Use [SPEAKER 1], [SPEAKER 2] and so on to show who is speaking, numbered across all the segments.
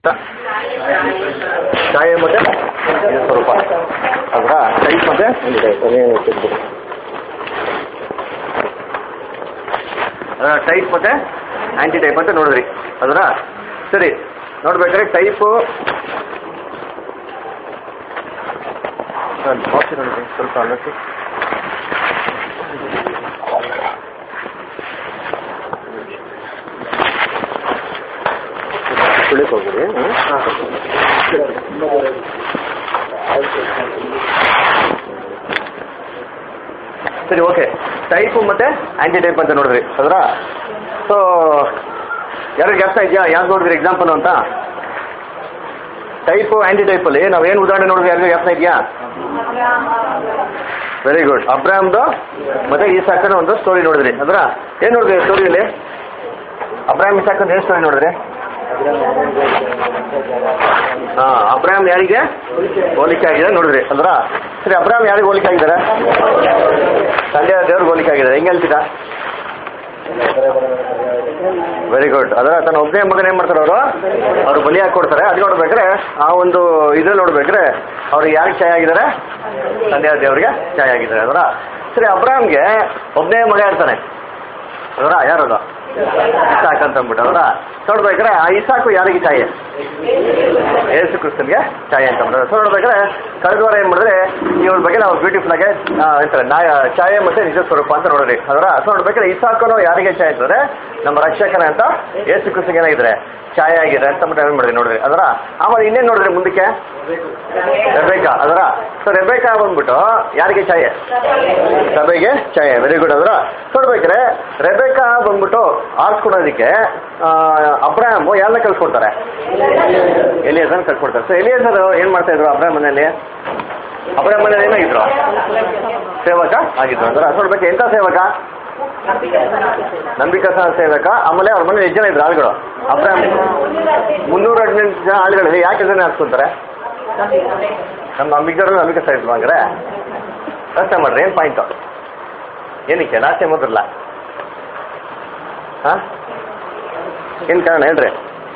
[SPEAKER 1] ಛಾಯೆ ಮತ್ತೆ ಇದು ಸ್ವರೂಪ ಅಲ್ವಾ ಟೈಪ್ ಮತ್ತೆ ಟೈಪ್ ಮತ್ತೆ ಆಂಟಿ ಟೈಪ್ ಅಂತ ನೋಡಿದ್ರಿ ಅದರ ಸರಿ ನೋಡ್ಬೇಕಾದ್ರೆ ಟೈಪು ಸ್ವಲ್ಪ ಅನ್ನಿಸಿ ಕುಳಿಕ್ ಹೋಗ್ಬಿಡಿ ಸರಿ ಓಕೆ ಟೈಪು ಮತ್ತೆ ಆಂಟಿ ಟೈಪ್ ಅಂತ ನೋಡಿದ್ರಿ ಅದರ ಸೊ ಯಾರು ಜ್ಞಾಪಕ ಇದೆಯಾ ಯಾರು ನೋಡಿದ್ರಿ ಎಕ್ಸಾಂಪಲ್ ಅಂತ ಟೈಪು ಆಂಟಿ ಟೈಪಲ್ಲಿ ನಾವು ಏನು ಉದಾಹರಣೆ ನೋಡಿದ್ವಿ ಯಾರಿಗೂ ಜ್ಞಾಪಕ ಇದೆಯಾ ವೆರಿ ಗುಡ್ ಅಬ್ರಾಮ್ದು ಮತ್ತೆ ಈ ಸಾಕನ ಒಂದು ಸ್ಟೋರಿ ನೋಡಿದ್ರಿ ಅದರ ಏನು ನೋಡಿದ್ರಿ ಸ್ಟೋರಿಯಲ್ಲಿ ಅಬ್ರಾಮ್ ಇಸಾಕನ್ ಏನು ಸ್ಟೋರಿ ನೋಡಿದ್ರಿ ಹಾ ಅಬ್ರಾಮ್ ಯಾರಿಗೆ ಹೋಲಿಕೆ ಆಗಿದೆ ನೋಡಿದ್ರಿ ಅಂದ್ರ ಸರಿ ಅಬ್ರಾಮ್ ಯಾರಿಗೆ ಹೋಲಿಕೆ ಆಗಿದ್ದಾರೆ ತಂದೆ ದೇವ್ರಿಗೆ ಹೋಲಿಕೆ ಆಗಿದ್ದಾರೆ ಹೆಂಗೆ ಹೇಳ್ತೀರಾ ವೆರಿ ಗುಡ್ ಅದರ ತನ್ನ ಒಬ್ಬನೇ ಮಗನ ಏನ್ ಮಾಡ್ತಾರೆ ಅವರು ಅವ್ರು ಬಲಿ ಹಾಕಿ ಕೊಡ್ತಾರೆ ಅದು ನೋಡ್ಬೇಕಾದ್ರೆ ಆ ಒಂದು ಇದ್ರಲ್ಲಿ ನೋಡ್ಬೇಕಾದ್ರೆ ಅವ್ರಿಗೆ ಯಾರಿಗೆ ಛಾಯ ಆಗಿದ್ದಾರೆ ತಂದೆ ದೇವರಿಗೆ ಛಾಯ ಆಗಿದ್ದಾರೆ ಅದರ ಸರಿ ಅಬ್ರಾಮ್ಗೆ ಒಬ್ಬನೇ ಮಗ ಇರ್ತಾನೆ ಅದರ ಯಾರದು ಇಸಾಕ್ ಅಂತ ಅಂದ್ಬಿಟ್ಟು ಅದರ ನೋಡ್ಬೇಕಾದ್ರೆ ಆ ಇಸಾಕು ಯಾರಿಗೆ ಛಾಯೆ ಯೇಸು ಕ್ರಿಸ್ತನ್ಗೆ ಛಾಯೆ ಅಂತ ಅಂತಾರೆ ಸೊ ನೋಡ್ಬೇಕಾದ್ರೆ ಕಳೆದ ವಾರ ಏನ್ ಮಾಡಿದ್ರೆ ಇವ್ರ ಬಗ್ಗೆ ನಾವು ಬ್ಯೂಟಿಫುಲ್ ಆಗಿ ಆ, ಹೇಳ್ತಾರೆ ನಾಯ ಛಾಯೆ ಮತ್ತೆ ನಿಜ ಸ್ವರೂಪ ಅಂತ ನೋಡ್ರಿ ಅದರ ಸೊ ನೋಡ್ಬೇಕಾದ್ರೆ ಇಸಾಕನು ಯಾರಿಗೆ ಛಾಯೆ ಅಂತಂದ್ರೆ ನಮ್ಮ ರಕ್ಷಕನ ಅಂತ ಯೇಸು ಕ್ರಿಸ್ತನ್ಗೆ ಏನಾಗಿದ್ರೆ ಛಾಯೆ ಆಗಿದೆ ಅಂತ ಅಂದ್ಬಿಟ್ಟು ಏನ್ ಮಾಡಿದ್ರಿ ನೋಡ್ರಿ ಅದರ ಆಮೇಲೆ ಇನ್ನೇನ್ ನೋಡಿದ್ರಿ ಮುಂದಕ್ಕೆ ರೆಬೇಕಾ ಅದರ ಸೊ ರೆಬೇಕಾ ಬಂದ್ಬಿಟ್ಟು ಯಾರಿಗೆ ಛಾಯೆ ಸಭೆಗೆ ಛಾಯೆ ವೆರಿ ಗುಡ್ ಅದರ ನೋಡ್ಬೇಕ್ರೆ ರೆಬೇಕಾ ಬಂದ್ಬಿಟ್ಟು ಆರಿಸ್ಕೊಡೋದಕ್ಕೆ ಅಬ್ರಾಹಮ್ ಯಾರನ್ನ ಕಳ್ಸ್ಕೊಡ್ತಾರೆ ಎಲಿಯಸನ್ ಕಳ್ಸ್ಕೊಡ್ತಾರೆ ಸೊ ಎಲಿಯಸರ್ ಏನ್ ಮಾಡ್ತಾ ಇದ್ರು ಅಬ್ರಾಹಮ್ ಮನೆಯಲ್ಲಿ ಅಬ್ರಾಹಮ್ ಮನೇಲಿ ಏನಾಗಿದ್ರು ಸೇವಕ ಆಗಿದ್ರು ಅಂದ್ರೆ ನೋಡ್ಬೇಕು ಎಂತ ಸೇವಕ ನಂಬಿಕಸ ಸೇವಕ ಆಮೇಲೆ ಅವ್ರ ಮನೇಲಿ ಎಷ್ಟು ಜನ ಇದ್ರು ಆಳುಗಳು ಅಬ್ರಾಹಮ್ ಮುನ್ನೂರ ಹದಿನೆಂಟು ಜನ ಆಳುಗಳಲ್ಲಿ ಯಾಕೆ ಜನ ಹಾಕ್ಸ್ಕೊಂತಾರೆ ನಮ್ಮ ನಂಬಿಕರು ನಂಬಿಕೆ ಇದ್ರು ಹಂಗಾರೆ ಯೋಚನೆ ಮಾಡ್ರಿ ಏನು ಪಾಯಿಂಟು ಏನಕ್ಕೆ ನಾಚೆ ಮೊದಲ ಹಾಂ ಏನು ಕಾರಣ ಹೇಳ್ರಿ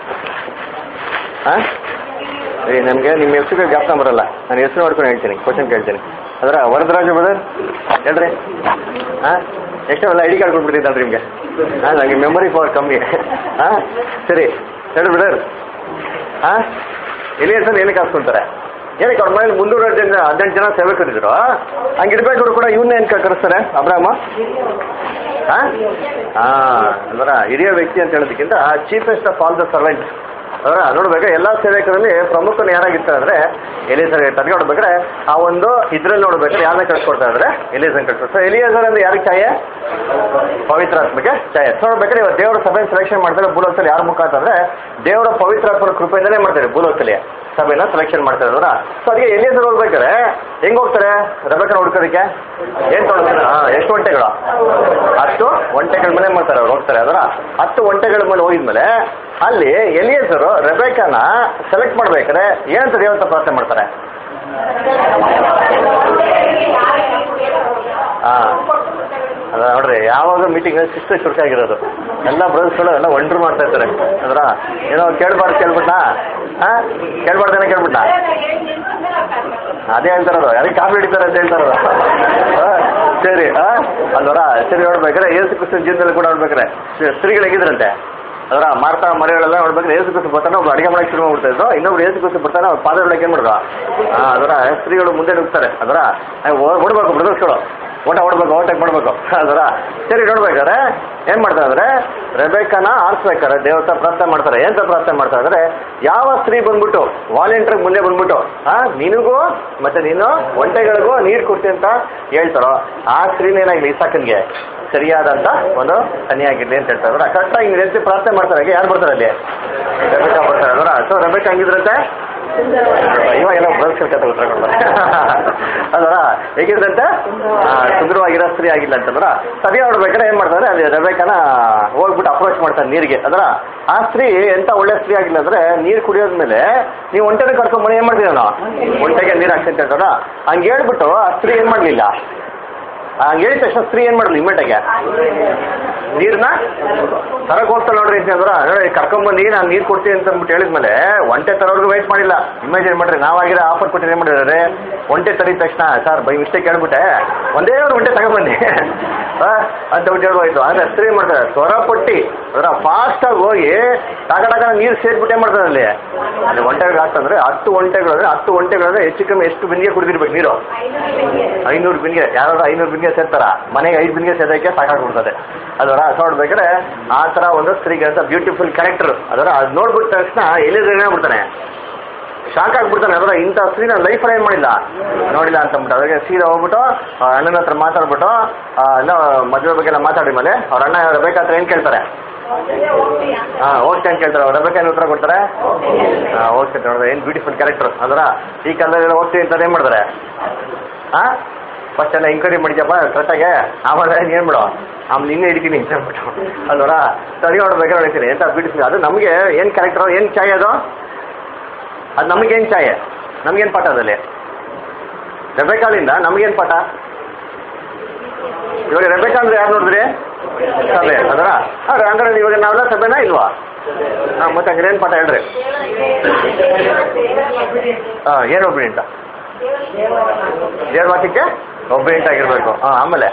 [SPEAKER 1] ಹಾಂ ಏ ನನಗೆ ನಿಮ್ಮ ಹೆಸರು ಜ್ಞಾಪಕ ಬರಲ್ಲ ನಾನು ಹೆಸರು ನೋಡ್ಕೊಂಡು ಹೇಳ್ತೀನಿ ಕ್ವಶನ್ ಕೇಳ್ತೀನಿ ಅದರ ವರದರಾಜ ಬ್ರದರ್ ಹೇಳ್ರಿ ಹಾಂ ಎಷ್ಟೆಲ್ಲ ಐ ಡಿ ಕಾರ್ಡ್ ಕೊಟ್ಬಿಟ್ಟಿದ್ದಲ್ರಿ ನಿಮಗೆ ಹಾಂ ನನಗೆ ಮೆಮೊರಿ ಪವರ್ ಕಮ್ಮಿ ಹಾಂ ಸರಿ ಹೇಳಿ ಬ್ರದರ್ ಹಾಂ ಎಲ್ಲಿ ಸರ್ ಏನಕ್ಕೆ ಹಾಕ್ಸ್ಕೊಂತಾರೆ ಏನಕ್ಕೆ ಅವ್ರ ಮನೇಲಿ ಮುನ್ನೂರ ಜನ ಹದಿನೆಂಟು ಜನ ಸೇವಕರಿದ್ರು ಹಂಗಿರ್ಬೇಕಾದ್ರು ಕೂಡ ಇವನ್ನ ಏನು ಕರೆಸ್ತಾರೆ ಅಬ್ರಾಮ ಹಾಂ ಹಾಂ ಅಂದ್ರೆ ಹಿರಿಯ ವ್ಯಕ್ತಿ ಅಂತ ಹೇಳೋದಕ್ಕಿಂತ chiefest of all the servant ಅವರ ನೋಡ್ಬೇಕು ಎಲ್ಲ ಸೇವಕರಲ್ಲಿ ಪ್ರಮುಖನು ಯಾರಾಗಿರ್ತಾರೆ ಅಂದ್ರೆ ಎಲಿಯಸರ್ ಇರ್ತಾರೆ ನೋಡ್ಬೇಕಾದ್ರೆ ಆ ಒಂದು ಇದ್ರಲ್ಲಿ ನೋಡ್ಬೇಕಾದ್ರೆ ಯಾರನ್ನ ಕಳ್ಸ್ಕೊಡ್ತಾ ಇದ್ರೆ ಎಲಿಯಸನ್ ಕಳ್ಸ್ಕೊಡ್ತಾರೆ ಸೊ ಎಲಿಯಸರ್ ಅಂದ್ರೆ ಯಾರಿಗೆ ಛಾಯೆ ಪವಿತ್ರಾತ್ಮಕ್ಕೆ ಛಾಯೆ ಸೊ ನೋಡ್ಬೇಕಾದ್ರೆ ಇವತ್ತು ದೇವರ ಸಭೆ ಸೆಲೆಕ್ಷನ್ ಮಾಡ್ತಾರೆ ಭೂಲೋಕದಲ್ಲಿ ಯಾರ ಮುಖಾಂತರ ಅಂದ್ರೆ ದೇವರ ಪವಿತ್ರಾತ್ಮರ ಕೃಪೆಯಿಂದಲೇ ಮಾಡ್ತಾರೆ ಭೂಲೋಕದಲ್ಲಿ ಸಭೆನ ಸೆಲೆಕ್ಷನ್ ಮಾಡ್ತಾ ಇದ್ರ ಸೊ ಅದಕ್ಕೆ ಎಲಿಯಸರ್ ಹೋಗ್ಬೇಕಾದ್ರೆ ಹೆಂಗ್ ಹೋಗ್ತಾರೆ ರಬೇಕನ ಹುಡ್ಕೋದಕ್ಕೆ ಏನ್ ತೊಗೊಳ್ತಾರೆ ಹಾ ಎಷ್ಟು ಒಂಟೆಗಳು ಹತ್ತು ಒಂಟೆಗಳ ಮೇಲೆ ಮಾಡ್ತಾರೆ ಅವ್ರು ಹೋಗ್ತಾರೆ ಅದರ ಹತ್ತು ಒಂಟೆಗಳ ಮೇಲೆ ಹೋಗಿದ್ಮೇಲೆ ಅಲ್ಲಿ ಎಲಿಯಸರು ರೆಬೇಕನ ಸೆಲೆಕ್ಟ್ ಮಾಡ್ಬೇಕಾದ್ರೆ ಏನಂತ ದೇವಂತ ಪ್ರಾರ್ಥನೆ ಮಾಡ್ತಾರೆ ಹಾ ಅದ ನೋಡ್ರಿ ಯಾವಾಗ ಮೀಟಿಂಗ್ ಶಿಸ್ತು ಚುರುಕಾಗಿರೋದು ಎಲ್ಲ ಬ್ರದರ್ಸ್ಗಳು ಎಲ್ಲ ಒಂಡ್ರು ಮಾಡ್ತಾ ಇರ್ತಾರೆ ಅದ್ರ ಏನೋ ಕೇಳ್ಬಾರ್ದು ಕೇಳ್ಬಿಟ್ಟ ಹಾ ಕೇಳ್ಬಾರ್ದೇನೆ ಕೇಳ್ಬಿಟ್ಟ ಅದೇ ಹೇಳ್ತಾರದು ಯಾರಿಗೆ ಕಾಫಿ ಹಿಡಿತಾರೆ ಅಂತ ಹೇಳ್ತಾರದು ಹಾ, ಸರಿ ಹಾ ಅಲ್ವರ ಸರಿ ನೋಡ್ಬೇಕಾರೆ ಏಸು ಕ್ರಿಸ್ತನ ಜೀವನದಲ್ಲಿ ಕೂಡ ನೋಡ್ಬೇಕಾರೆ ಸ್ತ್ರೀಗಳು ಹೇಗಿದ್ರಂತೆ ಅದರ ಮಾರ್ತಾ ಮರಿಗಳೆಲ್ಲ ನೋಡ್ಬೇಕಾದ್ರೆ ಏಸು ಕ್ರಿಸ್ತು ಬರ್ತಾನೆ ಒಬ್ರು ಅಡಿಗೆ ಮಾಡಕ್ಕೆ ಶುರು ಮಾಡ್ಬಿಡ್ತಾ ಇದ್ರು ಇನ್ನೊಬ್ರು ಏಸು ಕ್ರಿಸ್ತು ಬರ್ತಾನೆ ಅವ್ರ ಪಾದಗಳಿಗೆ ಏನ್ ಮಾಡಿದ್ರು ಆ, ಅದರ ಸ್ತ್ರೀಗಳು ಮುಂದೆ ನುಗ್ತಾರೆ ಅದರ ಓಡ್ಬೇಕು ಬ್ರದರ್ಸ್ಗಳು ಓಟ ಓಡ್ಬೇಕು ಓಟಕ್ಕೆ ಮಾಡ್ಬೇಕು ಅದರ ಸರಿ ನೋಡ್ಬೇಕಾದ್ರೆ ಏನ್ ಮಾಡ್ತಾರೆ ಅಂದ್ರೆ ರೆಬೇಕನ ಆರಿಸ್ಬೇಕಾರೆ ದೇವತ ಪ್ರಾರ್ಥನೆ ಮಾಡ್ತಾರೆ ಎಂತ ಪ್ರಾರ್ಥನೆ ಮಾಡ್ತಾರೆ ಅಂದ್ರೆ ಯಾವ ಸ್ತ್ರೀ ಬಂದ್ಬಿಟ್ಟು ವಾಲಂಟಿಯರ್ ಮುಂದೆ ಬಂದ್ಬಿಟ್ಟು ಆ ನಿನಗೂ ಮತ್ತೆ ನೀನು ಒಂಟೆಗಳಿಗೂ ನೀರು ಕೊಡ್ತೀನಿ ಅಂತ ಹೇಳ್ತಾರೋ ಆ ಸ್ತ್ರೀನ ಏನಾಗ್ಲಿ ಇಸಾಕನ್ಗೆ ಸರಿಯಾದಂತ ಒಂದು ಕನ್ಯಾಗಿರ್ಲಿ ಅಂತ ಹೇಳ್ತಾರೆ ಅದರ ಕರೆಕ್ಟಾಗಿ ಹಿಂಗೆ ರೀತಿ ಪ್ರಾರ್ಥನೆ ಮಾಡ್ತಾರೆ ಯಾರು ಬರ್ತಾರೆ ಅಲ್ಲಿ ರೆಬೇಕ ಬರ್ತಾರೆ ಅದರ ಸೊ ರೆಬೇಕ ಹಂಗಿದ್ರಂತೆ ಇವಾಗ ಏನೋ ಬ್ರದರ್ಸ್ ಕತೆ ಉತ್ತರ ಕೊಡ್ತಾರೆ ಅದರ ಹೇಗಿದ್ರಂತೆ ಆ, ಸುಂದರವಾಗಿರೋ ಸ್ತ್ರೀ ಆಗಿಲ್ಲ ಅಂತಂದ್ರ ಸರಿ ನೋಡ್ಬೇಕಾದ್ರೆ ಏನ್ ಮಾಡ್ತಾರೆ ಅಲ್ಲಿ ರೆಬೇಕನ ಹೋಗ್ಬಿಟ್ಟು ಅಪ್ರೋಚ್ ಮಾಡ್ತಾರೆ ನೀರಿಗೆ ಅದರ ಆ ಸ್ತ್ರೀ ಎಂತ ಒಳ್ಳೆ ಸ್ತ್ರೀ ಆಗಿಲ್ಲ ಅಂದ್ರೆ ನೀರು ಕುಡಿಯೋದ್ಮೇಲೆ ನೀವು ಒಂಟೆನ ಕರ್ಕೊಂಡ್ ಮನೆ ಏನ್ ಮಾಡ್ತೀರ ನಾವು ಒಂಟೆಗೆ ನೀರು ಹಾಕ್ತೀನಿ ಅಂತ ಹೇಳ್ತಾರ ಹಂಗೆ ಹೇಳ್ಬಿಟ್ಟು ಆ ಸ್ತ್ರೀ ಏನ್ ಮಾಡ್ಲಿಲ್ಲ ಹಂಗೆ ಹೇಳಿದ ತಕ್ಷಣ ಸ್ತ್ರೀ ಏನ್ ಮಾಡಿದ್ಲು ಇಮ್ಮೆಟಾಗೆ ನೀರ್ನ ತರಕ್ ಹೋಗ್ತಾಳೆ ನೋಡ್ರಿ ಅಂತ ಅಂದ್ರ ನೋಡಿ ಕರ್ಕೊಂಬಂದು ನಾನು ನೀರ್ ಕೊಡ್ತೀನಿ ಅಂತ ಅಂದ್ಬಿಟ್ಟು ಹೇಳಿದ್ಮೇಲೆ ಒಂಟೆ ತರೋರ್ಗು ವೇಟ್ ಮಾಡಿಲ್ಲ ಇಮ್ಯಾಜಿನ್ ಮಾಡ್ರಿ ನಾವಾಗಿರೋ ಆಫರ್ ಕೊಟ್ಟಿದ್ರೆ ಏನ್ ಮಾಡಿದ್ರೆ ಒಂಟೆ ತರಿದ ತಕ್ಷಣ ಸರ್ ಬೈ ಮಿಸ್ಟೇಕ್ ಹೇಳ್ಬಿಟ್ಟೆ ಒಂದೇ ಒಂದು ಒಂಟೆ ತಗೊಂಬನ್ನಿ ಆ, ಅಂತ ಬಿಟ್ಟು ಹೇಳ್ಬೋಯ್ತು ಆದ್ರೆ ಸ್ತ್ರೀ ಏನ್ ಮಾಡ್ತಾರೆ ತ್ವರ ಪಟ್ಟಿ ಅದರ ಫಾಸ್ಟ್ ಆಗಿ ಹೋಗಿ ಟಕ ಟಕ ನೀರು ಸೇರ್ಬಿಟ್ಟು ಏನ್ ಮಾಡ್ತಾರೆ ಅಲ್ಲಿ ಅಲ್ಲಿ ಒಂಟೆಗಳು ಹಾಕ್ತಂದ್ರೆ ಹತ್ತು ಒಂಟೆಗಳು ಅಂದ್ರೆ ಹತ್ತು ಒಂಟೆಗಳಂದ್ರೆ ಹೆಚ್ಚು ಕಮ್ಮಿ ಎಷ್ಟು ಬಿಂದಿಗೆ ಕುಡಿದಿರ್ಬೇಕು ನೀರು ಐನೂರು ಬಿನ್ಗೆ ಯಾರು ಐನೂರು ಬಿನ್ಗೆ ಸೇರ್ತಾರ ಮನೆಗೆ ಐದು ಬಿನ್ಗೆ ಸೇದಕ್ಕೆ ಸಾಕಾಗ್ಬಿಡ್ತದೆ ಅದರ ನೋಡ್ಬೇಕಾದ್ರೆ ಆ ತರ ಒಂದು ಸ್ತ್ರೀಗೆ ಅಂತ ಬ್ಯೂಟಿಫುಲ್ ಕ್ಯಾರೆಕ್ಟರ್ ಅದರ ಅದು ನೋಡ್ಬಿಟ್ಟ ತಕ್ಷಣ ಎಲ್ಲಿದ್ರೆ ಏನಾಗ್ಬಿಡ್ತಾನೆ ಶಾಕ್ ಆಗ್ಬಿಡ್ತಾನೆ ಅದರ ಇಂಥ ಸ್ತ್ರೀ ನಾನು ಲೈಫಲ್ಲಿ ಏನು ಮಾಡಿಲ್ಲ ನೋಡಿಲ್ಲ ಅಂತ ಅಂದ್ಬಿಟ್ಟು ಅದಾಗೆ ಸೀದಾ ಹೋಗ್ಬಿಟ್ಟು ಆ ಅಣ್ಣನ ಹತ್ರ ಮಾತಾಡ್ಬಿಟ್ಟು ಆ, ಎಲ್ಲ ಮದುವೆ ಬಗ್ಗೆ ಎಲ್ಲ ಮಾತಾಡಿ ಮೇಲೆ ಅವ್ರ ಅಣ್ಣ ಬೇಕಾದ್ರೆ ಏನು ಕೇಳ್ತಾರೆ ಹಾ ಹೋಗ್ತಾ ಅಂತ ಕೇಳ್ತಾರೆ ಅವ್ರ ಬೇಕಾದ್ರೆ ಉತ್ತರ ಕೊಡ್ತಾರೆ ಹಾ ಹೋಗ್ತಾರೆ ನೋಡಿದ್ರೆ ಏನು ಬ್ಯೂಟಿಫುಲ್ ಕ್ಯಾರೆಕ್ಟರ್ ಅದರ ಈ ಕಾಲದಲ್ಲಿ ಹೋಗ್ತೀವಿ ಅಂತ ಏನು ಮಾಡ್ತಾರೆ ಹಾ ಫಸ್ಟ್ ಎಲ್ಲ ಎಂಕ್ವೈರಿ ಮಾಡಿದ್ಯಪ್ಪ ಕರೆಕ್ಟಾಗೆ ಆಮೇಲೆ ಏನು ಬಿಡು ಆಮೇಲೆ ನಿನ್ನೆ ಹಿಡಿತೀನಿ ಅಂತ ಅಂದ್ಬಿಟ್ಟು ಅಲ್ವರ ಸರಿ ನೋಡ್ಬೇಕಾದ್ರೆ ಹೇಳ್ತೀನಿ ಎಂತ ಬ್ಯೂಟಿಫುಲ್ ಅದು ನಮಗೆ ಏನು ಕ್ಯಾರೆಕ್ಟರ್ ಏನು ಚಾಯ್ ಅದು ಅದು ನಮಗೇನು ಚಾಯೆ ನಮಗೇನು ಪಾಠ ಅದಲ್ಲಿ ರೆಬೆಕಾಳಿಂದ ನಮಗೇನು ಪಾಠ ಇವಾಗ ರೆಬೆಕಾ ಅಂದ್ರೆ ಯಾರು ನೋಡಿದ್ರಿ ಸಭೆ ಅದರ ಹಾಂ ಹಂಗಾರೆ ಇವಾಗ ನಾವೆಲ್ಲ ಸಭೆನಾ ಇಲ್ವಾ ಹಾಂ ಮತ್ತೆ ಹಂಗಾರೆ ಏನು ಪಾಠ ಹೇಳ್ರಿ ಹಾಂ ಏನು ಒಬ್ಬರಿ ಅಂತ ದೇವ್ರ ವಾಕ್ಯಕ್ಕೆ ಒಬ್ಬರಿಂಟ್ ಆಗಿರ್ಬೇಕು ಹಾಂ ಆಮೇಲೆ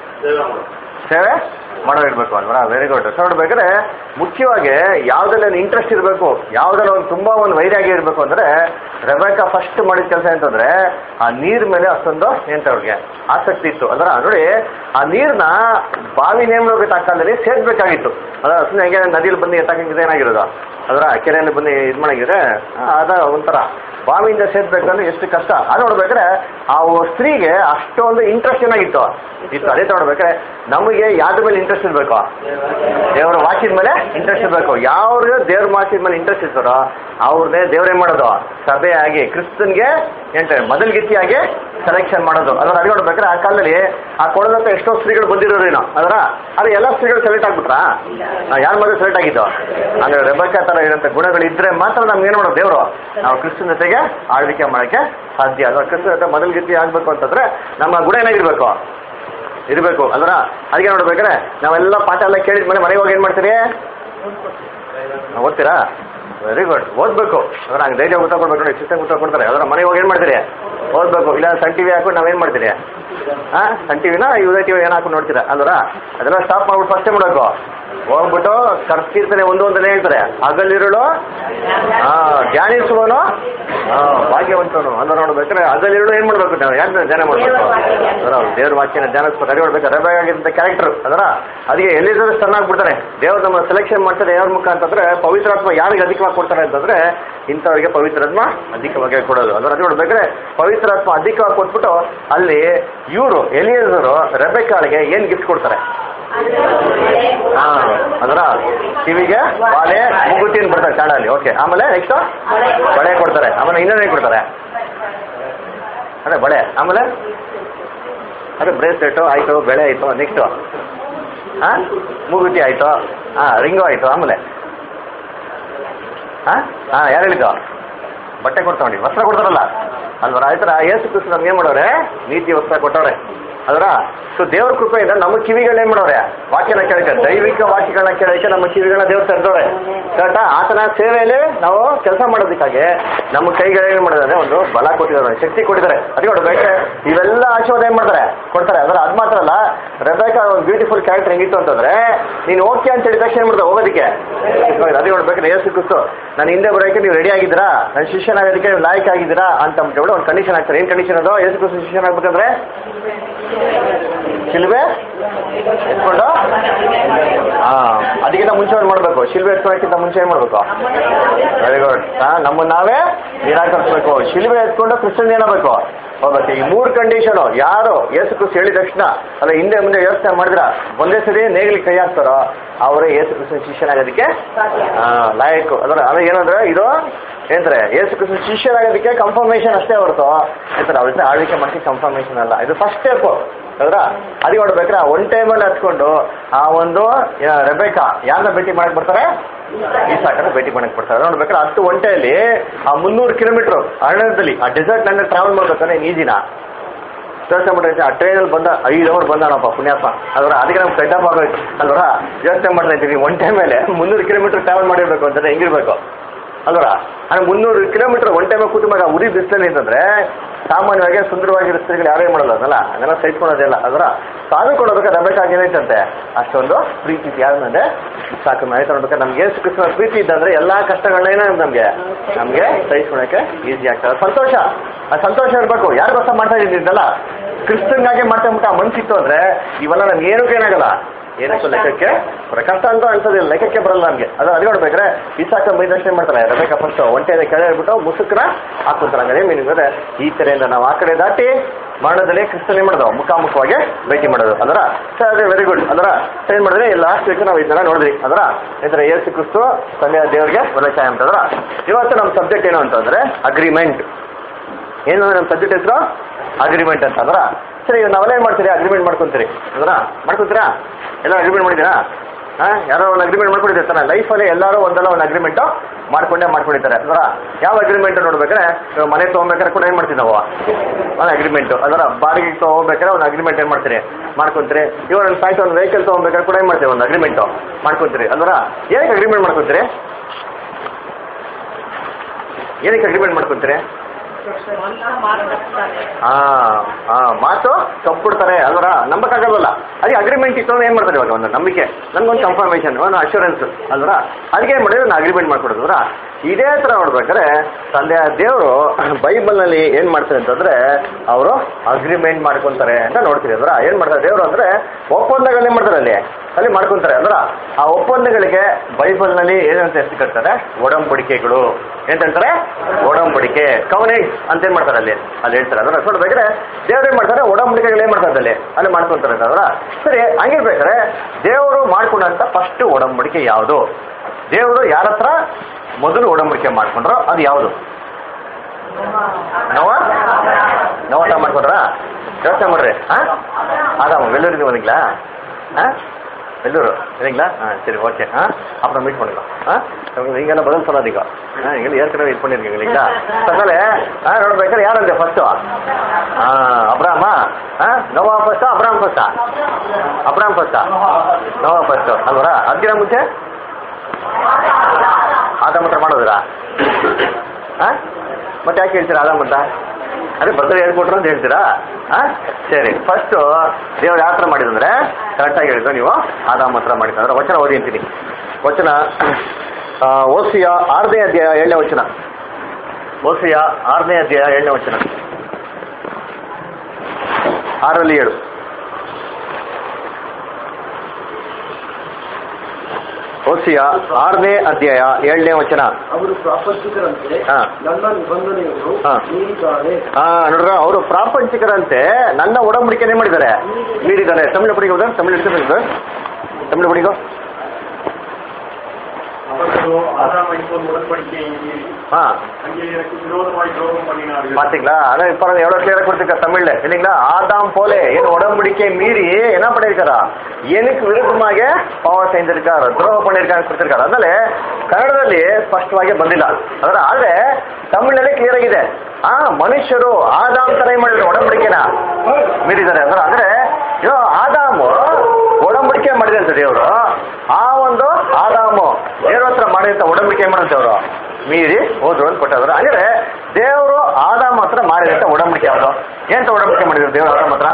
[SPEAKER 1] ಸೇವೆ ಮಾಡೋದಿರ್ಬೇಕು ಅಲ್ವಾ ವೆರಿ ಗುಡ್ ಸೊ ನೋಡ್ಬೇಕಾದ್ರೆ ಮುಖ್ಯವಾಗಿ ಯಾವುದೆಲ್ಲ ಇಂಟ್ರೆಸ್ಟ್ ಇರಬೇಕು ಯಾವುದೆಲ್ಲ ಒಂದು ತುಂಬ ಒಂದು ವೈರಾಗ್ಯ ಇರಬೇಕು ಅಂದರೆ ರೆಬೆಕ ಫಸ್ಟ್ ಮಾಡಿದ ಕೆಲಸ ಅಂತಂದ್ರೆ ಆ ನೀರ್ ಮೇಲೆ ಅಷ್ಟೊಂದು ಎಂತ ಅವ್ರಿಗೆ ಆಸಕ್ತಿ ಇತ್ತು ಅದರ ನೋಡಿ ಆ ನೀರ್ನ ಬಾವಿ ನೇಮಲೋಗ ಕಾಲದಲ್ಲಿ ಸೇರ್ಬೇಕಾಗಿತ್ತು ಅದರ ಸುಮ್ಮನೆ ಹೆಂಗೆ ನದಿಯಲ್ಲಿ ಬಂದು ಎತ್ತಾಕಿದ್ರೆ ಏನಾಗಿರೋದು ಅದರ ಕೆರೆಯಲ್ಲಿ ಬಂದು ಇದು ಮಾಡಾಗಿದ್ರೆ ಅದ ಒಂಥರ ಬಾವಿಯಿಂದ ಸೇರ್ಬೇಕಂದ್ರೆ ಎಷ್ಟು ಕಷ್ಟ ಅದು ನೋಡ್ಬೇಕಾದ್ರೆ ಆ ಸ್ತ್ರೀಗೆ ಅಷ್ಟೊಂದು ಇಂಟ್ರೆಸ್ಟ್ ಏನಾಗಿತ್ತು ಇತ್ತು ಅದೇ ನೋಡ್ಬೇಕಾದ್ರೆ ನಮಗೆ ಯಾವ್ದ್ರ ಮೇಲೆ ಇಂಟ್ರೆಸ್ಟ್ ಇರಬೇಕು ದೇವರ ವಾಕ್ಯದ ಮೇಲೆ ಇಂಟ್ರೆಸ್ಟ್ ಇರಬೇಕು ಯಾವ್ರಿಗೆ ದೇವ್ರ ವಾಕ್ಯದ ಮೇಲೆ ಇಂಟ್ರೆಸ್ಟ್ ಇರ್ತಾರೋ ಅವ್ರನ್ನೇ ದೇವ್ರೇನ್ ಮಾಡೋದು ಸಭೆ ಆಗಿ ಕ್ರಿಸ್ತನ್ಗೆ ಏನ್ತಾರೆ ಮೊದಲ್ಗಿತ್ತಿಯಾಗಿ ಸೆಲೆಕ್ಷನ್ ಮಾಡೋದು ಅದರ ಅದೇ ನೋಡ್ಬೇಕಾದ್ರೆ ಆ ಕಾಲದಲ್ಲಿ ಆ ಕೊಡದಂತ ಎಷ್ಟೋ ಸ್ತ್ರೀಗಳು ಬಂದಿರೋರೇನೋ ಅದರ ಅದು ಎಲ್ಲ ಸ್ತ್ರೀಗಳು ಸೆಲೆಕ್ಟ್ ಆಗ್ಬಿಟ್ರಾ ಯಾರ ಮದುವೆ ಸೆಲೆಕ್ಟ್ ಆಗಿದ್ದು ಅಂದ್ರೆ ರೆಬಕ್ಕ ತರ ಇರೋಂಥ ಗುಣಗಳು ಇದ್ರೆ ಮಾತ್ರ ನಮ್ಗೆ ಏನು ಮಾಡೋದು ದೇವರು ನಾವು ಕ್ರಿಸ್ತನ ಜೊತೆಗೆ ಆಳ್ವಿಕೆ ಮಾಡೋಕ್ಕೆ ಸಾಧ್ಯ ಅದರ ಕ್ರಿಸ್ತನ ಜೊತೆ ಮೊದಲ್ಗಿತ್ತಿ ಆಗ್ಬೇಕು ಅಂತಂದ್ರೆ ನಮ್ಮ ಗುಣ ಏನಾಗಿರ್ಬೇಕು ಇರಬೇಕು ಅಲ್ವರ ಅದಕ್ಕೆ ನೋಡ್ಬೇಕಾದ್ರೆ ನಾವೆಲ್ಲ ಪಾಠ ಎಲ್ಲ ಕೇಳಿದ ಮೇಲೆ ಮನೆಗೆ ಹೋಗಿ ಏನು ಮಾಡ್ತೀರಿ ನಾವ್ ಓದ್ತೀರಾ ವೆರಿ ಗುಡ್ ಓದ್ಬೇಕು ಅದ್ರ ಹಂಗೆ ಧೈರ್ಯ ಉತ್ತರ ಕೊಡ್ಬೇಕು ನೋಡಿ ಸಿಸ್ಟಮ್ ಉತ್ತರ ಕೊಡ್ತಾರೆ ಅದರ ಮನೆಗೆ ಹೋಗಿ ಏನು ಮಾಡ್ತೀರಿ ಓದ್ಬೇಕು ಇಲ್ಲ ಸನ್ ಟಿವಿ ಹಾಕೊಂಡು ನಾವೇನು ಮಾಡ್ತೀರಿ ಹಾಂ ಸನ್ ಟಿವಿನ ಯುವ ಟಿವಿ ಏನು ಹಾಕೊಂಡು ನೋಡ್ತೀರಾ ಅಲ್ವರ ಅದೆಲ್ಲ ಸ್ಟಾಪ್ ಮಾಡ್ಬಿಟ್ಟು ಫಸ್ಟೇ ಮಾಡಬೇಕು ಹೋಗ್ಬಿಟ್ಟು ಕರ್ತಿರ್ತಾನೆ ಒಂದು ಒಂದನೇ ಹೇಳ್ತಾರೆ ಹಗಲಿರುಳು ಹಾ ಧ್ಯಾನಿಸುವನು ಹಾ ಭಾಗ್ಯವಂತನು ಅಲ್ಲ ನೋಡ್ಬೇಕಾದ್ರೆ ಹಗಲಿರುಳು ಏನ್ ಮಾಡ್ಬೇಕು ನಾವು ಯಾಕೆ ಧ್ಯಾನ ಮಾಡ್ಬೇಕು ಅದರ ದೇವ್ರ ವಾಕ್ಯನ ಧ್ಯಾನಿಸ್ಬೇಕು ಅದೇ ನೋಡ್ಬೇಕು ರೆಬೇಕಾಗಿದ್ದಂಥ ಕ್ಯಾರೆಕ್ಟರ್ ಅದರ ಅದಕ್ಕೆ ಎಲ್ಲಿದ್ರೆ ಸ್ಟನ್ ಆಗ್ಬಿಡ್ತಾರೆ ದೇವ್ರು ನಮ್ಮ ಸೆಲೆಕ್ಷನ್ ಮಾಡ್ತಾರೆ ಯಾರ ಮುಖ ಅಂತಂದ್ರೆ ಪವಿತ್ರಾತ್ಮ ಯಾರಿಗೆ ಅಧಿಕವಾಗಿ ಕೊಡ್ತಾರೆ ಅಂತಂದ್ರೆ ಇಂಥವ್ರಿಗೆ ಪವಿತ್ರಾತ್ಮ ಅಧಿಕವಾಗಿ ಕೊಡೋದು ಅದರ ಅದು ನೋಡ್ಬೇಕಾದ್ರೆ ಪವಿತ್ರಾತ್ಮ ಅಧಿಕವಾಗಿ ಕೊಟ್ಬಿಟ್ಟು ಅಲ್ಲಿ ಇವರು ಎಲಿಯರು ರೆಬೆಕಾಳಿಗೆ ಏನ್ ಗಿಫ್ಟ್ ಕೊಡ್ತಾರೆ ಹಾ ಅದರ ಕಿವಿಗೆ ಬಾಲೆ ಮೂಗುತಿನ ಬರ್ತಾರೆ ಕಾಡಲ್ಲಿ ಓಕೆ ಆಮೇಲೆ ನೆಕ್ಸ್ಟ್ ಬಳೆ ಕೊಡ್ತಾರೆ ಆಮೇಲೆ ಇನ್ನೊಂದು ಕೊಡ್ತಾರೆ ಅದೇ ಬಳೆ ಆಮೇಲೆ ಅದೇ ಬ್ರೇಸ್ಲೆಟು ಆಯಿತು ಬೆಳೆ ಆಯಿತು ನೆಕ್ಸ್ಟು ಹಾಂ ಮೂಗುತಿ ಆಯಿತು ಹಾಂ ರಿಂಗು ಆಯಿತು ಆಮೇಲೆ ಹಾಂ ಹಾಂ ಯಾರು ಹೇಳಿದ್ದು ಬಟ್ಟೆ ಕೊಡ್ತಾವಣಿ ವಸ್ತ್ರ ಕೊಡ್ತಾರಲ್ಲ ಅಲ್ವರ ಆಯ್ತರ ಏಸು ಕ್ರಿಸ್ತು ನಮ್ಗೆ ಏನು ಮಾಡೋರೆ ನೀತಿ ವಸ್ತ್ರ ಕೊಟ್ಟವ್ರೆ ಅದರ ಸೊ ದೇವ್ರ ಕೃಪೆಯಿಂದ ನಮ್ಮ ಕಿವಿಗಳನ್ನ ಏನ್ ಮಾಡೋರೆ ವಾಕ್ಯನ ಕೇಳಕ್ಕೆ ದೈವಿಕ ವಾಕ್ಯಗಳನ್ನ ಕೇಳಕ್ಕೆ ನಮ್ಮ ಕಿವಿಗಳನ್ನ ದೇವ್ರು ತೆರೆದವ್ರೆ ಕರೆಕ್ಟಾ ಆತನ ಸೇವೆಯಲ್ಲಿ ನಾವು ಕೆಲಸ ಮಾಡೋದಕ್ಕಾಗಿ ನಮ್ಮ ಕೈಗಳು ಏನ್ ಮಾಡಿದ್ದಾರೆ ಒಂದು ಬಲ ಕೊಟ್ಟಿದ್ದಾರೆ ಶಕ್ತಿ ಕೊಟ್ಟಿದ್ದಾರೆ ಅದಕ್ಕೆ ನೋಡ್ಬೇಕು ಇವೆಲ್ಲ ಆಶೀರ್ವಾದ ಏನ್ ಮಾಡ್ತಾರೆ ಕೊಡ್ತಾರೆ ಅದರ ಅದು ಮಾತ್ರ ಅಲ್ಲ ರೆಬೇಕಾ ಒಂದು ಬ್ಯೂಟಿಫುಲ್ ಕ್ಯಾರೆಕ್ಟರ್ ಹೆಂಗಿತ್ತು ಅಂತಂದ್ರೆ ನೀನು ಓಕೆ ಅಂತ ಹೇಳಿದ ತಕ್ಷಣ ಏನ್ ಮಾಡ್ತಾರೆ ಹೋಗೋದಕ್ಕೆ ಅದೇ ನೋಡ್ಬೇಕು ಏಸು ಕ್ರಿಸ್ತು ನಾನು ಹಿಂದೆ ಬರೋಕೆ ನೀವು ರೆಡಿ ಆಗಿದ್ದೀರಾ ನನ್ನ ಶಿಷ್ಯನಾಗೋದಕ್ಕೆ ನೀವು ಲಾಯಕ್ ಆಗಿದ್ದೀರಾ ಅಂತ ಅಂದ್ಬಿಟ್ಟು ಒಂದು ಕಂಡೀಷನ್ ಆಗ್ತಾರೆ ಏನು ಕಂಡೀಷನ್ ಅದು ಏಸು ಕ್ರಿಸ್ತು ಶಿಷ್ಯನ ಆಗ್ಬೇಕಂದ್ರೆ ಶಿಲ್ವೆ ಎತ್ಕೊಂಡು ಹಾ ಅದಕ್ಕಿಂತ ಮುಂಚೆ ಏನ್ ಮಾಡ್ಬೇಕು ಶಿಲ್ವೆ ಎತ್ಕೊಳ್ಳೋಕ್ಕಿಂತ ಮುಂಚೆ ಏನ್ ಮಾಡ್ಬೇಕು ವೆರಿ ಗುಡ್ ಹಾ ನಮ್ಮನ್ನ ನಾವೇ ನಿರಾಕರಿಸ್ಬೇಕು ಶಿಲ್ವೆ ಎತ್ಕೊಂಡು ಕ್ರಿಶ್ಚನ್ ಏನಾಗಬೇಕು ಹೋಗ್ಬೇಕು ಈ ಮೂರು ಕಂಡೀಷನು ಯಾರು ಏಸು ಕ್ರಿಸ್ತು ಹೇಳಿದ ತಕ್ಷಣ ಅಲ್ಲ ಹಿಂದೆ ಮುಂದೆ ಯೋಚನೆ ಮಾಡಿದ್ರ ಒಂದೇ ಸರಿ ನೇಗಿಲಿ ಕೈ ಹಾಕ್ತಾರೋ ಅವರೇ ಏಸು ಕ್ರಿಸ್ತನ ಶಿಷ್ಯನಾಗೋದಕ್ಕೆ ಹಾ ಲಾಯಕ್ ಅದರ ಅದೇ ಏನಂದ್ರೆ ಇದು ಏನಂತಾರೆ ಏಸು ಕ್ರಿಸ್ತನ ಶಿಷ್ಯರಾಗೋದಕ್ಕೆ ಕನ್ಫರ್ಮೇಷನ್ ಅಷ್ಟೇ ಹೊರತು ಏನಂತಾರೆ ಅವ್ರ ಜೊತೆ ಆಳ್ವಿಕೆ ಮಾಡಕ್ಕೆ ಕನ್ಫರ್ಮೇಷನ್ ಅಲ್ಲ ಇದು ಫಸ್ಟ್ ಸ್ಟೆಪ್ ಹೌದ್ರ ಅದು ನೋಡ್ಬೇಕ್ರೆ ಒಂದು ಟೈಮಲ್ಲಿ ಹಚ್ಕೊಂಡು ಆ ಒಂದು ಆ, ರೆಬೆಕಾ ಯಾರನ್ನ ಭೇಟಿ ಮಾಡಕ್ ಬರ್ತಾರೆ ಈಸಾಕನ ಭೇಟಿ ಮಾಡಕ್ ಬರ್ತಾರೆ ನೋಡ್ಬೇಕಾದ್ರೆ ಹತ್ತು ಒಂಟೆಯಲ್ಲಿ ಆ ಮುನ್ನೂರು ಕಿಲೋಮೀಟರ್ ಅರಣ್ಯದಲ್ಲಿ ಆ ಡೆಸರ್ಟ್ ನಲ್ಲಿ ಟ್ರಾವೆಲ್ ಮಾಡ್ಬೇಕಾದ್ರೆ ಈಜಿನ ಯೋಚನೆ ಮಾಡಿದ್ರೆ ಆ ಟ್ರೈನಲ್ಲಿ ಬಂದ ಐದು ಅವರ್ ಬಂದಾನಪ್ಪ ಪುಣ್ಯಾಪ ಅದರ ಅದಕ್ಕೆ ನಮ್ಗೆ ಸೆಟಪ್ ಆಗೋಯ್ತು ಅಲ್ವರ ಯೋಚನೆ ಮಾಡ್ತಾ ಇದ್ದೀವಿ ಒನ್ ಟೈಮ್ ಮೇಲೆ ಮುನ್ನೂರು ಕಿಲೋಮೀಟರ್ ಟ್ರಾವೆಲ್ ಮಾಡಿರ್ಬೇಕು ಅಂತಂದ್ರೆ ಹೆಂಗಿರ್ಬೇಕು ಅಲ್ವರ ಅಂದ್ರೆ ಮುನ್ನೂರು ಕಿಲೋಮೀಟರ್ ಒನ್ ಟೈಮ್ ಕೂತ್ಮಾಗ ಉರಿ ಬಿಸಿಲಲ್ಲಿ ಅಂತಂದ್ರೆ ಸಾಮಾನ್ಯವಾಗಿ ಸುಂದರವಾಗಿರೋ ಸ್ತ್ರೀಗಳು ಯಾರೇ ಮಾಡಲ್ಲ ಅದಲ್ಲ ಅದೆಲ್ಲ ಸಹಿಸ್ಕೊಳ್ಳೋದಿಲ್ಲ ಅದರ ಸಾಧು ಕೊಡೋದಕ್ಕೆ ರಬೇಕಾಗಿ ಏನೈತಂತೆ ಅಷ್ಟೊಂದು ಪ್ರೀತಿ ಇದೆ. ಯಾರನ್ನಂದ್ರೆ ಸಾಕು ಆಯ್ತು ನೋಡ್ಬೇಕಾದ್ರೆ ನಮ್ಗೆ ಏಸು ಕ್ರಿಸ್ತನ ಪ್ರೀತಿ ಇದ್ದಂದ್ರೆ ಎಲ್ಲಾ ಕಷ್ಟಗಳನ್ನ ನಮ್ಗೆ ನಮ್ಗೆ ಸಹಿಸ್ಕೊಳಕ್ಕೆ ಈಸಿ ಆಗ್ತದೆ ಸಂತೋಷ ಆ ಸಂತೋಷ ಇರ್ಬೇಕು ಯಾರಿಗೋಸ್ಕರ ಮಾಡ್ತಾ ಇದ್ದಿದ್ದಲ್ಲ ಕ್ರಿಸ್ತನ್ಗಾಗಿ ಮಾಡ್ತಾ ಬಿಟ್ಟು ಆ ಮನ್ಸಿತ್ತು ಅಂದ್ರೆ ಇವೆಲ್ಲ ನಮ್ಗೆ ಏನೂ ಏನಾಗಲ್ಲ ಏನಕ್ಕೂ ಲೆಕ್ಕಕ್ಕೆ ಬರ- ಕಷ್ಟ ಅಂತ ಅನ್ಸೋದಿಲ್ಲ ಲೆಕ್ಕಕ್ಕೆ ಬರಲ್ಲ ನಮ್ಗೆ ಅದು ಅದು ನೋಡ್ಬೇಕ್ರೆ ಇಸಾಕ ಮೈದರ್ಶನ ಮಾಡ್ತಾರೆ ರಬೇಕ ಫಸ್ಟ್ ಒಂಟೆದ ಕೆಳಗೆ ಹೇಳ್ಬಿಟ್ಟು ಮುಸುಕ್ರ ಹಾಕೊಂತಾರೆ ಹಂಗಾರೆ ಮೀನಿಂಗ್ ಅಂದ್ರೆ ಈ ಕಡೆಯಿಂದ ನಾವು ಆ ಕಡೆ ದಾಟಿ ಮರಣದಲ್ಲಿ ಕ್ರಿಸ್ತನೇ ಮಾಡೋದು ಮುಖಾಮುಖವಾಗಿ ಭೇಟಿ ಮಾಡೋದು ಅದರ ಸರ್ ಅದೇ ವೆರಿ ಗುಡ್ ಅದರ ಏನ್ ಮಾಡಿದ್ರೆ ಲಾಸ್ಟ್ ವೀಕ್ ನಾವು ಇದನ್ನ ನೋಡಿದ್ರಿ ಅದರ ಇದ್ರೆ ಏಸು ಕ್ರಿಸ್ತು ತಂದೆ ದೇವರಿಗೆ ಒಲಚಾಯ ಅಂತಂದ್ರ ಇವತ್ತು ನಮ್ಮ ಸಬ್ಜೆಕ್ಟ್ ಏನು ಅಂತಂದ್ರೆ ಅಗ್ರಿಮೆಂಟ್ ಏನು ನಮ್ಮ ಸಬ್ಜೆಕ್ಟ್ ಹೆಸರು ಅಗ್ರಿಮೆಂಟ್ ಅಂತ ಅದರ ಸರಿ ಇವಾಗ ನಾವೆಲ್ಲ ಏನು ಮಾಡ್ತೀರಿ ಅಗ್ರಿಮೆಂಟ್ ಮಾಡ್ಕೊಂತೀರಿ ಅದರ ಮಾಡ್ಕೊಂತೀರಾ ಎಲ್ಲ ಅಗ್ರಿಮೆಂಟ್ ಮಾಡಿದ್ದೀರಾ ಹಾಂ ಯಾರೋ ಒಂದು ಅಗ್ರಿಮೆಂಟ್ ಮಾಡ್ಕೊಂಡಿರ್ತಾರೆ ತಾನೆ ಲೈಫಲ್ಲಿ ಎಲ್ಲರೂ ಒಂದಲ್ಲ ಒಂದು ಅಗ್ರಿಮೆಂಟು ಮಾಡ್ಕೊಂಡೇ ಮಾಡ್ಕೊಂಡಿರ್ತಾರೆ ಅದರ ಯಾವ ಅಗ್ರಿಮೆಂಟ್ ನೋಡ್ಬೇಕಾದ್ರೆ ಇವಾಗ ಮನೆ ತೊಗೊಬೇಕಾದ್ರೆ ಕೂಡ ಏನು ಮಾಡ್ತೀವಿ ನಾವು ಒಂದು ಅಗ್ರಿಮೆಂಟು ಅದರ ಬಾಡಿಗೆ ತೊಗೋಬೇಕಾದ್ರೆ ಒಂದು ಅಗ್ರಿಮೆಂಟ್ ಏನು ಮಾಡ್ತೀರಿ ಮಾಡ್ಕೊಂತೀರಿ ಇವಾಗ ಒಂದು ಸಾಯ್ತು ಒಂದು ವೆಹಿಕಲ್ ತೊಗೊಬೇಕಾದ್ರೆ ಕೂಡ ಏನು ಮಾಡ್ತೀವಿ ಒಂದು ಅಗ್ರಿಮೆಂಟು ಮಾಡ್ಕೊಂತೀರಿ ಅಲ್ವರ ಏನಕ್ಕೆ ಅಗ್ರಿಮೆಂಟ್ ಮಾಡ್ಕೊಂತೀರಿ ಏನಕ್ಕೆ ಅಗ್ರಿಮೆಂಟ್ ಮಾಡ್ಕೊಂತೀರಿ ಹಾ ಹಾ ಮಾತು ತಪ್ಪಿಡ್ತಾರೆ ಅಲ್ವರ ನಂಬಕ್ಕಾಗಲ್ವಲ್ಲ ಅದಕ್ಕೆ ಅಗ್ರಿಮೆಂಟ್ ಇತ್ತು ಅಂದ್ರೆ ಏನ್ ಮಾಡ್ತಾರೆ ಇವಾಗ ಒಂದು ನಂಬಿಕೆ ನನ್ಗೊಂದು ಕನ್ಫರ್ಮೇಶನ್ ಒಂದು ಅಶ್ಯೂರೆನ್ಸ್ ಅಲ್ವರ ಅದಕ್ಕೆ ಏನ್ ಮಾಡಿದ್ರೆ ನಾನು ಅಗ್ರಿಮೆಂಟ್ ಮಾಡ್ಕೊಡೋದ್ರ ಇದೇ ತರ ನೋಡ್ಬೇಕಾದ್ರೆ ತಂದೆ ದೇವರು ಬೈಬಲ್ನಲ್ಲಿ ಏನ್ ಮಾಡ್ತಾರೆ ಅಂತಂದ್ರೆ ಅವರು ಅಗ್ರಿಮೆಂಟ್ ಮಾಡ್ಕೊಂತಾರೆ ಅಂತ ನೋಡ್ತೀವಿ ಅಲ್ವರ ಏನ್ ಮಾಡ್ತಾರೆ ದೇವರು ಅಂದ್ರೆ ಒಪ್ಪಂದಗಳು ಏನ್ ಮಾಡ್ತಾರೆ ಅಲ್ಲಿ ಅಲ್ಲಿ ಮಾಡ್ಕೊಂತಾರೆ ಅಲ್ವರ ಆ ಒಪ್ಪಂದಗಳಿಗೆ ಬೈಬಲ್ನಲ್ಲಿ ಏನಂತ ಹೆಸರು ಕಟ್ತಾರೆ ಒಡಂಬಡಿಕೆಗಳು ಏನಂತಾರೆ ಒಡಂಬಡಿಕೆ ಕವನೆಂಟ್ ಅಂತ ಏನ್ ಮಾಡ್ತಾರೆ ಅಲ್ಲಿ ಅಲ್ಲಿ ಹೇಳ್ತಾರೆ ಅದರ ನೋಡ್ಬೇಕಾದ್ರೆ ದೇವ್ರು ಏನ್ ಮಾಡ್ತಾರೆ ಒಡಂಬಡಿಕೆಗಳು ಏನ್ ಮಾಡ್ತಾರೆ ಅಲ್ಲಿ ಅಲ್ಲಿ ಮಾಡ್ಕೊಂತಾರೆ ಅದರ ಸರಿ ಹಂಗಿರ್ಬೇಕಾದ್ರೆ ದೇವರು ಮಾಡ್ಕೊಂಡಂತ ಫಸ್ಟ್ ಒಡಂಬಡಿಕೆ ಯಾವುದು ದೇವರು ಯಾರ ಹತ್ರ ಮೊದಲು ಒಡಂಬಡಿಕೆ ಮಾಡ್ಕೊಂಡ್ರೋ ಅದು ಯಾವುದು ನವ ನವಟ ಮಾಡ್ಕೊಂಡ್ರ ಯೋಚನೆ ಮಾಡ್ರಿ ಹಾ அதான் வெள்ளூருக்கு வந்தீங்களா ஆ வெள்ளூர் சரிங்களா ஆ சரி ஓகே ஆ அப்புறம் மீட் பண்ணிக்கலாம் ஆ நீங்க என்ன பதில் சொல்லாதீங்க ஆ நீங்க ஏற்கனவே இது பண்ணிருக்கீங்க இல்லைங்களா அதனால ஆ ನೋಡ್ಬೇಕಾದ್ರೆ ಯಾರಂತೆ ಫಸ್ಟ್ ಆ ಅಬ್ರಾಮ ಆ Noah first Abram first Abram first Noah first ಅಲ್ವರಾ ಅದಕ್ಕಿಂತ ಮುಂಚೆ ಆದಾಮ ಹತ್ರ ಮಾಡೋದಿರಾ ಆ ಮತ್ತೆ ಯಾಕೆ ಹೇಳ್ತೀರಾ ಆದಾಮ ಅಂತ ಅದೇ ಬರ್ತಾರೆ ಹೇಳ್ಕೊಟ್ರು ಅಂತ ಹೇಳ್ತೀರಾ ಆ ಸರಿ ಫಸ್ಟ್ ದೇವ್ರು ಯಾವ ಥರ ಮಾಡಿದಂದ್ರೆ ಕರೆಕ್ಟಾಗಿ ಹೇಳಿದ್ರು ನೀವು ಆದಾಮ ಹತ್ರ ಮಾಡಿದ್ದು ಅಂದ್ರೆ ವಚನ ಓದಿ ಅಂತೀನಿ ವಚನ ಆ, ಓಸಿಯ ಆರನೇ ಅಧ್ಯಾಯ ಏಳನೇ ವಚನ ಓಸಿಯ ಆರನೇ ಅಧ್ಯಾಯ ಏಳನೇ ವಚನ ಆರಲ್ಲಿ ಏಳು ಓಸಿಯ ಆರನೇ ಅಧ್ಯಾಯ ಏಳನೇ ವಚನ
[SPEAKER 2] ಅವರು ಪ್ರಾಪಂಚಿಕರಂತೆ
[SPEAKER 1] ಹಾ.
[SPEAKER 2] ನನ್ನ ನಿಬಂಧನೆಯನ್ನು
[SPEAKER 1] ಹಾ.
[SPEAKER 2] ಮೀರಿದ್ದಾರೆ
[SPEAKER 1] ಆ ನೋಡ್ರ ಅವರು ಪ್ರಾಪಂಚಿಕರಂತೆ ನನ್ನ ಒಡಂಬಡಿಕೆನೇ ಮಾಡಿದ್ದಾರೆ ಮೀರಿದ್ದಾರೆ ತಮಿಳು ಪಡಿಗೆ ಹೋದ ತಮಿಳು ಇಡ್ತಾರೆ ತಮಿಳು ಪಡಿಗೋ
[SPEAKER 3] அவர்களோ ஆதாம் இப்போது உடன்படிக்கையை மீறி
[SPEAKER 1] ಹಾ
[SPEAKER 3] அங்கே எனக்கு விரோதமாய் துரோகம் பண்ணினார்கள்
[SPEAKER 1] பாத்தீங்களா அதான் இப்ப எவ்வளவு கிளியரா கொடுத்துருக்க தமிழ்ல இல்லைங்களா ஆதாம் போல என் உடம்படிக்கை மீறி என்ன பண்ணிருக்காரா எனக்கு ವಿರುದ್ಧವಾಗಿ ಪಾವ ಸೈಂದಿರ್ಕಾರ ದ್ರೋಹ பண்ணிருக்காங்க ಕೊಡ್ತಿರ್ತಾರೆ ಅದನ್ನ ಕನ್ನಡದಲ್ಲಿ ಸ್ಪಷ್ಟವಾಗಿ ಬಂದಿಲ್ಲ ಅದರ ಆದ್ರೆ ತಮಿಳಲ್ಲಿ ಕ್ಲಿಯರ್ ಆಗಿದೆ ಆ ಮನುಷ್ಯರು ಆದಾಮ್ ತರ ಏನ್ ಮಾಡಿದ್ರು ಒಡಂಬಡಿಕೆನ ಮೀರಿದ್ದಾರೆ ಅದರ ಅಂದ್ರೆ ಇವ ಆದಾಮು ಒಡಂಬಡಿಕೆ ಮಾಡಿದಂತ ದೇವರು ಆ ಒಂದು ಆದಾಮು ದೇವ್ರ ಹತ್ರ ಮಾಡಿದಂತ ಒಡಂಬಡಿಕೆ ಏನ್ ಮಾಡಂತ ಅವರು ಮೀರಿ ಹೋದ್ರು ಅಂತ ಕೊಟ್ಟದ್ರು ಅಂದ್ರೆ ದೇವರು ಆದಾಮ ಹತ್ರ ಮಾಡಿದಂತ ಒಡಂಬಡಿಕೆ ಯಾವುದು ಎಂತ ಒಡಂಬಡಿಕೆ ಮಾಡಿದ್ರು ದೇವರು ಆದಾಮ ಹತ್ರ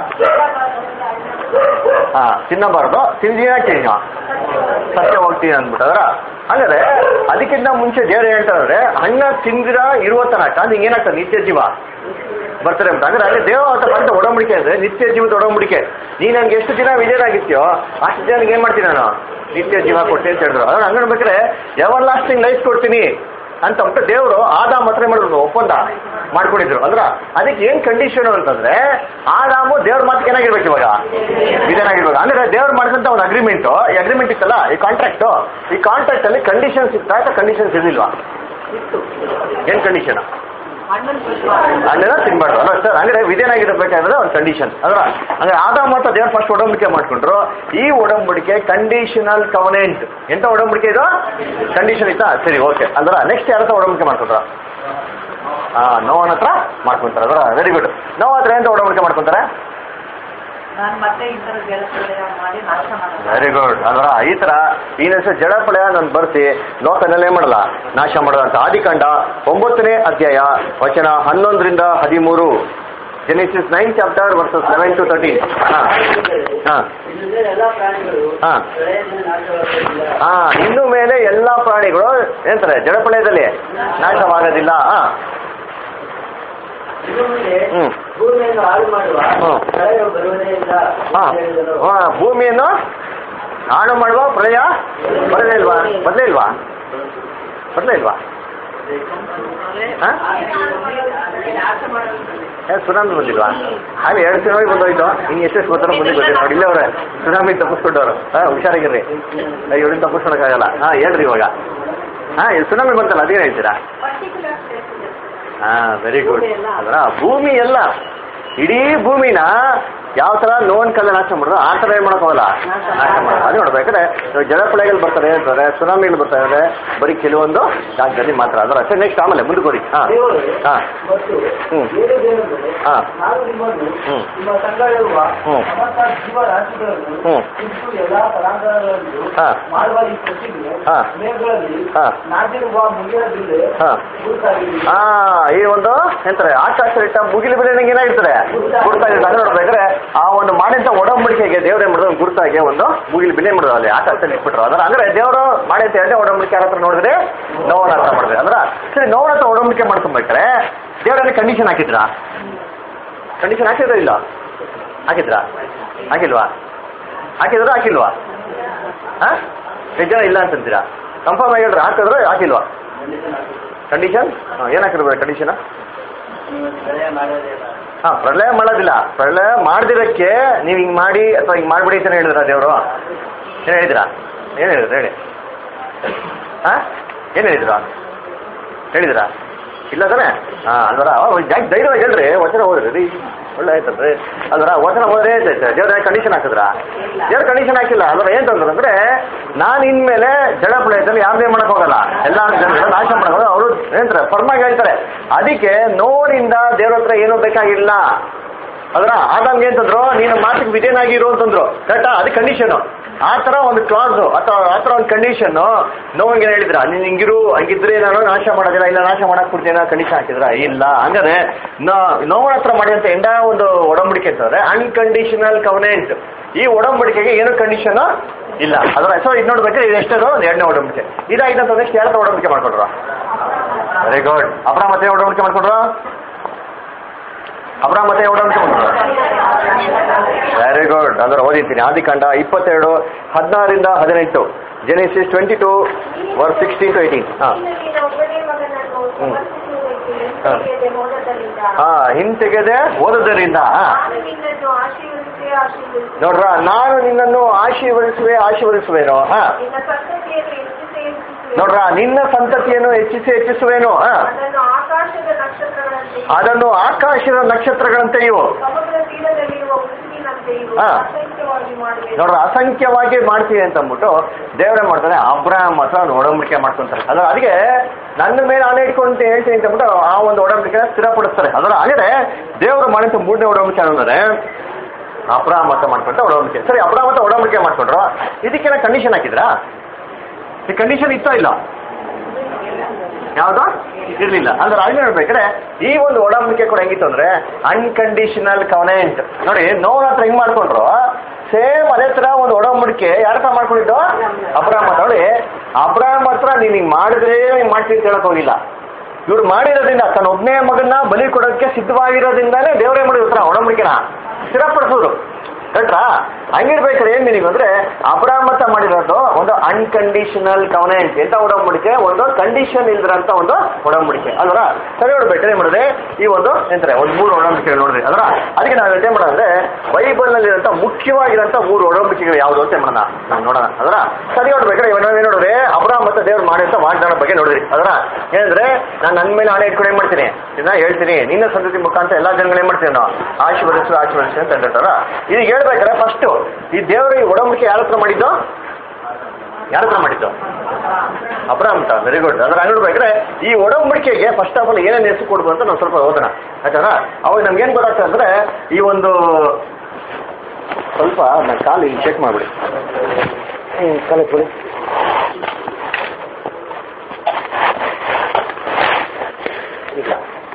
[SPEAKER 1] ಹಾ ತಿನ್ನಬಾರ್ದು ತಿಂದಿನ ಕೇಳ ಸತ್ಯ ಹೋಗ್ತೀನಿ ಅಂದ್ಬಿಟ್ಟದ್ರ ಹಂಗಾದ್ರೆ ಅದಕ್ಕಿಂತ ಮುಂಚೆ ದೇವ್ರು ಹೇಳ್ತಾರೆ ಹಣ್ಣ ತಿಂದಿರ ಇರುವ ತನಕ ನಿಂಗೆ ಏನಾಗ್ತದೆ ನಿತ್ಯ ಜೀವ ಬರ್ತಾರೆ ಅಂತ ಅಂದ್ರೆ ಅಲ್ಲಿ ದೇವ ಅಂತ ಬಂದ ಒಡಂಬಡಿಕೆ ಅಂದ್ರೆ ನಿತ್ಯ ಜೀವದ ಒಡಂಬಡಿಕೆ ನೀ ನನ್ಗೆ ಎಷ್ಟು ದಿನ ವಿಜಯರಾಗಿತ್ಯೋ ಅಷ್ಟು ಜನಕ್ಕೆ ಏನ್ ಮಾಡ್ತೀನಿ ನಾನು ನಿತ್ಯ ಜೀವ ಕೊಟ್ಟೆ ಅಂತ ಹೇಳಿದ್ರು ಅದ್ರ ಹಂಗ ನೋಡ್ಬೇಕಾದ್ರೆ ಎವರ್ ಲಾಸ್ಟಿಂಗ್ ಲೈಫ್ ಕೊಡ್ತೀನಿ ಅಂತ ಅಂದ್ಬಿಟ್ಟು ದೇವರು ಆದಾಮ ಹತ್ರ ಮಾಡಿದ್ರು ಒಪ್ಪಂದ ಮಾಡ್ಕೊಂಡಿದ್ರು ಅಂದ್ರ ಅದಕ್ಕೆ ಏನ್ ಕಂಡೀಷನ್ ಅಂತಂದ್ರೆ ಆದಾಮು ದೇವ್ರ ಮಾತಿಗೆ ಏನಾಗಿರ್ಬೇಕು ಇವಾಗ ವಿಧಾನಾಗಿರ್ಬೇಕು ಅಂದ್ರೆ ದೇವ್ರು ಮಾಡಿದಂತ ಒಂದು ಅಗ್ರಿಮೆಂಟ್ ಈ ಅಗ್ರಿಮೆಂಟ್ ಇತ್ತಲ್ಲ ಈ ಕಾಂಟ್ರಾಕ್ಟ್ ಈ ಕಾಂಟ್ರಾಕ್ಟ್ ಅಲ್ಲಿ ಕಂಡೀಷನ್ಸ್ ಇತ್ತಾ ಅಥವಾ ಕಂಡೀಷನ್ಸ್ ಇರ್ಲಿಲ್ವಾ ಏನ್ ಕಂಡೀಷನ್ ಹಣ್ಣನ್ನ ತಿನ್ಬಾರ್ದು ಅಲ್ಲ ಸರ್ ಅಂದ್ರೆ ವಿಧೇನಾಗಿರ್ಬೇಕಾದ್ರೆ ಒಂದು ಕಂಡೀಷನ್ ಅದರ ಅಂದ್ರೆ ಆದಾಮ ಮತ್ತು ದೇವ್ರು ಫಸ್ಟ್ ಒಡಂಬಡಿಕೆ ಮಾಡ್ಕೊಂಡ್ರು ಈ ಒಡಂಬಡಿಕೆ ಕಂಡೀಷನಲ್ ಕವನೆಂಟ್ ಎಂತ ಒಡಂಬಡಿಕೆ ಇದು ಕಂಡೀಷನ್ ಇತ್ತಾ ಸರಿ ಓಕೆ ಅಂದ್ರ ನೆಕ್ಸ್ಟ್ ಯಾರ ಹತ್ರ ಒಡಂಬಡಿಕೆ ಮಾಡ್ಕೊಂಡ್ರ ಹಾ ನೋವನ ಹತ್ರ ಮಾಡ್ಕೊಂತಾರೆ ಅದರ ವೆರಿ ಗುಡ್ ನೋವು ಹತ್ರ ಎಂತ ಒಡಂಬಡಿಕೆ ಮಾಡ್ಕೊಂತಾರೆ
[SPEAKER 4] ನಾನು ಮತ್ತೆ ಈ ಥರ ಜಲಪ್ರಳಯ ಮಾಡಿ ನಾಶ ಮಾಡೋದು
[SPEAKER 1] ವೆರಿ ಗುಡ್ ಅಲ್ವರ ಈ ತರ ಈ ನೆಸ ಜಡಪಳೆಯ ನಾನು ಬರ್ಸಿ ಲೋಕನೆಲ್ಲ ಏನ್ ಮಾಡಲ್ಲ ನಾಶ ಮಾಡೋದು ಅಂತ ಆದಿಕಾಂಡ ಒಂಬತ್ತನೇ ಅಧ್ಯಾಯ ವಚನ ಹನ್ನೊಂದರಿಂದ ಹದಿಮೂರು Genesis nine chapter verses seven to thirteen ಹಾ ಹಾ
[SPEAKER 2] ಎಲ್ಲ ಪ್ರಾಣಿಗಳು
[SPEAKER 1] ಹಾ
[SPEAKER 2] ಪ್ರಳಯದಿಂದ ನಾಶವಾಗುವುದಿಲ್ಲ
[SPEAKER 1] ಹಾ ಇನ್ನು ಮೇಲೆ ಎಲ್ಲಾ ಪ್ರಾಣಿಗಳು ಏನಂತಾರೆ ಜಡಪಳಯದಲ್ಲಿ ನಾಶವಾಗೋದಿಲ್ಲ ಹಾ
[SPEAKER 2] ಇನ್ನು ಮುಂದೆ
[SPEAKER 1] ಹ್ಮ್.
[SPEAKER 2] ಭೂಮಿಯನ್ನು ಹಾಳು ಮಾಡುವ
[SPEAKER 1] ಹ್ಮ್.
[SPEAKER 2] ಪ್ರಳಯವು ಬರುವುದೇ ಇಲ್ಲ
[SPEAKER 1] ಹಾ
[SPEAKER 2] ಎಂದು ಹೇಳಿದನು.
[SPEAKER 1] ಹಾ, ಭೂಮಿಯನ್ನು ಹಾಳು ಮಾಡುವ ಪ್ರಳಯ ಬರಲೇ ಇಲ್ವಾ ಬರಲೇ ಇಲ್ವಾ ಬರಲೇ ಇಲ್ವಾ ಹಾ
[SPEAKER 4] ನಾಶ ಮಾಡೋದು
[SPEAKER 1] ಏ, ಸುನಾಮಿ ಬಂದಿಲ್ವಾ ಹಾಗೆ ಎರಡು ಸುನಾಮಿ ಬಂದೋಯ್ತು ಇನ್ನು ಎಷ್ಟೆಷ್ಟು ಬರ್ತಾರೋ ಮುಂದೆ ಗೊತ್ತಿಲ್ಲ ನೋಡಿ ಇಲ್ಲೇ ಅವ್ರೆ ಸುನಾಮಿ ತಪ್ಪಿಸ್ಕೊಂಡವ್ರು ಹಾ ಹುಷಾರಾಗಿರ್ರಿ ಇವ್ರಿಂದ ತಪ್ಪಿಸ್ಕೊಳಕ್ಕಾಗಲ್ಲ ಹಾ ಹೇಳ್ರಿ ಇವಾಗ ಹಾ ಇದು ಸುನಾಮಿ ಬಂತಲ್ಲ ಅದೇನು ಹೇಳ್ತೀರಾ ಹಾ ವೆರಿ ಗುಡ್ ಅದರ ಭೂಮಿ ಎಲ್ಲ ಇಡೀ ಭೂಮಿನ ಯಾವ ತರ ನೋನ್ ಕಲ್ಲ ನಾಶ ಮಾಡೋದು ಆ ತರ ಏನ್ ಮಾಡೋಕ್ಕಾಗಲ್ಲ ನಾಶ ಮಾಡೋದು ಅದು ನೋಡ್ಬೇಕಾದ್ರೆ ಇವಾಗ ಜಲಪ್ರಳಯಗಳು ಬರ್ತಾರೆ ಅಂತಾರೆ ಸುನಾಮಿಗಳು ಬರ್ತಾ ಇದ್ದಾರೆ ಬರೀ ಕೆಲವೊಂದು ಜಾಗದಲ್ಲಿ ಮಾತ್ರ ಅದರ ಅಷ್ಟೇ ನೆಕ್ಸ್ಟ್ ಆಮೇಲೆ ಮುಂದುವರಿ ಹಾ
[SPEAKER 2] ದೇವರು
[SPEAKER 1] ಹಾ
[SPEAKER 2] ಮತ್ತು
[SPEAKER 1] ಹ್ಮ್.
[SPEAKER 2] ಬೇರೆದೇನೆಂದರೆ,
[SPEAKER 1] ಹಾ.
[SPEAKER 2] ನಾನು ನಿಮ್ಮನ್ನು
[SPEAKER 1] ಹ್ಮ್.
[SPEAKER 2] ನಿಮ್ಮ ಸಂಗಡಿರುವ
[SPEAKER 1] ಹ್ಮ್.
[SPEAKER 2] ಸಮಸ್ತ ಜೀವರಾಶಿಗಳನ್ನು
[SPEAKER 1] ಹ್ಮ್.
[SPEAKER 2] ಇಟ್ಟು ಎಲ್ಲಾ ಪರಾಂಗಣಗಳನ್ನು
[SPEAKER 1] ಹಾ.
[SPEAKER 2] ಮಾಡುವ ಈ ಕೃಷಿಗೆ
[SPEAKER 1] ಹಾ.
[SPEAKER 2] ಮೇಘಗಳಲ್ಲಿ
[SPEAKER 1] ಹಾ.
[SPEAKER 2] ನಾಟಿರುವ ಮುಗಿಲ ಬಿಲ್ಲೆ
[SPEAKER 1] ಹಾ.
[SPEAKER 2] ಗುರುತಾಗಿದೆ
[SPEAKER 1] ಹಾ ಈ ಒಂದು ಎಂತಾರೆ ಆಕಾಶ ಇಟ್ಟ ಮುಗಿಲು ಬೆಲೆ ನಂಗೆ ಏನಾಗಿರ್ತದೆ ಗುರುತಾಗಿರುತ್ತೆ ಅದು ನೋಡ್ಬೇಕಾದ್ರೆ ಆ ಒಂದು ಮಾಡಿದಂತ ಒಡಂಬಡಿಕೆಗೆ ದೇವ್ರ ಏನ್ ಮಾಡೋದು ಗುರುತಾಗಿ ಒಂದು ಮುಗಿಲು ಬೆಲೆ ಮಾಡೋದು ಅಲ್ಲಿ ಆಕಾಶದಲ್ಲಿ ಇಟ್ಬಿಟ್ರು ಅದರ ಅಂದ್ರೆ ದೇವರು ಮಾಡಿದ ಎರಡನೇ ಒಡಂಬಡಿಕೆ ಯಾರ ಹತ್ರ ನೋಡಿದ್ರೆ ನೋವನ ಹತ್ರ ಮಾಡಿದ್ರೆ ಅದ್ರ ಸರಿ ನೋವನ ಹತ್ರ ಒಡಂಬಡಿಕೆ ಮಾಡ್ಕೊಬೇಕಾರೆ ದೇವರಲ್ಲಿ ಕಂಡೀಷನ್ ಹಾಕಿದ್ರಾ ಕಂಡೀಷನ್ ಹಾಕಿದ್ರ ಇಲ್ಲ ಹಾಕಿದ್ರಾ ಹಾಕಿಲ್ವಾ ಹಾಕಿದ್ರ ಹಾಕಿಲ್ವಾ ಹಾ ಎಷ್ಟು ಜನ ಇಲ್ಲ ಅಂತಂತೀರಾ ಕನ್ಫರ್ಮ್ ಆಗಿ ಹೇಳ್ರಿ ಹಾಕಿದ್ರೆ ಹಾಕಿಲ್ವಾ ಕಂಡೀಷನ್ ಏನು ಹಾಕಿರ್ಬೋದು ಕಂಡೀಷನ್
[SPEAKER 2] ಪ್ರಳಯ ಮಾಡೋದೇ ಇಲ್ಲ.
[SPEAKER 1] ಹಾ ಪ್ರಳಯ ಮಾಡೋದಿಲ್ಲ ಪ್ರಳಯ ಮಾಡ್ದಿರಕ್ಕೆ ನೀವು ಹಿಂಗ್ ಮಾಡಿ ಅಥವಾ ಹಿಂಗ್ ಮಾಡ್ಬಿಡಿ ಅಂತ ಹೇಳಿದ್ರ ದೇವರು ಏನು ಹೇಳಿದ್ರಾ ಏನು ಹೇಳಿದ್ರು ಹೇಳಿ ಹಾ ಏನು ಹೇಳಿದ್ರು ಹೇಳಿದ್ರಾ ಇಲ್ಲ ತಾನೆ ಹಾ ಅಲ್ವರ ಜಾಸ್ತಿ ಧೈರ್ಯವಾಗಿ ಹೇಳ್ರಿ ವಚನ ಓದ್ರಿ ರೀ ಒಳ್ಳೆ ಆಯ್ತಲ್ರಿ ಅಲ್ವರ ವಚನ ಹೋದ್ರೆ ಆಯ್ತೈತೆ ದೇವ್ರ ಕಂಡೀಷನ್ ಹಾಕಿದ್ರ ದೇವ್ರ ಕಂಡೀಷನ್ ಹಾಕಿಲ್ಲ ಅಲ್ವರ ಏನ್ ತಂದ್ರು ಅಂದ್ರೆ ನಾನು ಇನ್ಮೇಲೆ ಜಡಪ್ರಳಯದಲ್ಲಿ ಯಾರದೇ ಮಾಡಕ್ ಹೋಗಲ್ಲ ಎಲ್ಲ ಜನಗಳ ನಾಶ ಮಾಡಕ್ ಹೋಗಲ್ಲ ಅವರು ಏನಂತಾರೆ ಫರ್ಮಾಗಿ ಹೇಳ್ತಾರೆ ಅದಕ್ಕೆ ನೋಡಿಂದ ದೇವ್ರ ಹತ್ರ ಏನೂ ಬೇಕಾಗಿಲ್ಲ ಅದರ ಆದಂಗೆ ಅಂತಂದ್ರು ನೀನು ಮಾತಿಗೆ ವಿಧೇನಾಗಿರು ಅಂತಂದ್ರು ಕರೆಕ್ಟಾ ಅದು ಕಂಡೀಷನು ಆ ಥರ ಒಂದು ಕ್ಲಾಸು ಅಥವಾ ಆ ಥರ ಒಂದು ಕಂಡೀಷನ್ನು ನೋವಂಗೆ ಹೇಳಿದ್ರ ನೀನು ಹಿಂಗಿರು ಹಂಗಿದ್ರೆ ನಾನು ನಾಶ ಮಾಡೋದಿಲ್ಲ ಇಲ್ಲ ನಾಶ ಮಾಡಕ್ ಕೊಡ್ತೀನಿ ಕಂಡೀಷನ್ ಹಾಕಿದ್ರ ಇಲ್ಲ ಹಂಗಾದ್ರೆ ನೋವನ ಹತ್ರ ಮಾಡಿದಂತ ಎಂಡ ಒಂದು ಒಡಂಬಡಿಕೆ ಅಂತಂದ್ರೆ ಅನ್ಕಂಡೀಷನಲ್ ಕವನೆಂಟ್ ಈ ಒಡಂಬಡಿಕೆಗೆ ಏನು ಕಂಡೀಷನ್ ಇಲ್ಲ ಅದರ ಸೊ ಇದು ನೋಡ್ಬೇಕಾದ್ರೆ ಇದು ಎಷ್ಟದು ಒಂದು ಎರಡನೇ ಒಡಂಬಡಿಕೆ ಇದಾಗಿದ್ದಂತ ನೆಕ್ಸ್ಟ್ ಯಾರ ಒಡಂಬಡಿಕೆ ಮಾಡ್ಕೊಂಡ್ರು ವೆರಿ ಗುಡ್ ಅಬ್ರ ಮತ್ತೆ ಒಡಂಬಡಿಕೆ ಮಾಡ್ಕೊಂಡ್ರು ಅಬ್ರ ಮತ್ತೆ ಒಡಂಬಡಿಕೆ ಮಾಡ್ಕೊಂಡ್ರು ವೆರಿ ಗುಡ್ ಅಂದ್ರೆ ಓದಿದ್ದೀನಿ ಆದಿಕಾಂಡ ಇಪ್ಪತ್ತೆರಡು ಹದಿನಾರಿಂದ ಹದಿನೆಂಟು Genesis twenty two verse sixteen to eighteen ಹಾಂ
[SPEAKER 5] ನಿನ್ನ ಒಬ್ಬನೇ ಮಗನನ್ನು ಸಮರ್ಪಿಸುವುದಕ್ಕೆ
[SPEAKER 1] ಹಾ.
[SPEAKER 5] ಹಿಂತೆಗೆಯದೆ ಹೋದದರಿಂದ
[SPEAKER 1] ಹಾಂ ಹಿಂತೆಗೆದೆ ಓದೋದರಿಂದ ಹಾಂ
[SPEAKER 5] ನಾನು ನಿನ್ನನ್ನು ಆಶೀರ್ವದಿಸಿ ಆಶೀರ್ವದಿಸಿ
[SPEAKER 1] ನೋಡ್ರ ನಾನು ನಿನ್ನನ್ನು ಆಶೀರ್ವದಿಸುವೆ ಆಶೀರ್ವದಿಸುವೇನೋ ಹಾಂ
[SPEAKER 5] ನಿನ್ನ ಸಂತತಿಯನ್ನು ಹೆಚ್ಚಿಸಿ ಹೆಚ್ಚಿಸುವೆ
[SPEAKER 1] ನೋಡ್ರ ನಿನ್ನ ಸಂತತಿಯನ್ನು ಹೆಚ್ಚಿಸಿ ಹೆಚ್ಚಿಸುವೇನು ಹಾಂ
[SPEAKER 5] ಅದನ್ನು ಆಕಾಶದ ನಕ್ಷತ್ರಗಳಂತೆ
[SPEAKER 1] ಅದನ್ನು ಆಕಾಶದ ನಕ್ಷತ್ರಗಳಂತೆಯೂ
[SPEAKER 5] ಸಮುದ್ರ ತೀರದಲ್ಲಿರುವ ಮುಸುಕಿನಂತೆಯೂ
[SPEAKER 1] ಹಾ.
[SPEAKER 5] ಅಸಂಖ್ಯವಾಗಿ ಮಾಡುವೆ
[SPEAKER 1] ನೋಡ್ರ ಅಸಂಖ್ಯವಾಗಿ ಮಾಡ್ತೀವಿ ಅಂತ ಅಂದ್ಬಿಟ್ಟು ದೇವರೇ ಮಾಡ್ತಾರೆ ಅಬ್ರಾಹಂ ಹತ್ರ ಒಂದು ಒಡಂಬಡಿಕೆ ಮಾಡ್ಕೊಂತಾರೆ ಅದರ ಅದಕ್ಕೆ ನನ್ನ ಮೇಲೆ ಆನೆ ಇಟ್ಕೊಂಡು ಹೇಳ್ತೀನಿ ಅಂತ ಅಂದ್ಬಿಟ್ಟು ಆ ಒಂದು ಒಡಂಬಡಿಕೆ ಸ್ಥಿರಪಡಿಸ್ತಾರೆ ಅದರ ಹಾಗೆ ದೇವರು ಮಾಡಿದ ಮೂರನೇ ಒಡಂಬಡಿಕೆ ಅಂದ್ರೆ ಅಬ್ರಾಹಂ ಹತ್ರ ಮಾಡ್ಕೊಂಡ ಒಡಂಬಡಿಕೆ ಸರಿ ಅಬ್ರಾಹಂ ಹತ್ರ ಒಡಂಬಡಿಕೆ ಮಾಡ್ಕೊಂಡ್ರು ಇದಕ್ಕೆಲ್ಲ ಕಂಡೀಷನ್ ಹಾಕಿದ್ರಾ ಈ ಕಂಡೀಷನ್ ಇತ್ತೋ ಇಲ್ಲ ಯಾವುದು ಇರ್ಲಿಲ್ಲ ಅಂದ್ರೆ ಅಲ್ಲಿ ನೋಡ್ಬೇಕಾದ್ರೆ ಈ ಒಂದು ಒಡಂಬಡಿಕೆ ಕೂಡ ಹೆಂಗಿತ್ತು ಅಂದ್ರೆ ಅನ್ಕಂಡೀಷನಲ್ ಕವನೆಂಟ್ ನೋಡಿ ನೋವು ಹತ್ರ ಹೆಂಗ್ ಮಾಡ್ಕೊಂಡ್ರು ಸೇಮ್ ಅದೇ ತರ ಒಂದು ಒಡಂಬಡಿಕೆ ಯಾರ ಹತ್ರ ಮಾಡ್ಕೊಂಡಿದ್ದು ಅಬ್ರಾಹ್ಮ ಹತ್ರ ನೋಡಿ ಅಬ್ರಾಹ್ಮ ಹತ್ರ ನೀನ್ ಹಿಂಗ್ ಮಾಡಿದ್ರೆ ಹಿಂಗ್ ಮಾಡ್ತೀನಿ ಅಂತ ಹೇಳಕ್ ಹೋಗಿಲ್ಲ ಇವ್ರು ಮಾಡಿರೋದ್ರಿಂದ ತನ್ನ ಒಬ್ಬನೇ ಮಗನ್ನ ಬಲಿ ಕೊಡೋಕ್ಕೆ ಸಿದ್ಧವಾಗಿರೋದ್ರಿಂದಾನೇ ದೇವರೇ ಮಾಡಿದ್ರು ಹತ್ರ ಒಡಂಬಡಿಕೆನ ಸ್ಥಿರಪಡಿಸೋರು ಕಟ್ರಾ ಹಂಗಿರ್ಬೇಕಾದ್ರೆ ಏನ್ ಮೀನಿಂಗ್ ಅಂದ್ರೆ ಅಬ್ರಾಹ್ಮ ಹತ್ರ ಮಾಡಿರೋದು ಒಂದು ಅನ್ಕಂಡೀಷನಲ್ ಕವನೆಂಟ್ ಎಂತ ಒಡಂಬಡಿಕೆ ಒಂದು ಕಂಡೀಷನ್ ಇಲ್ದಿರಂತ ಒಂದು ಒಡಂಬಡಿಕೆ ಅಲ್ವರ ಸರಿ ನೋಡ್ಬೇಕಾದ್ರೆ ಏನ್ ಮಾಡಿದ್ರೆ ಈ ಒಂದು ಎಂತಾರೆ ಒಂದು ಮೂರು ಒಡಂಬಡಿಕೆ ನೋಡ್ರಿ ಅದರ ಅದಕ್ಕೆ ನಾವು ಏನ್ ಮಾಡೋದಂದ್ರೆ ಬೈಬಲ್ ನಲ್ಲಿರಂತ ಮುಖ್ಯವಾಗಿರಂತ ಮೂರು ಒಡಂಬಡಿಕೆಗಳು ಯಾವುದು ಅಂತ ಮಾಡೋಣ ನಾವು ನೋಡೋಣ ಅದರ ಸರಿ ನೋಡ್ಬೇಕಾದ್ರೆ ಇವಾಗ ನಾವೇನ್ ನೋಡಿದ್ರೆ ಅಬ್ರಾಹ್ಮ ಮತ್ತೆ ದೇವ್ರು ಮಾಡಿದಂತ ವಾಗ್ದಾನ ಬಗ್ಗೆ ನೋಡಿದ್ರಿ ಅದರ ಏನಂದ್ರೆ ನಾನು ನನ್ನ ಮೇಲೆ ಆಣೆ ಇಟ್ಕೊಂಡು ಏನ್ ಮಾಡ್ತೀನಿ ಇದನ್ನ ಹೇಳ್ತೀನಿ ನಿನ್ನ ಸಂತತಿ ಮುಖಾಂತರ ಎಲ್ಲಾ ಜನಗಳು ಏನ್ ಮಾಡ್ತೀನಿ ನಾವು ಆಶೀರ್ವದಿಸು ಆಶೀರ್ವದಿಸು ಅಂತ ಹೇಳ್ತಾರ ಈಗ ಹೇಳ್ಬೇಕಾದ್ರೆ ಫಸ್ಟ್ ಈ ದೇವರು ಈ ಒಡಂಬಡಿಕೆ ಯಾರ ಹತ್ರ ಮಾಡಿದ್ದು ಯಾರ ಹತ್ರ ಮಾಡಿದ್ದು ಅಬ್ರಾಮ್ ಅಂತ ವೆರಿ ಗುಡ್ ಅದ್ರ ನೋಡ್ಬೇಕಾದ್ರೆ ಈ ಒಡಂಬಡಿಕೆಗೆ ಫಸ್ಟ್ ಆಫ್ ಆಲ್ ಏನೇನು ಹೆಸರು ಕೊಡ್ಬೋದು ಅಂತ ನಾವು ಸ್ವಲ್ಪ ಓದೋಣ ಆಯ್ತಾ ಅವಾಗ ನಮ್ಗೆ ಏನ್ ಗೊತ್ತಾಗ್ತದೆ ಅಂದ್ರೆ ಈ ಒಂದು ಸ್ವಲ್ಪ ನನ್ನ ಕಾಲು ಇಲ್ಲಿ ಚೆಕ್ ಮಾಡ್ಬಿಡಿ ಹ್ಮ್ ಕಾಲು ಕೊಡಿ ಇಲ್ಲ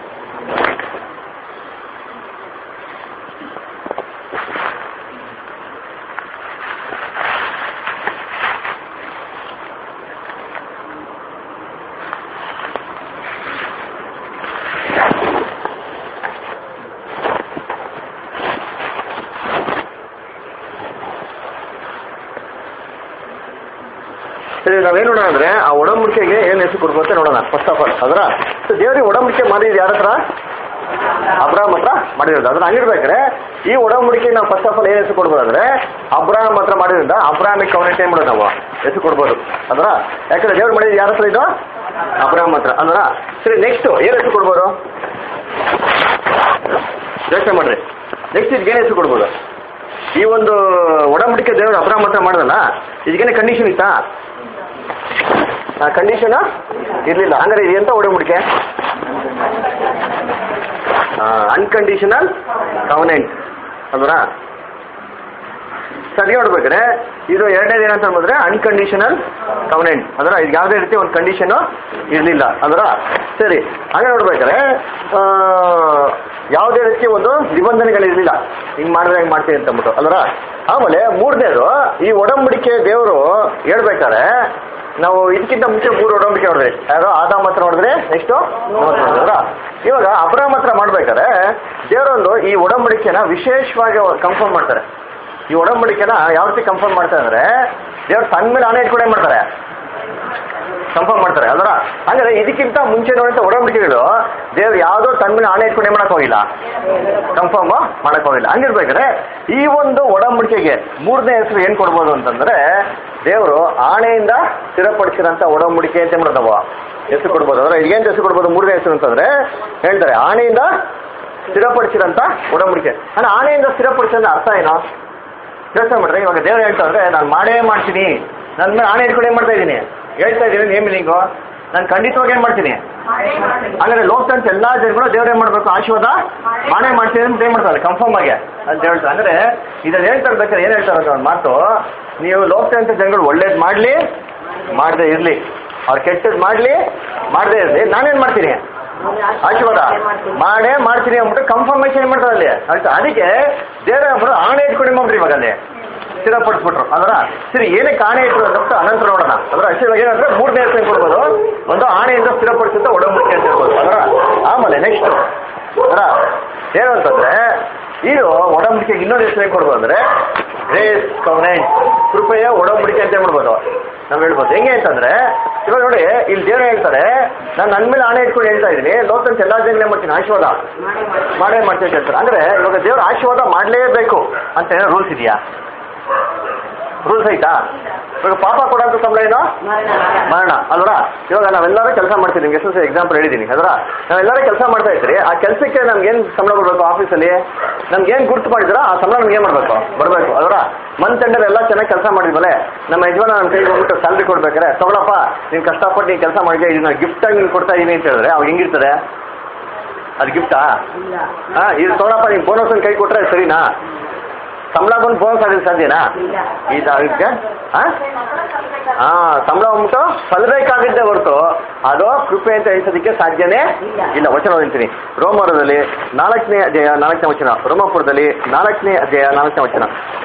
[SPEAKER 1] ಸರಿ ನಾವೇನ್ ನೋಡೋಣ ಅಂದ್ರೆ ಆ ಒಡಂಬಡಿಕೆಗೆ ಏನ್ ಹೆಸರು ಕೊಡ್ಬೋದು ಅಂತ ನೋಡೋಣ ಫಸ್ಟ್ ಆಫ್ ಆಲ್ ಅದರ ದೇವರಿಗೆ ಒಡಂಬಡಿಕೆ ಮಾಡಿದ್ ಯಾರ ಹತ್ರ ಅಬ್ರಾಮ್ ಹತ್ರ ಮಾಡಿರೋದು ಅದನ್ನ ಹಂಗಿರ್ಬೇಕಾದ್ರೆ ಈ ಒಡಂಬಡಿಕೆ ನಾವು ಫಸ್ಟ್ ಆಫ್ ಆಲ್ ಏನ್ ಹೆಸರು ಕೊಡ್ಬೋದು ಅಂದ್ರೆ ಅಬ್ರಾಮ್ ಹತ್ರ ಮಾಡಿದ್ರಿಂದ ಅಬ್ರಾಮಿಕ್ ಕವನೆಂಟ್ ಏನ್ ಮಾಡೋದು ನಾವು ಹೆಸರು ಕೊಡ್ಬೋದು ಅದರ ಯಾಕಂದ್ರೆ ದೇವ್ರು ಮಾಡಿದ್ ಯಾರ ಹತ್ರ ಇದು ಅಬ್ರಾಮ್ ಹತ್ರ ಅಂದ್ರ ಸರಿ ನೆಕ್ಸ್ಟ್ ಏನ್ ಹೆಸರು ಕೊಡ್ಬೋದು ಯೋಚನೆ ಮಾಡ್ರಿ ನೆಕ್ಸ್ಟ್ ಇದಕ್ಕೆ ಏನ್ ಹೆಸರು ಕೊಡ್ಬೋದು ಈ ಒಂದು ಒಡಂಬಡಿಕೆ ದೇವರು ಅಬ್ರಾಮ್ ಹತ್ರ ಮಾಡಿದಲ್ಲ ಇದಕ್ಕೇನೆ ಕಂಡೀಷನ್ ಇತ್ತಾ ಆ ಕಂಡೀಷನ್ ಇರ್ಲಿಲ್ಲ ಹಂಗಾರೆ ಇದು ಎಂತ ಒಡಂಬಡಿಕೆ ಅನ್ಕಂಡೀಷನಲ್ ಕವನೆಂಟ್ ಅಲ್ವರಾ ಸರಿ ನೋಡ್ಬೇಕಾದ್ರೆ ಇದು ಎರಡನೇದು ಏನಂತ ಬಂದ್ರೆ ಅನ್ಕಂಡೀಷನಲ್ ಕವನೆಂಟ್ ಅದರ ಇದು ಯಾವುದೇ ರೀತಿ ಒಂದು ಕಂಡೀಷನ್ ಇರಲಿಲ್ಲ ಅದರ ಸರಿ ಹಾಗೆ ನೋಡ್ಬೇಕಾದ್ರೆ ಆ, ಯಾವುದೇ ರೀತಿ ಒಂದು ನಿಬಂಧನೆಗಳಿರಲಿಲ್ಲ ಹಿಂಗ್ ಮಾಡಿದ್ರೆ ಹಿಂಗ್ ಮಾಡ್ತೀವಿ ಅಂತ ಅಂದ್ಬಿಟ್ಟು ಅಲ್ವರ ಆಮೇಲೆ ಮೂರನೇದು ಈ ಒಡಂಬಡಿಕೆ ದೇವರು ಹೇಳ್ಬೇಕಾದ್ರೆ ನಾವು ಇದಕ್ಕಿಂತ ಮುಂಚೆ ಮೂರು ಒಡಂಬಡಿಕೆ ನೋಡಿದ್ರಿ ಯಾರೋ ಆದಾಮ್ ಹತ್ರ ನೋಡಿದ್ರೆ ನೆಕ್ಸ್ಟು ನೋಡಿದ್ರ ಇವಾಗ ಅಬ್ರಾಮ್ ಹತ್ರ ಮಾಡ್ಬೇಕಾದ್ರೆ ದೇವರೊಂದು ಈ ಒಡಂಬಡಿಕೆನ ವಿಶೇಷವಾಗಿ ಕನ್ಫರ್ಮ್ ಮಾಡ್ತಾರೆ ಈ ಒಡಂಬಡಿಕೆನ ಯಾವ ರೀತಿ ಕನ್ಫರ್ಮ್ ಮಾಡ್ತಾರೆ ಅಂದ್ರೆ ದೇವ್ರು ತನ್ನ ಮೇಲೆ ಆಣೆ ಇಟ್ಕೊಂಡು ಏನ್ ಮಾಡ್ತಾರೆ ಕನ್ಫರ್ಮ್ ಮಾಡ್ತಾರೆ ಅಲ್ವರ ಹಂಗಾದ್ರೆ ಇದಕ್ಕಿಂತ ಮುಂಚೆ ನೋಡಿದಂತ ಒಡಂಬಡಿಕೆಗಳು ದೇವ್ರು ಯಾವುದೋ ತನ್ನ ಮೇಲೆ ಆಣೆ ಇಟ್ಕೊಂಡು ಏನ್ ಮಾಡಕ್ ಹೋಗಿಲ್ಲ ಕನ್ಫರ್ಮ್ ಮಾಡಕ್ ಹೋಗಿಲ್ಲ ಹಂಗಿರ್ಬೇಕಾದ್ರೆ ಈ ಒಂದು ಒಡಂಬಡಿಕೆಗೆ ಮೂರನೇ ಹೆಸರು ಏನ್ ಕೊಡ್ಬೋದು ಅಂತಂದ್ರೆ ದೇವರು ಆಣೆಯಿಂದ ಸ್ಥಿರಪಡಿಸಿರಂತ ಒಡಂಬಡಿಕೆ ಅಂತ ಮಾಡೋದು ನಾವು ಹೆಸರು ಕೊಡ್ಬೋದು ಅಂದ್ರೆ ಏನ್ ಹೆಸರು ಕೊಡ್ಬೋದು ಮೂರನೇ ಹೆಸರು ಅಂತಂದ್ರೆ ಹೇಳ್ತಾರೆ ಆಣೆಯಿಂದ ಸ್ಥಿರಪಡಿಸಿರಂತ ಒಡಂಬಡಿಕೆ ಅಂದ್ರೆ ಆಣೆಯಿಂದ ಸ್ಥಿರಪಡಿಸಿದ ಅರ್ಥ ಏನು ಯೋಚನೆ ಮಾಡ್ರಿ ಇವಾಗ ದೇವ್ರು ಹೇಳ್ತಾರೆ ನಾನು ಮಾಡೇ ಮಾಡ್ತೀನಿ ನನ್ನ ಮೇಲೆ ಆಣೆ ಇಟ್ಕೊಂಡು ಏನ್ ಮಾಡ್ತಾ ಇದ್ದೀನಿ ಹೇಳ್ತಾ ಇದ್ದೀನಿ ನೇಮ್ ಮೀನಿಂಗು ನಾನು ಖಂಡಿತವಾಗಿ ಏನ್ ಮಾಡ್ತೀನಿ ಹಾಗಾದ್ರೆ ಲೋಕದಂತ ಎಲ್ಲಾ ಜನಗಳು ದೇವ್ರು ಏನ್ ಮಾಡ್ಬೇಕು ಆಶೀರ್ವಾದ ಮಾಡೇ ಮಾಡ್ತೀನಿ ಅಂತ ಏನ್ ಮಾಡ್ತಾರೆ ಕನ್ಫರ್ಮ್ ಆಗಿ ಅಂತ ಹೇಳ್ತಾರೆ ಅಂದ್ರೆ ಇದನ್ನ ಹೇಳ್ತಾ ಇರ್ಬೇಕಾದ್ರೆ ಏನ್ ಹೇಳ್ತಾರೆ ಅಂತ ಒಂದು ಮಾತು ನೀವು ಲೋಕದಂತ ಜನಗಳು ಒಳ್ಳೇದ್ ಮಾಡ್ಲಿ ಮಾಡದೇ ಇರ್ಲಿ ಅವ್ರು ಕೆಟ್ಟದ್ ಮಾಡ್ಲಿ ಮಾಡದೇ ಇರ್ಲಿ ನಾನೇನ್ ಮಾಡ್ತೀನಿ ಆಶೀರ್ವಾದ ಮಾಡೇ ಮಾಡ್ತೀನಿ ಅಂದ್ಬಿಟ್ಟು ಕನ್ಫರ್ಮೇಶನ್ ಮಾಡ್ತಾರೆ ಅಲ್ಲಿ ಆಯ್ತು ಅದಕ್ಕೆ ದೇವರ ಅಂದ್ಬಿಟ್ಟು ಆಣೆ ಇಟ್ಕೊಂಡು ಮಾಡ್ರಿ ಇವಾಗ ಅಲ್ಲಿ ಸ್ಥಿರಪಡಿಸ್ಬಿಟ್ರು ಅದರ ಸರಿ ಏನಕ್ಕೆ ಆಣೆ ಇಟ್ರು ಅಂತ ಅನಂತರ ನೋಡೋಣ ಅದರ ಅಷ್ಟೇ ಏನಂದ್ರೆ ಮೂರನೇ ಹೆಸರು ಕೊಡ್ಬೋದು ಒಂದು ಆಣೆಯಿಂದ ಸ್ಥಿರಪಡಿಸುತ್ತ ಒಡಂಬಡಿಕೆ ಅಂತ ಹೇಳ್ಬೋದು ಅದರ ಆಮೇಲೆ ನೆಕ್ಸ್ಟ್ ಅದರ ಏನು ಅಂತಂದ್ರೆ ಇದು ಒಡಂಬಡಿಕೆಗೆ ಇನ್ನೊಂದು ಹೆಸರು ಏನ್ ಕೊಡ್ಬೋದು ಅಂದ್ರೆ ಗ್ರೇಸ್ ಕವನೆಂಟ್ ಕೃಪೆಯ ಒಡಂಬಡಿಕೆ ಅಂತ ಹೇಳ್ಬೋದು ನಾವ್ ಹೇಳ್ಬೋದು ಹೆಂಗೆ ಅಂತಂದ್ರೆ ಇವಾಗ ನೋಡಿ ಇಲ್ಲಿ ದೇವ್ರು ಹೇಳ್ತಾರೆ ನಾನು ನನ್ನ ಮೇಲೆ ಆಣೆ ಇಟ್ಕೊಂಡು ಹೇಳ್ತಾ ಇದ್ದೀನಿ ಲೋಕಂತ ಎಲ್ಲಾ ಜನಗಳೇ ಮಾಡ್ತೀನಿ ಆಶೀರ್ವಾದ ಮಾಡೇ ಮಾಡ್ತೀನಿ ಅಂತ ಹೇಳ್ತಾರೆ ಅಂದ್ರೆ ಇವಾಗ ದೇವ್ರ ಆಶೀರ್ವಾದ ಮಾಡಲೇಬೇಕು ಅಂತ ಏನೋ ರೂಲ್ಸ್ ಇದೆಯಾ ರೂಲ್ಸ್ ಐತಾ ಇವಾಗ ಪಾಪ ಕೊಡೋಂಥ ಸಂಬಳ ಏನೋ ಮರಣ ಅಲ್ವರ ಇವಾಗ ನಾವೆಲ್ಲರೂ ಕೆಲಸ ಮಾಡ್ತೀವಿ ನಿಮ್ಗೆ ಎಷ್ಟು ಎಕ್ಸಾಂಪಲ್ ಹೇಳಿದ್ದೀನಿ ಅದರ ನಾವೆಲ್ಲರೂ ಕೆಲಸ ಮಾಡ್ತಾ ಇದ್ರಿ ಆ ಕೆಲಸಕ್ಕೆ ನಮ್ಗೆ ಏನು ಸಂಬಳ ಕೊಡಬೇಕು ಆಫೀಸಲ್ಲಿ ನಮ್ಗೆ ಏನು ಗುರ್ತು ಮಾಡಿದ್ರ ಆ ಸಂಬಳ ನಮ್ಗೆ ಏನು ಮಾಡಬೇಕು ಬರಬೇಕು ಅದರ ಮಂತ್ ಎಂಡಲ್ಲಿ ಎಲ್ಲ ಚೆನ್ನಾಗಿ ಕೆಲಸ ಮಾಡಿದ್ಮೇಲೆ ನಮ್ಮ ಯಜಮಾನ ನಮ್ಮ ಕೈಗೆ ಹೋಗ್ಬಿಟ್ಟು ಸ್ಯಾಲ್ರಿ ಕೊಡ್ಬೇಕಾರೆ ತಗೊಳಪ್ಪ ನೀನು ಕಷ್ಟಪಟ್ಟು ನೀನು ಕೆಲಸ ಮಾಡಿದ್ರೆ ಇದನ್ನ ಗಿಫ್ಟ್ ಆಗಿ ನೀನು ಕೊಡ್ತಾ ಇದೀನಿ ಅಂತ ಹೇಳಿದ್ರೆ ಅವಾಗ ಹೆಂಗಿರ್ತದೆ ಅದು ಗಿಫ್ಟಾ ಹಾ ಇದು ತಗೊಳಪ್ಪ ನೀನು ಬೋನಸ್ ಕೈ ಕೊಟ್ರೆ ಸರಿನಾ ಸಂಬಳ ಬಂದು ಬೋನಸ್ ಆಗೋದು ಸಾಧ್ಯನಾ ಇದು ಅದಕ್ಕೆ ಹಾ ಹಾ ಸಂಬಳ ಬಂದ್ಬಿಟ್ಟು ಸಲ್ಲಬೇಕಾಗಿದ್ದೇ ಹೊರತು ಅದು ಕೃಪೆ ಅಂತ ಎಣಿಸೋದಕ್ಕೆ ಸಾಧ್ಯನೇ ಇಲ್ಲ ವಚನ ಓದಿಂತೀನಿ ರೋಮರದಲ್ಲಿ ನಾಲ್ಕನೇ ಅಧ್ಯಾಯ ನಾಲ್ಕನೇ ವಚನ ರೋಮಪುರದಲ್ಲಿ ನಾಲ್ಕನೇ ಅಧ್ಯಾಯ ನಾಲ್ಕನೇ ವಚನ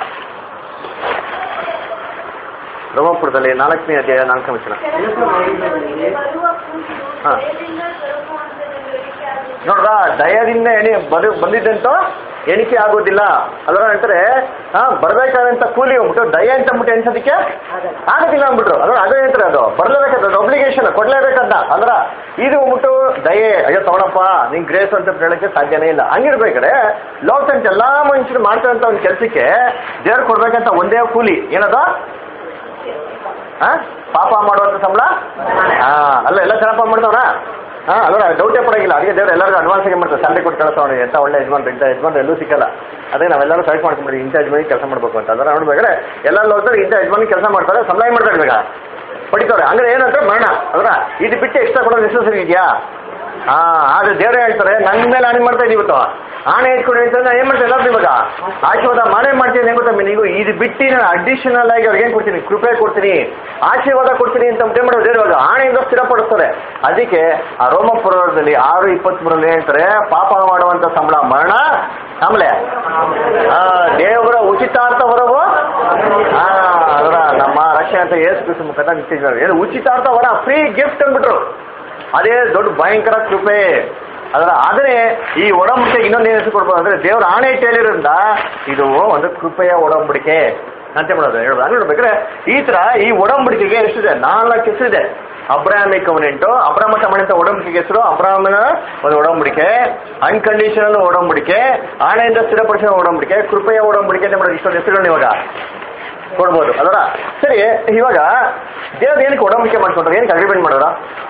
[SPEAKER 1] ರೋಮಪುರದಲ್ಲಿ ನಾಲ್ಕನೇ ಅಧ್ಯಾಯ ನಾಲ್ಕನೇ ವಚನ
[SPEAKER 5] ಬರುವ ಕೂಸು
[SPEAKER 1] ಹಾ.
[SPEAKER 5] ದಯದಿಂದ ಸ್ವರೂಪವಂತನೆಂದು ಎಣಿಕೆ ಆಗುವುದು.
[SPEAKER 1] ನೋಡ್ರ ದಯದಿಂದ ಎಣಿ ಬದು ಬಂದಿದ್ದಂತೂ ಎಣಿಕೆ ಆಗೋದಿಲ್ಲ ಅದರ ಹೇಳ್ತಾರೆ ಹಾ ಬರ್ಬೇಕಾದಂತ ಕೂಲಿ ಹೋಗ್ಬಿಟ್ಟು ದಯ ಅಂತ ಅಂದ್ಬಿಟ್ಟು ಎಣಿಸೋದಕ್ಕೆ ಆಗೋದಿಲ್ಲ ಅಂದ್ಬಿಟ್ರು ಅದರ ಅದೇ ಹೇಳ್ತಾರೆ ಅದು ಬರ್ಲೇಬೇಕಾದ ಅದು ಒಬ್ಲಿಗೇಷನ್ ಕೊಡ್ಲೇಬೇಕಂತ ಅಂದ್ರ ಇದು ಹೋಗ್ಬಿಟ್ಟು ದಯೆ ಅಯ್ಯೋ ತಗೊಳಪ್ಪ ನಿಂಗೆ ಗ್ರೇಸ್ ಅಂತ ಹೇಳಕ್ಕೆ ಸಾಧ್ಯನೇ ಇಲ್ಲ ಹಂಗಿರ್ಬೇಕಾದ್ರೆ ಲೋಕದಂತ ಎಲ್ಲಾ ಮನುಷ್ಯರು ಮಾಡ್ತಾರಂತ ಒಂದು ಕೆಲಸಕ್ಕೆ ದೇವ್ರು ಕೊಡ್ಬೇಕಂತ ಒಂದೇ ಕೂಲಿ ಏನದ ಹಾ ಪಾಪ ಮಾಡುವಂತ ಸಂಬಳ ಹಾ ಅಲ್ಲ ಎಲ್ಲ ಚೆನ್ನಾಗಿ ಪಾಪ ಮಾಡ್ತಾವ್ರ ಹಾ ಅಲ್ಲ ಡೌಟೇ ಪಡಂಗಿಲ್ಲ ಅದಕ್ಕೆ ದೇವ್ರು ಎಲ್ಲರಿಗೂ ಅಡ್ವಾನ್ಸ್ ಆಗಿ ಮಾಡ್ತಾರೆ ಸ್ಯಾಲ್ರಿ ಕೊಟ್ಟು ಕಳಿಸ್ತಾವ್ರಿ ಎಂತ ಒಳ್ಳೆ ಯಜಮಾನ್ ಇಂಥ ಯಜಮಾನ್ ಎಲ್ಲೂ ಸಿಕ್ಕಲ್ಲ ಅದೇ ನಾವೆಲ್ಲರೂ ಚಾಯ್ಸ್ ಮಾಡ್ಕೊಂಡ್ಬಿಡಿ ಇಂಥ ಯಜಮಾನಿಗೆ ಕೆಲಸ ಮಾಡ್ಬೇಕು ಅಂತ ಅದನ್ನ ನೋಡ್ಬೇಕಾದ್ರೆ ಎಲ್ಲ ಲೋಕದಲ್ಲಿ ಇಂಥ ಯಜಮಾನಿಗೆ ಕೆಲಸ ಮಾಡ್ತಾರೆ ಸಂಬಳ ಏನ್ ಮಾಡ್ತಾರೆ ಇವಾಗ ಪಡಿ ಹೊಡಿತಾರೆ ಅಂದ್ರೆ ಏನಂತ ಮರಣ ಅದರ ಇದು ಬಿಟ್ಟು ಎಕ್ಸ್ಟ್ರಾ ಕೊಡೋದು ನೆಸಸರಿ ಇದೆಯಾ ಹಾ ಆದ್ರೆ ದೇವ್ರೇ ಹೇಳ್ತಾರೆ ನನ್ನ ಮೇಲೆ ಆಣೆ ಮಾಡ್ತಾ ಇದೀವಿ ಇವತ್ತು ಆಣೆ ಇಟ್ಕೊಂಡು ಹೇಳ್ತಾರೆ ನಾನು ಏನ್ ಮಾಡ್ತೀನಿ ಎಲ್ಲರೂ ಇವಾಗ ಆಶೀರ್ವಾದ ಮಾಡೇ ಮಾಡ್ತೀನಿ ಹೆಂಗ್ ಗೊತ್ತಾ ನೀವು ಇದು ಬಿಟ್ಟು ನಾನು ಅಡಿಷನಲ್ ಆಗಿ ಅವ್ರಿಗೆ ಏನ್ ಕೊಡ್ತೀನಿ ಕೃಪೆ ಕೊಡ್ತೀನಿ ಆಶೀರ್ವಾದ ಕೊಡ್ತೀನಿ ಅಂತ ಏನ್ ಮಾಡೋದು ದೇವ್ರು ಇವಾಗ ಆಣೆಯಿಂದ ಸ್ಥಿರಪಡಿಸ್ತಾರೆ ಅದಕ್ಕೆ ಆ ರೋಮಪುರದಲ್ಲಿ ಆರು ಇಪ್ಪತ್ಮೂರಲ್ಲಿ ಹೇಳ್ತಾರೆ ಪಾಪ ಮಾಡುವಂತ ಸಂಬಳ ಮರಣ ಆಮೇಲೆ ಆ, ದೇವರ ಉಚಿತಾರ್ಥ ಹೊರವು ಆ, ಅದರ ನಮ್ಮ ರಕ್ಷಣೆ ಅಂತ ಏಸು ಕ್ರಿಸ್ತ ಮುಖಾಂತರ ನಿಶ್ಚಯಿಸಿದ್ದಾರೆ. ಏನು ಉಚಿತಾರ್ಥ ಹೊರ ಫ್ರೀ ಗಿಫ್ಟ್ ಅಂದ್ಬಿಟ್ರು ಅದೇ ದೊಡ್ಡ ಭಯಂಕರ ಕೃಪೆ ಅದರ ಆದರೆ ಈ ಒಡಂಬಡಿಕೆ ಇನ್ನೊಂದು ಏನು ಹೆಸರು ಕೊಡ್ಬೋದು ಅಂದ್ರೆ ದೇವರ ಆಣೆ ಇಟ್ಟು ಹೇಳಿರೋದ್ರಿಂದ ಇದು ಒಂದು ಕೃಪೆಯ ಒಡಂಬಡಿಕೆ ಅಂತ ಮಾಡೋದು ಹೇಳೋದು ಹಂಗೆ ನೋಡ್ಬೇಕಾದ್ರೆ ಈ ತರ ಈ ಒಡಂಬಡಿಕೆಗೆ ಎಷ್ಟಿದೆ ನಾಲ್ಕು ಹೆಸರಿದೆ ಅಬ್ರಾಹ್ಮಿಕ್ ಕವನೆಂಟು ಅಬ್ರಾಹ್ಮ ಸಂಬಂಧಿತ ಒಡಂಬಡಿಕೆ ಹೆಸರು ಅಬ್ರಾಹ್ಮನ ಒಂದು ಒಡಂಬಡಿಕೆ ಅನ್ಕಂಡೀಷನಲ್ ಒಡಂಬಡಿಕೆ ಆಣೆಯಿಂದ ಸ್ಥಿರಪಡಿಸಿದ ಒಡಂಬಡಿಕೆ ಕೃಪೆಯ ಒಡಂಬಡಿಕೆ ಅಂತ ಮಾಡೋದು ಇಷ್ಟೊಂದು ಹೆಸರುಗಳನ್ನ ಇವಾಗ ಕೊಡ್ಬೋದು ಅದರ ಸರಿ ಇವಾಗ ದೇವ್ರು ಏನಕ್ಕೆ ಒಡಂಬಡಿಕೆ ಮಾಡ್ಕೊಂಡ್ರೆ ಏನಕ್ಕೆ ಅಗ್ರಿಮೆಂಟ್ ಮಾಡೋರ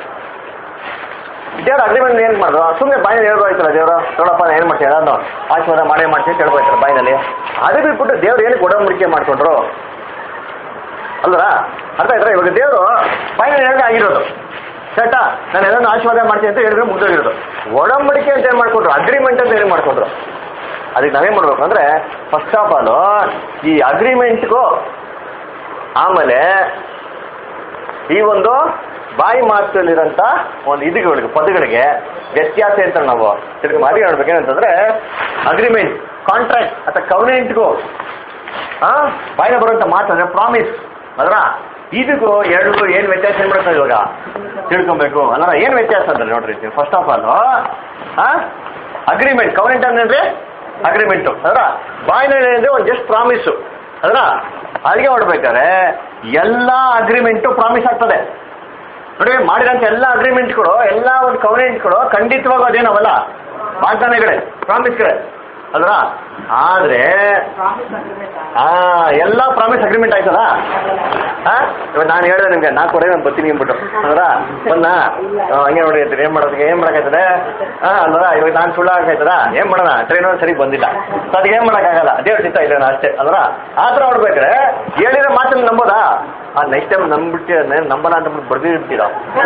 [SPEAKER 1] ದೇವ್ರ ಅಗ್ರಿಮೆಂಟ್ ಏನ್ ಮಾಡೋದು ಸುಮ್ಮನೆ ಬಾಯಿನಲ್ಲಿ ಹೇಳ್ಬೋಯ್ತಲ್ಲ ದೇವ್ರು ನೋಡಪ್ಪ ನಾನು ಏನು ಮಾಡ್ತೀನಿ ಅದನ್ನು ಆಶೀರ್ವಾದ ಮಾಡೇ ಮಾಡ್ತೀನಿ ಅಂತ ಹೇಳ್ಬೋಯ್ತಾರೆ ಬಾಯಿನಲ್ಲಿ ಅದು ಬಿಟ್ಬಿಟ್ಟು ದೇವ್ರು ಏನಕ್ಕೆ ಒಡಂಬಡಿಕೆ ಮಾಡ್ಕೊಂಡ್ರು ಅಲ್ವರ ಅರ್ಥ ಆಯ್ತಾ ಇವಾಗ ದೇವರು ಬಾಯಿನಲ್ಲಿ ಹೇಳಿದ್ರೆ ಆಗಿರೋದು ಕರೆಕ್ಟಾ ನಾನು ಏನೋ ಆಶೀರ್ವಾದ ಮಾಡ್ತೀನಿ ಅಂತ ಹೇಳಿದ್ರೆ ಮುಗ್ದೋಗಿರೋದು ಒಡಂಬಡಿಕೆ ಅಂತ ಏನು ಮಾಡ್ಕೊಂಡ್ರು ಅಗ್ರಿಮೆಂಟ್ ಅಂತ ಏನು ಮಾಡ್ಕೊಂಡ್ರು ಅದಕ್ಕೆ ನಾವೇನ್ ಮಾಡ್ಬೇಕು ಅಂದ್ರೆ ಫಸ್ಟ್ ಆಫ್ ಆಲ್ ಈ ಅಗ್ರಿಮೆಂಟ್ಗೂ ಆಮೇಲೆ ಈ ಒಂದು ಬಾಯಿ ಮಾತಲ್ಲಿರೋಂಥ ಒಂದು ಇದುಗಳಿಗೆ ಪದಗಳಿಗೆ ವ್ಯತ್ಯಾಸ ಅಂತ ನಾವು ತಿರ್ಗಿ ಮಾರಿ ಹೇಳ್ಬೇಕೇನಂತಂದ್ರೆ ಅಗ್ರಿಮೆಂಟ್ ಕಾಂಟ್ರಾಕ್ಟ್ ಅಥವಾ ಕವನೆಂಟ್ಗೂ ಆ ಬಾಯಿನ ಬರುವಂತ ಮಾತು ಅಂದ್ರೆ ಪ್ರಾಮಿಸ್ ಅದರ ಇದಕ್ಕೂ ಎರಡು ಏನು ವ್ಯತ್ಯಾಸ ಏನ್ ಮಾಡ್ತಾರೆ ಇವಾಗ ತಿಳ್ಕೊಬೇಕು ಅಲ್ಲ ಏನು ವ್ಯತ್ಯಾಸ ಅಂದ್ರೆ ನೋಡ್ರಿ first of all agreement covenant ಅಂದ್ರೆ ಅಗ್ರಿಮೆಂಟು ಅದರ ಬಾಯಿನಲ್ಲಿ ಅಂದ್ರೆ ಒಂದು ಜಸ್ಟ್ ಪ್ರಾಮಿಸು ಅದರ ಅಲ್ಲಿಗೆ ಹೊಡ್ಬೇಕಾದ್ರೆ ಎಲ್ಲ ಅಗ್ರಿಮೆಂಟು ಪ್ರಾಮಿಸ್ ಆಗ್ತದೆ ನೋಡಿ ಮಾಡಿದಂತ ಎಲ್ಲ ಅಗ್ರಿಮೆಂಟ್ಗಳು ಎಲ್ಲ ಒಂದು ಕವನೆಂಟ್ಗಳು ಖಂಡಿತವಾಗ ಅದೇನವಲ್ಲ ವಾಗ್ದಾನಗಳೇ ಪ್ರಾಮಿಸ್ಗಳೇ ಅಲ್ವಾ ಆದ್ರೆ
[SPEAKER 4] ಪ್ರಾಮಿಸ್ ಅಗ್ರಿಮೆಂಟ್
[SPEAKER 1] ಆ ಎಲ್ಲ ಪ್ರಾಮಿಸ್ ಅಗ್ರಿಮೆಂಟ್ ಆಯ್ತಲ್ಲ ಆ ಇವಾಗ ನಾನು ಹೇಳಿದೆ ನಿಮ್ಗೆ ನಾಲ್ಕು ಕೊಡೆ ನಾನು ಬರ್ತೀನಿ ಅಂದ್ಬಿಟ್ಟು ಅಂದ್ರ ಬಂದ ಹಂಗೆ ನೋಡಿ ಅಂತೀರಿ ಏನ್ ಮಾಡೋದಕ್ಕೆ ಏನ್ ಮಾಡಕ್ಕಾಯ್ತದೆ ಹಾ ಅಲ್ವರ ಇವಾಗ ನಾನು ಸುಳ್ಳು ಹಾಕಾಯ್ತದ ಏನ್ ಮಾಡೋಣ ಟ್ರೈನ್ ಸರಿ ಬಂದಿಲ್ಲ ಸೊ ಅದಕ್ಕೆ ಏನ್ ಮಾಡಕ್ಕಾಗಲ್ಲ ದೇವ್ರ ಚಿತ್ತ ಇಲ್ಲ ಅಷ್ಟೇ ಅಲ್ವರ ಆ ಥರ ಹೊಡ್ಬೇಕ್ರೆ ಹೇಳಿರೋ ಮಾತನ್ನ ನಂಬೋದಾ ಆ ನೆಕ್ಸ್ಟ್ ಟೈಮ್ ನಂಬಿಟ್ಟು ನಂಬಲ್ಲ ಅಂತ ಬಿಟ್ಟು ಬರ್ದಿರ್ತೀರ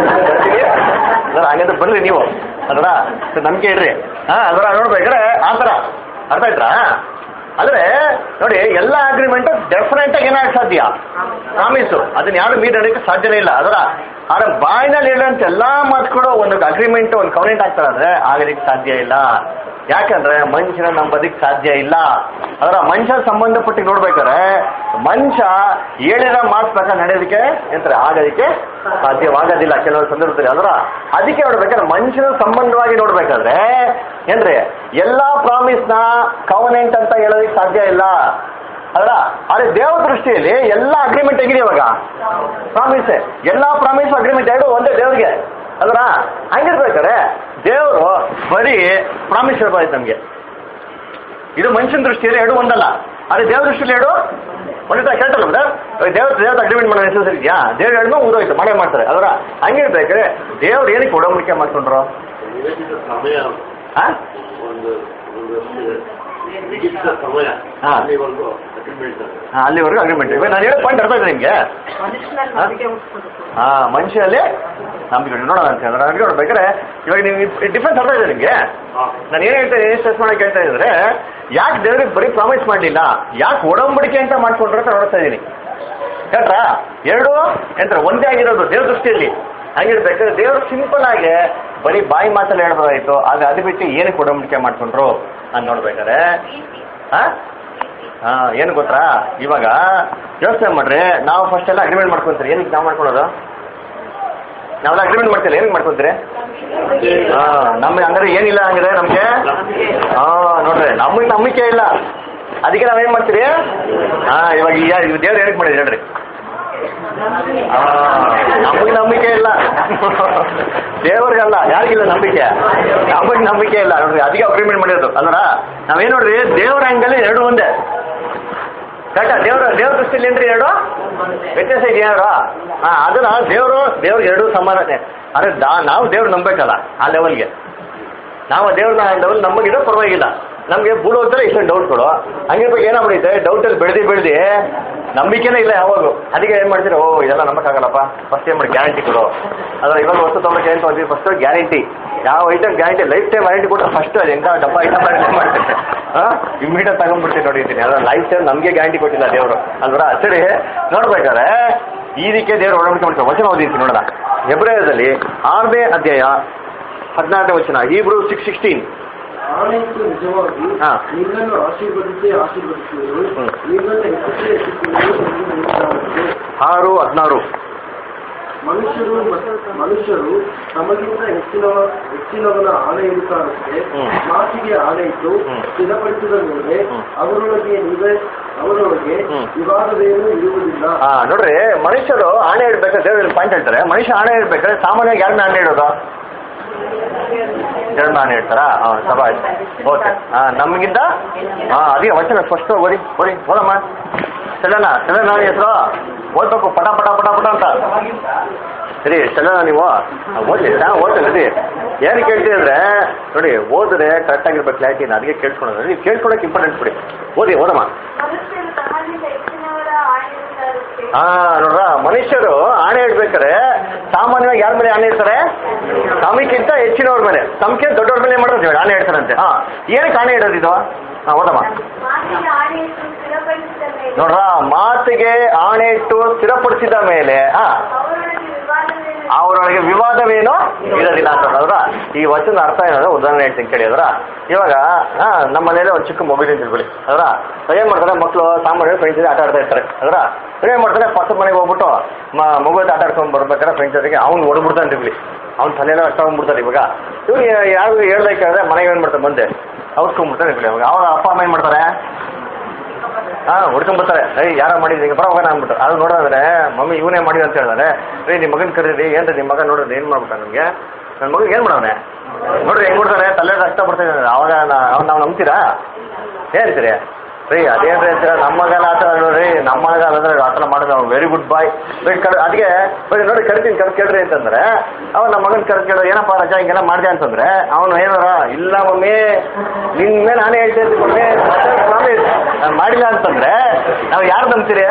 [SPEAKER 1] ಅದರ ಹಂಗಂತ ಬರ್ರಿ ನೀವು ಅದರ ನಂಬಿಕೆ ಇಡ್ರಿ ಹಾ ಅದರ ನೋಡ್ಬೇಕಾದ್ರೆ ಆ ಥರ ಅರ್ಥ ಆಯ್ತಾ ಅಂದ್ರೆ ನೋಡಿ ಎಲ್ಲ ಅಗ್ರಿಮೆಂಟ್ ಡೆಫಿನೆಟ್ ಆಗಿ ಏನಾಗಕ್ಕೆ ಸಾಧ್ಯ ಪ್ರಾಮಿಸು ಅದನ್ನ ಯಾರು ಮೀರಿ ನಡೆಯಕ್ಕೆ ಸಾಧ್ಯನೇ ಇಲ್ಲ ಅದರ ಆದ್ರೆ ಬಾಯಿನಲ್ಲಿ ಹೇಳೋಂಥ ಎಲ್ಲಾ ಮಾತುಗಳು ಒಂದು ಅಗ್ರಿಮೆಂಟ್ ಒಂದು ಕವನೆಂಟ್ ಆಗ್ತಾರಂದ್ರೆ ಆಗಲಿಕ್ಕೆ ಸಾಧ್ಯ ಇಲ್ಲ ಯಾಕಂದ್ರೆ ಮನುಷ್ಯನ ನಂಬೋದಕ್ಕೆ ಸಾಧ್ಯ ಇಲ್ಲ ಅದರ ಮನುಷ್ಯ ಸಂಬಂಧಪಟ್ಟು ನೋಡ್ಬೇಕಾದ್ರೆ ಮನುಷ್ಯ ಹೇಳಿರೋ ಮಾತು ಪ್ರಕಾರ ನಡೆಯೋದಕ್ಕೆ ಎಂತಾರೆ ಆಗೋದಕ್ಕೆ ಸಾಧ್ಯವಾಗೋದಿಲ್ಲ ಕೆಲವು ಸಂದರ್ಭದಲ್ಲಿ ಅದರ ಅದಕ್ಕೆ ನೋಡ್ಬೇಕಾದ್ರೆ ಮನುಷ್ಯನ ಸಂಬಂಧವಾಗಿ ನೋಡ್ಬೇಕಾದ್ರೆ ಏನ್ರಿ ಎಲ್ಲಾ ಪ್ರಾಮಿಸ್ನ ಕವನೆಂಟ್ ಅಂತ ಹೇಳೋದಕ್ಕೆ ಸಾಧ್ಯ ಇಲ್ಲ ಅಲ್ಲ ಆದ್ರೆ ದೇವ ದೃಷ್ಟಿಯಲ್ಲಿ ಎಲ್ಲ ಅಗ್ರಿಮೆಂಟ್ ಹೇಗಿದೆ ಇವಾಗ ಪ್ರಾಮಿಸ್ ಎಲ್ಲಾ ಪ್ರಾಮಿಸ್ ಅಗ್ರಿಮೆಂಟ್ ಎರಡು ಒಂದೇ ದೇವ್ರಿಗೆ ಅಲ್ರ ಹಂಗಿರ್ಬೇಕಾರೆ ದೇವರು ಬರೀ ಪ್ರಾಮಿಸ್ ಹೇಳ್ಬಾರ್ದು ನಮ್ಗೆ ಇದು ಮನುಷ್ಯನ ದೃಷ್ಟಿಯಲ್ಲಿ ಎರಡು ಒಂದಲ್ಲ ಆದ್ರೆ ದೇವ್ರ ದೃಷ್ಟಿಯಲ್ಲಿ ಎರಡು ಒಂದೇ ಕೇಳ್ತಲ್ಲ ಬ್ರದರ್ ದೇವ್ರ ದೇವ್ರ ಅಗ್ರಿಮೆಂಟ್ ಮಾಡೋ ಹೆಸರು ಇದೆಯಾ ದೇವ್ರ ಹೇಳಿದ್ಮೇಲೆ ಮುಗಿದೋಯ್ತು ಮಾಡೇ ಮಾಡ್ತಾರೆ ಅದರ ಹಂಗಿರ್ಬೇಕಾದ್ರೆ ದೇವ್ರು ಏನಕ್ಕೆ ಒಡಂಬಡಿಕೆ ಮಾಡ್ಕೊಂಡ್ರು
[SPEAKER 6] ನಿಗದಿತ ಸಮಯ
[SPEAKER 1] ಆ?
[SPEAKER 6] ಒಂದು ಒಂದು ನಿಗದಿತ ಸಮಯ
[SPEAKER 1] ಹಾ.
[SPEAKER 6] ಅಲ್ಲಿವರೆಗೂ ಅಗ್ರಿಮೆಂಟ್
[SPEAKER 1] ಹಾ, ಅಲ್ಲಿವರೆಗೂ ಅಗ್ರಿಮೆಂಟ್ ಇವಾಗ ನಾನು ಹೇಳೋ ಪಾಯಿಂಟ್ ಅರ್ಥ ಇದೆ ನಿಮ್ಗೆ
[SPEAKER 4] ಮನುಷ್ಯನಲ್ಲಿ ನಂಬಿಕೆ ಹುಟ್ಟಿಸ್ಬೇಕು
[SPEAKER 1] ಹಾ ಮನುಷ್ಯರಲ್ಲಿ ನಂಬಿಕೆ ಉಂಟು. ನೋಡೋಣ ಅಂತ ಹೇಳಿದ್ರೆ ನಂಬಿಕೆ ನೋಡ್ಬೇಕಾದ್ರೆ ಇವಾಗ ನೀವು ಡಿಫ್ರೆನ್ಸ್ ಅರ್ಥ ಇದೆ ನಿಮಗೆ ನಾನು ಏನು ಹೇಳ್ತೇನೆ ಏನು ಸ್ಟ್ರೆಸ್ ಮಾಡಕ್ಕೆ ಹೇಳ್ತಾ ಇದ್ರೆ ಯಾಕೆ ದೇವ್ರಿಗೆ ಬರೀ ಪ್ರಾಮಿಸ್ ಮಾಡಲಿಲ್ಲ ಯಾಕೆ ಒಡಂಬಡಿಕೆ ಅಂತ ಮಾಡ್ಕೊಂಡ್ರೆ ಅಂತ ನೋಡ್ತಾ ಇದ್ದೀನಿ ಹೇಳ್ರಾ ಎರಡು ಎಂತಾರೆ ಒಂದೇ ಆಗಿರೋದು ದೇವ್ರ ದೃಷ್ಟಿಯಲ್ಲಿ ಹಂಗಿರ್ಬೇಕಾದ್ರೆ ದೇವ್ರು ಸಿಂಪಲ್ ಆಗಿ ಬರೀ ಬಾಯಿ ಮಾತಲ್ಲಿ ಹೇಳ್ಬೋದಾಯ್ತು ಆಗ ಅದು ಬಿಟ್ಟು ಏನಕ್ಕೆ ಒಡಂಬಡಿಕೆ ಮಾಡ್ಕೊಂಡ್ರು ಅಂತ ನೋಡ್ಬೇಕಾದ್ರೆ ಹಾ ಹಾ ಏನು ಗೊತ್ತಾ ಇವಾಗ ಯೋಚನೆ ಮಾಡ್ರಿ ನಾವು ಫಸ್ಟ್ ಎಲ್ಲ ಅಗ್ರಿಮೆಂಟ್ ಮಾಡ್ಕೊಂತೀರಿ ಏನಕ್ಕೆ ನಾವು ಮಾಡ್ಕೊಳ್ಳೋದು ನಾವೆಲ್ಲ ಅಗ್ರಿಮೆಂಟ್ ಮಾಡ್ತೀರಿ ಏನಕ್ಕೆ ಮಾಡ್ಕೊಂತೀರಿ ಹಾ ನಮ್ಗೆ ಹಂಗಾರೆ ಏನಿಲ್ಲ ಹಂಗಾರೆ ನಮ್ಗೆ ಹಾ ನೋಡ್ರಿ ನಮಗೆ ನಂಬಿಕೆ ಇಲ್ಲ ಅದಕ್ಕೆ ನಾವೇನ್ ಮಾಡ್ತೀರಿ ಹಾ ಇವಾಗ ಈ ಯಾ- ಇವ್ ದೇವ್ರು ಏನಕ್ಕೆ ಮಾಡಿದ್ರಿ ಹೇಳ್ರಿ ಆ, ನಮಗೆ ನಂಬಿಕೆ ಇಲ್ಲ ದೇವ್ರಿಗಲ್ಲ ಯಾರಿಗಿಲ್ಲ ನಂಬಿಕೆ ನಮಗೆ ನಂಬಿಕೆ ಇಲ್ಲ ನೋಡ್ರಿ ಅದಕ್ಕೆ ಅಗ್ರಿಮೆಂಟ್ ಮಾಡಿರೋದು ಅಲ್ವರ ನಾವೇನ್ ನೋಡ್ರಿ ದೇವ್ರ ಹಂಗಲ್ಲಿ ಎರಡು ಒಂದೇ ಕರೆಕ್ಟಾ ದೇವ್ರ ದೇವ್ರ ದೃಷ್ಟಿಯಲ್ಲಿ ಏನ್ರಿ ಎರಡು ವ್ಯತ್ಯಾಸ ಇದೆಯಾ ಎರಡು ಹಾ ಅದನ್ನ ದೇವರು ದೇವ್ರಿಗೆ ಎರಡು ಸಮಾನತೆ ಅಂದ್ರೆ ದಾ- ನಾವು ದೇವ್ರು ನಂಬೇಕಲ್ಲ ಆ ಲೆವೆಲ್ಗೆ ನಾವು ದೇವ್ರನ್ನ ಲೆವೆಲ್ ನಮಗಿರೋ ಪರವಾಗಿಲ್ಲ ನಮಗೆ ಬೂಡೋದ್ರೆ ಇಷ್ಟೊಂದು ಡೌಟ್ಗಳು ಹಂಗಿರ್ಬೇಕು ಏನಾಗ್ಬಿಡುತ್ತೆ ಡೌಟಲ್ಲಿ ಬೆಳೆದಿ ಬೆಳೆದಿ ನಂಬಿಕೆನೇ ಇಲ್ಲ ಯಾವಾಗ ಅದಕ್ಕೆ ಏನ್ ಮಾಡ್ತೀರಿ ಓ ಇದೆಲ್ಲ ನಂಬಕ್ಕಾಗಲ್ಲಪ್ಪ ಫಸ್ಟ್ ಏನ್ ಮಾಡಿ ಗ್ಯಾರಂಟಿ ಕೊಡು ಅದ್ರ ಇವಾಗ ವಸ್ತು ತಗೊಳಕ್ಕೆ ಏನ್ ತಗೊಂತೀವಿ ಫಸ್ಟ್ ಗ್ಯಾರಂಟಿ ಯಾವ item guarantee lifetime warranty ಕೊಟ್ಟರೆ ಫಸ್ಟ್ ಅದು ಎಂತ ಡಬ್ಬ ಐಟಮ್ ಮಾಡ್ತೇನೆ ಇಮಿಡಿಯೇಟ್ ತಗೊಂಡ್ಬಿಡ್ತೀನಿ ನೋಡಿದ್ದೀನಿ ಅದ್ರ ಲೈಫ್ ಟೈಮ್ ನಮಗೆ ಗ್ಯಾರಂಟಿ ಕೊಟ್ಟಿಲ್ಲ ದೇವರು ಅಲ್ವರ ಸರಿ ನೋಡ್ಬೇಕಾದ್ರೆ ಇದಕ್ಕೆ ದೇವರು ಒಡಂಬಡಿಕೆ ಮಾಡ್ತಾರೆ ವಚನ ಓದಿರ್ತೀನಿ ನೋಡೋಣ ಹೆಬ್ರಾಯದಲ್ಲಿ ಆರನೇ ಅಧ್ಯಾಯ ಹದಿನಾರನೇ ವಚನ ಹೀಬ್ರು ಸಿಕ್ಸ್ ಸಿಕ್ಸ್ಟೀನ್
[SPEAKER 2] ಆಣೆತ್ತು ನಿಜವಾಗಿ
[SPEAKER 1] ಹಾ.
[SPEAKER 2] ನಿನ್ನನ್ನು ಆಶೀರ್ವದಿಸಿ ಆಶೀರ್ವದಿಸುವುದು
[SPEAKER 1] ಹ್ಮ್.
[SPEAKER 2] ನಿನ್ನನ್ನು ಹೆಚ್ಚಿಸಿ ಹೆಚ್ಚಿಸುವುದು ಎಂದು ನುಡಿದಾಗುತ್ತೆ.
[SPEAKER 1] ಆರು ಹದಿನಾರು
[SPEAKER 2] ಮನುಷ್ಯರು ಮತ್ತು ಮನುಷ್ಯರು ತಮಗಿಂತ ಹೆಚ್ಚಿನವ ಹೆಚ್ಚಿನವನ ಆಣೆ ಇರುತ್ತಾರಂತೆ
[SPEAKER 1] ಹ್ಮ್.
[SPEAKER 2] ಮಾತಿಗೆ ಆಣೆ ಇಟ್ಟು
[SPEAKER 1] ಹ್ಮ್.
[SPEAKER 2] ಸ್ಥಿರಪಡಿಸಿದ ಮೇಲೆ
[SPEAKER 1] ಹ್ಮ್.
[SPEAKER 2] ಅವರೊಳಗೆ ನೀವೇ ಅವರೊಳಗೆ
[SPEAKER 1] ಹ್ಮ್.
[SPEAKER 2] ವಿವಾದವೇನೂ ಇರುವುದಿಲ್ಲ
[SPEAKER 1] ಹಾ ನೋಡ್ರಿ ಮನುಷ್ಯರು ಆಣೆ ಇಡ್ಬೇಕಾದ್ರೆ ದೇವ್ರು ಪಾಯಿಂಟ್ ಹೇಳ್ತಾರೆ ಮನುಷ್ಯ ಆಣೆ ಇಡ್ಬೇಕಾದ್ರೆ ಸಾಮಾನ್ಯವಾಗಿ ಯಾರನ್ನ ಆಣೆ ಇಡೋದು ದೇವ್ರನ್ನ ಆಣೆ ಇಡ್ತಾರಾ ಹಾ ಸಭಾ ಓಕೆ ಹಾ ನಮಗಿಂತ ಹಾ ಅದೇ ವಚನ ಫಸ್ಟ್ ಓದಿ ಓದಿ ಓದಮ್ಮ ಚಲನ ಚಲನ ಹೆಸರು ಓದ್ಬೇಕು ಪಟ ಪಟ ಪಟ ಪಟ ಅಂತ ಸರಿ ಚಲನ ನೀವು ಹಾ, ಓದ್ಲಿ ಹಾ ಓದ್ತೀನಿ ಸರಿ ಏನಕ್ಕೆ ಕೇಳ್ತೀವಿ ಅಂದ್ರೆ ನೋಡಿ ಓದಿದ್ರೆ ಕರೆಕ್ಟ್ ಆಗಿರ್ಬೇಕು ಕ್ಲಾರಿಟಿನ ಅದಕ್ಕೆ ಕೇಳ್ಸ್ಕೊಳೋದು ನೀವು ಕೇಳ್ಕೊಳಕ್ಕೆ ಇಂಪಾರ್ಟೆಂಟ್ ಬಿಡಿ ಓದಿ ಓದಮ್ಮ
[SPEAKER 5] ಮನುಷ್ಯರು ತಮಗಿಂತ ಹೆಚ್ಚಿನವರ ಆಣೆಯಿರುತ್ತಾರಂತೆ
[SPEAKER 1] ಹಾ ನೋಡ್ರ ಮನುಷ್ಯರು ಆಣೆ ಇಡ್ಬೇಕಾರೆ ಸಾಮಾನ್ಯವಾಗಿ ಯಾರ ಮೇಲೆ ಆಣೆ ಇಡ್ತಾರೆ ತಮಗಿಂತ ಹೆಚ್ಚಿನವ್ರ ಮೇಲೆ ತಮ್ಗಿಂತ ದೊಡ್ಡವ್ರ ಮೇಲೆ ಮಾಡೋದು ಆಣೆ ಇಡ್ತಾರಂತೆ ಹಾ ಏನಕ್ಕೆ ಆಣೆ ಇಡೋದು ಇದು ಹಾ ಓದಮ್ಮ
[SPEAKER 5] ಮಾತಿಗೆ ಆಣೆಯಿಟ್ಟು ಸ್ಥಿರಪಡಿಸಿದ ಮೇಲೆ
[SPEAKER 1] ನೋಡ್ರ ಮಾತಿಗೆ ಆಣೆ ಇಟ್ಟು ಸ್ಥಿರಪಡಿಸಿದ ಮೇಲೆ ಹಾ
[SPEAKER 5] ಅವರೊಳಗೆ ವಿವಾದವೇನೂ
[SPEAKER 1] ಅವರೊಳಗೆ ವಿವಾದವೇನೋ ಇರೋದಿಲ್ಲ ಅಂತ ಅದ್ರ ಈ ವಚನ ಅರ್ಥ ಏನಂದ್ರೆ ಉದಾಹರಣೆ ಹೇಳ್ತೀನಿ ಕೇಳಿ ಅದರ ಇವಾಗ ಹಾ ನಮ್ಮ ಮನೇಲಿ ಒಂದು ಚಿಕ್ಕ ಮೊಬೈಲ್ ಅಂತ ಇಟ್ಕೊಳ್ಳಿ ಅದರ ಏನ್ ಮಾಡ್ತಾರೆ ಮಕ್ಕಳು ಸಾಮಾನ್ಯ ಫ್ರೆಂಡ್ಸ್ ಜೊತೆ ಆಟ ಆಡ್ತಾ ಇರ್ತಾರೆ ಅದರ ಏನ್ ಮಾಡ್ತಾರೆ ಪಕ್ಕದ ಮನೆಗೆ ಹೋಗ್ಬಿಟ್ಟು ಮ ಮಗು ಜೊತೆ ಆಟ ಆಡ್ಕೊಂಡ್ ಬರ್ಬೇಕಾದ್ರೆ ಫ್ರೆಂಡ್ಸ್ ಜೊತೆಗೆ ಅವ್ನು ಹೊಡ್ಬಿಡ್ತಾನೆ ಇರ್ಲಿ ಅವ್ನು ತಲೆಲ್ಲ ಅಷ್ಟಾಗ್ಬಿಡ್ತಾರೆ ಇವಾಗ ಇವ್ರು ಯಾರು ಹೇಳ್ದಕ್ಕೆ ಹೇಳಿದ್ರೆ ಮನೆಗೆ ಏನ್ ಮಾಡ್ತಾರೆ ಬಂದೆ ಔಸ್ಕೊಂಡ್ಬಿಡ್ತಾರೆ ಇರ್ಲಿ ಅವಾಗ ಅವಾಗ ಅಪ್ಪ ಅಮ್ಮ ಏನ್ ಮಾಡ್ತಾರೆ ಹಾ ಹುಡ್ಕೊಂಬರ್ತಾರೆ ಏಯ್ ಯಾರ ಮಾಡಿದ್ರಿ ಈಗ ಬರೋವಾಗ ಅಂದ್ಬಿಟ್ಟು ಅದು ನೋಡೋದ್ರೆ ಮಮ್ಮಿ ಇವನೇ ಮಾಡಿದ ಅಂತ ಹೇಳಿದ್ರೆ ಏ ನಿಮ್ಮ ಮಗನ್ ಕರೀರಿ ಏನ್ರಿ ನಿಮ್ಮ ಮಗ ನೋಡಿದ್ರೆ ಏನ್ ಮಾಡ್ಬಿಟ್ಟ ನಮ್ಗೆ ನನ್ನ ಮಗ ಏನ್ ಮಾಡೋನೆ ನೋಡ್ರಿ ಹೆಂಗ್ ಬಿಡ್ತಾರೆ ತಲೆ ರಕ್ತ ಬಿಡ್ತಾನೆ ಅವಾಗ ಅವ್ನು ನಾವು ನಂಬ್ತೀರಾ ಹೇಳ್ತೀರಿ ರೀ ಅದೇನ್ರಿ ಅಂತೀರ ನಮ್ಮ ಮಗನ ಆಟ ನೋಡ್ರಿ ನಮ್ಮ ಮಗ ಅಂದ್ರೆ ಆ ಥರ ಮಾಡಿದ ವೆರಿ ಗುಡ್ ಬಾಯ್ ಬಟ್ ಕರ್ ಅದಕ್ಕೆ ಬರೀ ನೋಡಿ ಕರಿತೀನಿ ಕರ್ ಕೇಳ್ರಿ ಅಂತಂದ್ರೆ ಅವ ನಮ್ಮ ಮಗನ ಕರ್ ಕೇಳೋ ಏನಪ್ಪ ರಜಾ ಹಿಂಗೆಲ್ಲ ಮಾಡಿದೆ ಅಂತಂದ್ರೆ ಅವನು ಏನಾರ ಇಲ್ಲ ಮಮ್ಮಿ ನಿನ್ ಮೇಲೆ ನಾನೇ ಹೇಳ್ತಾ ಇದ್ದೀನಿ ಮಮ್ಮಿ ಪ್ರಾಮಿಸ್ ನಾನು ಮಾಡಿಲ್ಲ ಅಂತಂದ್ರೆ ನಾವು ಯಾರು ನಂಬ್ತೀರಿ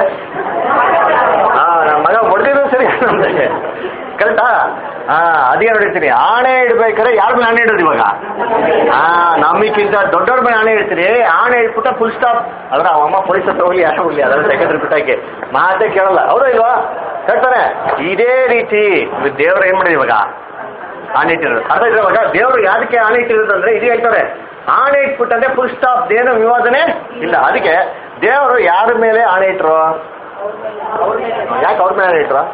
[SPEAKER 1] ಹಾ ನಮ್ಮ ಮಗ ಹೊಡೆದಿದ್ರು ಸರಿ ನಮ್ಗೆ ಕರೆಕ್ಟಾ ಹಾ ಅದೇ ನೋಡಿರ್ತೀನಿ ಆಣೆ ಇಡ್ಬೇಕಾದ್ರೆ ಯಾರ ಮೇಲೆ ಆಣೆ ಇಡೋದು ಇವಾಗ ಹಾ ನಮಗಿಂತ ದೊಡ್ಡವ್ರ ಮೇಲೆ ಆಣೆ ಇಡ್ತೀರಿ ಆಣೆ ಇಟ್ಬಿಟ್ಟ ಫುಲ್ ಸ್ಟಾಪ್ ಅದ್ರ ಅವಮ್ಮ ಪೊಲೀಸ್ ಹತ್ರ ಹೋಗ್ಲಿ ಯಾರು ಹೋಗ್ಲಿ ಅದ್ರ ಸೆಕೆಂಡ್ರಿ ಬಿಟ್ಟಾಕೆ ಮಾತೇ ಕೇಳಲ್ಲ ಅವರು ಇಲ್ವಾ ಹೇಳ್ತಾರೆ ಇದೇ ರೀತಿ ದೇವ್ರು ಏನ್ ಮಾಡಿದ್ರು ಇವಾಗ ಆಣೆ ಇಟ್ಟಿರೋದು ಅರ್ಥ ಇದ್ರೆ ಇವಾಗ ದೇವ್ರು ಯಾದಕ್ಕೆ ಆಣೆ ಇಟ್ಟಿರೋದು ಅಂದ್ರೆ ಇದು ಹೇಳ್ತಾರೆ ಆಣೆ ಇಟ್ಬಿಟ್ಟಂದ್ರೆ ಫುಲ್ ಸ್ಟಾಪ್ ಏನು ವಿವಾದನೆ ಇಲ್ಲ ಅದಕ್ಕೆ ದೇವರು ಯಾರ ಮೇಲೆ ಆಣೆ ಇಟ್ರು ಯಾಕೆ ಅವ್ರ ಮೇಲೆ ಆಣೆ ಇಟ್ರು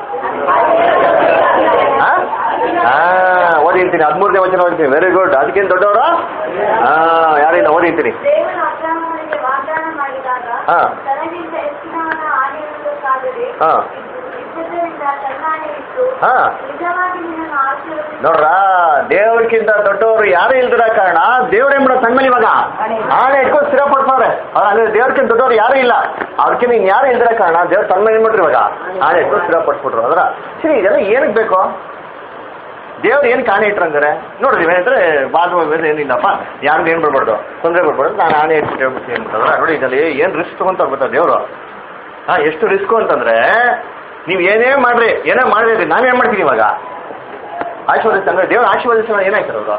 [SPEAKER 1] ಹಾ ಓದಿರ್ತೀನಿ ಹದಿಮೂರನೇ ವಚನ ಓದಿರ್ತೀನಿ ವೆರಿ ಗುಡ್ ಅದಕ್ಕೇನು ದೊಡ್ಡವರು ಹಾ ಯಾರಿಲ್ಲ ಓದಿರ್ತೀನಿ
[SPEAKER 5] ದೇವರ ಅಬ್ರಾಹ್ಮನಿಗೆ ವಾಗ್ದಾನ ಮಾಡಿದಾಗ
[SPEAKER 1] ಹಾ.
[SPEAKER 5] ತನಗಿಂತ ಹೆಚ್ಚಿನವನ ಆಣೆಯಿಡಬೇಕಾದರೆ
[SPEAKER 1] ಹಾ.
[SPEAKER 5] ಇದ್ದದರಿಂದ ತನ್ನಾಣೆ ಇಟ್ಟು
[SPEAKER 1] ಹಾ.
[SPEAKER 5] ನಿಜವಾಗಿ ನಿನ್ನನ್ನು ಆಶೀರ್ವದಿಸಿ
[SPEAKER 1] ನೋಡ್ರ ದೇವ್ರಿಗಿಂತ ದೊಡ್ಡವರು ಯಾರು ಇಲ್ದಿರ ಕಾರಣ ದೇವ್ರೇನ್ ಮಾಡೋ ತನ್ನ ಮೇಲೆ ಇವಾಗ ಆಣೆ ಇಟ್ಕೊಂಡು ಸ್ಥಿರ ಪಡ್ತಾರೆ ಅವ್ರು ಅಂದ್ರೆ ದೇವ್ರಕ್ಕಿಂತ ದೊಡ್ಡವ್ರು ಯಾರು ಇಲ್ಲ ಅವ್ರಕ್ಕಿಂತ ಇನ್ ಯಾರು ಇಲ್ದಿರ ಕಾರಣ ದೇವ್ರ ತನ್ನ ಮೇಲೆ ಏನ್ ಮಾಡ್ರಿ ಇವಾಗ ಆಣೆ ಇಟ್ಕೊಂಡು ಸ್ಥಿರ ಪಡಿಸ್ಬಿಟ್ರು ಅದ್ರ ಸರಿ ಇದೆಲ್ಲ ಏನಕ್ಕೆ ಬೇಕು ದೇವ್ರು ಏನು ಆಣೆ ಇಟ್ರಂಗಾರೆ ನೋಡ್ರಿ ಏನಂದ್ರೆ ವಾದ ಏನಿಲ್ಲಪ್ಪ ಯಾರಿಗೂ ಏನ್ ಬರ್ಬಾರ್ದು ತೊಂದರೆ ಬರ್ಬಾರ್ದು ನಾನು ಆಣೆ ಇಟ್ಬಿಟ್ಟು ಹೇಳ್ಬಿಡ್ತೀನಿ ಅಂತಂದ್ರೆ ನೋಡಿ ಇದರಲ್ಲಿ ಏನ್ ರಿಸ್ಕ್ ತಗೊಂತ ಗೊತ್ತಾ ದೇವ್ರು ಹಾ ಎಷ್ಟು ರಿಸ್ಕ್ ಅಂತಂದ್ರೆ ನೀವು ಏನೇ ಮಾಡ್ರಿ ಏನೇ ಮಾಡಿದ್ರಿ ನಾವೇನ್ ಮಾಡ್ತೀನಿ ಇವಾಗ ಆಶೀರ್ವಾದಿಸ ಅಂದ್ರೆ ದೇವ್ರ ಆಶೀರ್ವಾದಿಸ ಏನಾಯ್ತಾರೆ ಅವರು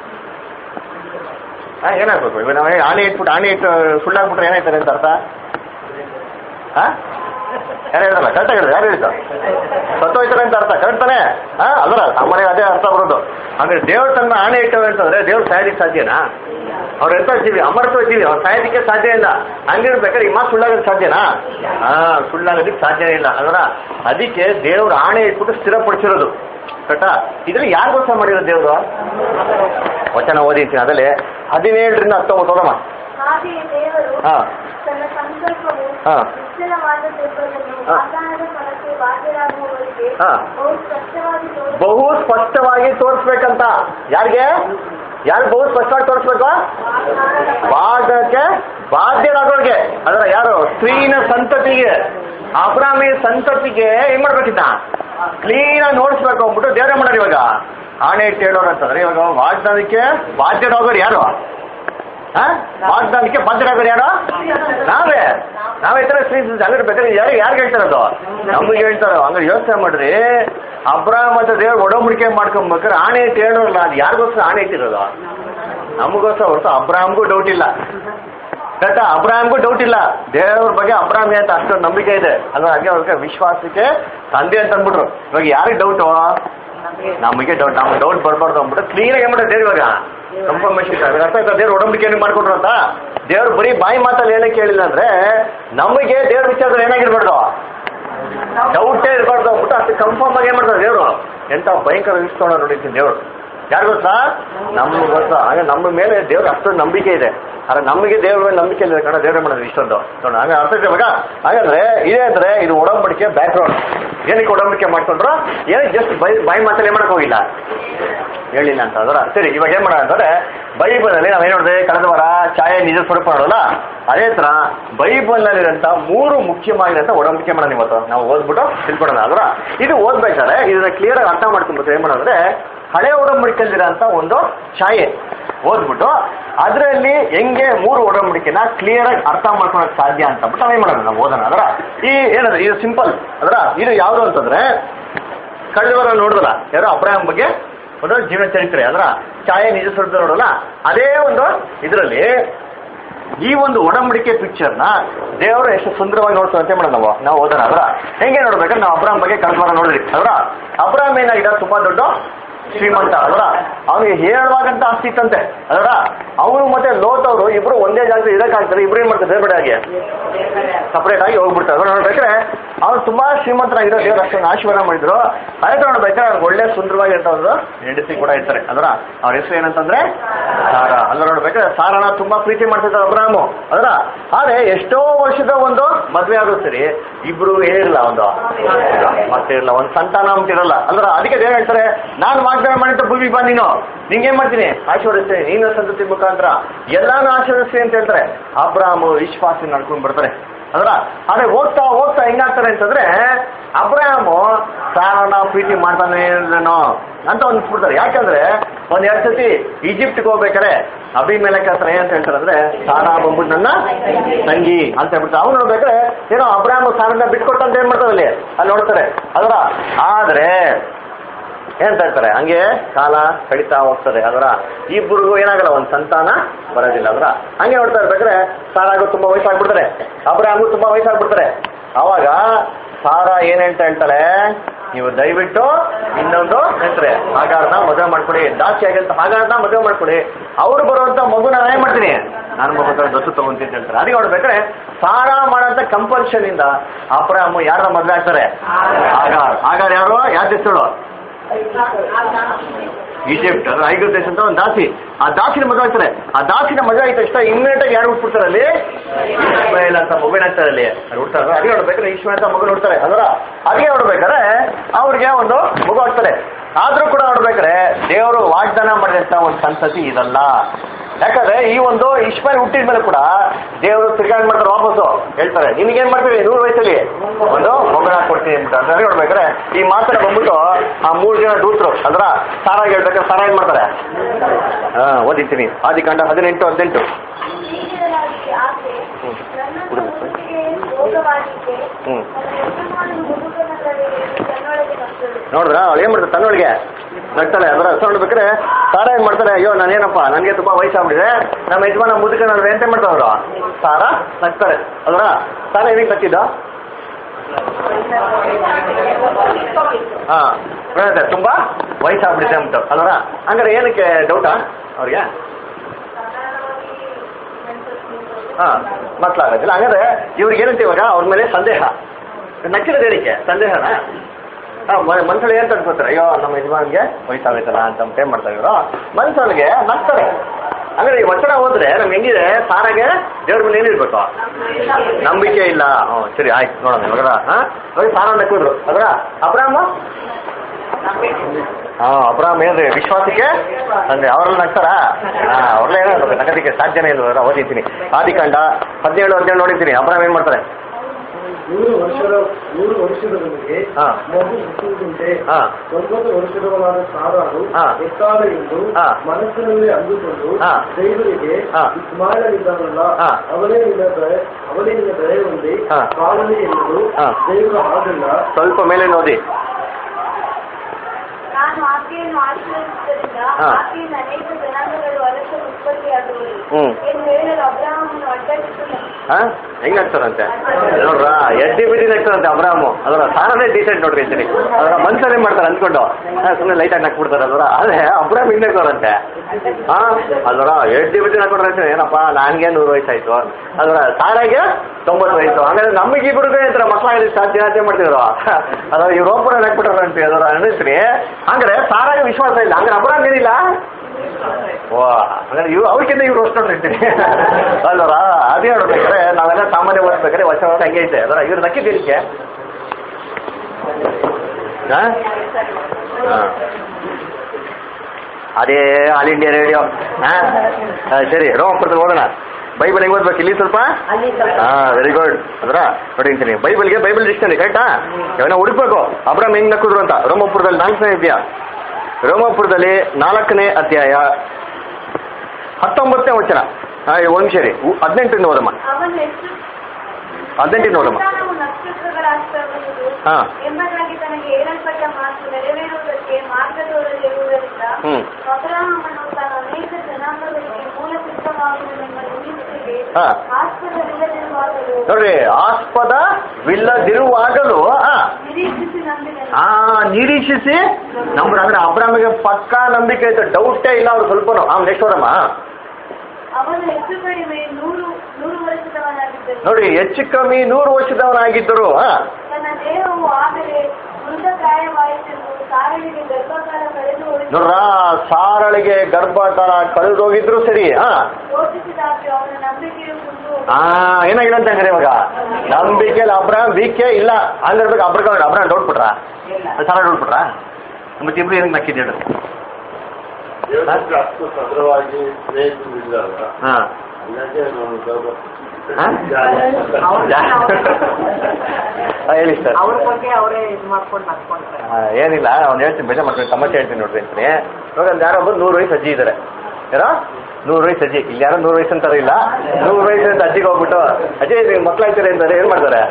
[SPEAKER 1] ಹಾ ಏನಾಗ್ಬೇಕು ಇವಾಗ ನಾವು ಆಣೆ ಇಟ್ಬಿಟ್ಟು ಆಣೆ ಇಟ್ಟು ಸುಳ್ಳಾಗ್ಬಿಟ್ರೆ ಏನಾಯ್ತಾರೆ ಅಂತ ಅರ್ಥ ಹಾ ಯಾರು ಹೇಳಿದ್ರಲ್ಲ ಕರೆಕ್ಟ್ ಹೇಳಿದ್ರೆ ಯಾರು ಹೇಳಿದ್ರು ಸತ್ತೋಯ್ತಾರೆ ಅಂತ ಅರ್ಥ ಕರೆಕ್ಟ್ ತಾನೆ ಹಾ ಅಲ್ಲ ಸಾಮಾನ್ಯ ಅದೇ ಅರ್ಥ ಬರೋದು ಅಂದ್ರೆ ದೇವ್ರ ತನ್ನ ಆಣೆ ಇಟ್ಟವೆ ಅಂತಂದ್ರೆ ದೇವ್ರು ಸಾಯೋದಿಕ್ಕೆ ಸಾಧ್ಯನಾ ಅವ್ರು ಎಂತ ಜೀವಿ ಅಮೃತ ಜೀವಿ ಅವ್ರು ಸಾಯೋದಿಕ್ಕೆ ಸಾಧ್ಯ ಇಲ್ಲ ಹಂಗಿರ್ಬೇಕಾದ್ರೆ ಈ ಮಾತು ಸುಳ್ಳಾಗೋದಕ್ಕೆ ಸಾಧ್ಯನಾ ಹಾ ಸುಳ್ಳಾಗೋದಕ್ಕೆ ಸಾಧ್ಯನೇ ಇಲ್ಲ ಅಲ್ವರ ಅದಕ್ಕೆ ದೇವ್ರ ಆಣೆ ಇಟ್ಬಿಟ್ಟು ಸ್ಥಿರಪಡಿಸಿರೋದು ಕರೆಕ್ಟಾ ಇದ್ರಲ್ಲಿ ಯಾರಿಗೋಸ್ಕರ ಮಾಡಿರೋದು ದೇವರು ವಚನ ಓದಿರ್ತೀನಿ ಅದರಲ್ಲಿ ಹದಿನೇಳರಿಂದ ಹತ್ತೊಂಬತ್ತು ಓದಮ್ಮ
[SPEAKER 5] ಹಾಗೆಯೇ ದೇವರು
[SPEAKER 1] ಹಾ
[SPEAKER 5] ತನ್ನ ಸಂಕಲ್ಪವು
[SPEAKER 1] ಹಾ.
[SPEAKER 5] ನಿಶ್ಚಲವಾದ ದೇವರನ್ನು
[SPEAKER 1] ಹಾ.
[SPEAKER 5] ವಾಗ್ದಾನದ ಫಲಕ್ಕೆ ಬಾಧ್ಯರಾಗುವವರಿಗೆ
[SPEAKER 1] ಹಾ.
[SPEAKER 5] ಬಹು ಸ್ಪಷ್ಟವಾಗಿ ತೋರಿಸಿ
[SPEAKER 1] ಬಹು ಸ್ಪಷ್ಟವಾಗಿ ತೋರಿಸ್ಬೇಕಂತ ಯಾರಿಗೆ ಯಾರು ಬಹು ಸ್ಪಷ್ಟವಾಗಿ ತೋರಿಸ್ಬೇಕು ವಾದಕ್ಕೆ ಬಾಧ್ಯರಾಗೋರ್ಗೆ ಅದರ ಯಾರು ಸ್ತ್ರೀನ ಸಂತತಿಗೆ ಅಬ್ರಾಮಿ ಸಂತತಿಗೆ ಏನ್ ಮಾಡ್ಬೇಕಿತ್ತ ಕ್ಲೀನ್ ಆಗಿ ನೋಡಿಸ್ಬೇಕು ಅಂದ್ಬಿಟ್ಟು ದೇವ್ರೆ ಮಾಡೋರು ಇವಾಗ ಆಣೆ ಇಟ್ಟು ಹೇಳೋರು ಅಂತಂದ್ರೆ ಇವಾಗ ವಾಗ್ದಾನಕ್ಕೆ ಬಾಧ್ಯರಾಗೋರು ಯಾರು ಹಾ ವಾಗ್ದಾನಕ್ಕೆ ಬಾಧ್ಯರಾಗೋರು ಯಾರು ನಾವೇ ನಾವೇ ತರ ಸ್ತ್ರೀ ಹಂಗಾರೆ ಬೇಕಾದ್ರೆ ಯಾರು ಯಾರಿಗೆ ಹೇಳ್ತಾರದು ನಮಗೆ ಹೇಳ್ತಾರ ಹಂಗಾರೆ ಯೋಚನೆ ಮಾಡ್ರಿ ಅಬ್ರಾಮ್ ಮತ್ತು ದೇವ್ರು ಒಡಂಬಡಿಕೆ ಮಾಡ್ಕೊಂಬೇಕಾದ್ರೆ ಆಣೆ ಇಟ್ಟು ಹೇಳೋಲ್ಲ ಅದು ಯಾರಿಗೋಸ್ಕರ ಆಣೆ ಇಟ್ಟಿರೋದು ನಮಗೋಸ್ಕರ ಹೊರತು ಅಬ್ರಾಮ್ಗೂ ಡೌಟ್ ಇಲ್ಲ ಕರೆಕ್ಟಾ ಅಬ್ರಾಮ್ಗೂ ಡೌಟ್ ಇಲ್ಲ ದೇವ್ರ ಬಗ್ಗೆ ಅಬ್ರಾಮಿ ಅಂತ ಅಷ್ಟೊಂದು ನಂಬಿಕೆ ಇದೆ ಅಲ್ವಾ ಹಾಗೆ ಅವ್ರಿಗೆ ವಿಶ್ವಾಸಕ್ಕೆ ತಂದೆ ಅಂತ ಅಂದ್ಬಿಟ್ರು ಇವಾಗ ಯಾರಿಗೆ ಡೌಟು ನಮಗೆ ಡೌಟ್ ನಮ್ಗೆ ಡೌಟ್ ಬರ್ಬಾರ್ದು ಅಂದ್ಬಿಟ್ಟು ಕ್ಲೀನಾಗಿ ಏನ್ ಮಾಡ್ತಾರೆ ದೇವ್ರು ಇವಾಗ ಕನ್ಫರ್ಮೇಶನ್ ಅರ್ಥ ಆಯ್ತಾ ದೇವ್ರು ಒಡಂಬಡಿಕೆ ಏನ್ ಮಾಡ್ಕೊಟ್ರು ಅಂತ ದೇವ್ರು ಬರೀ ಬಾಯಿ ಮಾತಲ್ಲಿ ಏನಕ್ಕೆ ಕೇಳಿಲ್ಲ ಅಂದ್ರೆ ನಮಗೆ ದೇವ್ರ ವಿಚಾರದಲ್ಲಿ ಏನಾಗಿರ್ಬಾರ್ದು ಡೌಟೇ ಇರಬಾರ್ದು ಅಂದ್ಬಿಟ್ಟು ಅಷ್ಟು ಕನ್ಫರ್ಮ್ ಆಗಿ ಏನ್ ಮಾಡ್ತಾರೆ ದೇವರು ಎಂತ ಭಯಂಕರ ಇಷ್ಟೋಣ ನೋಡಿದ್ದೀನಿ ದೇವ್ರು ಯಾರು ಗೊತ್ತಾ ನಮ್ಗೆ ಗೊತ್ತಾ ಹಾಗೆ ನಮ್ಮ ಮೇಲೆ ದೇವ್ರ ಅಷ್ಟೊಂದು ನಂಬಿಕೆ ಇದೆ ಆದ್ರೆ ನಮಗೆ ದೇವ್ರ ಮೇಲೆ ನಂಬಿಕೆ ಇಲ್ಲ ಕಣ ದೇವ್ರೇ ಮಾಡೋದು ಇಷ್ಟೊಂದು ನೋಡ ಹಾಗೆ ಅರ್ಥ ಇದೆ ಇವಾಗ ಹಾಗಾದ್ರೆ ಇದೇ ಅಂದ್ರೆ ಇದು ಒಡಂಬಡಿಕೆ ಬ್ಯಾಕ್ ಗ್ರೌಂಡ್ ಏನಕ್ಕೆ ಒಡಂಬಡಿಕೆ ಮಾಡ್ಕೊಂಡ್ರು ಏನಕ್ಕೆ ಜಸ್ಟ್ ಬೈ ಬಾಯಿ ಮಾತಲ್ಲಿ ಏನ್ ಮಾಡಕ್ ಹೋಗಿಲ್ಲ ಹೇಳಿಲ್ಲ ಅಂತ ಅದರ ಸರಿ ಇವಾಗ ಏನ್ ಮಾಡೋಣ ಅಂತಂದ್ರೆ ಬೈಬಲ್ ಅಲ್ಲಿ ನಾವೇನ್ ನೋಡಿದೆ ಕಳೆದ ವಾರ ಛಾಯೆ ನಿಜ ಸ್ವರೂಪ ನೋಡೋಲ್ಲ ಅದೇ ತರ ಬೈಬಲ್ ನಲ್ಲಿರಂತ ಮೂರು ಮುಖ್ಯವಾಗಿರಂತ ಒಡಂಬಡಿಕೆ ಮಾಡೋಣ ಇವತ್ತು ನಾವು ಓದ್ಬಿಟ್ಟು ತಿಳ್ಕೊಳೋಣ ಅದರ ಇದು ಓದ್ಬೇಕಾದ್ರೆ ಇದನ್ನ ಕ್ಲಿಯರ್ ಆಗಿ ಅರ್ಥ ಮಾಡ್ಕೊಂಡ್ಬಿಟ್ಟು ಏನ್ ಮಾಡೋದಂದ್ರೆ ಹಳೆ ಒಡಂಬಡಿಕೆಯಲ್ಲಿರೋಂಥ ಒಂದು ಛಾಯೆ ಓದ್ಬಿಟ್ಟು ಅದರಲ್ಲಿ ಹೆಂಗೆ ಮೂರು ಒಡಂಬಡಿಕೆನ ಕ್ಲಿಯರ್ ಆಗಿ ಅರ್ಥ ಮಾಡ್ಕೊಳಕ್ ಸಾಧ್ಯ ಅಂತ ಅಂದ್ಬಿಟ್ಟು ನಾವೇನ್ ಮಾಡೋಣ ನಾವು ಓದೋಣ ಅದರ ಈ ಏನಂದ್ರೆ ಇದು ಸಿಂಪಲ್ ಅದರ ಇದು ಯಾವುದು ಅಂತಂದ್ರೆ ಕಳೆದ ವಾರ ನೋಡಿದಲ್ಲ ಯಾರೋ ಅಬ್ರಾಹಂ ಬಗ್ಗೆ ಒಂದು ಜೀವನ ಚರಿತ್ರೆ ಅದರ ಛಾಯೆ ನಿಜ ಸ್ವರೂಪ ನೋಡಲ್ಲ ಅದೇ ಒಂದು ಇದರಲ್ಲಿ ಈ ಒಂದು ಒಡಂಬಡಿಕೆ ಪಿಕ್ಚರ್ನ ದೇವರು ಎಷ್ಟು ಸುಂದರವಾಗಿ ನೋಡ್ತಾರೆ ಅಂತ ಮಾಡೋಣ ನಾವು ನಾವು ಓದೋಣ ಅದರ ಹೆಂಗೆ ನೋಡ್ಬೇಕಾದ್ರೆ ನಾವು ಅಬ್ರಾಹಂ ಬಗ್ಗೆ ಕಳೆದ ವಾರ ನೋಡಿದ್ರಿ ಅದರ ಅಬ್ರಾಹಂ ಏನಾಗಿದೆ ತುಂಬಾ ದೊಡ್ಡ ಶ್ರೀಮಂತ ಅದರ ಅವನಿಗೆ ಹೇಳುವಾಗಂತ ಆಸ್ತಿ ಇತ್ತಂತೆ ಅದರ ಅವನು ಮತ್ತೆ ಲೋತ್ ಅವರು ಇಬ್ರು ಒಂದೇ ಜಾಗದಲ್ಲಿ ಇರಕ್ಕಾಗ್ತಾರೆ ಇಬ್ರು ಏನ್ ಮಾಡ್ತಾರೆ ಬೇರೆ ಬೇರೆ ಆಗಿ ಸಪರೇಟ್ ಆಗಿ ಹೋಗ್ಬಿಡ್ತಾರೆ ಅದನ್ನ ನೋಡ್ಬೇಕಾದ್ರೆ ಅವ್ನು ತುಂಬಾ ಶ್ರೀಮಂತರಾಗಿರೋ ದೇವ್ರ ಅಷ್ಟೊಂದು ಆಶೀರ್ವಾದ ಮಾಡಿದ್ರು ಅದೇ ನೋಡ್ಬೇಕಾದ್ರೆ ಅವ್ರಿಗೆ ಒಳ್ಳೆ ಸುಂದರವಾಗಿ ಅಂತ ಒಂದು ಹೆಂಡತಿ ಕೂಡ ಇರ್ತಾರೆ ಅದರ ಅವ್ರ ಹೆಸರು ಏನಂತಂದ್ರೆ ಸಾರ ಅಲ್ಲ ನೋಡ್ಬೇಕಾದ್ರೆ ಸಾರನ ತುಂಬಾ ಪ್ರೀತಿ ಮಾಡ್ತಿದ್ದಾರೆ ಅಬ್ರಾಹ್ಮು ಅದರ ಆದ್ರೆ ಎಷ್ಟೋ ವರ್ಷದ ಒಂದು ಮದ್ವೆ ಆಗೋ ಸರಿ ಇಬ್ರು ಏನಿಲ್ಲ ಒಂದು ಮತ್ತೆ ಇರಲ್ಲ ಒಂದು ಸಂತಾನ ಅಂತ ಇರಲ್ಲ ಅಲ್ರ ಅದಕ್ಕೆ ದೇವ್ರು ಹೇಳ್ತಾರೆ ನಾನು ವಾಗ್ದಾನ ಮಾಡಿದ ಭೂಮಿಗೆ ಬಾ ನೀನು ನಿಂಗೇನ್ ಮಾಡ್ತೀನಿ ಆಶೀರ್ವದಿಸ್ತೀನಿ ನೀನು ಸಂತತಿ ಮುಖಾಂತರ ಎಲ್ಲಾನು ಆಶೀರ್ವದಿಸ್ತೀನಿ ಅಂತ ಹೇಳ್ತಾರೆ ಅಬ್ರಾಹ್ಮ ವಿಶ್ವಾಸ ನಡ್ಕೊಂಡು ಬರ್ತಾರೆ ಅದರ ಆದ್ರೆ ಹೋಗ್ತಾ ಹೋಗ್ತಾ ಹೆಂಗಾಗ್ತಾರೆ ಅಂತಂದ್ರೆ ಅಬ್ರಾಹಮು ಸಾರನ ಪ್ರೀತಿ ಮಾಡ್ತಾನೆ ಇರ್ಲೇನೋ ಅಂತ ಅನ್ಸ್ಬಿಡ್ತಾರೆ ಯಾಕಂದ್ರೆ ಒಂದ್ ಎರಡ್ ಸತಿ ಈಜಿಪ್ಟ್ಗೆ ಹೋಗ್ಬೇಕಾರೆ ಅಭಿಮೇಲಕ ಹತ್ರ ಏನಂತ ಹೇಳ್ತಾರೆ ಅಂದ್ರೆ ಸಾರಾ ಬಂದ್ಬಿಟ್ಟು ನನ್ನ ತಂಗಿ ಅಂತ ಹೇಳ್ಬಿಡ್ತಾರೆ ಅವ್ನು ನೋಡ್ಬೇಕಾದ್ರೆ ಏನೋ ಅಬ್ರಾಹ್ಮ ಸಾರನ್ನ ಬಿಟ್ಕೊಟ್ಟು ಅಂತ ಏನ್ ಮಾಡ್ತಾರೆ ಅಲ್ಲಿ ಅಲ್ಲಿ ನೋಡ್ತಾರೆ ಅದರ ಆದ್ರೆ ಏನಂತ ಹೇಳ್ತಾರೆ ಹಂಗೆ ಕಾಲ ಕಡಿತಾ ಹೋಗ್ತದೆ ಅದರ ಇಬ್ಬರಿಗೂ ಏನಾಗಲ್ಲ ಒಂದು ಸಂತಾನ ಬರೋದಿಲ್ಲ ಅದರ ಹಂಗೆ ನೋಡ್ತಾ ಇರ್ಬೇಕಾದ್ರೆ ಸಾರಾಗೂ ತುಂಬಾ ವಯಸ್ಸಾಗ್ಬಿಡ್ತಾರೆ ಅಬ್ರಾಹ್ಮಗೂ ತುಂಬಾ ವಯಸ್ಸಾಗ್ಬಿಡ್ತಾರೆ ಅವಾಗ ಸಾರ ಏನ್ ಹೇಳ್ತಾ ಹೇಳ್ತಾರೆ ನೀವು ದಯವಿಟ್ಟು ಇನ್ನೊಂದು ಹೇಳ್ತಾರೆ ಹಾಗಾರ್ನ ಮದುವೆ ಮಾಡ್ಕೊಡಿ ದಾಸಿ ಆಗಿಂತ ಹಾಗಾರ್ನ ಮದುವೆ ಮಾಡ್ಕೊಡಿ ಅವ್ರು ಬರುವಂತ ಮಗು ನಾನು ಏನ್ ಮಾಡ್ತೀನಿ ನಾನು ಮಗು ತರ ದತ್ತು ತಗೊಂತೀನಿ ಅಂತ ಹೇಳ್ತಾರೆ ಅದಕ್ಕೆ ನೋಡ್ಬೇಕಾದ್ರೆ ಸಾರ ಮಾಡೋಂಥ ಕಂಪಲ್ಷನ್ ಇಂದ ಅಬ್ರಾಹ್ಮ ಯಾರ ಮದುವೆ ಆಗ್ತಾರೆ ಆಗಾರ್ ಆಗಾರ್ ಯಾರು ಯಾರ ಹೆಸರು ಈಜಿಪ್ಟ್ ಅಂದ್ರೆ ಐಗುಪ್ತ ದೇಶ ಅಂತ ಒಂದು ದಾಸಿ ಆ ದಾಸಿನ ಮದುವೆ ಆಗ್ತಾರೆ ಆ ದಾಸಿನ ಮದುವೆ ಆಯ್ತು ತಕ್ಷಣ ಇಮ್ಮಿಡಿಯೇಟ್ ಆಗಿ ಯಾರು ಹುಟ್ಬಿಡ್ತಾರೆ ಅಲ್ಲಿ ಇಸ್ಮಾಯಿಲ್ ಅಂತ ಮಗುವಿನ ಆಗ್ತಾರೆ ಅಲ್ಲಿ ಅಲ್ಲಿ ಹುಡ್ತಾರೆ ಅದೇ ನೋಡ್ಬೇಕಾದ್ರೆ ಇಸ್ಮಾಯಿಲ್ ಅಂತ ಮಗು ನೋಡ್ತಾರೆ ಅದರ ಅದೇ ನೋಡ್ಬೇಕಾದ್ರೆ ಅವ್ರಿಗೆ ಒಂದು ಮಗು ಆಗ್ತಾರೆ ಆದ್ರೂ ಕೂಡ ನೋಡ್ಬೇಕಾದ್ರೆ ದೇವರು ವಾಗ್ದಾನ ಮಾಡಿದಂತ ಒಂದು ಸಂತತಿ ಇದಲ್ಲ ಯಾಕಂದ್ರೆ ಈ ಒಂದು ಇಸ್ಮಾಯಿಲ್ ಹುಟ್ಟಿದ ಮೇಲೆ ಕೂಡ ದೇವರು ತಿರ್ಗಾಣ್ ಮಾಡ್ತಾರೆ ವಾಪಸ್ಸು ಹೇಳ್ತಾರೆ ನಿನಗೇನ್ ಮಾಡ್ತೀವಿ ನೂರು ವಯಸ್ಸಲ್ಲಿ ಒಂದು ಮಗನ ಕೊಡ್ತೀನಿ ಅಂತ ಅಂದ್ರೆ ನೋಡ್ಬೇಕಾದ್ರೆ ಈ ಮಾತನ್ನ ಬಂದ್ಬಿಟ್ಟು ಆ ಮೂರು ಜನ ದೂತರು ಅಂದ್ರ ಸಾರ ಹೇಳ್ಬೇಕಾದ್ರೆ ಸಾರ ಏನ್ ಮಾಡ್ತಾರೆ ಹಾ ಓದಿತೀನಿ ಆದಿಕಾಂಡ ಹದಿನೆಂಟು ಹದಿನೆಂಟು
[SPEAKER 5] ಹೀಗಿರಲಾಗಿ ಆಕೆ ನನ್ನನ್ನು ಮುತ್ತಿಗೆ ರೋಗವಾಗಿದ್ದೆ
[SPEAKER 1] ಹ್ಮ್.
[SPEAKER 5] ನನ್ನ ಯಜಮಾನನು ಮುದುಕನ ಕಡೆಗೆ ತನ್ನೊಳಗೆ ನಕ್ಕಳು.
[SPEAKER 1] ನೋಡಿದ್ರ ಅವಳು ಏನ್ ಮಾಡ್ತಾರೆ ತನ್ನೊಳಗೆ ನಗ್ತಾಳೆ ಅದರ ಹೆಸರು ನೋಡ್ಬೇಕಾದ್ರೆ ಸಾರ ಏನ್ ಮಾಡ್ತಾರೆ ಅಯ್ಯೋ ನಾನೇನಪ್ಪ ನನಗೆ ತುಂಬಾ ವಯಸ್ಸಾಗ್ಬಿಟ್ಟಿದೆ ನಮ್ಮ ಯಜಮಾನ ಮುದುಕ ನಡುವೆ ಎಂತ ಮಾಡ್ತಾರೆ ಅವರು ಸಾರ ನಗ್ತಾರೆ ಅದರ ಸಾರ ಏನಕ್ಕೆ ನಕ್ಕಿದ್ದ ಹಾ ಹೇಳುತ್ತೆ ತುಂಬಾ ವಯಸ್ಸಾಗ್ಬಿಟ್ಟಿದೆ ಅಂತ ಅಲ್ವರ ಹಂಗಾರೆ ಏನಕ್ಕೆ ಡೌಟಾ ಅವ್ರಿಗೆ
[SPEAKER 5] ಸಾಧಾರಣವಾಗಿ ನೆನಪಿಸ್ಕೊಂಡು
[SPEAKER 1] ಹಾ ಮಕ್ಕಳಾಗೋದಿಲ್ಲ ಹಂಗಾದ್ರೆ ಇವ್ರಿಗೆ ಏನಂತ ಇವಾಗ ಅವ್ರ ಮೇಲೆ ಸಂದೇಹ ನಕ್ಕಿರೋದು ಏನಕ್ಕೆ ಸಂದೇಹನ ಹಾ ಮನ್ಸಲ್ಲಿ ಏನ್ ಅನ್ಕೋತಾರೆ ಅಯ್ಯೋ ನಮ್ಮ ಯಜಮಾನ್ಗೆ ವಯಸ್ಸಾಗೈತಲ್ಲ ಅಂತ ಏನ್ ಮಾಡ್ತಾರೆ ಇವರು ಮನ್ಸೊಳಗೆ ನಗ್ತಾರೆ ಹಂಗಾರೆ ಈ ವಚನ ಹೋದ್ರೆ ನಮ್ಗೆ ಹೆಂಗಿದೆ ಸಾರಾಗೆ ದೇವ್ರ ಮೇಲೆ ಏನಿರ್ಬೇಕು ನಂಬಿಕೆ ಇಲ್ಲ ಹ್ಞೂ ಸರಿ ಆಯ್ತು ನೋಡೋಣ ಇವಾಗ ಹಾ ಇವಾಗ ಸಾರ ನಕ್ಕಿದ್ರು ಅದರ ಅಬ್ರಾಮ ಹಾ ಅಬ್ರಾಮ್ ಏನ್ರಿ ವಿಶ್ವಾಸಕ್ಕೆ ಅಂದ್ರೆ ಅವರೆಲ್ಲ ನಗ್ತಾರ ಹಾ ಅವ್ರಲ್ಲ ಏನೋ ನಗೋದಕ್ಕೆ ಸಾಧ್ಯನೇ ಇಲ್ಲ ಓದಿದ್ದೀನಿ ಆದಿಕಾಂಡ ಹದಿನೇಳು ಹದಿನೇಳು ನೋಡಿದ್ದೀನಿ ಅಬ್ರಾಮ್ ಏನ್ ಮಾಡ್ತಾರೆ
[SPEAKER 2] ನೂರು ವರ್ಷದ ನೂರು ವರ್ಷದವನಿಗೆ
[SPEAKER 1] ಹಾ.
[SPEAKER 2] ಮಗು ಹುಟ್ಟುವುದುಂಟೆ
[SPEAKER 1] ಹಾ.
[SPEAKER 2] ಒಂಬತ್ತು ವರ್ಷದವನಾದ ಸಾರಾರು
[SPEAKER 1] ಹಾ.
[SPEAKER 2] ಎತ್ತಾದ ಎಂದು
[SPEAKER 1] ಹಾ.
[SPEAKER 2] ಮನಸ್ಸಿನಲ್ಲಿ ಅಂದುಕೊಂಡು
[SPEAKER 1] ಹಾ.
[SPEAKER 2] ದೇವರಿಗೆ
[SPEAKER 1] ಹಾ.
[SPEAKER 2] ಇಸ್ಮಾಯಲಿದ್ದಾನಲ್ಲ
[SPEAKER 1] ಹಾ.
[SPEAKER 2] ಅವನೇ ನಿನ್ನ ದಯ ಅವನೇ ನಿನ್ನ ದಯ ಹೊಂದಿ
[SPEAKER 1] ಹಾ.
[SPEAKER 2] ಕಾಲನಿ ಎಂಬುದು
[SPEAKER 1] ಹಾ.
[SPEAKER 2] ದೇವರ ಹಾಗಲ್ಲ
[SPEAKER 1] ಸ್ವಲ್ಪ ಮೇಲೆ ಓದಿ
[SPEAKER 5] ನಾನು ಆಕೆಯನ್ನು ಆಶೀರ್ವದಿಸಿದ್ದರಿಂದ
[SPEAKER 1] ಹಾ.
[SPEAKER 5] ಆಕೆಯಿಂದ ಅನೇಕ ಜನಾಂಗಗಳು ಅರಸರು ಉತ್ಪತ್ತಿಯಾಗುವರು
[SPEAKER 1] ಹ್ಮ್.
[SPEAKER 5] ಎಂದು ಹೇಳಲು ಅಬ್ರಾಹ್ಮನು ಅಡ್ಡಬಿಟ್ಟು
[SPEAKER 1] ಹಾ ಹೆಂಗ್ ಆಗ್ತಾರಂತೆ ನೋಡ್ರ ಎಡ್ಡಿ ಬಿಡಿ ನಗ್ತಾರಂತೆ ಅಬ್ರಾಮು ಅದರ ಸಾರನೇ ಡೀಸೆಂಟ್ ನೋಡ್ರಿ ಅಂತೀನಿ ಅದರ ಮನ್ಸಲ್ಲಿ ಏನ್ ಮಾಡ್ತಾರೆ ಅಂದ್ಕೊಂಡು ಸುಮ್ಮನೆ ಲೈಟ್ ಆಗಿ ನಕ್ಬಿಡ್ತಾರೆ ಅದರ ಆದ್ರೆ ಅಬ್ರಾಮ್ ಹಿಂಗ್ ನಗ್ತಾರಂತೆ ಹಾ ಅದರ ಎಡ್ಡಿ ಬಿಡಿ ನಕ್ಕೊಂಡ್ರೆ ಏನಪ್ಪ ನನ್ಗೆ ನೂರು ವಯಸ್ಸಾಯ್ತು ಅದರ ಸಾರಾಗೆ ತೊಂಬತ್ತು ವಯಸ್ಸು ಹಂಗಾದ್ರೆ ನಮಗಿಬ್ರಿಗೆ ಅಂತಾರೆ ಮಕ್ಕಳಾಗಲಿ ಸಾಧ್ಯ ಸಾಧ್ಯ ಮಾಡ್ತಿದ್ರು ಅದರ ಇವ್ರೊಬ್ಬರ ನಕ್ಬಿಟ್ರಂತೆ ಅದರ ಅನ್ನಿಸ್ರಿ ಹಂಗಾರೆ ಸಾರಾಗೆ ವಿಶ್ವಾಸ ಇಲ್ಲ ಹಂಗಾರೆ ಅಬ್ರಾಮ್ ಏನಿಲ್ಲ ವಾ ಅಂದ್ರೆ ಇವ್ ಅವ್ರಿಗಿಂತ ಇವ್ರು ಅಷ್ಟು ನೋಡ್ತೀನಿ ಅಲ್ವರ ಅದೇ ನೋಡ್ಬೇಕಾದ್ರೆ ನಾವೆಲ್ಲ ಸಾಮಾನ್ಯ ಓದ್ಬೇಕಾದ್ರೆ ವರ್ಷ ವರ್ಷ ಹಂಗೆ ಐತೆ ಅದರ ಇವ್ರು ನಕ್ಕಿದ್ದೀರಿಕೆ ಅದೇ ಆಲ್ ಇಂಡಿಯಾ ರೇಡಿಯೋ ಹಾ ಆ, ಸರಿ ರೋಮಪುರದಲ್ಲಿ ಓದೋಣ ಬೈಬಲ್ ಹೆಂಗ್ ಓದ್ಬೇಕು ಇಲ್ಲಿ ಸ್ವಲ್ಪ ಹಾ ವೆರಿ ಗುಡ್ ಅದರ ನೋಡಿ ಅಂತೀನಿ ಬೈಬಲ್ಗೆ ಬೈಬಲ್ ಡಿಕ್ಷನರಿ ಕರೆಕ್ಟಾ ಇವನ್ನ ಹುಡುಕ್ಬೇಕು ಅಬ್ರಾಮ್ ಹೆಂಗ್ ನಕ್ಕಿದ್ರು ಅಂತ ರೋಮಪುರದಲ್ಲಿ ನಾಲ್ಕನೇ ಇದೆಯಾ ರೋಮಪುರದಲ್ಲಿ ನಾಲ್ಕನೇ ಅಧ್ಯಾಯ ಹತ್ತೊಂಬತ್ತನೇ ವಚನ ಹಾ ಒಂದು ನಿಮಿಷ ರೀ ಉ- ಹದಿನೆಂಟರಿಂದ ಓದಮ್ಮ
[SPEAKER 5] ಅವನು ಎಷ್ಟು
[SPEAKER 1] ಹದಿನೆಂಟರಿಂದ ಓದಮ್ಮ
[SPEAKER 5] ಸಂತಾನವು ನಕ್ಷತ್ರಗಳಾಗಿರಬಹುದು
[SPEAKER 1] ಹಾ.
[SPEAKER 5] ಎಂಬುದಾಗಿ ತನಗೆ ಹೇಳಲ್ಪಟ್ಟ ಮಾತು ನೆರವೇರುವುದಕ್ಕೆ ಮಾರ್ಗದೋರಲ್ಲಿರುವುದರಿಂದ
[SPEAKER 1] ಹ್ಮ್.
[SPEAKER 5] ಅಬ್ರಹಾಮನು ತಾನು ಅನೇಕ ಜನಾಂಗಗಳಿಗೆ ಮೂಲ ಸಿದ್ಧವಾಗುವುದೆಂಬ ನಿರೀಕ್ಷೆಗೆ
[SPEAKER 1] ಹಾ.
[SPEAKER 5] ಆಸ್ಪದವಿಲ್ಲದಿರುವಾಗಲೂ
[SPEAKER 1] ನೋಡ್ರಿ ಆಸ್ಪದವಿಲ್ಲದಿರುವಾಗಲೂ ಹಾ
[SPEAKER 5] ನಿರೀಕ್ಷಿಸಿ ನಂಬಿದನು
[SPEAKER 1] ಆ ನಿರೀಕ್ಷಿಸಿ ನಂಬ್ರ ಅಂದ್ರೆ ಅಬ್ರಾಮಿಗೆ ಪಕ್ಕಾ ನಂಬಿಕೆ ಐತೆ ಡೌಟೇ ಇಲ್ಲ ಅವ್ರು ಸ್ವಲ್ಪನು ಆ ನೆಕ್ಸ್ಟ್ ಓದಮ್ಮ
[SPEAKER 5] ಅವನು ಹೆಚ್ಚು ಕಡಿಮೆ ನೂರು ನೂರು ವರ್ಷದವನಾಗಿದ್ದನು
[SPEAKER 1] ನೋಡಿ ಹೆಚ್ಚು ಕಮ್ಮಿ ನೂರು ವರ್ಷದವನಾಗಿದ್ದರು ಹಾ
[SPEAKER 5] ತನ್ನ ದೇಹವು ಆಗಲೇ ಮೃತಪ್ರಾಯವಾಯಿತೆಂದು ಸಾರಣಿಗೆ ಗರ್ಭಕಾಲ ಕಳೆದು ಹೋಯಿತು
[SPEAKER 1] ನೋಡ್ರ ಸಾರಳಿಗೆ ಗರ್ಭಕಾಲ ಕಳೆದೋಗಿದ್ರು ಸರಿ ಹಾ
[SPEAKER 5] ಯೋಚಿಸಿದಾಗ್ಯೂ ಅವನ ನಂಬಿಕೆಯು ಕುಂದು
[SPEAKER 1] ಆ ಏನಾಗಿದೆ ಅಂತ ಹಂಗಾರೆ ಇವಾಗ ನಂಬಿಕೆಯಲ್ಲಿ ಅಬ್ರಾಮ್ ವಿಕೆ ಇಲ್ಲ ಹಂಗಿರ್ಬೇಕು ಅಬ್ರ ಅಬ್ರಾಮ್ ಡೌಟ್ ಬಿಟ್ರ ಸಾಲ ಡೌಟ್ ಬಿಟ್ರ ಮತ್ತೆ ಇಬ್ರು ಏನಕ್ಕೆ ನಕ್ಕಿದ್ದು ಹೇಳ್ರಿ
[SPEAKER 6] ದೇವರಿಗೆ ಅಷ್ಟು ಸದೃಢವಾಗಿ ಸ್ನೇಹಿತರಿದ್ದಾರೆ
[SPEAKER 1] ಹಾ
[SPEAKER 6] ಹಂಗಾಗಿ ನಾನು ಸ್ವಲ್ಪ
[SPEAKER 1] ಹಾ?
[SPEAKER 6] ಜಾಸ್ತಿ-
[SPEAKER 1] ಆ, ಹೇಳಿ ಸರ್
[SPEAKER 4] ಅವ್ರ ಬಗ್ಗೆ ಅವರೇ ಇದು ಮಾಡ್ಕೊಂಡು ನಡ್ಕೊಂಡ್ರೆ
[SPEAKER 1] ಆ, ಏನಿಲ್ಲ ಅವ್ನು ಹೇಳ್ತೀನಿ ಬೇಜಾರ್ ಮಾಡ್ಕೊಂಡು ತಮಾಷೆ ಹೇಳ್ತೀನಿ ನೋಡ್ರಿ ಅಂತೀನಿ ಇವಾಗ ಒಂದು ಯಾರೋ ಒಬ್ಬರು ನೂರು ವಯಸ್ಸು ಅಜ್ಜಿ ಇದ್ದಾರೆ ಯಾರೋ ನೂರು ವಯಸ್ಸು ಅಜ್ಜಿ ಇಲ್ಲಿ ಯಾರೋ ನೂರು ವಯಸ್ಸು ಅಂತಾರೆ ಇಲ್ಲ ನೂರು ವಯಸ್ಸು ಅಂತ ಅಜ್ಜಿಗೆ ಹೋಗ್ಬಿಟ್ಟು ಅಜ್ಜಿ ನೀವು ಮಕ್ಕಳಾಗ್ತಾರೆ ಅಂತಾರೆ ಏನ್ ಮಾಡ್ತಾರೆ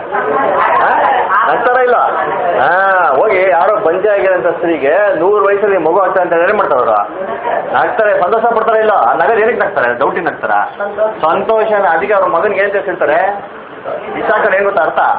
[SPEAKER 1] ಅಂತಾರ ಇಲ್ಲ ಹಾ ಹೋಗಿ ಯಾರೋ ಬಂಜೆ ಆಗಿರೋಂಥ ಸ್ತ್ರೀಗೆ ನೂರು ವಯಸ್ಸಲ್ಲಿ ಮಗು ಆಗ್ತಾರೆ ಅಂತ ಏನ್ ಮಾಡ್ತಾರೆ ಅವರು ನಗ್ತಾರೆ ಸಂತೋಷ ಪಡ್ತಾರೆ ಇಲ್ಲ ಆ ನಗರ ಏನಕ್ಕೆ ನಗ್ತಾರೆ ಡೌಟಿಂಗ್ ನಗ್ತಾರ ಸಂತೋಷ ಅದಕ್ಕೆ ಅವ್ರ ಮಗನಿಗೆ ಏನ್ ಹೇಳ್ತಾರೆ ಇಸಾಕನ್ ಏನ್ ಗೊತ್ತಾ ಅರ್ಥ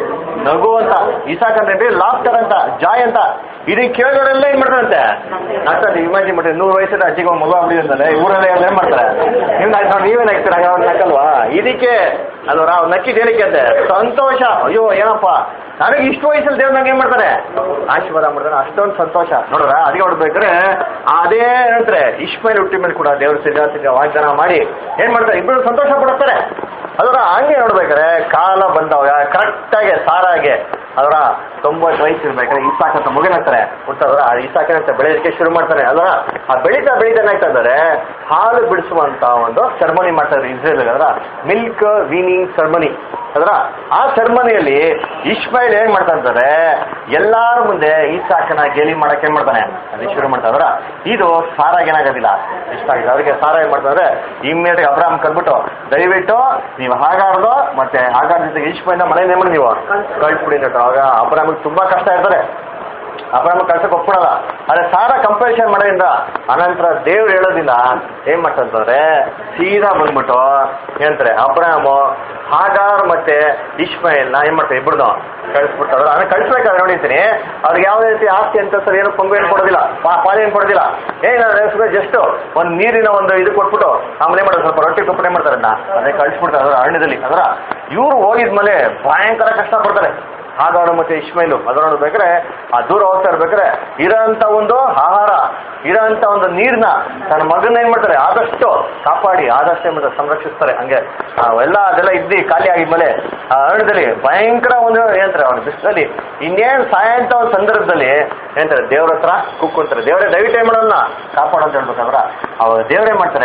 [SPEAKER 1] ನಗು ಅಂತ ಇಸಾಕನ್ ಅಂದ್ರೆ ಲಾಫ್ಟರ್ ಅಂತ ಜಾಯ್ ಅಂತ ಇದಕ್ಕೆ ಕೇಳೋರೆಲ್ಲ ಏನ್ ಮಾಡ್ತಾರಂತೆ ನಗ್ತಾರೆ ಇಮ್ಯಾಜಿನ್ ಮಾಡ್ರಿ ನೂರು ವಯಸ್ಸಿನ ಅಜ್ಜಿಗೆ ಒಂದು ಮಗು ಆಗ್ಲಿ ಅಂತಾರೆ ಊರಲ್ಲೇ ಎಲ್ಲ ಏನ್ ಮಾಡ್ತಾರೆ ನೀವು ನಾವು ನೀವೇ ನಗ್ತೀರ ಅವ್ರು ನಕ್ಕಲ್ವಾ ಇದಕ್ಕೆ ಅಲ್ವರ ಅವ್ರು ನಕ್ಕಿದ್ ಏನಕ್ಕೆ ಅಂತೆ ಸಂತೋಷ ಅಯ್ಯೋ ಏನಪ್ಪ ನನಗೆ ಇಷ್ಟು ವಯಸ್ಸಲ್ಲಿ ದೇವ್ರು ನಂಗೆ ಏನ್ ಮಾಡ್ತಾರೆ ಆಶೀರ್ವಾದ ಮಾಡ್ತಾರೆ ಅಷ್ಟೊಂದು ಸಂತೋಷ ನೋಡ್ರ ಅದಕ್ಕೆ ಹೊಡ್ಬೇಕಾದ್ರೆ ಅದೇ ಹೇಳ್ತಾರೆ ಇಷ್ಮೇಲ್ ಹುಟ್ಟಿ ಮೇಲೆ ಕೂಡ ದೇವ್ರ ಸಿದ್ಧ ವಾಗ್ದಾನ ಮಾಡಿ ಏನ್ ಮಾಡ್ತಾರೆ ಇಬ್ಬರು ಸಂತೋಷ ಪಡುತ್ತಾರೆ ಅದರ ಹಂಗೆ ನೋಡ್ಬೇಕಾದ್ರೆ ಕಾಲ ಬಂದವಾಗ ಕರೆಕ್ಟಾಗಿ ಸಾರಾಗೆ ಅದರ ತೊಂಬತ್ತು ವಯಸ್ಸು ಇರ್ಬೇಕಾದ್ರೆ ಇಸಾಕ್ ಅಂತ ಮುಗಿನಾಗ್ತಾರೆ ಹುಟ್ಟೋದ್ರ ಆ ಇಸಾಕಿನಂತ ಬೆಳೆಯೋದಕ್ಕೆ ಶುರು ಮಾಡ್ತಾರೆ ಅಲ್ವಾ ಆ ಬೆಳೀತಾ ಬೆಳೀತಾ ಏನಾಗ್ತಾ ಇದ್ದಾರೆ ಹಾಲು ಬಿಡಿಸುವಂತ ಒಂದು ಸೆರ್ಮನಿ ಮಾಡ್ತಾರೆ ಇಸ್ರೇಲ್ ಅದರ ಮಿಲ್ಕ್ ವೀನಿಂಗ್ ಸೆರ್ಮನಿ ಅದರ ಆ ಸೆರ್ಮನಿಯಲ್ಲಿ ಇಸ್ಮಾಯಿಲ್ ಏನ್ ಮಾಡ್ತಾ ಇರ್ತಾರೆ ಎಲ್ಲಾರ ಮುಂದೆ ಈಸಾಕನ ಗೇಲಿ ಮಾಡಕ್ಕೆ ಏನ್ ಮಾಡ್ತಾನೆ ಅದಕ್ಕೆ ಶುರು ಮಾಡ್ತಾ ಇದಾರ ಇದು ಸಾರಾಗ ಏನಾಗೋದಿಲ್ಲ ಇಷ್ಟ ಆಗಿದೆ ಅವ್ರಿಗೆ ಸಾರ ಏನ್ ಮಾಡ್ತಾರೆ ಇಮ್ಮಿಡಿಯೇಟ್ ಅಬ್ರಾಮ್ ಕರ್ಬಿಟ್ಟು ದಯವಿಟ್ಟು ನೀವು ಹಾಗಾಡ್ದು ಮತ್ತೆ ಹಾಗಾದ ಜೊತೆಗೆ ಇಸ್ಮಾಯಿಲ್ ಮನೆ ನೇಮಣಿ ನೀವು ಕಳ್ಸ್ಬಿಡಿ ಅಂತ ಅವಾಗ ಅಬ್ರಾಮಿಗೆ ತುಂಬಾ ಕಷ್ಟ ಇರ್ತಾರೆ ಅಬ್ರಾಮ ಕಳ್ಸಕ್ಕೆ ಒಪ್ಕೊಳಲ್ಲ ಆದ್ರೆ ಸಾರ ಕಂಪೇರಿಷನ್ ಮಾಡೋದ್ರಿಂದ ಅನಂತರ ದೇವ್ರು ಹೇಳೋದಿಲ್ಲ ಏನ್ ಮಾಡ್ತಂತಂದ್ರೆ ಸೀದಾ ಬಂದ್ಬಿಟ್ಟು ಏನಂತಾರೆ ಅಬ್ರಾಮು ಹಾಗಾರ್ ಮತ್ತೆ ಇಸ್ಮಾಯಿಲ್ನ ಏನ್ ಮಾಡ್ತಾರೆ ಇಬ್ಬರದು ಕಳಿಸ್ಬಿಡ್ತಾರೆ ಅದನ್ನ ಕಳಿಸ್ಬೇಕಾದ್ರೆ ನೋಡಿರ್ತೀನಿ ಅವ್ರಿಗೆ ಯಾವುದೇ ರೀತಿ ಆಸ್ತಿ ಅಂತ ಸರ್ ಏನು ಪಂಗು ಏನು ಕೊಡೋದಿಲ್ಲ ಪಾ- ಪಾಲು ಏನು ಕೊಡೋದಿಲ್ಲ ಏನಾದ್ರೆ ಜಸ್ಟ್ ಒಂದು ನೀರಿನ ಒಂದು ಇದು ಕೊಟ್ಬಿಟ್ಟು ಆಮೇಲೆ ಏನ್ ಮಾಡೋದು ಸ್ವಲ್ಪ ರೊಟ್ಟಿ ಕಪ್ಪನೆ ಮಾಡ್ತಾರೆ ಅದನ್ನ ಅದೇ ಕಳಿಸ್ಬಿಡ್ತಾರೆ ಅದರ ಅರಣ್ಯದಲ್ಲಿ ಅದರ ಇವ್ರು ಹೋಗಿದ್ಮೇಲೆ ಭಯಂಕರ ಕಷ್ಟ ಪಡ್ತಾರೆ ಹಾಗಾಡು ಮತ್ತೆ ಇಸ್ಮೈಲು ಅದರ ನೋಡ್ಬೇಕಾದ್ರೆ ಆ ದೂರ ಹೋಗ್ತಾ ಇರ್ಬೇಕಾದ್ರೆ ಇರೋಂಥ ಒಂದು ಆಹಾರ ಇರೋಂಥ ಒಂದು ನೀರ್ನ ತನ್ನ ಮಗನ ಏನ್ ಮಾಡ್ತಾರೆ ಆದಷ್ಟು ಕಾಪಾಡಿ ಆದಷ್ಟು ಏನ್ ಮಾಡ್ತಾರೆ ಸಂರಕ್ಷಿಸ್ತಾರೆ ಹಂಗೆ ಅವೆಲ್ಲ ಅದೆಲ್ಲ ಇದ್ದಿ ಖಾಲಿ ಆಗಿದ್ಮೇಲೆ ಆ ಅರಣ್ಯದಲ್ಲಿ ಭಯಂಕರ ಒಂದು ಏನಂತಾರೆ ಅವ್ನ ಬಿಸಿಲಲ್ಲಿ ಇನ್ನೇನ್ ಸಾಯಂತ ಒಂದು ಸಂದರ್ಭದಲ್ಲಿ ಏನಂತಾರೆ ದೇವ್ರ ಹತ್ರ ಕುಕ್ಕೊಂತಾರೆ ದೇವರೇ ದಯವಿಟ್ಟು ಏನ್ ಮಾಡೋಣ ಕಾಪಾಡು ಅಂತ ಹೇಳ್ಬೇಕಂದ್ರ ಅವಾಗ ದೇವ್ರೇ ಮಾಡ್ತಾರೆ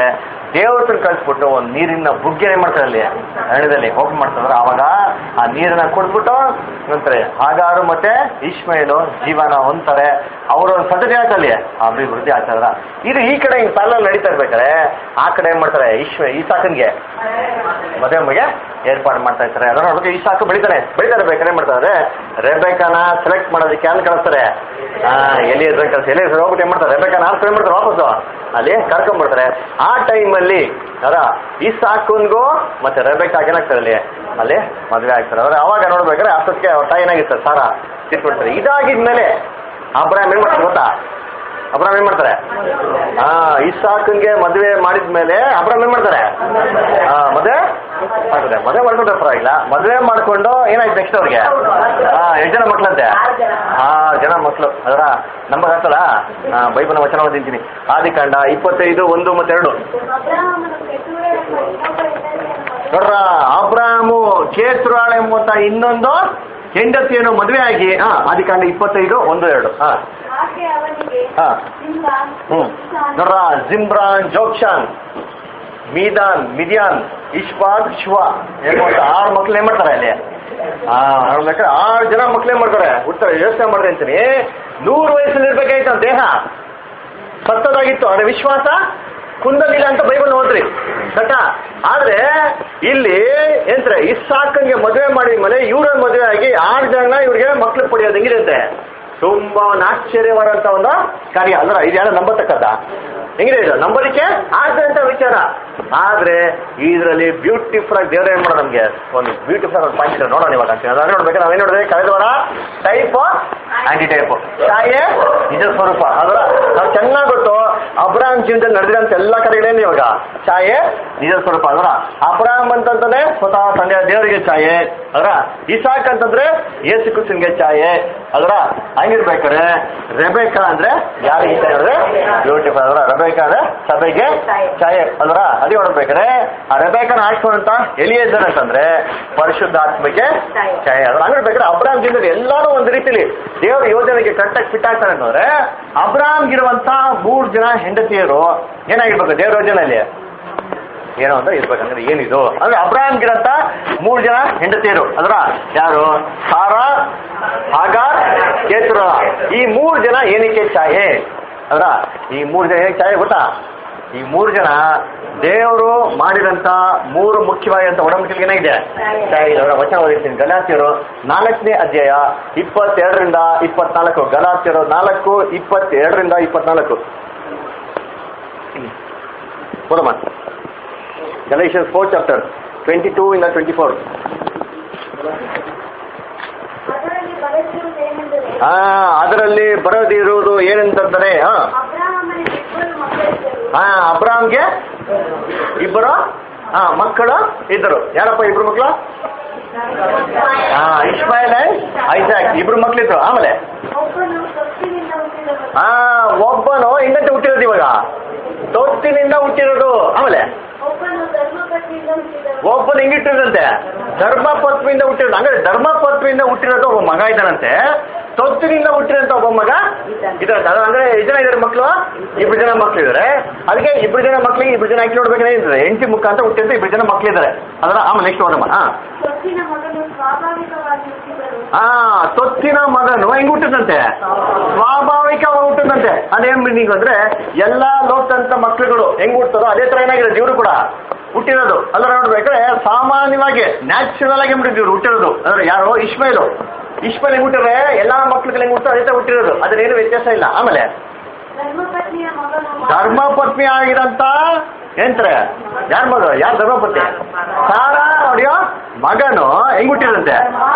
[SPEAKER 1] ದೇವತನ ಕಳಿಸ್ಬಿಟ್ಟು ಒಂದು ನೀರಿನ ಬುಗ್ಗೆ ಏನ್ ಮಾಡ್ತಾರೆ ಅಲ್ಲಿ ಹಣ್ಣದಲ್ಲಿ ಹೋಗಿ ಮಾಡ್ತಾರೆ ಅವಾಗ ಆ ನೀರನ್ನ ಕುಡಿದ್ಬಿಟ್ಟು ಅಂತಾರೆ ಹಾಗಾರು ಮತ್ತೆ ಇಶ್ಮೇಲು ಜೀವನ ಹೊಂತಾರೆ ಅವ್ರ ಒಂದು ಪದ್ಧತಿ ಆಯ್ತು ಅಲ್ಲಿ ಅಭಿವೃದ್ಧಿ ಆಗ್ತದ್ರ ಇದು ಈ ಕಡೆ ಹಿಂಗ್ ಸಾಲ ನಡೀತಾ ಇರ್ಬೇಕಾರೆ ಆ ಕಡೆ ಏನ್ ಮಾಡ್ತಾರೆ ಈಶ್ವ ಈ ಸಾಕನ್ಗೆ ಮದುವೆ ಮಗೆ ಏರ್ಪಾಡು ಮಾಡ್ತಾ ಇರ್ತಾರೆ ಅದನ್ನ ನೋಡ್ಬೇಕು ಈ ಸಾಕು ಬೆಳಿತಾನೆ ಬೆಳಿತಾ ಇರ್ಬೇಕಾದ್ರೆ ಏನ್ ಮಾಡ್ತಾರೆ ರೆಬೆಕಾನ ಸೆಲೆಕ್ಟ್ ಮಾಡೋದಕ್ಕೆ ಯಾರು ಕಳಿಸ್ತಾರೆ ಆ ಎಲ್ಲಿ ಎದುರು ಕಳಿಸಿ ಎಲ್ಲಿ ಎದುರು ಹೋಗ್ಬಿಟ್ಟು ಏನ್ ಮಾಡ್ತಾರೆ ರೆಬೆಕಾನ ಆರ್ಸ್ ಏನ್ ಮಾಡ್ತಾರೆ ವಾಪಸ್ಸು ಅಲ್ಲಿ ಕರ್ಕೊಂಡ್ಬಿಡ್ತಾರೆ ಆ ಟೈಮಲ್ಲಿ ಅದ ಈ ಸಾಕುನ್ಗೂ ಮತ್ತೆ ರೆಬೆಕಾಗ್ ಏನಾಗ್ತಾರೆ ಅಲ್ಲಿ ಅಲ್ಲಿ ಮದುವೆ ಆಗ್ತಾರೆ ಅಂದ್ರೆ ಅವಾಗ ನೋಡ್ಬೇಕಾದ್ರೆ ಅಷ್ಟೊತ್ತಿಗೆ ಅವ್ರ ತಾಯಿ ಏನಾಗಿರ್ತಾರೆ ಸಾರ ತಿರ್ಕೊಡ್ತಾರೆ ಇದಾಗಿದ್ಮೇಲೆ ಅಬ್ರಾಹಂ ಏನ್ ಮಾಡ್ತಾರೆ ಗೊತ್ತಾ ಅಬ್ರಾಹಂ ಏನ್ ಮಾಡ್ತಾರೆ ಆ ಇಸಾಕನ್ಗೆ ಮದುವೆ ಮಾಡಿದ್ಮೇಲೆ ಅಬ್ರಾಹಂ ಏನ್ ಮಾಡ್ತಾರೆ ಆ ಮದುವೆ ಮಾಡ್ತಾರೆ ಮದುವೆ ಮಾಡ್ಕೊಂಡ್ರೆ ಪರವಾಗಿಲ್ಲ ಮದುವೆ ಮಾಡ್ಕೊಂಡು ಏನಾಯ್ತು ನೆಕ್ಸ್ಟ್ ಅವ್ರಿಗೆ ಆ ಎಷ್ಟು ಜನ ಮಕ್ಳಂತೆ ಆ ಜನ ಮಕ್ಳು ಅದರ ನಂಬರ್ ಆಗ್ತಲ್ಲ ಬೈಬಲ್ ವಚನ ಓದಿಂತೀನಿ ಆದಿಕಾಂಡ ಇಪ್ಪತ್ತೈದು ಒಂದು ಮತ್ತೆರಡು
[SPEAKER 5] ಅಬ್ರಹಾಮನು ಕೆಟ್ಟೂರ ಎಂಬ ಇನ್ನೊಬ್ಬ ಹೆಂಡತಿಯನ್ನು
[SPEAKER 1] ನೋಡ್ರ ಅಬ್ರಾಹಮು ಕೇತುರಾಳ ಎಂಬಂತ ಇನ್ನೊಂದು ಹೆಂಡತಿಯನ್ನು ಮದುವೆ ಆಗಿ ಹಾ ಆದಿಕಾಂಡ ಇಪ್ಪತ್ತೈದು ಒಂದು ಎರಡು ಹಾ
[SPEAKER 5] ಆಕೆ ಅವನಿಗೆ
[SPEAKER 1] ಹಾ
[SPEAKER 5] ಸಿಂಬಾನ್,
[SPEAKER 1] ಹ್ಮ್
[SPEAKER 5] ಇಷ್ಟಾನ್,
[SPEAKER 1] ನೋಡ್ರ ಜಿಮ್ರಾನ್ ಜೋಕ್ಷಾನ್ ಮೀದಾನ್ ಮಿದಿಯಾನ್ ಇಶ್ವಾದ್ ಶಿವ ಎಂಬಂತ ಆರು ಮಕ್ಳು ಏನ್ ಮಾಡ್ತಾರೆ ಅಲ್ಲಿ ಆ ನೋಡ್ಬೇಕಾದ್ರೆ ಆರು ಜನ ಮಕ್ಳು ಏನ್ ಮಾಡ್ತಾರೆ ಹುಡ್ತಾರೆ ಯೋಚನೆ ಮಾಡಿದೆ ಅಂತೀನಿ ನೂರು ವಯಸ್ಸಲ್ಲಿ ಇರ್ಬೇಕಾಯ್ತು ಅವ್ನ್ ದೇಹ ಸತ್ತದಾಗಿತ್ತು ಆದ್ರೆ ವಿಶ್ವಾಸ ಕುಂದಲಿಲ್ಲ ಅಂತ ಬೈಬಲ್ ಓದ್ರಿ ಕಟ ಆದ್ರೆ ಇಲ್ಲಿ ಎಂದ್ರೆ ಇಸ್ಸಾಕನ್ಗೆ ಮದುವೆ ಮಾಡಿದ್ಮೇಲೆ ಇವ್ರ ಮದುವೆ ಆಗಿ ಆರು ಜನ ಇವ್ರಿಗೆ ಮಕ್ಳು ಪಡೆಯೋದು ಹೆಂಗಿರುತ್ತೆ ತುಂಬಾ ಒಂದು ಆಶ್ಚರ್ಯವಾದಂತ ಒಂದು ಕಾರ್ಯ ಅಲ್ರ ಇದು ಯಾರು ನಂಬತಕ್ಕದ್ದ ಹೆಂಗಿದೆ ಇದು ನಂಬಲಿಕ್ಕೆ ಆಗ್ತಂತ ವಿಚಾರ ಆದ್ರೆ ಇದರಲ್ಲಿ ಬ್ಯೂಟಿಫುಲ್ ಆಗಿ ದೇವ್ರ ಏನ್ ಮಾಡೋದು ನಮ್ಗೆ ಒಂದು ಬ್ಯೂಟಿಫುಲ್ ಒಂದು ಪಾಯಿಂಟ್ ನೋಡೋಣ ಇವಾಗ ಅಂತೀನಿ ಅದ್ರ ನೋಡ್ಬೇಕು ನಾವೇನ್ ನೋಡಿದ್ರೆ ಕಳೆದ ವಾರ ಟೈಪ್ ಆಂಟಿ ಟೈಪ್ ಛಾಯೆ ನಿಜ ಸ್ವರೂಪ ಅದರ ನಾವು ಚೆನ್ನಾಗಿ ಗೊತ್ತು ಅಬ್ರಾಹಂ ಜೀವನದಲ್ಲಿ ನಡೆದಿರೋಂಥ ಎಲ್ಲ ಕಡೆಗಳೇನು ಇವಾಗ ಛಾಯೆ ನಿಜ ಸ್ವರೂಪ ಅದರ ಅಬ್ರಾಹಂ ಅಂತಂದ್ರೆ ಸ್ವತಃ ತಂದೆ ದೇವರಿಗೆ ಛಾಯೆ ಅದರ ಇಸಾಕ್ ಅಂತಂದ್ರೆ ಯೇಸು ಕ್ರಿಸ್ತನ್ಗೆ ಛಾಯೆ ಅದರ ಹಂಗಿರ್ಬೇಕಾದ್ರೆ ರೆಬೇಕಾ ಅಂದ್ರೆ ಯಾರು ಈ ಹೇಳಿದ್ರೆ ಬ್ಯೂಟಿಫುಲ್ ಅದರ ರೆಬೇಕಾ ಅಂದ್ರೆ ಸಭೆಗೆ ಛಾಯೆ ಅದರ ಅದೇ ನೋಡ್ಬೇಕಾದ್ರೆ ಆ ರೆಬೇಕನ ಆಡ್ಕೊಂಡಂತ ಎಲಿಯೇಜರ್ ಅಂತಂದ್ರೆ ಪರಿಶುದ್ಧಾತ್ಮಕ್ಕೆ ಛಾಯೆ ಅದರ ಹಂಗಿರ್ಬೇಕಾದ್ರೆ ಅಬ್ರಾಹಂ ಜೀವನದಲ್ಲಿ ಎಲ್ಲಾನು ಒಂದು ರೀತಿಲಿ ದೇವರ ಯೋಜನೆಗೆ ಕರೆಕ್ಟಾಗಿ ಫಿಟ್ ಆಗ್ತಾರೆ ಅಂತಂದ್ರೆ ಅಬ್ರಾಹ್ಮ್ಗಿರುವಂತ ಮೂರು ಜನ ಹೆಂಡತಿಯರು ಏನಾಗಿರ್ಬೇಕು ದೇವರ ಯೋಜನೆಯಲ್ಲಿ ಏನೋ ಅಂತ ಇರ್ಬೇಕಂದ್ರೆ ಏನಿದು ಅಂದ್ರೆ ಅಬ್ರಾಹ್ಮ್ಗಿರಂತ ಮೂರು ಜನ ಹೆಂಡತಿಯರು ಅದರ ಯಾರು ಸಾರಾ ಆಗಾರ್ ಕೇತುರ ಈ ಮೂರು ಜನ ಏನಕ್ಕೆ ಛಾಯೆ ಅದರ ಈ ಮೂರು ಜನ ಏನಕ್ಕೆ ಛಾಯೆ ಗೊತ್ತಾ ಈ ಮೂರು ಜನ ದೇವರು ಮಾಡಿದಂತ ಮೂರು ಮುಖ್ಯವಾಗಿರುವಂತ ಒಡಂಬಡಿಕೆಗೆ ಏನಾಗಿದೆ ಛಾಯೆ ಅವರ ವಚನ ಓದಿರ್ತೀನಿ ಗಲಾತಿಯರು ನಾಲ್ಕನೇ ಅಧ್ಯಾಯ ಇಪ್ಪತ್ತೆರಡರಿಂದ ಇಪ್ಪತ್ನಾಲ್ಕು ಗಲಾತಿಯರು ನಾಲ್ಕು ಇಪ್ಪತ್ತೆರಡರಿಂದ ಇಪ್ಪತ್ನಾಲ್ಕು ಓದಮ್ಮ Galatians 4 chapter 22 in the 24.
[SPEAKER 5] ಅದರಲ್ಲಿ ಬರೆದಿರುವುದೇನೆಂದರೆ
[SPEAKER 1] ಆ ಅದರಲ್ಲಿ ಬರೋದಿರುವುದು ಏನಂತಂದರೆ ಹಾ
[SPEAKER 5] ಅಬ್ರಹಾಮನಿಗೆ ಇಬ್ಬರು ಮಕ್ಕಳಿದ್ದರು
[SPEAKER 1] ಆ ಅಬ್ರಾಮ್ಗೆ ಇಬ್ಬರು ಹಾ ಮಕ್ಕಳು ಇದ್ದರು ಯಾರಪ್ಪ ಇಬ್ರು ಮಕ್ಕಳು ಹಾ ಇಸ್ಮಾಯಿಲ್ ಐಸಾಕ್ ಇಬ್ರು ಮಕ್ಳಿದ್ರು ಆಮೇಲೆ
[SPEAKER 5] ಒಬ್ಬನು ಸೊಪ್ಪಿನಿಂದ ಹುಟ್ಟಿದವನು
[SPEAKER 1] ಆ ಒಬ್ಬನು ಹಿಂಗಂತೆ ಹುಟ್ಟಿರೋದು ಇವಾಗ ತೊತ್ತಿನಿಂದ ಹುಟ್ಟಿರೋದು ಆಮೇಲೆ
[SPEAKER 5] ಒಬ್ಬನು ಧರ್ಮಪತ್ನಿಯಿಂದ ಹುಟ್ಟಿದವನು
[SPEAKER 1] ಒಬ್ಬನು ಹೆಂಗಿಟ್ಟಿರೋದಂತೆ ಧರ್ಮಪತ್ನಿಯಿಂದ ಹುಟ್ಟಿರೋದು ಹಂಗಾರೆ ಧರ್ಮಪತ್ನಿಯಿಂದ ಹುಟ್ಟಿರೋದು ಒಬ್ಬ ಮಗ ಇದ್ದಾನಂತೆ ತೊತ್ತಿನಿಂದ ಹುಟ್ಟಿರೋಂತ ಒಬ್ಬ ಮಗ ಇದ್ದಾನಂತೆ ಅದು ಅಂದ್ರೆ ಎಷ್ಟು ಜನ ಇದಾರೆ ಮಕ್ಕಳು ಇಬ್ರು ಜನ ಮಕ್ಳು ಇದಾರೆ ಅದಕ್ಕೆ ಇಬ್ರು ಜನ ಮಕ್ಳಿಗೆ ಇಬ್ರು ಜನ ಹಾಕಿ ನೋಡ್ಬೇಕಂದ್ರೆ ಇದ್ದಾರೆ ಹೆಂಡತಿ ಮುಖ ಅಂತ ಹುಟ್ಟಿದ್ರೆ ಇಬ್ರು ಜನ ಮಕ್ಳಿದ್ದಾರೆ ಅದರ ಆಮೇಲೆ ನೆಕ್ಸ್ಟ್ ಓದಮ್ಮ ಹಾ
[SPEAKER 5] ಸೊಪ್ಪಿನ ಮಗನು ಸ್ವಾಭಾವಿಕವಾಗಿ ಹುಟ್ಟಿದರು
[SPEAKER 1] ಆ ತೊತ್ತಿನ ಮಗನು ಹೆಂಗ್ ಹುಟ್ಟದಂತೆ ಸ್ವಾಭಾವಿಕವಾಗಿ ಹುಟ್ಟದಂತೆ ಅದೇನ್ ಮೀನಿಂಗ್ ಅಂದ್ರೆ ಎಲ್ಲಾ ಲೋಕದಂತ ಮಕ್ಳುಗಳು ಹೆಂಗ್ ಹುಡ್ತಾರೋ ಅದೇ ತರ ಏನಾಗಿರೋದು ಇವರು ಕೂಡ ಹುಟ್ಟಿರೋದು ಅದ್ರ ನೋಡ್ಬೇಕಾದ್ರೆ ಸಾಮಾನ್ಯವಾಗಿ ನ್ಯಾಚುರಲ್ ಆಗಿ ಬಿಟ್ಟಿದ್ರು ಇವ್ರು ಹುಟ್ಟಿರೋದು ಅಂದ್ರೆ ಯಾರು ಇಶ್ಮೇಲು ಇಶ್ಮೇಲ್ ಹೆಂಗ್ ಹುಟ್ಟಿದ್ರೆ ಎಲ್ಲಾ ಮಕ್ಳುಗಳು ಹೆಂಗ್ ಹುಟ್ಟೋ ಅದೇ ತರ ಹುಟ್ಟಿರೋದು ಅದ್ರೇನು ವ್ಯತ್ಯಾಸ ಇಲ್ಲ ಆಮೇಲೆ
[SPEAKER 5] ಧರ್ಮಪತ್ನಿಯ ಮಗನು
[SPEAKER 1] ಧರ್ಮಪತ್ನಿ ಆಗಿರಂತ ಏನ್ತಾರೆ ಯಾರ ಮಗ ಯಾರ ಧರ್ಮಪತ್ನಿ ಸಾರಾ ಹೊಡಿಯೋ ಮಗನು ಹೆಂಗ್ ಹುಟ್ಟಿರಂತೆ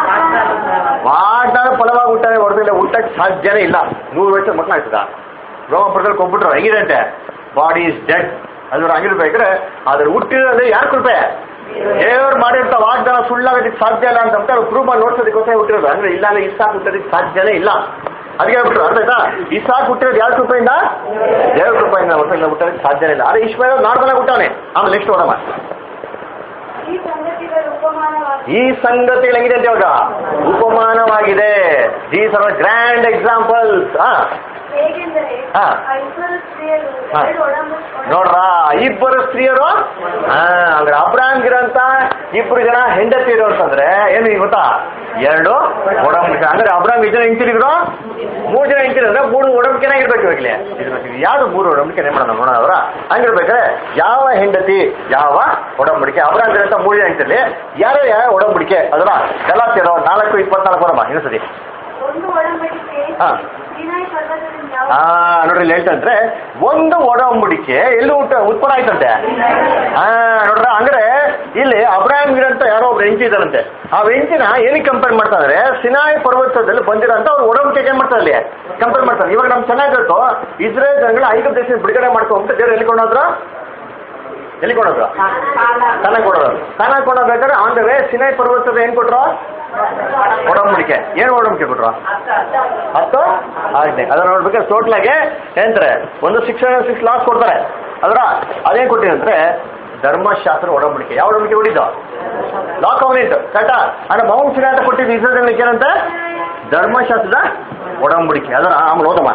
[SPEAKER 1] ವಾಟ ಫಲವಾಗಿ ಹುಟ್ಟಾನೆ ಹೊಡೆದಿಲ್ಲ ಹುಟ್ಟಕ್ಕೆ ಸಾಧ್ಯನೇ ಇಲ್ಲ ನೂರು ವರ್ಷ ಮಕ್ಕಳು ಆಗ್ತದ ರೋಮಪುರದಲ್ಲಿ ಕೊಟ್ಬಿಟ್ರು ಹೆಂಗಿದಂತೆ ಬಾಡಿ ಇಸ್ ಡೆಡ್ ಅದ್ರ ಹಂಗಿರ್ಬೇಕಾದ್ರೆ ಅದ್ರ ಹುಟ್ಟಿರೋದು ಯಾರ ಕೃಪೆ ದೇವ್ರು ಮಾಡಿರ್ತ ವಾಗ್ದಾನ ಸುಳ್ಳಾಗೋದಕ್ಕೆ ಸಾಧ್ಯ ಇಲ್ಲ ಅಂತ ಅವ್ರು ಪ್ರೂವ್ ಮಾಡಿ ನೋಡ್ಸೋದಕ್ಕೋಸ್ಕರ ಹುಟ್ಟಿರೋದು ಅಂದ್ರೆ ಇಲ್ಲ ಅಂದ್ರೆ ಇಸಾಕ್ ಹುಟ್ಟೋದಕ್ಕೆ ಸಾಧ್ಯನೇ ಇಲ್ಲ ಅದಕ್ಕೆ ಹೇಳ್ಬಿಟ್ರು ಅರ್ಥ ಆಯ್ತಾ ಇಸಾಕ್ ಹುಟ್ಟಿರೋದು ಯಾರ ಕೃಪೆಯಿಂದ ದೇವ್ರ ಕೃಪೆಯಿಂದ ಹೊಟ್ಟೆಲ್ಲ ಹುಟ್ಟೋದಕ್ಕೆ ಸಾಧ್ಯನೇ ಇಲ್ಲ ಆದ್ರೆ ಇಶ್ಮೇಲ್ ನಾರ್ಮಲ್ ಹುಟ್ಟಾನೆ ಆಮೇಲೆ ನೆಕ್ಸ್ಟ್ ನೋಡಮ್ಮ
[SPEAKER 5] ಈ ಸಂಗತಿಗಳು ಉಪಮಾನವಾಗಿ
[SPEAKER 1] ಈ ಸಂಗತಿಗಳು ಹೆಂಗಿದೆ ಅಂತ ಇವಾಗ ಉಪಮಾನವಾಗಿದೆ ದೀಸ್ ಆರ್ ಗ್ರ್ಯಾಂಡ್ ಎಕ್ಸಾಂಪಲ್ಸ್
[SPEAKER 5] ಹೇಗೆಂದರೆ
[SPEAKER 1] ಹಾ.
[SPEAKER 5] ಆ ಇಬ್ಬರು ಸ್ತ್ರೀಯರು
[SPEAKER 1] ಹಾ.
[SPEAKER 5] ಎರಡು ಒಡಂಬಡಿಕೆ
[SPEAKER 1] ನೋಡ್ರ ಇಬ್ಬರು ಸ್ತ್ರೀಯರು ಹಾ ಅಂದ್ರೆ ಅಬ್ರಾಂಗಿರಂತ ಇಬ್ರು ಜನ ಹೆಂಡತಿರು ಅಂತಂದ್ರೆ ಏನು ಈಗ ಗೊತ್ತಾ ಎರಡು ಒಡಂಬಡಿಕೆ ಅಂದ್ರೆ ಅಬ್ರಾಂಗ್ ಜನ ಹೆಂಡತಿರಿದ್ರು ಮೂರು ಜನ ಹೆಂಡತಿರು ಅಂದ್ರೆ ಮೂರು ಒಡಂಬಡಿಕೆನೇ ಇರ್ಬೇಕು ಇವಾಗಲೇ ಯಾವ್ದು ಮೂರು ಒಡಂಬಡಿಕೆ ಮಾಡೋಣ ನೋಡೋಣ ಅವರ ಹಂಗಿರ್ಬೇಕಾದ್ರೆ ಯಾವ ಹೆಂಡತಿ ಯಾವ ಒಡಂಬಡಿಕೆ ಅಬ್ರಾಂಗಿರಂತ ಮೂರು ಜನ ಹೆಂಡತಿಲಿ ಯಾರು ಯಾವ ಒಡಂಬಡಿಕೆ ಅದರ ಗಲಾತಿರೋ ನಾಲ್ಕು ಇಪ್ಪತ್ನಾಲ್ಕು ಬರಮ್ಮ ಇನ್ನೊಂದ್ಸತಿ
[SPEAKER 5] ಒಂದು ಒಡಂಬಡಿಕೆ
[SPEAKER 1] ಹಾ.
[SPEAKER 5] ಸಿನಾಯಿ ಪರ್ವತದಿಂದ
[SPEAKER 1] ಆ ನೋಡ್ರಿ ಇಲ್ಲಿ ಹೇಳ್ತಂದ್ರೆ ಒಂದು ಒಡಂಬಡಿಕೆ ಎಲ್ಲಿ ಹುಟ್ಟ ಉತ್ಪನ್ನ ಆಯ್ತಂತೆ ಆ ನೋಡ್ರ ಅಂದ್ರೆ ಇಲ್ಲಿ ಅಬ್ರಾಹಿಂ ಅಂತ ಯಾರೋ ಒಬ್ರು ಹೆಂಚಿ ಇದ್ದಾರಂತೆ ಆ ಹೆಂಚಿನ ಏನಕ್ಕೆ ಕಂಪೇರ್ ಮಾಡ್ತಾ ಇದಾರೆ ಸಿನಾಯಿ ಪರ್ವತದಲ್ಲಿ ಬಂದಿರೋಂತ ಅವ್ರು ಒಡಂಬಡಿಕೆ ಏನ್ ಮಾಡ್ತಾರೆ ಅಲ್ಲಿ ಕಂಪೇರ್ ಮಾಡ್ತಾರೆ ಇವಾಗ ನಮ್ಗೆ ಚೆನ್ನಾಗಿತ್ತು ಇಸ್ರೇಲ್ ಜನಗಳು ಐದು ದೇಶ ಬಿಡುಗಡೆ ಮಾಡ್ಕೊಂಡ್ಬಿಟ್ಟು ದೇವ್ರು ಎಲ್ಲಿ ಕೊಂಡೋದ್ರು ಎಲ್ಲಿ ಕೊಡೋದು ಕನ ಕೊಡೋದು ಕನ ಕೊಡಬೇಕಾದ್ರೆ ಆನ್ ದ ವೇ ಸಿನಾಯಿ ಪರ್ವತದ ಏನ್ ಕೊಟ್ರು ಒಡಂಬಡಿಕೆ ಏನು ಒಡಂಬಡಿಕೆ ಕೊಟ್ರು ಹತ್ತು ಆಜ್ಞೆ ಅದನ್ನ ನೋಡ್ಬೇಕಾದ್ರೆ ಟೋಟ್ಲಾಗೆ ಏನಂತಾರೆ ಒಂದು ಸಿಕ್ಸ್ ಸಿಕ್ಸ್ ಲಾಸ್ ಕೊಡ್ತಾರೆ ಅದರ ಅದೇನ್ ಕೊಟ್ಟಿರಂದ್ರೆ ಧರ್ಮಶಾಸ್ತ್ರ ಒಡಂಬಡಿಕೆ ಯಾವ ಒಡಂಬಡಿಕೆ ಹೊಡಿದ್ದು ಲಾ ಕವನೆಂಟ್ ಕರೆಕ್ಟಾ ಅಂದ್ರೆ ಮೌಂಟ್ ಸಿನ ಅಂತ ಕೊಟ್ಟಿದ್ದು ಇಸ್ರೇಲ್ ಏನಂತೆ ಧರ್ಮಶಾಸ್ತ್ರದ ಒಡಂಬಡಿಕೆ ಅದರ ಆಮೇಲೆ ಓದಮ್ಮ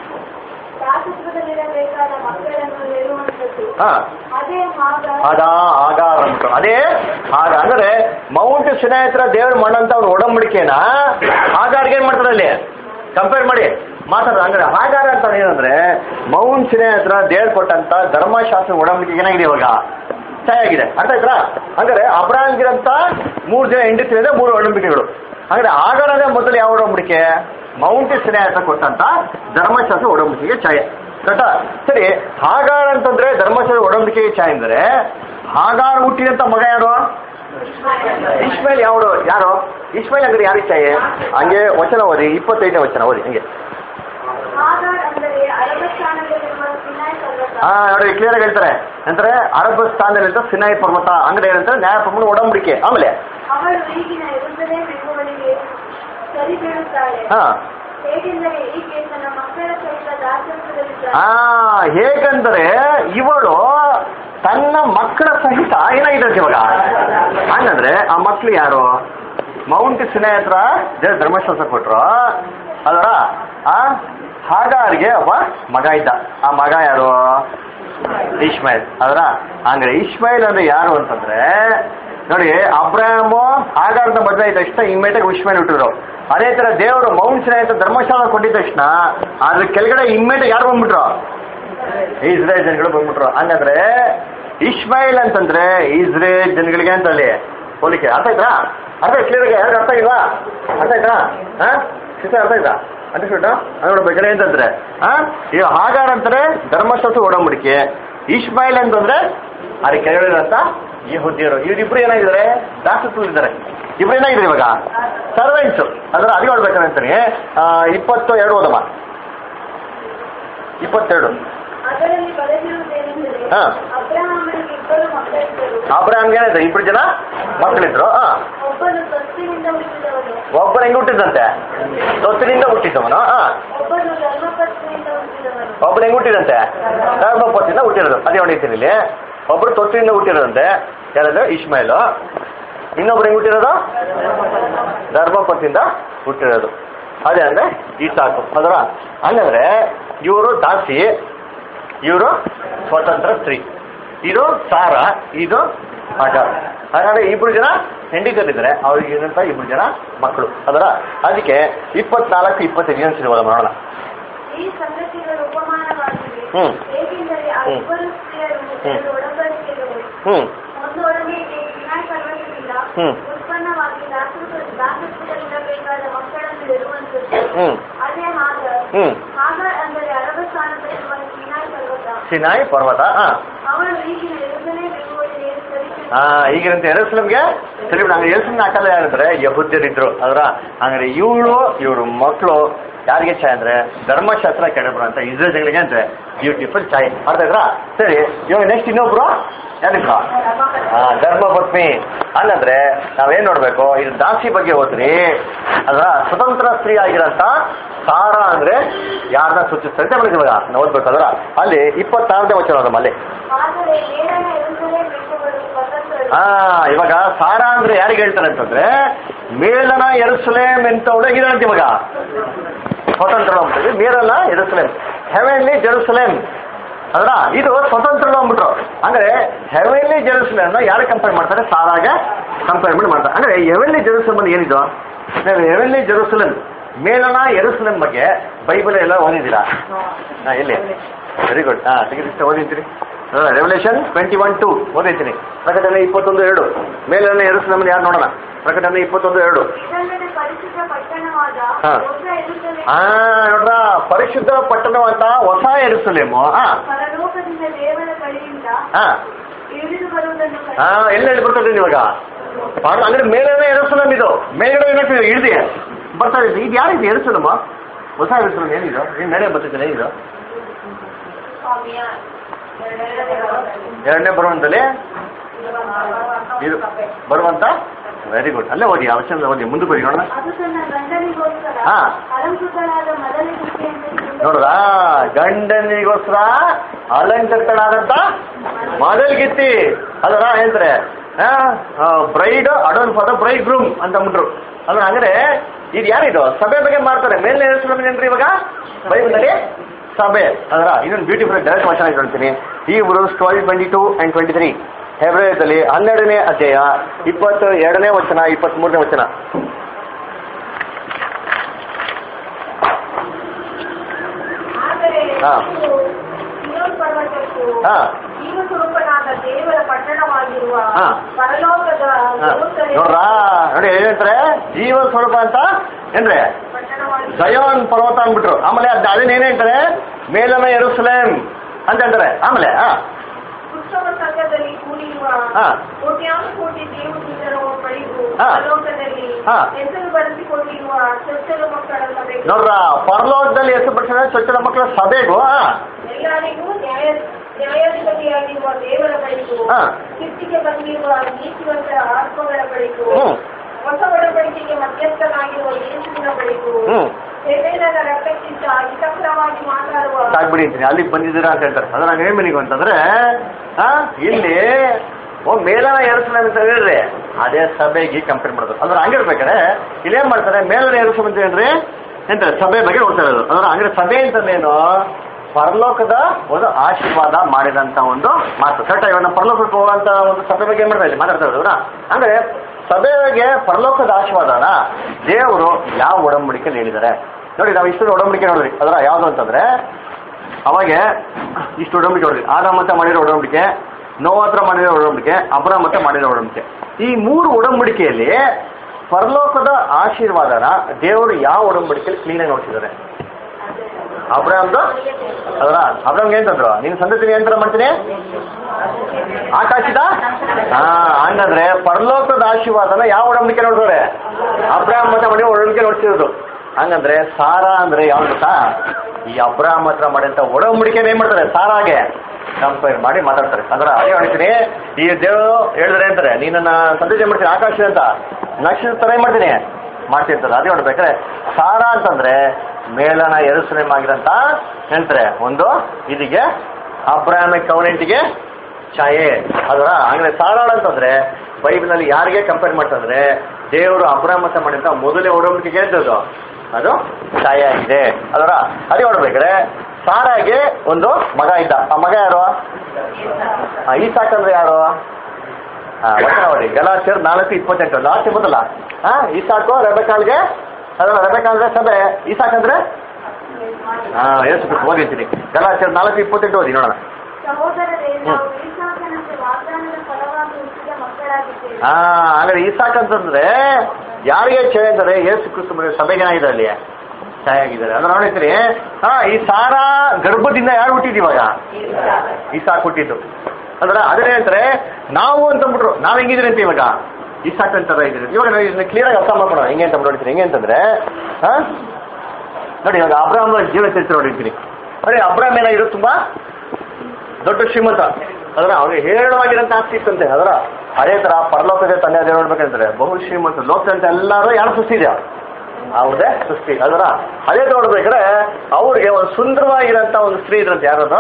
[SPEAKER 5] ದಾಸತ್ವದಲ್ಲಿರಬೇಕಾದ ಮಕ್ಕಳನ್ನು ಹೇಳುವಂಥದ್ದು
[SPEAKER 1] ಹಾ
[SPEAKER 5] ಅದೇ ಹಾಗ
[SPEAKER 1] ಅದ ಆಗಾರ ಅಂದ್ಬಿಟ್ಟು. ಅದೇ ಆಗ ಅಂದ್ರೆ ಮೌಂಟ್ ಸಿನಾಯ್ ಹತ್ರ ದೇವ್ರು ಮಾಡಂತ ಅವ್ರು ಒಡಂಬಡಿಕೆನ ಆಗಾರ್ಗೆ ಏನ್ ಮಾಡ್ತಾರೆ ಅಲ್ಲಿ ಕಂಪೇರ್ ಮಾಡಿ ಮಾತಾಡ ಅಂದ್ರೆ ಆಗಾರ ಅಂತ ಏನಂದ್ರೆ ಮೌಂಟ್ ಸಿನಾಯ್ ಹತ್ರ ದೇವ್ರು ಕೊಟ್ಟಂತ ಧರ್ಮಶಾಸ್ತ್ರ ಒಡಂಬಡಿಕೆ ಏನಾಗಿದೆ ಇವಾಗ ಚೆನ್ನಾಗಿದೆ ಅರ್ಥ ಆಯ್ತಾ ಅಂದ್ರೆ ಅಬ್ರಾಂಗಿರಂತ ಮೂರು ಜನ ಹೆಂಡತಿ ಅಂದ್ರೆ ಮೂರು ಒಡಂಬಡಿಕೆಗಳು ಅಂದ್ರೆ ಆಗಾರನೇ ಮೊದಲು ಯಾವ ಒಡಂಬಡಿಕೆ ಮೌಂಟ್ ಸಿನಾಯ್ ಹತ್ರ ಕೊಟ್ಟಂತ ಧರ್ಮಶಾಸ್ತ್ರ ಒಡಂಬಡಿಕೆಗೆ ಛಾಯೆ ಕರೆಕ್ಟಾ ಸರಿ ಹಾಗಾರ್ ಅಂತಂದ್ರೆ ಧರ್ಮಶಾಸ್ತ್ರ ಒಡಂಬಡಿಕೆಗೆ ಛಾಯೆ ಅಂದ್ರೆ ಹಾಗಾರ್ ಹುಟ್ಟಿದಂತ ಮಗ ಯಾರು ಇಸ್ಮೇಲ್ ಯಾರು ಯಾರು ಇಸ್ಮೇಲ್ ಅಂದ್ರೆ ಯಾರಿಗೆ ಛಾಯೆ ಹಂಗೆ ವಚನ ಓದಿ ಇಪ್ಪತ್ತೈದನೇ ವಚನ ಓದಿ ಹಂಗೆ
[SPEAKER 5] ಹಾಗಾರ್ ಅಂದರೆ ಅರಬಸ್ಥಾನದಲ್ಲಿರುವ ಸಿನಾಯಿ ಪರ್ವತ
[SPEAKER 1] ಹಾ ನೋಡಿ ಕ್ಲಿಯರ್ ಆಗಿ ಹೇಳ್ತಾರೆ ಅಂದ್ರೆ ಅರಬ್ ಸ್ಥಾನದಲ್ಲಿದ್ದ ಸಿನಾಯಿ ಪರ್ವತ ಅಂದ್ರೆ ಏನಂತಾರೆ ನ್ಯಾಯ ಪ್ರಮಾಣ ಒಡಂಬಡಿಕೆ ಆಮೇಲೆ
[SPEAKER 5] ಅವಳು ಈಗಿನ ಇರುತ್ತಲೇ ಬೆಂಬಲಿಗೆ ಸರಿ ಬೀಳುತ್ತಾಳೆ
[SPEAKER 1] ಹಾ
[SPEAKER 5] ಹೇಗೆಂದರೆ ಈಕೆ ತನ್ನ ಮಕ್ಕಳ ಸಹಿತ ದಾಸತ್ವದಲ್ಲಿದ್ದಾಳೆ
[SPEAKER 1] ಆ ಹೇಗಂದ್ರೆ ಇವಳು ತನ್ನ ಮಕ್ಕಳ ಸಹಿತ ಏನಾಗಿದೆ ಇವಾಗ ಹಂಗಂದ್ರೆ ಆ ಮಕ್ಳು ಯಾರು ಮೌಂಟ್ ಸಿನೆ ಹತ್ರ ದೇವ್ರ ಧರ್ಮಶಾಸ್ತ್ರ ಕೊಟ್ರು ಅದರ ಆ ಹಾಗಾರಿಗೆ ಒಬ್ಬ ಮಗ ಇದ್ದ ಆ ಮಗ ಯಾರು ಇಸ್ಮಾಯಿಲ್ ಅದರ ಹಂಗ್ರೆ ಇಸ್ಮಾಯಿಲ್ ಅಂದ್ರೆ ಯಾರು ಅಂತಂದ್ರೆ ನೋಡಿ ಅಬ್ರಾಹಮು ಹಾಗಾರ್ದ ಮದುವೆ ಆಯ್ತು ತಕ್ಷಣ ಇಮ್ಮೇಟಾಗಿ ಇಸ್ಮಾಯಿಲ್ ಹುಟ್ಟಿದ್ರು ಅದೇ ತರ ದೇವರು ಮೌಂಟ್ ಸಿನೆ ಅಂತ ಧರ್ಮಶಾಸ್ತ್ರ ಕೊಟ್ಟಿದ ತಕ್ಷಣ ಅದ್ರ ಕೆಳಗಡೆ ಇಮ್ಮೇಟಾಗಿ ಯಾರು ಬಂದ್ಬಿಟ್ರು ಇಸ್ರೇಲ್ ಜನಗಳು ಬಂದ್ಬಿಟ್ರು ಹಂಗಂದ್ರೆ ಇಸ್ಮಾಯಿಲ್ ಅಂತಂದ್ರೆ ಇಸ್ರೇಲ್ ಜನಗಳಿಗೆ ಅಂತ ಅಲ್ಲಿ ಹೋಲಿಕೆ ಅರ್ಥ ಆಯ್ತಾ ಅರ್ಥ ಕ್ಲಿಯರ್ ಯಾರು ಅರ್ಥ ಇಲ್ವಾ ಅರ್ಥ ಆಯ್ತಾ ಹಾ ಸಿಸ್ಟರ್ ಅರ್ಥ ಆಯ್ತಾ ಅಂಡರ್ಸ್ಟುಡ್ ನೋಡ್ಬೇಕಾದ್ರೆ ಅಂತಂದ್ರೆ ಹಾ ಈಗ ಹಾಗಾರ ಅಂತಾರೆ ಧರ್ಮಶಾಸ್ತ್ರ ಒಡಂಬಡಿಕೆ ಇಸ್ಮಾಯಿಲ್ ಅಂತಂದ್ರೆ ಅದಕ್ಕೆ ಕೆಳಗಿರಂತ ಯಹುದ್ಯರು ಇವರಿಬ್ರು ಏನಾಗಿದ್ದಾರೆ ದಾಸತ್ವದಲ್ಲಿದ್ದಾರೆ ಇಬ್ರು ಏನಾಗಿದ್ದಾರೆ ಇವಾಗ ಸರ್ವೆಂಟ್ಸ್ ಅಂದ್ರೆ ಅದೇ ನೋಡ್ಬೇಕಂತಾನೆ ಇಪ್ಪತ್ತು ಎರಡು ಓದಮ್ಮ ಇಪ್ಪತ್ತೆರಡು
[SPEAKER 5] ಅದರಲ್ಲಿ ಬರೆದಿರುವುದೇನೆಂದರೆ
[SPEAKER 1] ಹಾ.
[SPEAKER 5] ಅಬ್ರಹಾಮನಿಗೆ ಇಬ್ಬರು ಮಕ್ಕಳಿದ್ದರು
[SPEAKER 1] ಅಬ್ರಾಹ್ಮ್ಗೆ ಏನಾಯ್ತು ಇಬ್ರು ಜನ ಮಕ್ಕಳಿದ್ರು ಹಾ
[SPEAKER 5] ಒಬ್ಬನು ಸೊತ್ತಿನಿಂದ ಹುಟ್ಟಿದವನು
[SPEAKER 1] ಒಬ್ಬನ ಹೆಂಗ್ ಹುಟ್ಟಿದಂತೆ ತೊತ್ತಿನಿಂದ ಹುಟ್ಟಿದವನು ಹಾ
[SPEAKER 5] ಒಬ್ಬನು ಧರ್ಮಪತ್ನಿಯಿಂದ ಹುಟ್ಟಿದವನು
[SPEAKER 1] ಒಬ್ಬನ ಹೆಂಗ್ ಹುಟ್ಟಿದಂತೆ ಧರ್ಮಪತಿಯಿಂದ ಹುಟ್ಟಿರೋದು ಅದೇ ಹೊಡಿತೀನಿ ಇಲ್ಲಿ ಒಬ್ರು ತೊತ್ತಿನಿಂದ ಹುಟ್ಟಿರೋದಂತೆ ಯಾರಾದ್ರು ಇಸ್ಮಾಯಿಲು ಇನ್ನೊಬ್ರು ಹೆಂಗ್ ಹುಟ್ಟಿರೋದು ಧರ್ಮಪತಿಯಿಂದ ಹುಟ್ಟಿರೋದು ಅದೇ ಅಂದ್ರೆ ಈಸಾಕು ಅದರ ಹಂಗಂದ್ರೆ ಇವರು ದಾಸಿ ಇವರು ಸ್ವತಂತ್ರ ಸ್ತ್ರೀ ಇದು ಸಾರ ಇದು ಅಗ ಹಾಗಾದ್ರೆ ಇಬ್ರು ಜನ ಹೆಂಡಿತರಿದ್ದಾರೆ ಅವ್ರಿಗೆ ಏನಂತ ಇಬ್ರು ಜನ ಮಕ್ಕಳು ಅದರ ಅದಕ್ಕೆ ಇಪ್ಪತ್ನಾಲ್ಕು ಇಪ್ಪತ್ತೈದು ಜನ ಸಿಗುವಾಗ ನೋಡೋಣ
[SPEAKER 5] ಈ ಸಂಗತಿಗಳು ಉಪಮಾನವಾಗಿವೆ
[SPEAKER 1] ಹ್ಮ್.
[SPEAKER 5] ಹೇಗೆಂದರೆ ಆ
[SPEAKER 1] ಹ್ಮ್.
[SPEAKER 5] ಇಬ್ಬರು ಸ್ತ್ರೀಯರು ಎರಡು ಒಡಂಬಡಿಕೆಗಳು
[SPEAKER 1] ಹ್ಮ್
[SPEAKER 5] ಒಂದು ಒಡಂಬಡಿಕೆ ಸಿನಾಯ್ ಪರ್ವತದಿಂದ
[SPEAKER 1] ಹ್ಮ್.
[SPEAKER 5] ಉತ್ಪನ್ನವಾಗಿ ದಾಸತ್ವ ದಾಸತ್ವದಲ್ಲಿರಬೇಕಾದ ಮಕ್ಕಳನ್ನು ಇರುವಂಥದ್ದು
[SPEAKER 1] ಹ್ಮ್
[SPEAKER 5] ಅದೇ ಹಾಗ
[SPEAKER 1] ಹ್ಮ್
[SPEAKER 5] ಹಾಗ ಅಂದರೆ ಅರಬ ಸ್ಥಾನದಲ್ಲಿರುವ ಸಿನಾಯ್ ಪರ್ವತ
[SPEAKER 1] ಸಿನಾಯಿ ಪರ್ವತ ಹಾ
[SPEAKER 5] ಅವಳು ಈಗಿನ ಎರಡನೇ ಬೆಂಬಲಿಗೆ ಸರಿಸಿ
[SPEAKER 1] ಆ ಈಗಿನಂತ ಎರಸ್ಲಮ್ಗೆ ಸರಿ ಬಿಡು ಹಂಗೆ ಎರಸ್ಲಮ್ ಹಾಕಲ್ಲ ಯಾರಂದ್ರೆ ಯಹುದ್ಯರಿದ್ರು ಅದರ ಹಂಗಾರೆ ಇವಳು ಇವ್ರ ಮಕ್ಕಳು ಯಾರಿಗೆ ಛಾಯ್ ಅಂದ್ರೆ ಧರ್ಮಶಾಸ್ತ್ರ ಕೆಡಬ್ರು ಅಂತ ಇಸ್ರೇಲ್ ಜನಗಳಿಗೆ ಅಂದ್ರೆ ಬ್ಯೂಟಿಫುಲ್ ಛಾಯ್ ಅರ್ಥ ಆಯ್ತಾ ಸರಿ ಇವಾಗ ನೆಕ್ಸ್ಟ್ ಇನ್ನೊಬ್ರು ಯಾರಿದ್ರು ಆ ಧರ್ಮಪತ್ನಿ ಹಂಗಂದ್ರೆ ನಾವೇನ್ ನೋಡ್ಬೇಕು ಇದು ದಾಸಿ ಬಗ್ಗೆ ಹೋದ್ರಿ ಅದ್ರ ಸ್ವತಂತ್ರ ಸ್ತ್ರೀ ಆಗಿರಂತ ಸಾರ ಅಂದ್ರೆ ಯಾರನ್ನ ಸೂಚಿಸ್ತಂತೆ ಬೆಳೆದ ಇವಾಗ ನಾವು ಓದ್ಬೇಕಂದ್ರ ಅಲ್ಲಿ ಇಪ್ಪತ್ತಾರನೇ ವಚನ ನೋಡಮ್ಮ ಅಲ್ಲಿ
[SPEAKER 5] ಆದರೆ ಏಳನೇ ಎರಡನೇ ಬೆಂಬಗಳು ಸ್ವತಂತ್ರರು
[SPEAKER 1] ಆ ಇವಾಗ ಸಾರ ಅಂದ್ರೆ ಯಾರಿಗೆ ಹೇಳ್ತಾರೆ ಅಂತಂದ್ರೆ ಮೇಲನ ಎರಸಲೇಮ್ ಅಂತ ಒಳಗಿದಾರಂತ ಇವಾಗ ಸ್ವತಂತ್ರ ಅಂಬಿಟ್ಟು ನೀರಲ್ಲ ಎರುಸಲೇಮ್ ಹೆವೆನ್ಲಿ ಜೆರೂಸಲೇಮ್ ಅದ್ರ ಇದು ಸ್ವತಂತ್ರ ಅಂದ್ಬಿಟ್ರು ಅಂದ್ರೆ ಹೆವೆನ್ಲಿ ಜೆರೂಸಲೇಮ್ ಯಾರು ಕಂಪೇರ್ ಮಾಡ್ತಾರೆ ಸಾರಾಗೆ ಕಂಪೇರ್ ಮಾಡಿ ಮಾಡ್ತಾರೆ ಅಂದ್ರೆ ಹೆವೆನ್ಲಿ ಜೆರೂಸಲೇಮ್ ಅಂದ್ರೆ ಏನಿದು ಹೆವೆನ್ಲಿ ಜೆರೂಸಲೇಮ್ ಮೇಲನ ಎರುಸಲೇಮ್ ಬಗ್ಗೆ ಬೈಬಲ್ ಎಲ್ಲ ಓದಿದ್ದೀರಾ ಹಾ ಎಲ್ಲಿ ವೆರಿ ಗುಡ್ ಹಾ ತೆಗೆದಿಷ್ಟ ಓದಿದ್ದೀರಿ ರೆವಲ್ಯೂಷನ್ ಟ್ವೆಂಟಿ ಒನ್ ಟು ಓದಿದ್ದೀನಿ ಪ್ರಕಟಣೆ ಇಪ್ಪತ್ತೊಂದು ಎರಡು ಮೇಲನ ಎರುಸಲೇಮ್ ಯಾರು ನೋಡೋಣ ಪ್ರಕಟಣೆ ಇಪ್ಪತ್ತೊಂದು ಎರಡು
[SPEAKER 5] ಇದಲ್ಲದೆ ಪರಿಶುದ್ಧ ಪಟ್ಟಣವಾದ
[SPEAKER 1] ಹಾ.
[SPEAKER 5] ಹೊಸ ಯೆರೂಸಲೇಮ್
[SPEAKER 1] ಹಾ ನೋಡ್ರ ಪರಿಶುದ್ಧ ಪಟ್ಟಣವಂತ ಹೊಸ ಎರುಸಲೇಮು ಹಾ
[SPEAKER 5] ಪರಲೋಕದಿಂದ ದೇವರ ಕಡೆಯಿಂದ
[SPEAKER 1] ಹಾ
[SPEAKER 5] ಇಳಿದು ಬರುವುದನ್ನು ಕಂಡು
[SPEAKER 1] ಹಾ ಎಲ್ಲ ಹೇಳಿ ಬರ್ತದೆ ಇವಾಗ ಪಾಡ ಅಂದ್ರೆ ಮೇಲೇನೆ ಎರುಸಲಂ ಇದು ಮೇಲ್ಗಡೆ ಏನಾಗ್ತದೆ ಇಳಿದಿ ಬರ್ತಾ ಇದೆ ಇದು ಯಾರಿದು ಎರುಸಲಮ ಹೊಸ ಎರುಸಲಂ ಏನಿದು ಏನ್ ಮೇಲೆ ಬರ್ತಿದ್ರೆ ಇದು
[SPEAKER 4] ಸ್ವಾಮಿಯ
[SPEAKER 1] ಎರಡನೇ ಬರುವಂತಲ್ಲಿ ಇದು ಬರುವಂತ ವೆರಿ ಗುಡ್ ಅಲ್ಲೇ ಓದಿ ಅವಶ್ಯ ಓದಿ ಮುಂದೆ ಬರಿ ನೋಡೋಣ
[SPEAKER 5] ಅದು ತನ್ನ ಗಂಡನಿಗೋಸ್ಕರ
[SPEAKER 1] ಹಾ.
[SPEAKER 5] ಅಲಂಕೃತರಾದ ಮೊದಲ ದೃಷ್ಟಿಯನ್ನು
[SPEAKER 1] ನೋಡ್ರಾ ಗಂಡನಿಗೋಸ್ಕರ ಅಲಂಕೃತನಾದಂತ ಮೊದಲ್ಗಿತ್ತಿ ಅದರ ಹೇಳ್ತಾರೆ bride adorned for the bridegroom ಅಂತ ಅಂದ್ಬಿಟ್ರು ಅಂದ್ರೆ ಅಂದ್ರೆ ಇದು ಯಾರಿದು ಸಭೆ ಬಗ್ಗೆ ಮಾಡ್ತಾರೆ ಮೇಲೆ ಏನ್ರಿ ಇವಾಗ ಬೈಬಲ್ನಲ್ಲಿ ಸಭೆ ಅದರ ಇನ್ನೊಂದು ಬ್ಯೂಟಿಫುಲ್ ಡೈರೆಕ್ಟ್ ವಚನ ಹೇಳ್ತೀನಿ ಈ Hebrews twelve twenty two and twenty three ಫೆಬ್ರವರಿದಲ್ಲಿ ಹನ್ನೆರಡನೇ ಅಧ್ಯಾಯ ಇಪ್ಪತ್ತು ಎರಡನೇ ವಚನ ಇಪ್ಪತ್ತ್ ಮೂರನೇ ವಚನ
[SPEAKER 4] ಆದರೆ
[SPEAKER 1] ಹಾ.
[SPEAKER 4] ನೀವು ಸಿಯೋನ್ ಪರ್ವತಕ್ಕೂ
[SPEAKER 1] ಹಾ.
[SPEAKER 4] ಜೀವಸ್ವರೂಪನಾದ ದೇವರ ಪಟ್ಟಣವಾಗಿರುವ
[SPEAKER 1] ಹಾ.
[SPEAKER 4] ಪರಲೋಕದ
[SPEAKER 1] ಹಾ.
[SPEAKER 4] ಯೆರೂಸಲೇಮ್
[SPEAKER 1] ನೋಡ್ರಾ ನೋಡಿ ಏನ್ ಹೇಳ್ತಾರೆ ಜೀವ ಸ್ವರೂಪ ಅಂತ ಏನ್ರಿ
[SPEAKER 4] ಪಟ್ಟಣವಾಗಿ
[SPEAKER 1] ಜಯೋನ್ ಪರ್ವತ ಅಂದ್ಬಿಟ್ರು ಆಮೇಲೆ ಅದ್ ಅದನ್ನ ಏನ್ ಹೇಳ್ತಾರೆ ಮೇಲನ ಎರುಸಲೇಮ್ ಅಂತ ಹೇಳ್ತಾರೆ ಆಮೇಲೆ ಹಾ
[SPEAKER 4] ಉತ್ಸವ ಸಂಘದಲ್ಲಿ ಕೂಡಿರುವ
[SPEAKER 1] ಹಾ.
[SPEAKER 4] ಕೋಟ್ಯಾನು ಕೋಟಿ ದೇವದೂತರ ಪಡೆದು
[SPEAKER 1] ಹಾ.
[SPEAKER 4] ಪರಲೋಕದಲ್ಲಿ
[SPEAKER 1] ಹಾ.
[SPEAKER 4] ಹೆಸರು ಬರೆಸಿಕೊಂಡಿರುವ ಚೊಚ್ಚಲ ಮಕ್ಕಳ ಸಭೆ
[SPEAKER 1] ನೋಡ್ರ ಪರಲೋಕದಲ್ಲಿ ಹೆಸರು ಪಡಿಸಿದ ಚೊಚ್ಚಲ ಮಕ್ಕಳ ಸಭೆಗೂ ಹಾ
[SPEAKER 4] ಎಲ್ಲರಿಗೂ ನ್ಯಾಯ ನ್ಯಾಯಾಧಿಪತಿಯಾಗಿರುವ ದೇವರ ಬಳಿಗೂ
[SPEAKER 1] ಹಾ.
[SPEAKER 4] ಕಿಟ್ಟಿಗೆ ಬಂದಿರುವ ನೀತಿವಂತರ ಆತ್ಮಗಳ ಬಳಿಗೂ
[SPEAKER 1] ಹ್ಮ್
[SPEAKER 4] ಹೊಸ ಒಡಂಬಡಿಕೆಗೆ ಮಧ್ಯಸ್ಥನಾಗಿರುವ ಯೇಸುವಿನ ಬಳಿಗೂ
[SPEAKER 1] ಹ್ಮ್
[SPEAKER 4] ಹೆಬೇಲನ ರಕ್ತಕ್ಕಿಂತ ಹಿತಕರವಾಗಿ ಮಾತಾಡುವ
[SPEAKER 1] ಸಾಕ್ಬಿಡಿ ಅಂತೀನಿ ಅಲ್ಲಿಗೆ ಬಂದಿದ್ದೀರಾ ಅಂತ ಹೇಳ್ತಾರೆ ಅದ್ರ ನಂಗೆ ಏನ್ ಮೀನಿಂಗ್ ಅಂತಂದ್ರೆ ಆ ಇಲ್ಲಿ ಓ ಮೇಲನ ಎರುಸಲೇಮ್ ಅಂತ ಹೇಳ್ರಿ ಅದೇ ಸಭೆಗೆ ಕಂಪೇರ್ ಮಾಡೋದು ಅಂದ್ರೆ ಹಂಗಿರ್ಬೇಕಾದ್ರೆ ಇಲ್ಲಿ ಏನ್ ಮಾಡ್ತಾರೆ ಮೇಲನ ಎರುಸಲೇಮ್ ಅಂತ ಹೇಳ್ರಿ ಎಂತ ಸಭೆ ಬಗ್ಗೆ ನೋಡ್ತಾ ಇರೋದು ಅಂದ್ರೆ ಹಂಗ್ರೆ ಸಭೆ ಅಂತಂದೇನು ಪರಲೋಕದ ಒಂದು ಆಶೀರ್ವಾದ ಮಾಡಿದಂತ ಒಂದು ಮಾತು ಕರೆಕ್ಟ್ ಇವನ್ನ ಪರಲೋಕಕ್ಕೆ ಹೋಗುವಂತ ಒಂದು ಸಭೆ ಬಗ್ಗೆ ಏನ್ ಮಾಡ್ತಾ ಇಲ್ಲಿ ಮಾತಾಡ್ತಾ ಇರೋದ್ರ ಅಂದ್ರೆ ಸಭೆಗೆ ಪರಲೋಕದ ಆಶೀರ್ವಾದನ ದೇವರು ಯಾವ ಒಡಂಬಡಿಕೆಯಲ್ಲಿ ಹೇಳಿದ್ದಾರೆ ನೋಡಿ ನಾವು ಇಷ್ಟು ಒಡಂಬಡಿಕೆ ನೋಡಿದ್ರಿ ಅದರ ಯಾವ್ದು ಅಂತಂದ್ರೆ ಅವಾಗೆ ಇಷ್ಟು ಒಡಂಬಡಿಕೆ ಹೊಡೆದ್ವಿ ಆದಾಮ್ ಅಂತ ಮಾಡಿರೋ ಒಡಂಬಡಿಕೆ ನೋವ್ ಹತ್ರ ಮಾಡಿರೋ ಒಡಂಬಡಿಕೆ ಅಬ್ರಾಮ್ ಮತ್ತೆ ಮಾಡಿರೋ ಒಡಂಬಡಿಕೆ ಈ ಮೂರು ಒಡಂಬಡಿಕೆಯಲ್ಲಿ ಪರಲೋಕದ ಆಶೀರ್ವಾದನ ದೇವರು ಯಾವ ಒಡಂಬಡಿಕೆಯಲ್ಲಿ ಕ್ಲೀನಾಗಿ ನೋಡ್ತಿದ್ದಾರೆ ಅಬ್ರಾಮ್ದು ಅದರ ಅಬ್ರಾಮ್ಗೆ ಅಂತಂದ್ರು ನೀನು ಸಂತತಿ ನಿಯಂತ್ರಣ ಮಾಡ್ತೀನಿ ಆಕಾಶದ ಹಾ ಹಂಗಂದ್ರೆ ಪರಲೋಕದ ಆಶೀರ್ವಾದನ ಯಾವ ಒಡಂಬಡಿಕೆ ನೋಡ್ತಾರೆ ಅಬ್ರಾಮ್ ಮತ್ತೆ ಮನೆ ಒಡಂಬಡಿಕೆ ನೋಡ್ತಿರೋದು ಹಂಗಂದ್ರೆ ಸಾರಾ ಅಂದ್ರೆ ಯಾವ್ದು ಗೊತ್ತಾ ಈ ಅಬ್ರಾಮ್ ಹತ್ರ ಮಾಡಿದಂತ ಒಡಂಬಡಿಕೆನ ಏನ್ ಮಾಡ್ತಾರೆ ಸಾರಾಗೆ ಕಂಪೇರ್ ಮಾಡಿ ಮಾತಾಡ್ತಾರೆ ಅದರ ಅದೇ ಹೇಳ್ತೀನಿ ಈ ದೇವರು ಹೇಳಿದ್ರೆ ಅಂತಾರೆ ನೀನನ್ನ ಸಂದೇಶ ಮಾಡ್ತೀನಿ ಆಕಾಶ ಅಂತ ನಕ್ಷತ್ರ ತರ ಏನ್ ಮಾಡ್ತೀನಿ ಮಾಡ್ತೀನಿ ಅಂತಾರೆ ಅದೇ ನೋಡ್ಬೇಕಾದ್ರೆ ಸಾರಾ ಅಂತಂದ್ರೆ ಮೇಲನ ಎರುಸಲೇಮ್ ಆಗಿರಂತ ಹೇಳ್ತಾರೆ ಒಂದು ಇದಿಗೆ ಅಬ್ರಾಮಿಕ್ ಕವನೆಂಟಿಗೆ ಛಾಯೆ ಅದರ ಅಂದ್ರೆ ಸಾರಾಳ ಅಂತಂದ್ರೆ ಬೈಬಲ್ನಲ್ಲಿ ಯಾರಿಗೆ ಕಂಪೇರ್ ಮಾಡ್ತಂದ್ರೆ ದೇವರು ಅಬ್ರಾಮ್ ಹತ್ರ ಮಾಡಿದಂತ ಮೊದಲೇ ಒಡಂಬಡಿಕೆ ಹೇಳ್ತದ್ದು ಅದು ಛಾಯೆ ಆಗಿದೆ ಅದರ ಅದೇ ನೋಡ್ಬೇಕಾದ್ರೆ ಸಾರಾಗೆ ಒಂದು ಮಗ ಇದ್ದ ಆ ಮಗ ಯಾರು ಆ, ಈಸಾಕ್ ಅಂದ್ರೆ ಯಾರು ಹಾ ವಚನ ನೋಡಿ ಗಲಾತಿಯರ್ ನಾಲ್ಕು ಇಪ್ಪತ್ತೆಂಟು ಲಾಸ್ಟ್ ಬಂದಲ್ಲ ಹಾ ಈಸಾಕು ರೆಬೆಕಾಲ್ಗೆ ಅದಲ್ಲ ರೆಬೆಕಾಲ್ ಅಂದ್ರೆ ಸಭೆ ಈಸಾಕ್ ಅಂದ್ರೆ ಹಾ ಏಸು ಓದಿರ್ತೀನಿ ಗಲಾತಿಯರ್ ನಾಲ್ಕು ಇಪ್ಪತ್ತೆಂಟು ಓದಿ ನೋಡೋಣ
[SPEAKER 5] ಸಹೋದರರೇ ನಾವು ಇಸಾಕನಂತೆ ವಾಗ್ದಾನದ ಫಲವಾಗಿ ಹುಟ್ಟಿದ ಮಕ್ಕಳಾಗಿದ್ದೇವೆ
[SPEAKER 1] ಹಾ ಅಂದ್ರೆ ಈಸಾಕ್ ಅಂತಂದ್ರೆ ಯಾರಿಗೆ ಛಾಯೆ ಅಂದರೆ ಯೇಸು ಕ್ರಿಸ್ತು ಸಭೆಗೆ ಏನಾಗಿದೆ ಅಲ್ಲಿ ಛಾಯೆ ಆಗಿದ್ದಾರೆ ಅಂದ್ರೆ ನೋಡಿದ್ರಿ ಹಾ ಈ ಸಾರಾ ಗರ್ಭದಿಂದ ಯಾರು ಹುಟ್ಟಿದ್ ಇವಾಗ ಈಸಾಕ್ ಹುಟ್ಟಿದ್ದು ಅಂದ್ರೆ ಅದೇ ಹೇಳ್ತಾರೆ ನಾವು ಅಂತಂದ್ಬಿಟ್ರು ನಾವ್ ಹೆಂಗಿದ್ರಿ ಅಂತ ಇವಾಗ ಈಸಾಕ್ ಅಂತ ಇದ್ರಿ ಇವಾಗ ನಾವು ಇದನ್ನ ಕ್ಲಿಯರ್ ಆಗಿ ಅರ್ಥ ಮಾಡ್ಕೊಳೋಣ ಹೆಂಗೆ ಅಂತ ನೋಡಿದ್ರಿ ಹೆಂಗೆ ಅಂತಂದ್ರೆ ಹಾ ನೋಡಿ ಇವಾಗ ಅಬ್ರಾಮ್ ಜೀವನ ಚರಿತ್ರೆ ನೋಡಿರ್ತೀನಿ ನೋಡಿ ಅಬ್ರಾಮ್ ಏನಾಗಿರೋ ತುಂಬಾ ದೊಡ್ಡ ಶ್ರೀಮಂತ ಅದರ ಅವ್ರಿಗೆ ಹೇರಳವಾಗಿರಂತ ಆಸ್ತಿ ಇತ್ತಂತೆ ಅದರ ಅದೇ ತರ ಪರಲೋಕದ ತಂದೆ ಅದೇ ನೋಡ್ಬೇಕಂತಾರೆ ಬಹು ಶ್ರೀಮಂತ ಲೋಕದಂತೆ ಎಲ್ಲರೂ ಯಾರು ಸೃಷ್ಟಿ ಇದೆಯಾ ಅವ್ರದೇ ಸೃಷ್ಟಿ ಅದರ ಅದೇ ನೋಡ್ಬೇಕಾದ್ರೆ ಅವ್ರಿಗೆ ಒಂದು ಸುಂದರವಾಗಿರಂತ ಒಂದು ಸ್ತ್ರೀ ಇದ್ರಂತೆ ಯಾರದು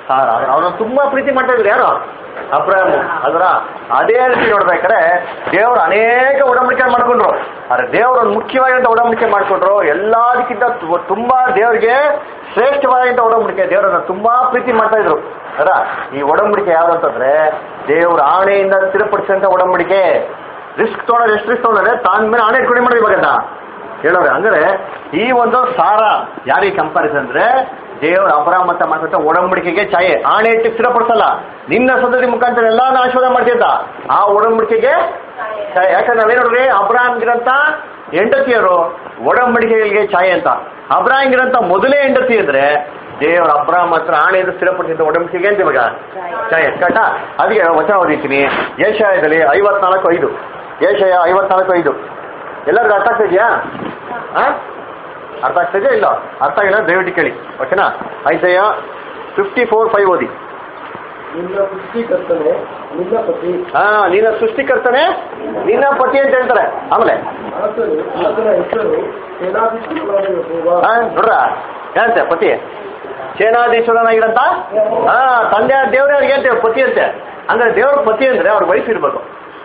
[SPEAKER 1] ಸಾರ ಅವನು ತುಂಬಾ ಪ್ರೀತಿ ಮಾಡ್ತಾ ಇದ್ರು ಯಾರು ಅಬ್ರಾಹ್ಮ ಅದರ ಅದೇ ರೀತಿ ನೋಡ್ಬೇಕಾದ್ರೆ ದೇವರು ಅನೇಕ ಒಡಂಬಡಿಕೆ ಮಾಡ್ಕೊಂಡ್ರು ಆದ್ರೆ ದೇವರು ಒಂದು ಮುಖ್ಯವಾಗಿರುವಂತ ಒಡಂಬಡಿಕೆ ಮಾಡ್ಕೊಂಡ್ರು ಎಲ್ಲದಕ್ಕಿಂತ ತು- ತುಂಬಾ ದೇವರಿಗೆ ಶ್ರೇಷ್ಠವಾದಂತ ಒಡಂಬಡಿಕೆ ದೇವರನ್ನ ತುಂಬಾ ಪ್ರೀತಿ ಮಾಡ್ತಾ ಇದ್ರು ಅದರ ಈ ಒಡಂಬಡಿಕೆ ಯಾವ್ದು ಅಂತಂದ್ರೆ ದೇವ್ರ ಆಣೆಯಿಂದ ಸ್ಥಿರಪಡಿಸಿದಂತ ಒಡಂಬಡಿಕೆ ರಿಸ್ಕ್ ತೊಗೊಳೋದು ಎಷ್ಟು ರಿಸ್ಕ್ ತೊಗೊಂಡ್ರೆ ತಾನ್ ಮೇಲೆ ಆಣೆ ಇಟ್ಕೊಂಡು ಮಾಡಿ ಇವಾಗದ ಹೇಳೋರೆ ಅಂದ್ರೆ ಈ ಒಂದು ಸಾರ ಯಾರಿಗೆ ಕಂಪಾರಿಸನ್ ಅಂದ್ರೆ ದೇವರ ಅಪರಾಮ ಅಂತ ಮಾಡ್ಕೊಂತ ಒಡಂಬಡಿಕೆಗೆ ಛಾಯೆ ಆಣೆ ಇಟ್ಟು ಸ್ಥಿರಪಡಿಸಲ್ಲ ನಿನ್ನ ಸಂತತಿ ಮುಖಾಂತರ ಎಲ್ಲ ಆಶೀರ್ವಾದ ಮಾಡ್ತಿದ್ದ ಆ ಒಡಂಬಡಿಕೆಗೆ ಛಾಯೆ ಯಾಕಂದ್ರೆ ನಾವೇ ನೋಡ್ರಿ ಅಬ್ರಾಹ್ಮ್ಗಿರಂತ ಹೆಂಡತಿಯರು ಒಡಂಬಡಿಕೆಗಳಿಗೆ ಛಾಯೆ ಅಂತ ಅಬ್ರಾಹ್ಮ್ಗಿರಂತ ಮೊದಲೇ ಹೆಂಡತಿ ಇದ್ರೆ ದೇವರ ಅಬ್ರಾಹ್ಮ ಹತ್ರ ಆಣೆಯಿಂದ ಸ್ಥಿರಪಡಿಸಿದ ಒಡಂಬಡಿಕೆಗೆ ಅಂತ ಇವಾಗ ಛಾಯೆ ಕಟ ಅದಕ್ಕೆ ವಚನ ಓದಿತೀನಿ ಏಷಾಯದಲ್ಲಿ ಐವತ್ನಾಲ್ಕು ಐದು ಏಷಯ ಐವತ್ನಾಲ್ಕು ಐದು ಎಲ್ಲರಿಗೂ ಅರ್ಥ ಆಗ್ತಾ ಇದೆಯಾ ಹಾ ಅರ್ಥ ಆಗ್ತಾ ಇದೆಯಾ ಇಲ್ಲ ಅರ್ಥ ಆಗಿಲ್ಲ ದಯವಿಟ್ಟು ಕೇಳಿ ಓಕೆನಾ ಐಸಯ್ಯ ಫಿಫ್ಟಿ ಫೋರ್ ಫೈವ್ ಓದಿ
[SPEAKER 2] ನಿನ್ನ ಸೃಷ್ಟಿಕರ್ತನೆ ನಿನ್ನ ಪತಿ
[SPEAKER 1] ಹಾ ನಿನ್ನ ಸೃಷ್ಟಿಕರ್ತನೆ ನಿನ್ನ ಪತಿ ಅಂತ ಹೇಳ್ತಾರೆ ಆಮೇಲೆ
[SPEAKER 2] ಆತನು ಆತನ ಹೆಸರು ಸೇನಾಧೀಶ್ವರನಾದ ಯೆಹೋವ.
[SPEAKER 1] ಹಾ ನೋಡ್ರ ಏನಂತೆ ಪತಿ ಸೇನಾಧೀಶ್ವರನಾಗಿರಂತ ಹಾ ತಂದೆ ದೇವ್ರೇ ಅವ್ರಿಗೆ ಅಂತೆ ಪತಿ ಅಂತೆ ಅಂದ್ರೆ ದೇವ್ರ ಪತಿ ಅಂದ್ರೆ ಅವ್ರ ವೈಫ್ ಇರ್ಬೇಕು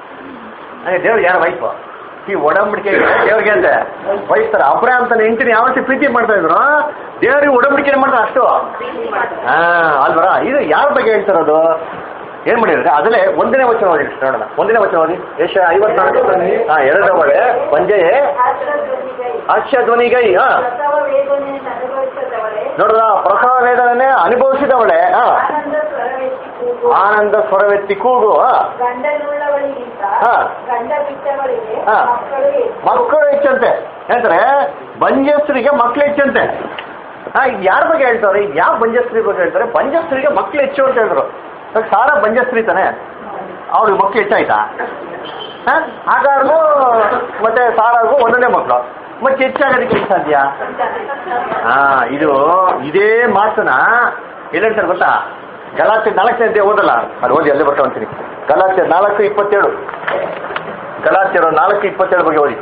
[SPEAKER 1] ಅಂದ್ರೆ ದೇವ್ರಿಗೆ ಯಾರ ವೈಫ್ ಈ ಒಡಂಬಡಿಕೆ ದೇವ್ರಿಗೆ ಅಂತೆ ವೈಫ್ ತರ ಅಬ್ರ ಅಂತ ಹೆಂಡತಿನ ಯಾವ ರೀತಿ ಪ್ರೀತಿ ಮಾಡ್ತಾ ಇದ್ರು ದೇವ್ರಿಗೆ ಒಡಂಬಡಿಕೆ ಮಾಡ್ತಾರೆ ಅಷ್ಟು ಹಾ ಅಲ್ವರ ಇದು ಯಾರ ಬಗ್ಗೆ ಹೇಳ್ತಾರದು ಏನ್ ಮಾಡಿದ್ರೆ ಅದಲ್ಲೇ ಒಂದನೇ ವಚನ ಓದಿ ನೋಡೋಣ ಒಂದನೇ ವಚನ ಓದಿ ಯಶ ಐವತ್ನಾಲ್ಕು ಹಾ ಎರಡನೇ ಒಳ್ಳೆ ಪಂಜೆಯೇ ಅಕ್ಷ ಧ್ವನಿಗೈ ಹಾ
[SPEAKER 5] ಪ್ರಸವ ವೇದನೆ ಅನುಭವಿಸದವಳೆ
[SPEAKER 1] ನೋಡ್ರ ಪ್ರಸವ ವೇದನೆ ಅನುಭವಿಸಿದವಳೆ ಹಾ
[SPEAKER 5] ಆನಂದ ಸ್ವರವೆತ್ತಿ ಕೂಗು
[SPEAKER 1] ಆನಂದ ಸ್ವರವೆತ್ತಿ ಕೂಗು ಹಾ
[SPEAKER 5] ಗಂಡನುಳ್ಳವಳಿಗಿಂತ
[SPEAKER 1] ಹಾ.
[SPEAKER 5] ಗಂಡ ಬಿಟ್ಟವಳಿಗೆ
[SPEAKER 1] ಹಾ.
[SPEAKER 5] ಮಕ್ಕಳು ಹೆಚ್ಚು.
[SPEAKER 1] ಮಕ್ಕಳು ಹೆಚ್ಚಂತೆ ಹೇಳ್ತಾರೆ ಬಂಜಸ್ತ್ರಿಗೆ ಮಕ್ಳು ಹೆಚ್ಚಂತೆ ಹಾ ಇದು ಯಾರ ಬಗ್ಗೆ ಹೇಳ್ತಾರೆ ಇದು ಯಾವ ಬಂಜಸ್ತ್ರಿ ಬಗ್ಗೆ ಹೇಳ್ತಾರೆ ಬಂಜಸ್ತ್ರಿಗೆ ಮಕ್ಳು ಹೆಚ್ಚು ಅಂತ ಹೇಳಿದ್ರು ಇವಾಗ ಸಾರ ಬಂಜಸ್ತ್ರಿ ತಾನೆ ಅವ್ರಿಗೆ ಮಕ್ಳು ಹೆಚ್ಚಾಯ್ತಾ ಹಾ ಹಾಗಾದ್ರೂ ಮತ್ತೆ ಸಾರಾಗೂ ಒಂದನೇ ಮಕ್ಕಳು ಮತ್ತೆ ಹೆಚ್ಚಾಗೋದಕ್ಕೆ ಹೆಂಗ್ ಸಾಧ್ಯ ಹಾ ಇದು ಇದೇ ಮಾತನ್ನ ಎಲ್ಲಿ ಹೇಳ್ತಾರೆ ಗೊತ್ತಾ ಗಲಾಟೆ ನಾಲ್ಕನೇ ಅಧ್ಯಾಯ ಓದಲ್ಲ ಅದು ಓದಿ ಅಲ್ಲೇ ಬರ್ತಾ ಅಂತೀನಿ ಗಲಾಟೆ ನಾಲ್ಕು ಇಪ್ಪತ್ತೇಳು ಗಲಾಟೆರು ನಾಲ್ಕು ಇಪ್ಪತ್ತೇಳು ಬಗ್ಗೆ ಓದಿ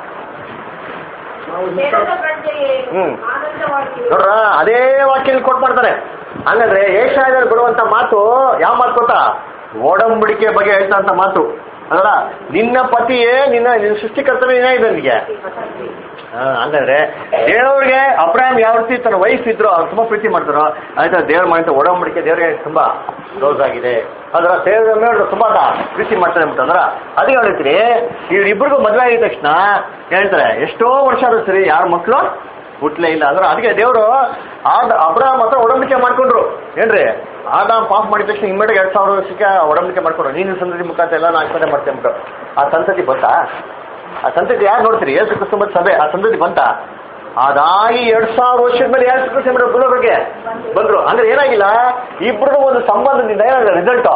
[SPEAKER 2] ನಾವು
[SPEAKER 5] ನೆಲದ ಪ್ರಜೆಯೇ
[SPEAKER 1] ಹ್ಮ್.
[SPEAKER 5] ಆನಂದವಾಗಿರು.
[SPEAKER 1] ನೋಡ್ರ ಅದೇ ವಾಕ್ಯಲ್ಲಿ ಕೊಟ್ ಮಾಡ್ತಾರೆ ಹಂಗಂದ್ರೆ ಏಷಾಯದಲ್ಲಿ ಬರುವಂತ ಮಾತು ಯಾವ ಮಾತು ಗೊತ್ತಾ ಒಡಂಬಡಿಕೆ ಬಗ್ಗೆ ಹೇಳ್ತಂತ ಮಾತು ಅಲ್ಲ ನಿನ್ನ ಪತಿಯೇ ನಿನ್ನ ನಿನ್ನ ಸೃಷ್ಟಿಕರ್ತನೇ ಏನಾಗಿದೆ ನನಗೆ ಹಾ, ಹಂಗಂದ್ರೆ ದೇವ್ರಿಗೆ ಅಬ್ರಾಹಂ ಯಾವ ರೀತಿ ತನ್ನ ವೈಫ್ ಇದ್ರು ಅವ್ರು ತುಂಬಾ ಪ್ರೀತಿ ಮಾಡ್ತಾರೋ ಆಯ್ತಾ ದೇವ್ರ ಮಾಡಿದ ಒಡಂಬಡಿಕೆ ದೇವ್ರಿಗೆ ತುಂಬಾ ಕ್ಲೋಸ್ ಆಗಿದೆ ಅದರ ದೇವ್ರ ಮೇಲೆ ತುಂಬಾ ಪ್ರೀತಿ ಮಾಡ್ತಾರೆ ಅಂತಂದ್ರ ಅದಕ್ಕೆ ಹೇಳ್ತೀನಿ ಇವ್ರಿಬ್ರಿಗೂ ಮದುವೆ ಆಗಿದ ತಕ್ಷಣ ಹೇಳ್ತಾರೆ ಎಷ್ಟೋ ವರ್ಷ ಆದ್ರೂ ಸರಿ ಯಾರ ಮಕ್ಕಳು ಹುಟ್ಲೇ ಇಲ್ಲ ಅಂದ್ರೆ ಅದಕ್ಕೆ ದೇವರು ಆದ ಅಬ್ರಾಹಂ ಹತ್ರ ಒಡಂಬಡಿಕೆ ಮಾಡ್ಕೊಂಡ್ರು ಏನ್ರಿ ಆದಾಮ್ ಪಾಸ್ ಮಾಡಿದ ತಕ್ಷಣ ಇಮ್ಮಿಡಿಯೇಟ್ ಎರಡ್ ಸಾವಿರ ವರ್ಷಕ್ಕೆ ಒಡಂಬಡಿಕೆ ಮಾಡ್ಕೊಂಡ್ರು ನೀನು ಸಂತತಿ ಮುಖಾಂತರ ಎಲ್ಲ ನಾನು ಆಶ್ಚರ್ಯ ಮಾಡ್ತೇನೆ ಅಂದ್ಬಿಟ್ಟು ಆ ಸಂತತಿ ಬಂತಾ ಆ ಸಂತತಿ ಯಾರು ನೋಡ್ತೀರಿ ಏಸು ಕ್ರಿಸ್ತು ಮತ್ತು ಸಭೆ ಆ ಸಂತತಿ ಬಂತ ಅದಾಗಿ ಎರಡ್ ಸಾವಿರ ವರ್ಷದ ಮೇಲೆ ಏಸು ಕ್ರಿಸ್ತು ಬಿಡೋ ಭೂಲೋಕಕ್ಕೆ ಬಂದ್ರು ಅಂದ್ರೆ ಏನಾಗಿಲ್ಲ ಇಬ್ರು ಒಂದು ಸಂಬಂಧದಿಂದ ಏನಾಗಿದೆ ರಿಸಲ್ಟ್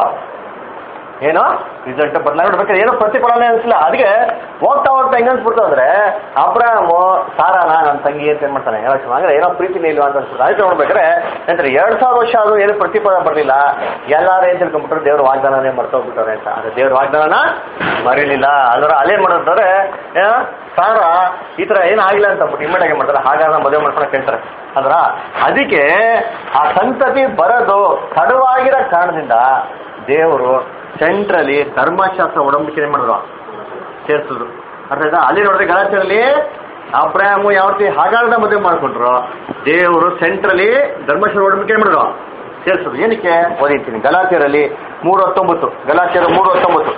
[SPEAKER 1] ಏನೋ ರಿಸಲ್ಟ್ ಬದಲಾವಣೆ ನೋಡ್ಬೇಕಾದ್ರೆ ಏನೋ ಪ್ರತಿಫಲನೆ ಅನ್ಸಲ್ಲ ಅದಕ್ಕೆ ಹೋಗ್ತಾ ಹೋಗ್ತಾ ಹೆಂಗ್ ಅನ್ಸ್ಬಿಡ್ತು ಅಂದ್ರೆ ಅಬ್ರಾಹಮು ಸಾರಾನ ನನ್ನ ತಂಗಿ ಅಂತ ಏನ್ ಮಾಡ್ತಾನೆ ಯೋಚನೆ ಅಂದ್ರೆ ಏನೋ ಪ್ರೀತಿನೇ ಇಲ್ವಾ ಅಂತ ಅನ್ಸ್ಬಿಡ್ತು ಅದಕ್ಕೆ ನೋಡ್ಬೇಕಾದ್ರೆ ಅಂದ್ರೆ ಎರಡ್ ಸಾವಿರ ವರ್ಷ ಆದ್ರೂ ಏನು ಪ್ರತಿಫಲ ಬರ್ಲಿಲ್ಲ ಎಲ್ಲಾರು ಏನ್ ತಿಳ್ಕೊಂಡ್ಬಿಟ್ರು ದೇವ್ರ ವಾಗ್ದಾನನೇ ಮರ್ತೋಗ್ಬಿಟ್ಟವ್ರೆ ಅಂತ ಅಂದ್ರೆ ದೇವ್ರ ವಾಗ್ದಾನನ ಮರೀಲಿಲ್ಲ ಅಲ್ವರ ಅಲ್ಲೇನ್ ಮಾಡೋದಂದ್ರೆ ಏನೋ ಸಾರ ಈ ತರ ಏನು ಆಗಿಲ್ಲ ಅಂತ ಅಂದ್ಬಿಟ್ಟು ಇಮ್ಮಿಡಿಯಾಗಿ ಮಾಡ್ತಾರೆ ಹಾಗಾದ್ರೆ ಮದುವೆ ಮಾಡ್ಕೊಳಕ್ ಹೇಳ್ತಾರೆ ಅಂದ್ರ ಅದಕ್ಕೆ ಆ ಸಂತತಿ ಬರೋದು ತಡವಾಗಿರೋ ಕಾರಣದಿಂದ ದೇವರು ಸೆಂಟ್ರಲಿ ಧರ್ಮಶಾಸ್ತ್ರ ಒಡಂಬಡಿಕೆ ಮಾಡಿದ್ರು ಸೇರಿಸಿದ್ರು ಅರ್ಥ ಆಯ್ತಾ ಅಲ್ಲಿ ನೋಡಿದ್ರೆ ಗಲಾಟೆಯಲ್ಲಿ ಅಬ್ರಾಹಮು ಯಾವ ರೀತಿ ಹಾಗಾರದ ಮದುವೆ ಮಾಡ್ಕೊಂಡ್ರು ದೇವರು ಸೆಂಟ್ರಲಿ ಧರ್ಮಶಾಸ್ತ್ರ ಒಡಂಬಡಿಕೆ ಮಾಡಿದ್ರು ಸೇರಿಸಿದ್ರು ಏನಕ್ಕೆ ಓದಿರ್ತೀನಿ ಗಲಾಟಿಯರಲ್ಲಿ ಮೂರು ಹತ್ತೊಂಬತ್ತು ಗಲಾಟಿಯರ ಮೂರು ಹತ್ತೊಂಬತ್ತು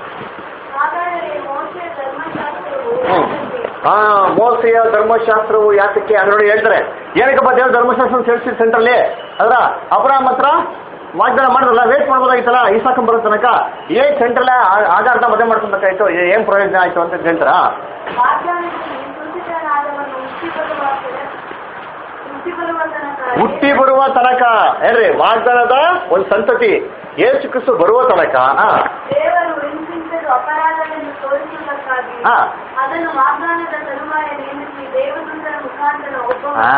[SPEAKER 5] ಹಾಗಾದರೆ ಮೋಶೆಯ ಧರ್ಮಶಾಸ್ತ್ರವು
[SPEAKER 1] ಹ್ಮ್ ಹಾ ಮೋಸೆಯ ಧರ್ಮಶಾಸ್ತ್ರವು ಯಾತಕ್ಕೆ ಅಂದ್ರೆ ನೋಡಿ ಹೇಳ್ತಾರೆ ಏನಕ್ಕಪ್ಪ ದೇವ್ರ ಧರ್ಮಶಾಸ್ತ್ರ ಸೇರಿಸಿ ಸೆಂಟ್ರಲ್ಲಿ ಅದ್ರ ಅಬ್ರಾಹಂ ಹತ್ರ ವಾಗ್ದಾನ ಮಾಡಿದ್ರಲ್ಲ ವೇಟ್ ಮಾಡ್ಬೋದಾಗಿತ್ತಲ್ಲ ಈಸಾಕಂ ಬರೋ ತನಕ ಏನ್ ಸೆಂಟ್ರಲ್ ಆಧಾರದ ಮದುವೆ ಮಾಡ್ಕೊಬೇಕಾಯ್ತು ಏನ್ ಪ್ರಯೋಜನ ಆಯ್ತು ಅಂತ ಹೇಳ್ತಾರಾ
[SPEAKER 5] ವಾಗ್ದಾನದಲ್ಲಿ ಸೂಚಿತನಾದವನು ಹುಟ್ಟಿ ಬರುವ ಹುಟ್ಟಿ ಬರುವ ತನಕ
[SPEAKER 1] ಹುಟ್ಟಿ ಬರುವ ತನಕ ಏನ್ರಿ ವಾಗ್ದಾನದ ಒಂದು ಸಂತತಿ ಏಸು ಕ್ರಿಸ್ತು ಬರುವ ತನಕ ಹಾ
[SPEAKER 5] ದೇವರು ವಿಂತಿಸಿದ ಅಪರಾಧವನ್ನು ತೋರಿಸುವುದಕ್ಕಾಗಿ
[SPEAKER 1] ಹಾ.
[SPEAKER 5] ಅದನ್ನು ವಾಗ್ದಾನದ ತರುವಾಯ ನೇಮಿಸಿ ದೇವದೂತರ ಮುಖಾಂತರ ಒಬ್ಬ
[SPEAKER 1] ಆ,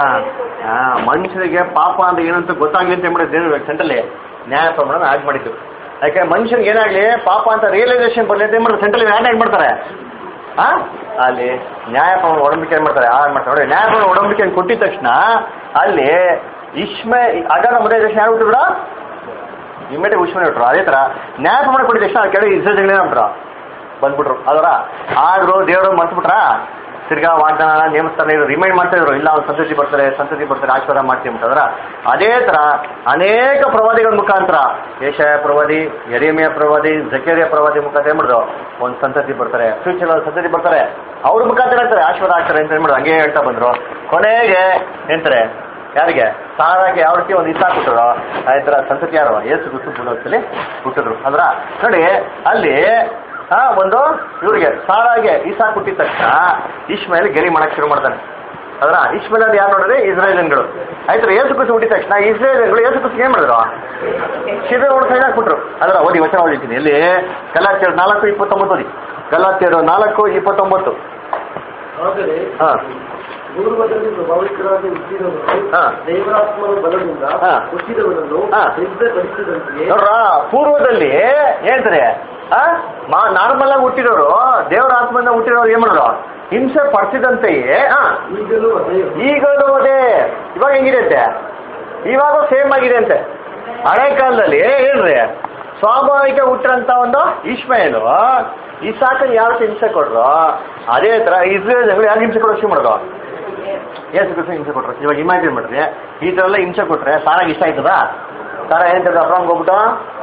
[SPEAKER 1] ಆ, ಮನುಷ್ಯರಿಗೆ ಪಾಪ ಅಂದ್ರೆ ಏನಂತ ಗೊತ್ತಾಗ್ಲಿ ಅಂತ ಮಾಡಿದ್ರು ದೇವರು ಸೆಂಟ್ರಲ್ಲಿ ನ್ಯಾಯ ಪ್ರಮಾಣ ಆಡ್ ಮಾಡಿದ್ದು ಯಾಕೆ ಮನುಷ್ಯನಿಗೆ ಏನಾಗ್ಲಿ ಪಾಪ ಅಂತ ರಿಯಲೈಸೇಷನ್ ಬರ್ಲಿ ಅಂತ ಏನ್ ಮಾಡ್ತಾರೆ ಸೆಂಟ್ರಲ್ಲಿ ಆಡ್ ಆಡ್ ಮಾಡ್ತಾರೆ ಆ ಅಲ್ಲಿ ನ್ಯಾಯ ಪ್ರಮಾಣ ಒಡಂಬಿಕೆ ಏನ್ ಮಾಡ್ತಾರೆ ಆಡ್ ಮಾಡ್ತಾರೆ ನೋಡಿ ನ್ಯಾಯ ಪ್ರಮಾಣ ಒಡಂಬಿಕೆ ಕೊಟ್ಟಿದ ತಕ್ಷಣ ಅಲ್ಲಿ ಇಷ್ಮೆ ಅಗಾರ ಮದುವೆ ತಕ್ಷಣ ಯಾರು ಹುಟ್ಟಿದ್ರು ಇಮ್ಮಿಡಿಯೇಟ್ ಉಷ್ಮನೆ ಬಿಟ್ರು ಅದೇ ತರ ನ್ಯಾಯ ಪ್ರಮಾಣ ಕೊಟ್ಟಿದ ತಕ್ಷಣ ಕೆಳಗೆ ಇಸ್ರೇಲ್ ಏನಾಗ್ಬಿಟ್ರು ಬಂದ್ಬಿಟ್ರು ಅದರ ಆದ್ರೂ ದೇವರು ಮರ್ತ್ಬಿಟ್ರ ತಿರ್ಗಾ ವಾಗ್ದಾನ ನೇಮಿಸ್ತಾರೆ ರಿಮೈಂಡ್ ಮಾಡ್ತಾ ಇದ್ರು ಇಲ್ಲ ಅವ್ರು ಸಂತತಿ ಬರ್ತಾರೆ ಸಂತತಿ ಬರ್ತಾರೆ ಆಶೀರ್ವಾದ ಮಾಡ್ತೀವಿ ಅಂತಂದ್ರ ಅದೇ ತರ ಅನೇಕ ಪ್ರವಾದಿಗಳ ಮುಖಾಂತರ ಏಷಯ ಪ್ರವಾದಿ ಯರೇಮಿಯ ಪ್ರವಾದಿ ಜಕೇರಿಯ ಪ್ರವಾದಿ ಮುಖಾಂತರ ಏನ್ ಮಾಡಿದ್ರು ಒಂದು ಸಂತತಿ ಬರ್ತಾರೆ ಫ್ಯೂಚರ್ ಸಂತತಿ ಬರ್ತಾರೆ ಅವ್ರ ಮುಖಾಂತರ ಹೇಳ್ತಾರೆ ಆಶೀರ್ವಾದ ಆಗ್ತಾರೆ ಅಂತ ಏನ್ ಮಾಡಿದ್ರು ಹಂಗೆ ಹೇಳ್ತಾ ಬಂದ್ರು ಕೊನೆಗೆ ಎಂತಾರೆ ಯಾರಿಗೆ ಸಾರಾಗೆ ಯಾವ ರೀತಿ ಒಂದು ಇಷ್ಟ ಕೊಟ್ಟರು ಆ ಥರ ಸಂತತಿ ಯಾರು ಏಸು ಗುಟ್ಟು ಭೂಲೋಕದಲ್ಲಿ ಹುಟ್ಟಿದ್ರು ಅಂದ್ರ ನೋಡಿ ಅಲ್ಲಿ ಆ ಒಂದು ಇವ್ರಿಗೆ ಸಾರಾಗೆ ಈಸಾ ಕೊಟ್ಟಿದ ತಕ್ಷಣ ಇಶ್ಮೇಲ್ ಗೆರಿ ಮಾಡಕ್ ಶುರು ಮಾಡ್ತಾನೆ ಅದ್ರ ಇಶ್ಮೇಲ್ ಅಂದ್ರೆ ಯಾರು ನೋಡಿದ್ರೆ ಇಸ್ರೇಲಿಯನ್ಗಳು ಆಯ್ತು ಏಸು ಕುಸು ಹುಟ್ಟಿದ ತಕ್ಷಣ ಇಸ್ರೇಲಿಯನ್ಗಳು ಏಸು ಕುಸಿಗೆ ಏನ್ ಮಾಡಿದ್ರು ಶಿಬಿರ ಒಂದು ಸೈಡ್ ಹಾಕ್ಬಿಟ್ರು ಅದ್ರ ಓದಿ ವಚನ ಓದಿದ್ದೀನಿ ಇಲ್ಲಿ ಗಲಾತಿಯರು ನಾಲ್ಕು ಇಪ್ಪತ್ತೊಂಬತ್ತು ಓದಿ ಗಲಾತಿಯರು ನಾಲ್ಕು ಇಪ್ಪತ್ತೊಂಬತ್ತು
[SPEAKER 2] ಆದರೆ
[SPEAKER 1] ಹಾ
[SPEAKER 2] ಪೂರ್ವದಲ್ಲಿ ಪ್ರಭಾವಿತರಾಗಿ ಹುಟ್ಟಿದವರು
[SPEAKER 1] ಹಾ.
[SPEAKER 2] ದೇವರಾತ್ಮನ ಬಲದಿಂದ
[SPEAKER 1] ಹಾ.
[SPEAKER 2] ಹುಟ್ಟಿದವರನ್ನು
[SPEAKER 1] ಹಾ.
[SPEAKER 2] ಸಿದ್ಧಪಡಿಸಿದಂತೆಯೇ
[SPEAKER 1] ನೋಡ್ರ ಪೂರ್ವದಲ್ಲಿ ಹೇಳ್ತಾರೆ ಆ ನಾರ್ಮಲ್ ಆಗಿ ಹುಟ್ಟಿರೋರು ದೇವರ ಆತ್ಮದಿಂದ ಹುಟ್ಟಿರೋರು ಏನ್ ಮಾಡಿದ್ರು ಹಿಂಸೆ ಪಡಿಸಿದಂತೆಯೇ ಆ
[SPEAKER 2] ಈಗಲೂ ಅದೇ
[SPEAKER 1] ಈಗಲೂ ಅದೇ ಇವಾಗ ಹೆಂಗಿದೆ ಅಂತೆ ಇವಾಗ ಸೇಮ್ ಆಗಿದೆ ಅಂತೆ ಹಳೆ ಕಾಲದಲ್ಲಿ ಏನ್ರಿ ಸ್ವಾಭಾವಿಕ ಹುಟ್ಟಿರಂತ ಒಂದು ಇಶ್ಮಾಯಲು ಇಸಾಕನ್ ಯಾವ ಹಿಂಸೆ ಕೊಟ್ರು ಅದೇ ತರ ಇಸ್ರೇಲ್ ಯಾರು ಹಿಂಸೆ ಕೊಡೋ ಶುರು ಮಾಡಿದ್ರು ಏಸು ಕೃಷ್ಣ ಹಿಂಸೆ ಕೊಟ್ರು ಇವಾಗ ಇಮ್ಯಾಜಿನ್ ಮಾಡ್ರಿ ಈ ತರ ಎಲ್ಲ ಹಿಂಸೆ ಕೊಟ್ರೆ ಸಾರಾಗ ಇಷ್ಟ ಆಯ್ತದ ಸಾರ ಏನ್ ಹೇಳ್ತಾರೆ ಅಪ್ರಂಗ್ ಹೋಗ್ಬಿಟ್ಟು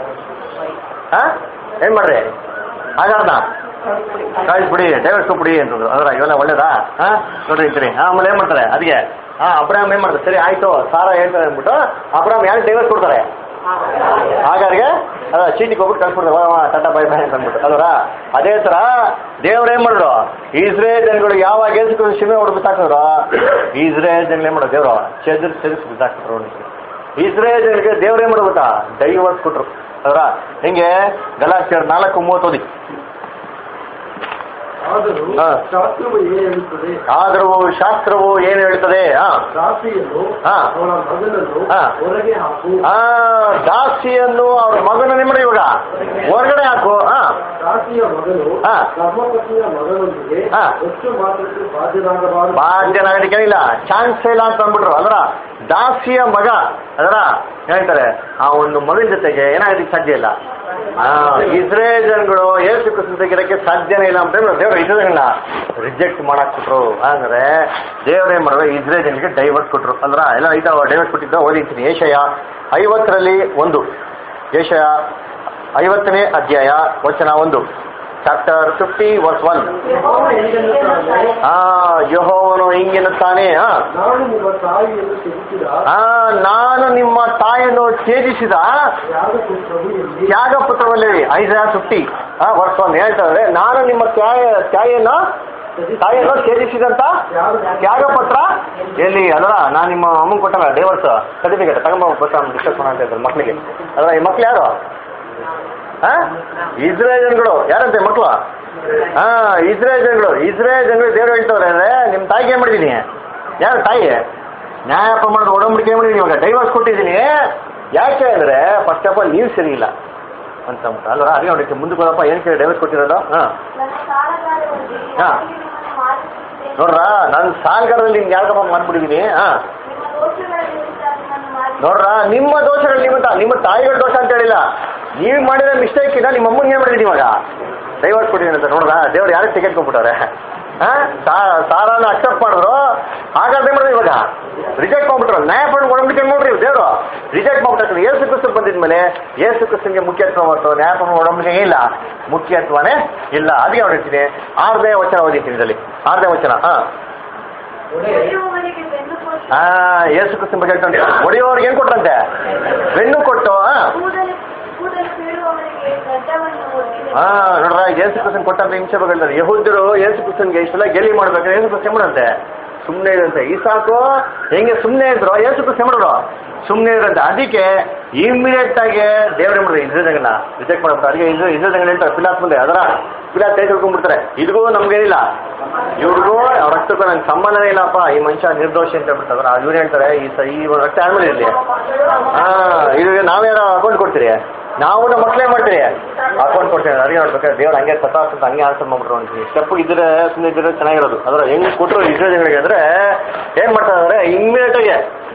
[SPEAKER 1] ಹಾ ಏನ್ ಮಾಡ್ರಿ ಹಾಗಾರ್ದ ಕಳಿಸ್ಬಿಡಿ ಡೈವರ್ಸ್ ಬಿಡಿ ಅಂತಂದ್ರು ಅದ್ರ ಇವೆಲ್ಲ ಒಳ್ಳೇದಾ ಹಾ ನೋಡ್ರಿ ಅಂತೀರಿ ಆಮೇಲೆ ಏನ್ ಮಾಡ್ತಾರೆ ಅದಕ್ಕೆ ಹಾ ಅಬ್ರಾಮ್ ಏನ್ ಮಾಡ್ತಾರೆ ಸರಿ ಆಯ್ತು ಸಾರ ಹೇಳ್ತಾರೆ ಅಂದ್ಬಿಟ್ಟು ಅಬ್ರಾಮ್ ಯಾರು ಡೈವರ್ಸ್ ಕೊಡ್ತಾರೆ ಹಾಗಾರಿಗೆ ಅದ ಚೀಟಿಗೆ ಹೋಗ್ಬಿಟ್ಟು ಕಳ್ಸ್ಬಿಡ್ತಾರೆ ವಾ, ವಾ, ಟಾಟಾ ಬೈ ಬೈ ಅಂತ ಅಂದ್ಬಿಟ್ಟು ಅಲ್ವರ ಅದೇ ತರ ದೇವ್ರು ಏನ್ ಮಾಡಿದ್ರು ಇಸ್ರೇಲ್ ಜನಗಳು ಯಾವಾಗ ಏಸು ಶಿಮೆ ಹೊಡೆದು ಬಿಸಾಕಿದ್ರು ಇಸ್ರೇಲ್ ಜನಗಳು ಏನ್ ಮಾಡೋದು ದೇವ್ರು ಚೆದ್ರ ಚೆದಿಸ್ ಬಿಸಾಕ್ಬಿಟ್ರು ಅವ್ನಿಗೆ. ಇಸ್ರೇಲ್ ಜನರಿಗೆ ದೇವ್ರು ಏನ್ ಮಾಡೋದು ಗೊತ್ತಾ ಡೈವರ್ಸ್ ಕೊಟ್ರು ಅದರ ಹಿಂಗೆ ಗಲಾಕ್ಸಿಯರ್ ನಾಲ್ಕು ಮೂವತ್ತೋದಿ
[SPEAKER 2] ಆದರೂ
[SPEAKER 1] ಹಾ.
[SPEAKER 2] ಶಾಸ್ತ್ರವು ಏನು ಹೇಳುತ್ತದೆ
[SPEAKER 1] ಆದರೂ ಶಾಸ್ತ್ರವು ಏನು ಹೇಳ್ತದೆ ಆ
[SPEAKER 2] ದಾಸಿಯನ್ನು
[SPEAKER 1] ಹಾ.
[SPEAKER 2] ಅವಳ ಮಗನನ್ನು
[SPEAKER 1] ಹಾ.
[SPEAKER 2] ಹೊರಗೆ ಹಾಕು
[SPEAKER 1] ಆ ದಾಸಿಯನ್ನು ಅವ್ರ ಮಗನ ಮಾಡಿ ಇವಾಗ ಹೊರಗಡೆ ಹಾಕು ಹಾ
[SPEAKER 2] ದಾಸಿಯ ಮಗನು
[SPEAKER 1] ಹಾ.
[SPEAKER 2] ಧರ್ಮಪತ್ನಿಯ ಮಗನೊಂದಿಗೆ
[SPEAKER 1] ಹಾ.
[SPEAKER 2] ಹೆಚ್ಚು ಮಾತ್ರಕ್ಕೆ ಬಾಧ್ಯನಾಗಬಾರದು
[SPEAKER 1] ಬಾಧ್ಯನಾಗಲಿಕ್ಕೆ ಇಲ್ಲ ಚಾನ್ಸ್ ಇಲ್ಲ ಅಂತ ಅಂದ್ಬಿಟ್ರು ಅದರ ದಾಸಿಯ ಮಗ ಅದರ ಹೇಳ್ತಾರೆ ಆ ಒಂದು ಮಗನ ಜೊತೆಗೆ ಏನಾಗೋದಕ್ಕೆ ಸಾಧ್ಯ ಇಲ್ಲ ಆ ಇಸ್ರೇಲ್ ಜನಗಳು ಏಸು ಕ್ರಿಸ್ತನ ತೆಗಿರಕ್ಕೆ ಸಾಧ್ಯನೇ ಇಲ್ಲ ಅಂತ ಹೇಳಿ ದೇವ್ರು ಇಸ್ರೇಲ್ಗಳನ್ನ ರಿಜೆಕ್ಟ್ ಮಾಡಕ್ ಕೊಟ್ರು ಅಂದ್ರೆ ದೇವ್ರ ಏನ್ ಮಾಡಿದ್ರು ಇಸ್ರೇಲ್ ಜನರಿಗೆ ಡೈವರ್ಸ್ ಕೊಟ್ರು ಅಂದ್ರ ಎಲ್ಲ ಐತ ಡೈವರ್ಸ್ ಕೊಟ್ಟಿದ್ದ ಓದಿರ್ತೀನಿ ಏಷಯ ಐವತ್ತರಲ್ಲಿ ಒಂದು ಏಷಯ ಐವತ್ತನೇ ಅಧ್ಯಾಯ ವಚನ ಒಂದು ಚಾಪ್ಟರ್ ಫಿಫ್ಟಿ ವರ್ಸ್ ಒನ್
[SPEAKER 2] ಯೆಹೋವನು ಹೀಗೆನ್ನುತ್ತಾನೆ,
[SPEAKER 1] ಆ ಯಹೋವನು ಹಿಂಗೆನ್ನುತ್ತಾನೆ ಆ
[SPEAKER 2] ನಾನು ನಿಮ್ಮ ತಾಯಿಯನ್ನು ತ್ಯಜಿಸಿದ
[SPEAKER 1] ಆ, ನಾನು ನಿಮ್ಮ ತಾಯಿಯನ್ನು ಛೇದಿಸಿದ
[SPEAKER 2] ಯಾಗಪುತ್ರವು ಎಲ್ಲಿ
[SPEAKER 1] ತ್ಯಾಗ ಪುತ್ರವಲ್ಲಿ ಐದು ಫಿಫ್ಟಿ ವರ್ಸ್ ಒನ್ ಹೇಳ್ತಾರೆ ನಾನು ನಿಮ್ಮ ತ್ಯಾಯ ತ್ಯಾಯನ್ನು ತಾಯಿಯನ್ನು ಛೇದಿಸಿದಂತ ತ್ಯಾಗ ಪತ್ರ ಎಲ್ಲಿ ಅದರ ನಾನು ನಿಮ್ಮ ಅಮ್ಮಂಗೆ ಕೊಟ್ಟಲ್ಲ ಡೈವರ್ಸ್ ಸರ್ಟಿಫಿಕೇಟ್ ತಗೊಂಬ ಬಸ್ ಡಿಸ್ಕಸ್ ಅಂತ ಇದ್ದಾರೆ ಮಕ್ಕಳಿಗೆ ಅದರ ಈ ಮಕ್ಳು ಯಾರು ಹಾ ಇಸ್ರೇಲ್ ಜನಗಳು ಯಾರಂತೆ ಮಕ್ಕಳು ಹಾ ಇಸ್ರೇಲ್ ಜನಗಳು ಇಸ್ರೇಲ್ ಜನಗಳು ದೇವ್ರು ಹೇಳ್ತವ್ರೆ ಅಂದ್ರೆ ನಿಮ್ಮ ತಾಯಿಗೆ ಏನ್ ಮಾಡಿದೀನಿ ಯಾರು ತಾಯಿ ನ್ಯಾಯ ಪ್ರಮಾಣದ ಒಡಂಬಡಿಕೆ ಏನ್ ಮಾಡಿದೀನಿ ಇವಾಗ ಡೈವರ್ಸ್ ಕೊಟ್ಟಿದ್ದೀನಿ ಯಾಕೆ ಅಂದ್ರೆ ಫಸ್ಟ್ ಆಫ್ ಆಲ್ ನೀವು ಸರಿ ಇಲ್ಲ ಅಂತ ಅಂದ್ಬಿಟ್ಟು ಅಲ್ವಾ ಅದೇ ನೋಡಕ್ಕೆ ಮುಂದಕ್ಕೆ ಹೋದಪ್ಪ ಏನಕ್ಕೆ ಡೈವರ್ಸ್ ಕೊಟ್ಟಿರೋದು ಹಾ
[SPEAKER 5] ನನ್ನ ಸಾಲಗಾರರಲ್ಲಿ
[SPEAKER 1] ಹಾ.
[SPEAKER 5] ಯಾರಿಗೆ ನಿಮ್ಮನ್ನು ಮಾರಿಸುತ್ತೇನೆ?
[SPEAKER 1] ನೋಡ್ರ ನಾನು ಸಾಲ್ಗಾರದಲ್ಲಿ ನಿಮ್ಗೆ ಯಾಕಪ್ಪ ಮಾಡ್ಬಿಟ್ಟಿದ್ದೀನಿ ಹಾ
[SPEAKER 5] ನಿಮ್ಮ ದೋಷಗಳ ನಿಮಿತ್ತ ನಿಮ್ಮನ್ನು ಮಾರಿ
[SPEAKER 1] ನೋಡ್ರ ನಿಮ್ಮ ದೋಷಗಳು ನಿಮಿತ್ತ ನಿಮ್ಮ ತಾಯಿಗಳ ದೋಷ ಅಂತ ಹೇಳಿಲ್ಲ ನೀವು ಮಾಡಿದ ಮಿಸ್ಟೇಕ್ ಇಂದ ನಿಮ್ಮ ಅಮ್ಮಂಗೆ ಏನ್ ಮಾಡಿದೀನಿ ಇವಾಗ ಡೈವರ್ಸ್ ಕೊಟ್ಟಿದ್ದೀನಿ ಅಂತ ನೋಡ್ರ ದೇವ್ರು ಯಾರಿಗೆ ಟಿಕೆಟ್ ಕೊಟ್ಬಿಟ್ಟವ್ರೆ ಹಾ ಸಾ- ಸಾರಾನ ಅಕ್ಸೆಪ್ಟ್ ಮಾಡಿದ್ರು ಹಾಗಾದ್ರೆ ಮಾಡಿದ್ರು ಇವಾಗ ರಿಜೆಕ್ಟ್ ಮಾಡ್ಬಿಟ್ರು ನ್ಯಾಯ ಪಡೆದು ಒಡಂಬಡಿಕೆ ನೋಡ್ರಿ ದೇವರು ರಿಜೆಕ್ಟ್ ಮಾಡ್ಬಿಟ್ಟು ಏಸು ಕ್ರಿಸ್ತು ಬಂದಿದ್ಮೇಲೆ ಏಸು ಕ್ರಿಸ್ತನ್ಗೆ ಮುಖ್ಯತ್ವ ಮತ್ತು ನ್ಯಾಯ ಪಡೆದು ಒಡಂಬಡಿಕೆ ಇಲ್ಲ ಮುಖ್ಯತ್ವನೇ ಇಲ್ಲ ಅದಕ್ಕೆ ನೋಡಿರ್ತೀನಿ ಆರನೇ ವಚನ ಓದಿರ್ತೀನಿ ಇದರಲ್ಲಿ ಆರನೇ ವಚನ ಹಾ
[SPEAKER 5] ಒಡೆಯುವವನಿಗೆ ಬೆನ್ನು ಕೊಟ್ಟು
[SPEAKER 1] ಆ ಏಸು ಕ್ರಿಸ್ತನ ಬಗ್ಗೆ ಹೇಳ್ತಾನೆ ಒಡೆಯೋರ್ಗೆ ಏನ್ ಕೊಟ್ರಂತೆ ಬೆನ್ನು ಕೊಟ್ಟು ಆ,
[SPEAKER 5] ಕೂದಲು ಕೂದಲು ಬೀಳುವವನಿಗೆ ಗಡ್ಡವನ್ನು ಒಡ್ಡಿದೆ
[SPEAKER 1] ಆ ನೋಡ್ರ ಏಸು ಕ್ರಿಸ್ತನ್ ಕೊಟ್ಟಂತ ಹಿಂಸೆ ಬಗ್ಗೆ ಹೇಳ್ತಾರೆ ಯಹೂದ್ಯರು ಏಸು ಕ್ರಿಸ್ತನ್ಗೆ ಇಷ್ಟೆಲ್ಲ ಗೆಲ್ಲಿ ಮಾಡ್ಬೇಕಾದ್ರೆ ಏಸು ಕ್ರಿಸ್ತ ಮಾಡಂತೆ ಸುಮ್ಮನೆ ಇರಂತೆ ಈಸಾಕು ಹೆಂಗೆ ಸುಮ್ಮನೆ ಇದ್ರು ಏಸು ಕ್ರಿಸ್ತ ಮಾಡೋರು ಸುಮ್ಮನೆ ಇರಂತೆ ಅದಕ್ಕೆ ಇಮಿಡಿಯೇಟ್ ಆಗಿ ದೇವ್ರ ಮಾಡಿದ್ರು ಇಸ್ರೇಲ್ಗಳನ್ನ ರಿಜೆಕ್ಟ್ ಮಾಡ್ಬಿಟ್ಟು ಅದಕ್ಕೆ ಇಸ್ರೇಲ್ ಇಸ್ರೇಲ್ಗಳು ಹೇಳ್ತಾರೆ ಪಿಲಾತ್ ಮುಂದೆ ಅದರ ಪಿಲಾತ್ ಕೈ ತಿಳ್ಕೊಂಡ್ಬಿಡ್ತಾರೆ ಇದಕ್ಕೂ ನಮ್ಗೇನಿಲ್ಲ ಇವ್ರಿಗೂ ಅವ್ರ ರಕ್ತಕ್ಕೂ ನಂಗೆ ಸಂಬಂಧನೇ ಇಲ್ಲಪ್ಪ ಈ ಮನುಷ್ಯ ನಿರ್ದೋಷಿ ಅಂತ ಹೇಳ್ಬಿಟ್ಟು ಅದ್ರ ಇವ್ರು ಹೇಳ್ತಾರೆ ಈ ಸ ಈ ರಕ್ತ ಆದ್ಮೇಲೆ ಇರಲಿ ಹಾ ಇದು ನಾವ್ಯಾರ ಅಕೌಂಟ್ ಕೊಡ್ತೀರಿ ನಾವು ನಮ್ಮ ಮಕ್ಳೇ ಮಾಡ್ತೀರಿ ಅಕೌಂಟ್ ಕೊಡ್ತೀವಿ ಅಡಿಗೆ ನೋಡ್ಬೇಕಾದ್ರೆ ದೇವ್ರು ಹಂಗೆ ಸತಾಸ್ ಅಂತ ಹಂಗೆ ಆನ್ಸರ್ ಮಾಡ್ಬಿಟ್ರು ಅಂತೀವಿ ಸ್ಟೆಪ್ ಇದ್ರೆ ಸುಮ್ಮನೆ ಇದ್ರೆ ಚೆನ್ನಾಗಿರೋದು ಅದ್ರ ಹೆಂಗ್ ಕೊಟ್ಟರು ಇಸ್ರೇಲ್ಗಳಿಗೆ ಅಂದ್ರೆ ಏನ್ ಮಾಡ್ತಾರೆ ಅಂದ್ರೆ ಇಮ್ಮಿಡಿಯೇಟ್ ಆಗಿ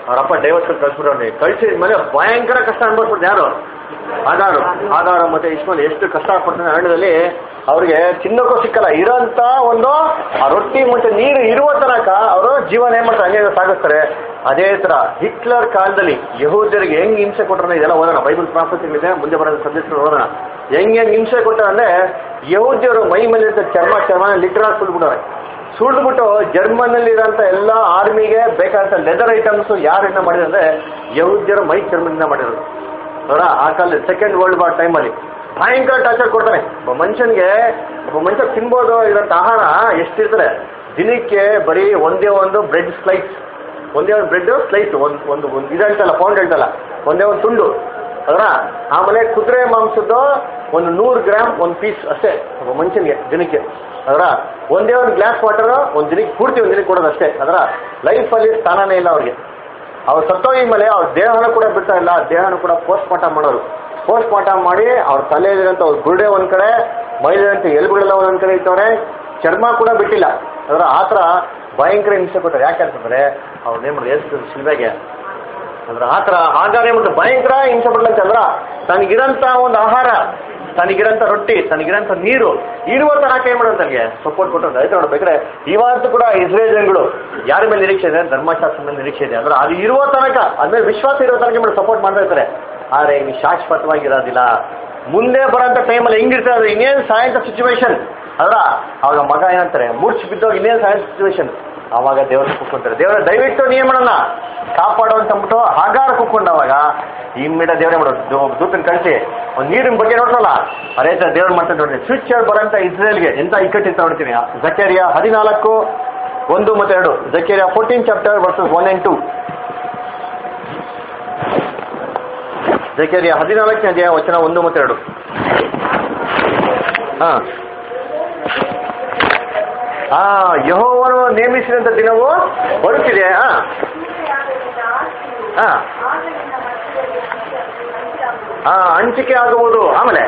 [SPEAKER 1] ಅವರಪ್ಪ ಡೈವರ್ಸ್ ಕಳ್ಸ್ಬಿಟ್ಟವ್ರಿ ಕಳ್ಸಿದ್ಮೇಲೆ ಭಯಂಕರ ಕಷ್ಟ ಅನ್ಭವಿಸ್ಬಿಟ್ಟು ಯಾರು ಆಧಾರು ಆಧಾರ ಮತ್ತೆ ಇಸ್ಮಾಲ್ ಎಷ್ಟು ಕಷ್ಟ ಪಡ್ತಾನೆ ಅರಣ್ಯದಲ್ಲಿ ಅವ್ರಿಗೆ ತಿನ್ನೋಕ್ಕೂ ಸಿಕ್ಕಲ್ಲ ಇರೋಂತ ಒಂದು ಆ ರೊಟ್ಟಿ ಮತ್ತೆ ನೀರು ಇರುವ ತನಕ ಅವರು ಜೀವನ ಏನ್ ಮಾಡ್ತಾರೆ ಹಂಗೆ ಸಾಗಿಸ್ತಾರೆ ಅದೇ ತರ ಹಿಟ್ಲರ್ ಕಾಲದಲ್ಲಿ ಯಹೂದ್ಯರಿಗೆ ಹೆಂಗ್ ಹಿಂಸೆ ಕೊಟ್ಟರೆ ಇದೆಲ್ಲ ಓದೋಣ ಬೈಬಲ್ ಪ್ರಾಫಸಿಗಳಿದೆ ಮುಂದೆ ಬರೋದು ಸಬ್ಜೆಕ್ಟ್ ಓದೋಣ ಹೆಂಗ್ ಹೆಂಗ್ ಹಿಂಸೆ ಕೊಟ್ಟಾರೆ ಅಂದ್ರೆ ಯಹೂದ್ಯರು ಮೈ ಮೇಲೆ ಇದ್ದ ಚರ್ಮ ಚರ್ಮ ಲಿಟ್ರಾಗಿ ಸುಲ್ಬಿಟ್ಟವ್ರೆ ಸುಳ್ದ್ಬಿಟ್ಟು ಜರ್ಮನಲ್ಲಿ ಇರೋಂಥ ಎಲ್ಲ ಆರ್ಮಿಗೆ ಬೇಕಾದಂಥ ಲೆದರ್ ಐಟಮ್ಸ್ ಯಾರಿಂದ ಮಾಡಿದ್ರೆ ಅಂದ್ರೆ ಯಹೂದ್ಯರು ಮೈ ಚರ್ಮದಿಂದ ಮಾಡಿರೋದು ನೋಡ ಆ ಕಾಲದಲ್ಲಿ ಸೆಕೆಂಡ್ ವರ್ಲ್ಡ್ ವಾರ್ ಟೈಮಲ್ಲಿ ಭಯಂಕರ ಟಾರ್ಚರ್ ಕೊಡ್ತಾನೆ ಒಬ್ಬ ಮನುಷ್ಯನ್ಗೆ ಒಬ್ಬ ಮನುಷ್ಯ ತಿನ್ಬೋದು ಇರೋಂಥ ಆಹಾರ ಎಷ್ಟಿರ್ತಾರೆ ದಿನಕ್ಕೆ ಬರೀ ಒಂದೇ ಒಂದು ಬ್ರೆಡ್ ಸ್ಲೈಸ್ ಒಂದೇ ಒಂದು ಬ್ರೆಡ್ ಸ್ಲೈಸ್ ಒಂದು ಒಂದು ಒಂದು ಇದು ಹೇಳ್ತಲ್ಲ ಪೌಂಡ್ ಹೇಳ್ತಲ್ಲ ಒಂದೇ ಒಂದು ತುಂಡು ಅದರ ಆಮೇಲೆ ಕುದುರೆ ಮಾಂಸದ್ದು ಒಂದು ನೂರು ಗ್ರಾಮ್ ಒಂದು ಪೀಸ್ ಅಷ್ಟೇ ಒಬ್ಬ ಮನುಷ್ಯನಿಗೆ ದಿನಕ್ಕೆ ಅದರ ಒಂದೇ ಒಂದು ಗ್ಲಾಸ್ ವಾಟರ್ ಒಂದು ದಿನಕ್ಕೆ ಪೂರ್ತಿ ಒಂದು ದಿನಕ್ಕೆ ಕೊಡೋದು ಅಷ್ಟೇ ಅದರ ಲೈಫಲ್ಲಿ ಸ್ಥಾನನೇ ಇಲ್ಲ ಅವ್ರಿಗೆ ಅವ್ರು ಸತ್ತೋಗಿ ಮೇಲೆ ಅವ್ರ ದೇಹನ ಕೂಡ ಬಿಡ್ತಾ ಇಲ್ಲ ದೇಹನ ಕೂಡ ಪೋಸ್ಟ್ ಮಾರ್ಟಮ್ ಮಾಡೋರು ಪೋಸ್ಟ್ ಮಾರ್ಟಮ್ ಮಾಡಿ ಅವ್ರ ತಲೆಯಲ್ಲಿರೋಂಥ ಅವ್ರ ಗುರುಡೆ ಒಂದ್ ಕಡೆ ಮೈಲಿರೋಂಥ ಎಲುಬುಗಳೆಲ್ಲ ಒಂದೊಂದ್ ಕಡೆ ಇತ್ತವ್ರೆ ಚರ್ಮ ಕೂಡ ಬಿಟ್ಟಿಲ್ಲ ಅದರ ಆ ಥರ ಭಯಂಕರ ಹಿಂಸೆ ಕೊಟ್ಟರು ಯಾಕೆ ಅಂತಂದ್ರೆ ಅವ್ರನ್ನೇನ್ ಮಾಡೋದು ಎಷ್ಟು ಶಿಲ್ಬೆಗೆ ಅಂದ್ರೆ ಆ ಥರ ಆಗಾರ ಏನ್ಬಿಟ್ಟು ಭಯಂಕರ ಹಿಂಸೆ ಪಡ್ಲಂತ ಅಂದ್ರ ತನಗಿರಂತ ಒಂದು ಆಹಾರ ತನಗಿರಂತ ರೊಟ್ಟಿ ತನಗಿರಂತ ನೀರು ಇರುವ ತನಕ ಏನ್ ಮಾಡೋದು ತನಗೆ ಸಪೋರ್ಟ್ ಕೊಟ್ಟು ಆಯ್ತು ನೋಡ್ಬೇಕಾದ್ರೆ ಇವತ್ತು ಕೂಡ ಇಸ್ರೇಲ್ ಜನಗಳು ಯಾರ ಮೇಲೆ ನಿರೀಕ್ಷೆ ಇದೆ ಧರ್ಮಶಾಸ್ತ್ರ ಮೇಲೆ ನಿರೀಕ್ಷೆ ಇದೆ ಅಂದ್ರೆ ಅದು ಇರುವ ತನಕ ಅದ್ಮೇಲೆ ವಿಶ್ವಾಸ ಇರೋ ತನಕ ಮಾಡಿ ಸಪೋರ್ಟ್ ಮಾಡ್ತಾ ಇರ್ತಾರೆ ಆದ್ರೆ ಇನ್ನು ಶಾಶ್ವತವಾಗಿರೋದಿಲ್ಲ ಮುಂದೆ ಬರೋಂಥ ಟೈಮಲ್ಲಿ ಹೆಂಗಿರ್ತಾರೆ ಅಂದ್ರೆ ಇನ್ನೇನು ಸಾಯಂತ ಸಿಚುವೇಶನ್ ಅದ್ರ ಅವಾಗ ಮಗ ಏನಂತಾರೆ ಮೂರ್ಛೆ ಬಿದ್ದೋಗಿ ಇನ್ನೇನು ಸಾಯಂತ ಸಿಚುವೇಶನ್ ಅವಾಗ ದೇವ್ರ ಕುಕ್ಕೊಂತಾರೆ ದೇವರ ದಯವಿಟ್ಟು ನಿಯಮನನ್ನ ಕಾಪಾಡು ಅಂತ ಅಂದ್ಬಿಟ್ಟು ಹಾಗಾರ ಕುಕ್ಕೊಂಡವಾಗ ಇಮ್ಮಿಡ ದೇವರೇ ಮಾಡೋದು ದೂತನ್ ಕಳಿಸಿ ಒಂದು ನೀರಿನ ಬಗ್ಗೆ ನೋಡ್ರಲ್ಲ ಅದೇ ತರ ದೇವ್ರು ಮಾಡ್ತಾರೆ ನೋಡ್ರಿ ಫ್ಯೂಚರ್ ಬರೋಂಥ ಇಸ್ರೇಲ್ಗೆ ಎಂತ ಇಕ್ಕಟ್ಟಿತ್ತು ನೋಡ್ತೀನಿ ಜಕೇರಿಯಾ ಹದಿನಾಲ್ಕು ಒಂದು ಮತ್ತೆ ಎರಡು Zechariah fourteen chapter verses one and two Zechariah ಹದಿನಾಲ್ಕನೇ ಅಧ್ಯಾಯ ವಚನ ಒಂದು ಮತ್ತೆ ಎರಡು ಹಾ ಆ ಯಹೋವನು ನೇಮಿಸಿದಂತ ದಿನವು ಬರುತ್ತಿದೆ ಹಾ ಹಾ ಹಾ ಹಂಚಿಕೆ ಆಗುವುದು ಆಮೇಲೆ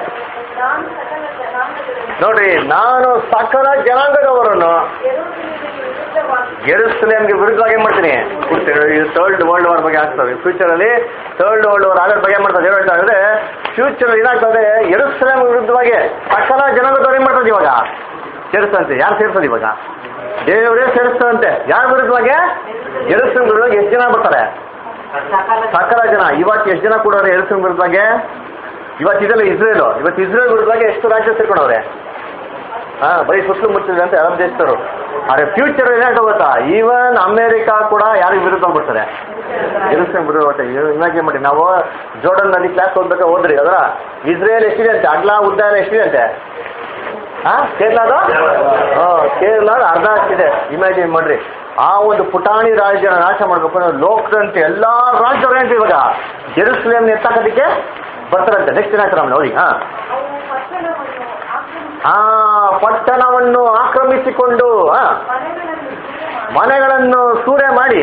[SPEAKER 1] ನೋಡ್ರಿ ನಾನು ಸಕಲ ಜನಾಂಗದವರನ್ನು ಗೆರುಸಲೇಮ್ಗೆ ವಿರುದ್ಧವಾಗಿ ಏನ್ ಮಾಡ್ತೀನಿ ಕೊಡ್ತೀನಿ ಇದು ಥರ್ಡ್ ವರ್ಲ್ಡ್ ವಾರ್ ಬಗ್ಗೆ ಆಗ್ತದೆ ಫ್ಯೂಚರ್ ಅಲ್ಲಿ ಥರ್ಡ್ ವರ್ಲ್ಡ್ ವಾರ್ ಆಗೋದ್ ಬಗ್ಗೆ ಏನ್ ಮಾಡ್ತಾರೆ ದೇವ್ರು ಹೇಳ್ತಾ ಇದ್ರೆ ಫ್ಯೂಚರ್ ಏನಾಗ್ತದೆ ಎರುಸಲೇಮ್ ವಿರುದ್ಧವಾಗಿ ಸಕಲ ಜನಾಂಗದವ್ರು ಏನ್ ಮಾಡ್ತದೆ ಇವಾಗ ಸೇರಿಸ್ತಂತೆ ಯಾರು ಸೇರಿಸೋದು ಇವಾಗ ದೇವರೇ ಸೇರಿಸ್ತಂತೆ ಯಾರ ವಿರುದ್ಧವಾಗಿ ಎರುಸಲೇಮ್ ವಿರುದ್ಧವಾಗಿ ಎಷ್ಟು ಜನ ಬರ್ತಾರೆ ಸಕಲ ಜನ ಇವತ್ತು ಎಷ್ಟು ಜನ ಕೊಡೋರೆ ಎರುಸಲೇಮ್ ವಿರುದ್ಧವಾಗಿ ಇವತ್ತು ಇದೆಲ್ಲ ಇಸ್ರೇಲು ಇವತ್ತು ಇಸ್ರೇಲ್ ವಿರುದ್ಧವಾಗಿ ಎಷ್ಟು ರಾಜ್ಯ ಸೇರ್ಕೊಂಡವ್ರೆ ಹಾ ಬರೀ ಸುತ್ತಲೂ ಮುಚ್ಚಿದೆ ಅಂತ ಅರಬ್ ದೇಶದವರು ಆದ್ರೆ ಫ್ಯೂಚರ್ ಏನಾಗ್ತಾ ಗೊತ್ತಾ ಈವನ್ ಅಮೇರಿಕಾ ಕೂಡ ಯಾರಿಗೆ ವಿರುದ್ಧ ಬರ್ತಾರೆ ಎರುಸಲೇಮ್ ವಿರುದ್ಧ ಬರ್ತಾರೆ ಇಮ್ಯಾಜಿನ್ ಮಾಡಿ ನಾವು ಜೋರ್ಡನ್ ನದಿ ಕ್ಲಾಸ್ ಓದ್ಬೇಕಾ ಹೋದ್ರಿ ಅದರ ಇಸ್ರೇಲ್ ಎಷ್ಟಿದೆ ಅಂತೆ ಅಗ್ಲ ಉದ್ದ ಎಲ್ಲ ಎಷ್ಟಿದೆ ಅಂತೆ ಹಾ ಕೇರಳದ ಹಾ ಕೇರಳದ ಅರ್ಧ ಅಷ್ಟಿದೆ ಇಮ್ಯಾಜಿನ್ ಮಾಡ್ರಿ ಆ ಒಂದು ಪುಟಾಣಿ ರಾಜ್ಯನ ನಾಶ ಮಾಡ್ಬೇಕು ಅಂದ್ರೆ ಲೋಕದಂತೆ ಎಲ್ಲಾ ರಾಜ್ಯವ್ರು ಏನ್ರಿ ಇವಾಗ ಜೆರುಸಲೇಮ್ ಎತ್ತಕೋದಕ್ಕೆ ಬರ್ತಾರಂತೆ ನೆಕ್ಸ್ಟ್ ಏನಾಗ್ತಾರೆ ಆಮೇಲೆ ನೋಡಿ ಹಾ ಆ ಪಟ್ಟಣವನ್ನು ಆಕ್ರಮಿಸಿಕೊಂಡು ಆ, ಮನೆಗಳನ್ನು ಸೂರೆ ಮಾಡಿ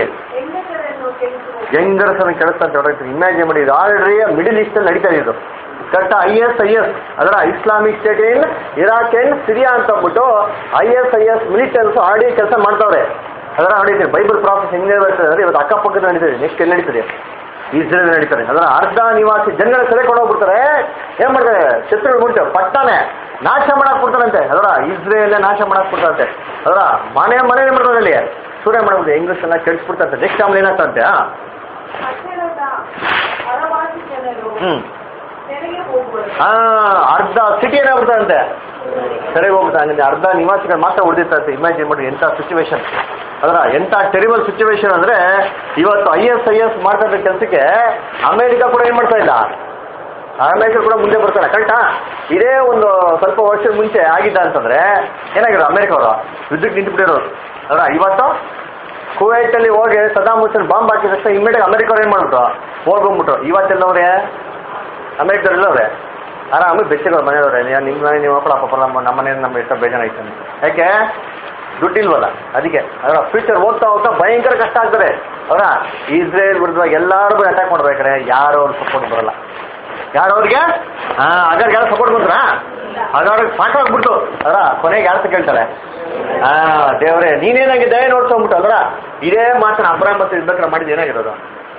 [SPEAKER 1] ಹೆಂಗರಸನ ಕೆಲಸ ಅಂತ ಹೊರಡ್ತೀನಿ ಇಮ್ಯಾಜಿನ್ ಮಾಡಿ ಇದು ಆಲ್ರೆಡಿ ಮಿಡಿಲ್ ಈಸ್ಟ್ ಅಲ್ಲಿ ನಡೀತಾ ಇದೆ ಇದು correct I S I S ಅದರ Islamic State in Iraq and Syria ಅಂತ ಅಂದ್ಬಿಟ್ಟು I S I S militaries already ಕೆಲಸ ಮಾಡ್ತಾವ್ರೆ ಅದರ ನಡೀತಾರೆ ಬೈಬಲ್ ಪ್ರಾಸೆಸ್ ಹೆಂಗೆ ಬರ್ತದೆ ಅಂದ್ರೆ ಇವತ್ತು ಅಕ್ಕಪಕ್ಕದ ನಡೀತದೆ ನೆಕ್ಸ್ಟ್ ಎಲ್ಲಿ ನಡೀತದೆ ಇಸ್ರೇಲ್ ನಡೀತಾರೆ ಅದರ ಅರ್ಧ ನಿವಾಸಿ ಜನಗಳ ಸೆರೆ ಹೋಗ್ಬಿಡ್ತಾರೆ ಏನ್ ಮಾಡ್ತಾರೆ ಶತ್ರುಗಳು ಮುಂಚೆ ಪಟ್ಟನೆ ನಾಶ ಮಾಡಕ್ ಬಿಡ್ತಾರಂತೆ ಅದರ ಇಸ್ರೇಲ್ ನಾಶ ಮಾಡಕ್ ಬಿಡ್ತಾರಂತೆ ಅದರ ಮನೆ ಮನೆ ಮಾಡ್ತಾರೆ ಅಲ್ಲಿ ಸೂರ್ಯ ಮಾಡ್ಬಿಟ್ಟು ಇಂಗ್ಲಿಷ್ ಎಲ್ಲ ಕೆಡಿಸ್ಬಿಡ್ತಾರೆ ನೆಕ್ಸ್ಟ್ ಆಮೇಲೆ ಏನಾಗ್ತಂತೆ ಹಾ
[SPEAKER 4] ಹಲವಾರು ಜನರು
[SPEAKER 1] ಹ್ಮ್
[SPEAKER 4] ತೆರೆಗೆ ಹೋಗುವರು
[SPEAKER 1] ಆ ಅರ್ಧ ಸಿಟಿ ಏನಾಗ್ಬಿಡ್ತಾರಂತೆ ಸರಿ ಹೋಗ್ಬಿಡ್ತಾ ಹಂಗಂದ್ರೆ ಅರ್ಧ ನಿವಾಸಿಗಳು ಮಾತ್ರ ಉಳಿದಿರ್ತಂತೆ ಇಮ್ಯಾಜಿನ್ ಮಾಡಿ ಎಂಥ ಸಿಚುವೇಶನ್ ಅದರ ಎಂಥ ಟೆರಿಬಲ್ ಸಿಚುವೇಶನ್ ಅಂದ್ರೆ ಇವತ್ತು ಐ ಎಸ್ ಐ ಎಸ್ ಮಾಡ್ತಾ ಇದ್ದ ಕೆಲಸಕ್ಕೆ ಅಮೆರಿಕ ಕೂಡ ಏನ್ ಮಾಡ್ತಾ ಇಲ್ಲ ಅಮೆರಿಕ ಕೂಡ ಮುಂದೆ ಬರ್ತಾರೆ ಕರೆಕ್ಟಾ ಇದೇ ಒಂದು ಸ್ವಲ್ಪ ವರ್ಷದ ಮುಂಚೆ ಆಗಿದ್ದ ಅಂತಂದ್ರೆ ಏನಾಗಿರೋ ಅಮೆರಿಕ ಅವರು ಯುದ್ಧಕ್ಕೆ ನಿಂತುಬಿಟ್ಟಿರೋರು ಅದರ ಇವತ್ತು ಕುವೈಟ್ ಅಲ್ಲಿ ಹೋಗಿ ಸದಾಮ್ ಹುಸೇನ್ ಬಾಂಬ್ ಹಾಕಿದ ತಕ್ಷಣ ಇಮ್ಮಿಡಿಯೇಟ್ ಅಮೆರಿಕ ಅವ್ರು ಏನ್ ಮಾಡ್ಬಿಟ್ರು ಹೋಗ್ಬಿಟ್ರು ಇವತ್ತೆಲ್ಲವ್ರೆ ಅಮೆರಿಕದವ್ರು ಅವ್ರೆ ಆರಾಮಾಗಿ ಬೆಚ್ಚಿರೋರು ಮನೆಯವ್ರೆ ನೀವು ನಿಮ್ಮ ಮನೆ ನೀವು ಮಕ್ಕಳು ಪಾಪ ನಮ್ಮ ನಮ್ಮ ಮನೆ ನಮ್ಮ ಇಷ್ಟ ಬೇಜಾರಾಯ್ತು ಅಂತ. ಯಾಕೆ ದುಡ್ಡಿಲ್ವಲ್ಲ ಅದಕ್ಕೆ ಅದರ ಫ್ಯೂಚರ್ ಹೋಗ್ತಾ ಹೋಗ್ತಾ ಭಯಂಕರ ಕಷ್ಟ ಆಗ್ತದೆ ಅವರ ಇಸ್ರೇಲ್ ವಿರುದ್ಧವಾಗಿ ಎಲ್ಲಾರು ಅಟ್ಯಾಕ್ ಮಾಡ್ಬೇಕಾರೆ ಯಾರು ಅವ್ರು ಸಪೋರ್ಟ್ ಬರಲ್ಲ ಯಾರು ಅವ್ರಿಗೆ ಹಾ ಅಗರ್ಗೆ ಯಾರು ಸಪೋರ್ಟ್ ಬಂದ್ರಾ ಅಗವ್ರಿಗೆ ಸಾಕಾಗ್ಬಿಟ್ಟು ಅದರ ಕೊನೆಗೆ ಯಾರು ಕೇಳ್ತಾರೆ ಹಾ ದೇವ್ರೆ ನೀನೇನಾಗಿ ದಯ ನೋಡ್ಕೊಂಬಿಟ್ಟು ಅದರ ಇದೇ ಮಾತನ್ನ ಅಬ್ರಾಮ್ ಮತ್ತು ಇರ್ಬೇಕಾದ್ರೆ ಮಾಡಿದ್ದು ಏನಾಗಿರೋದು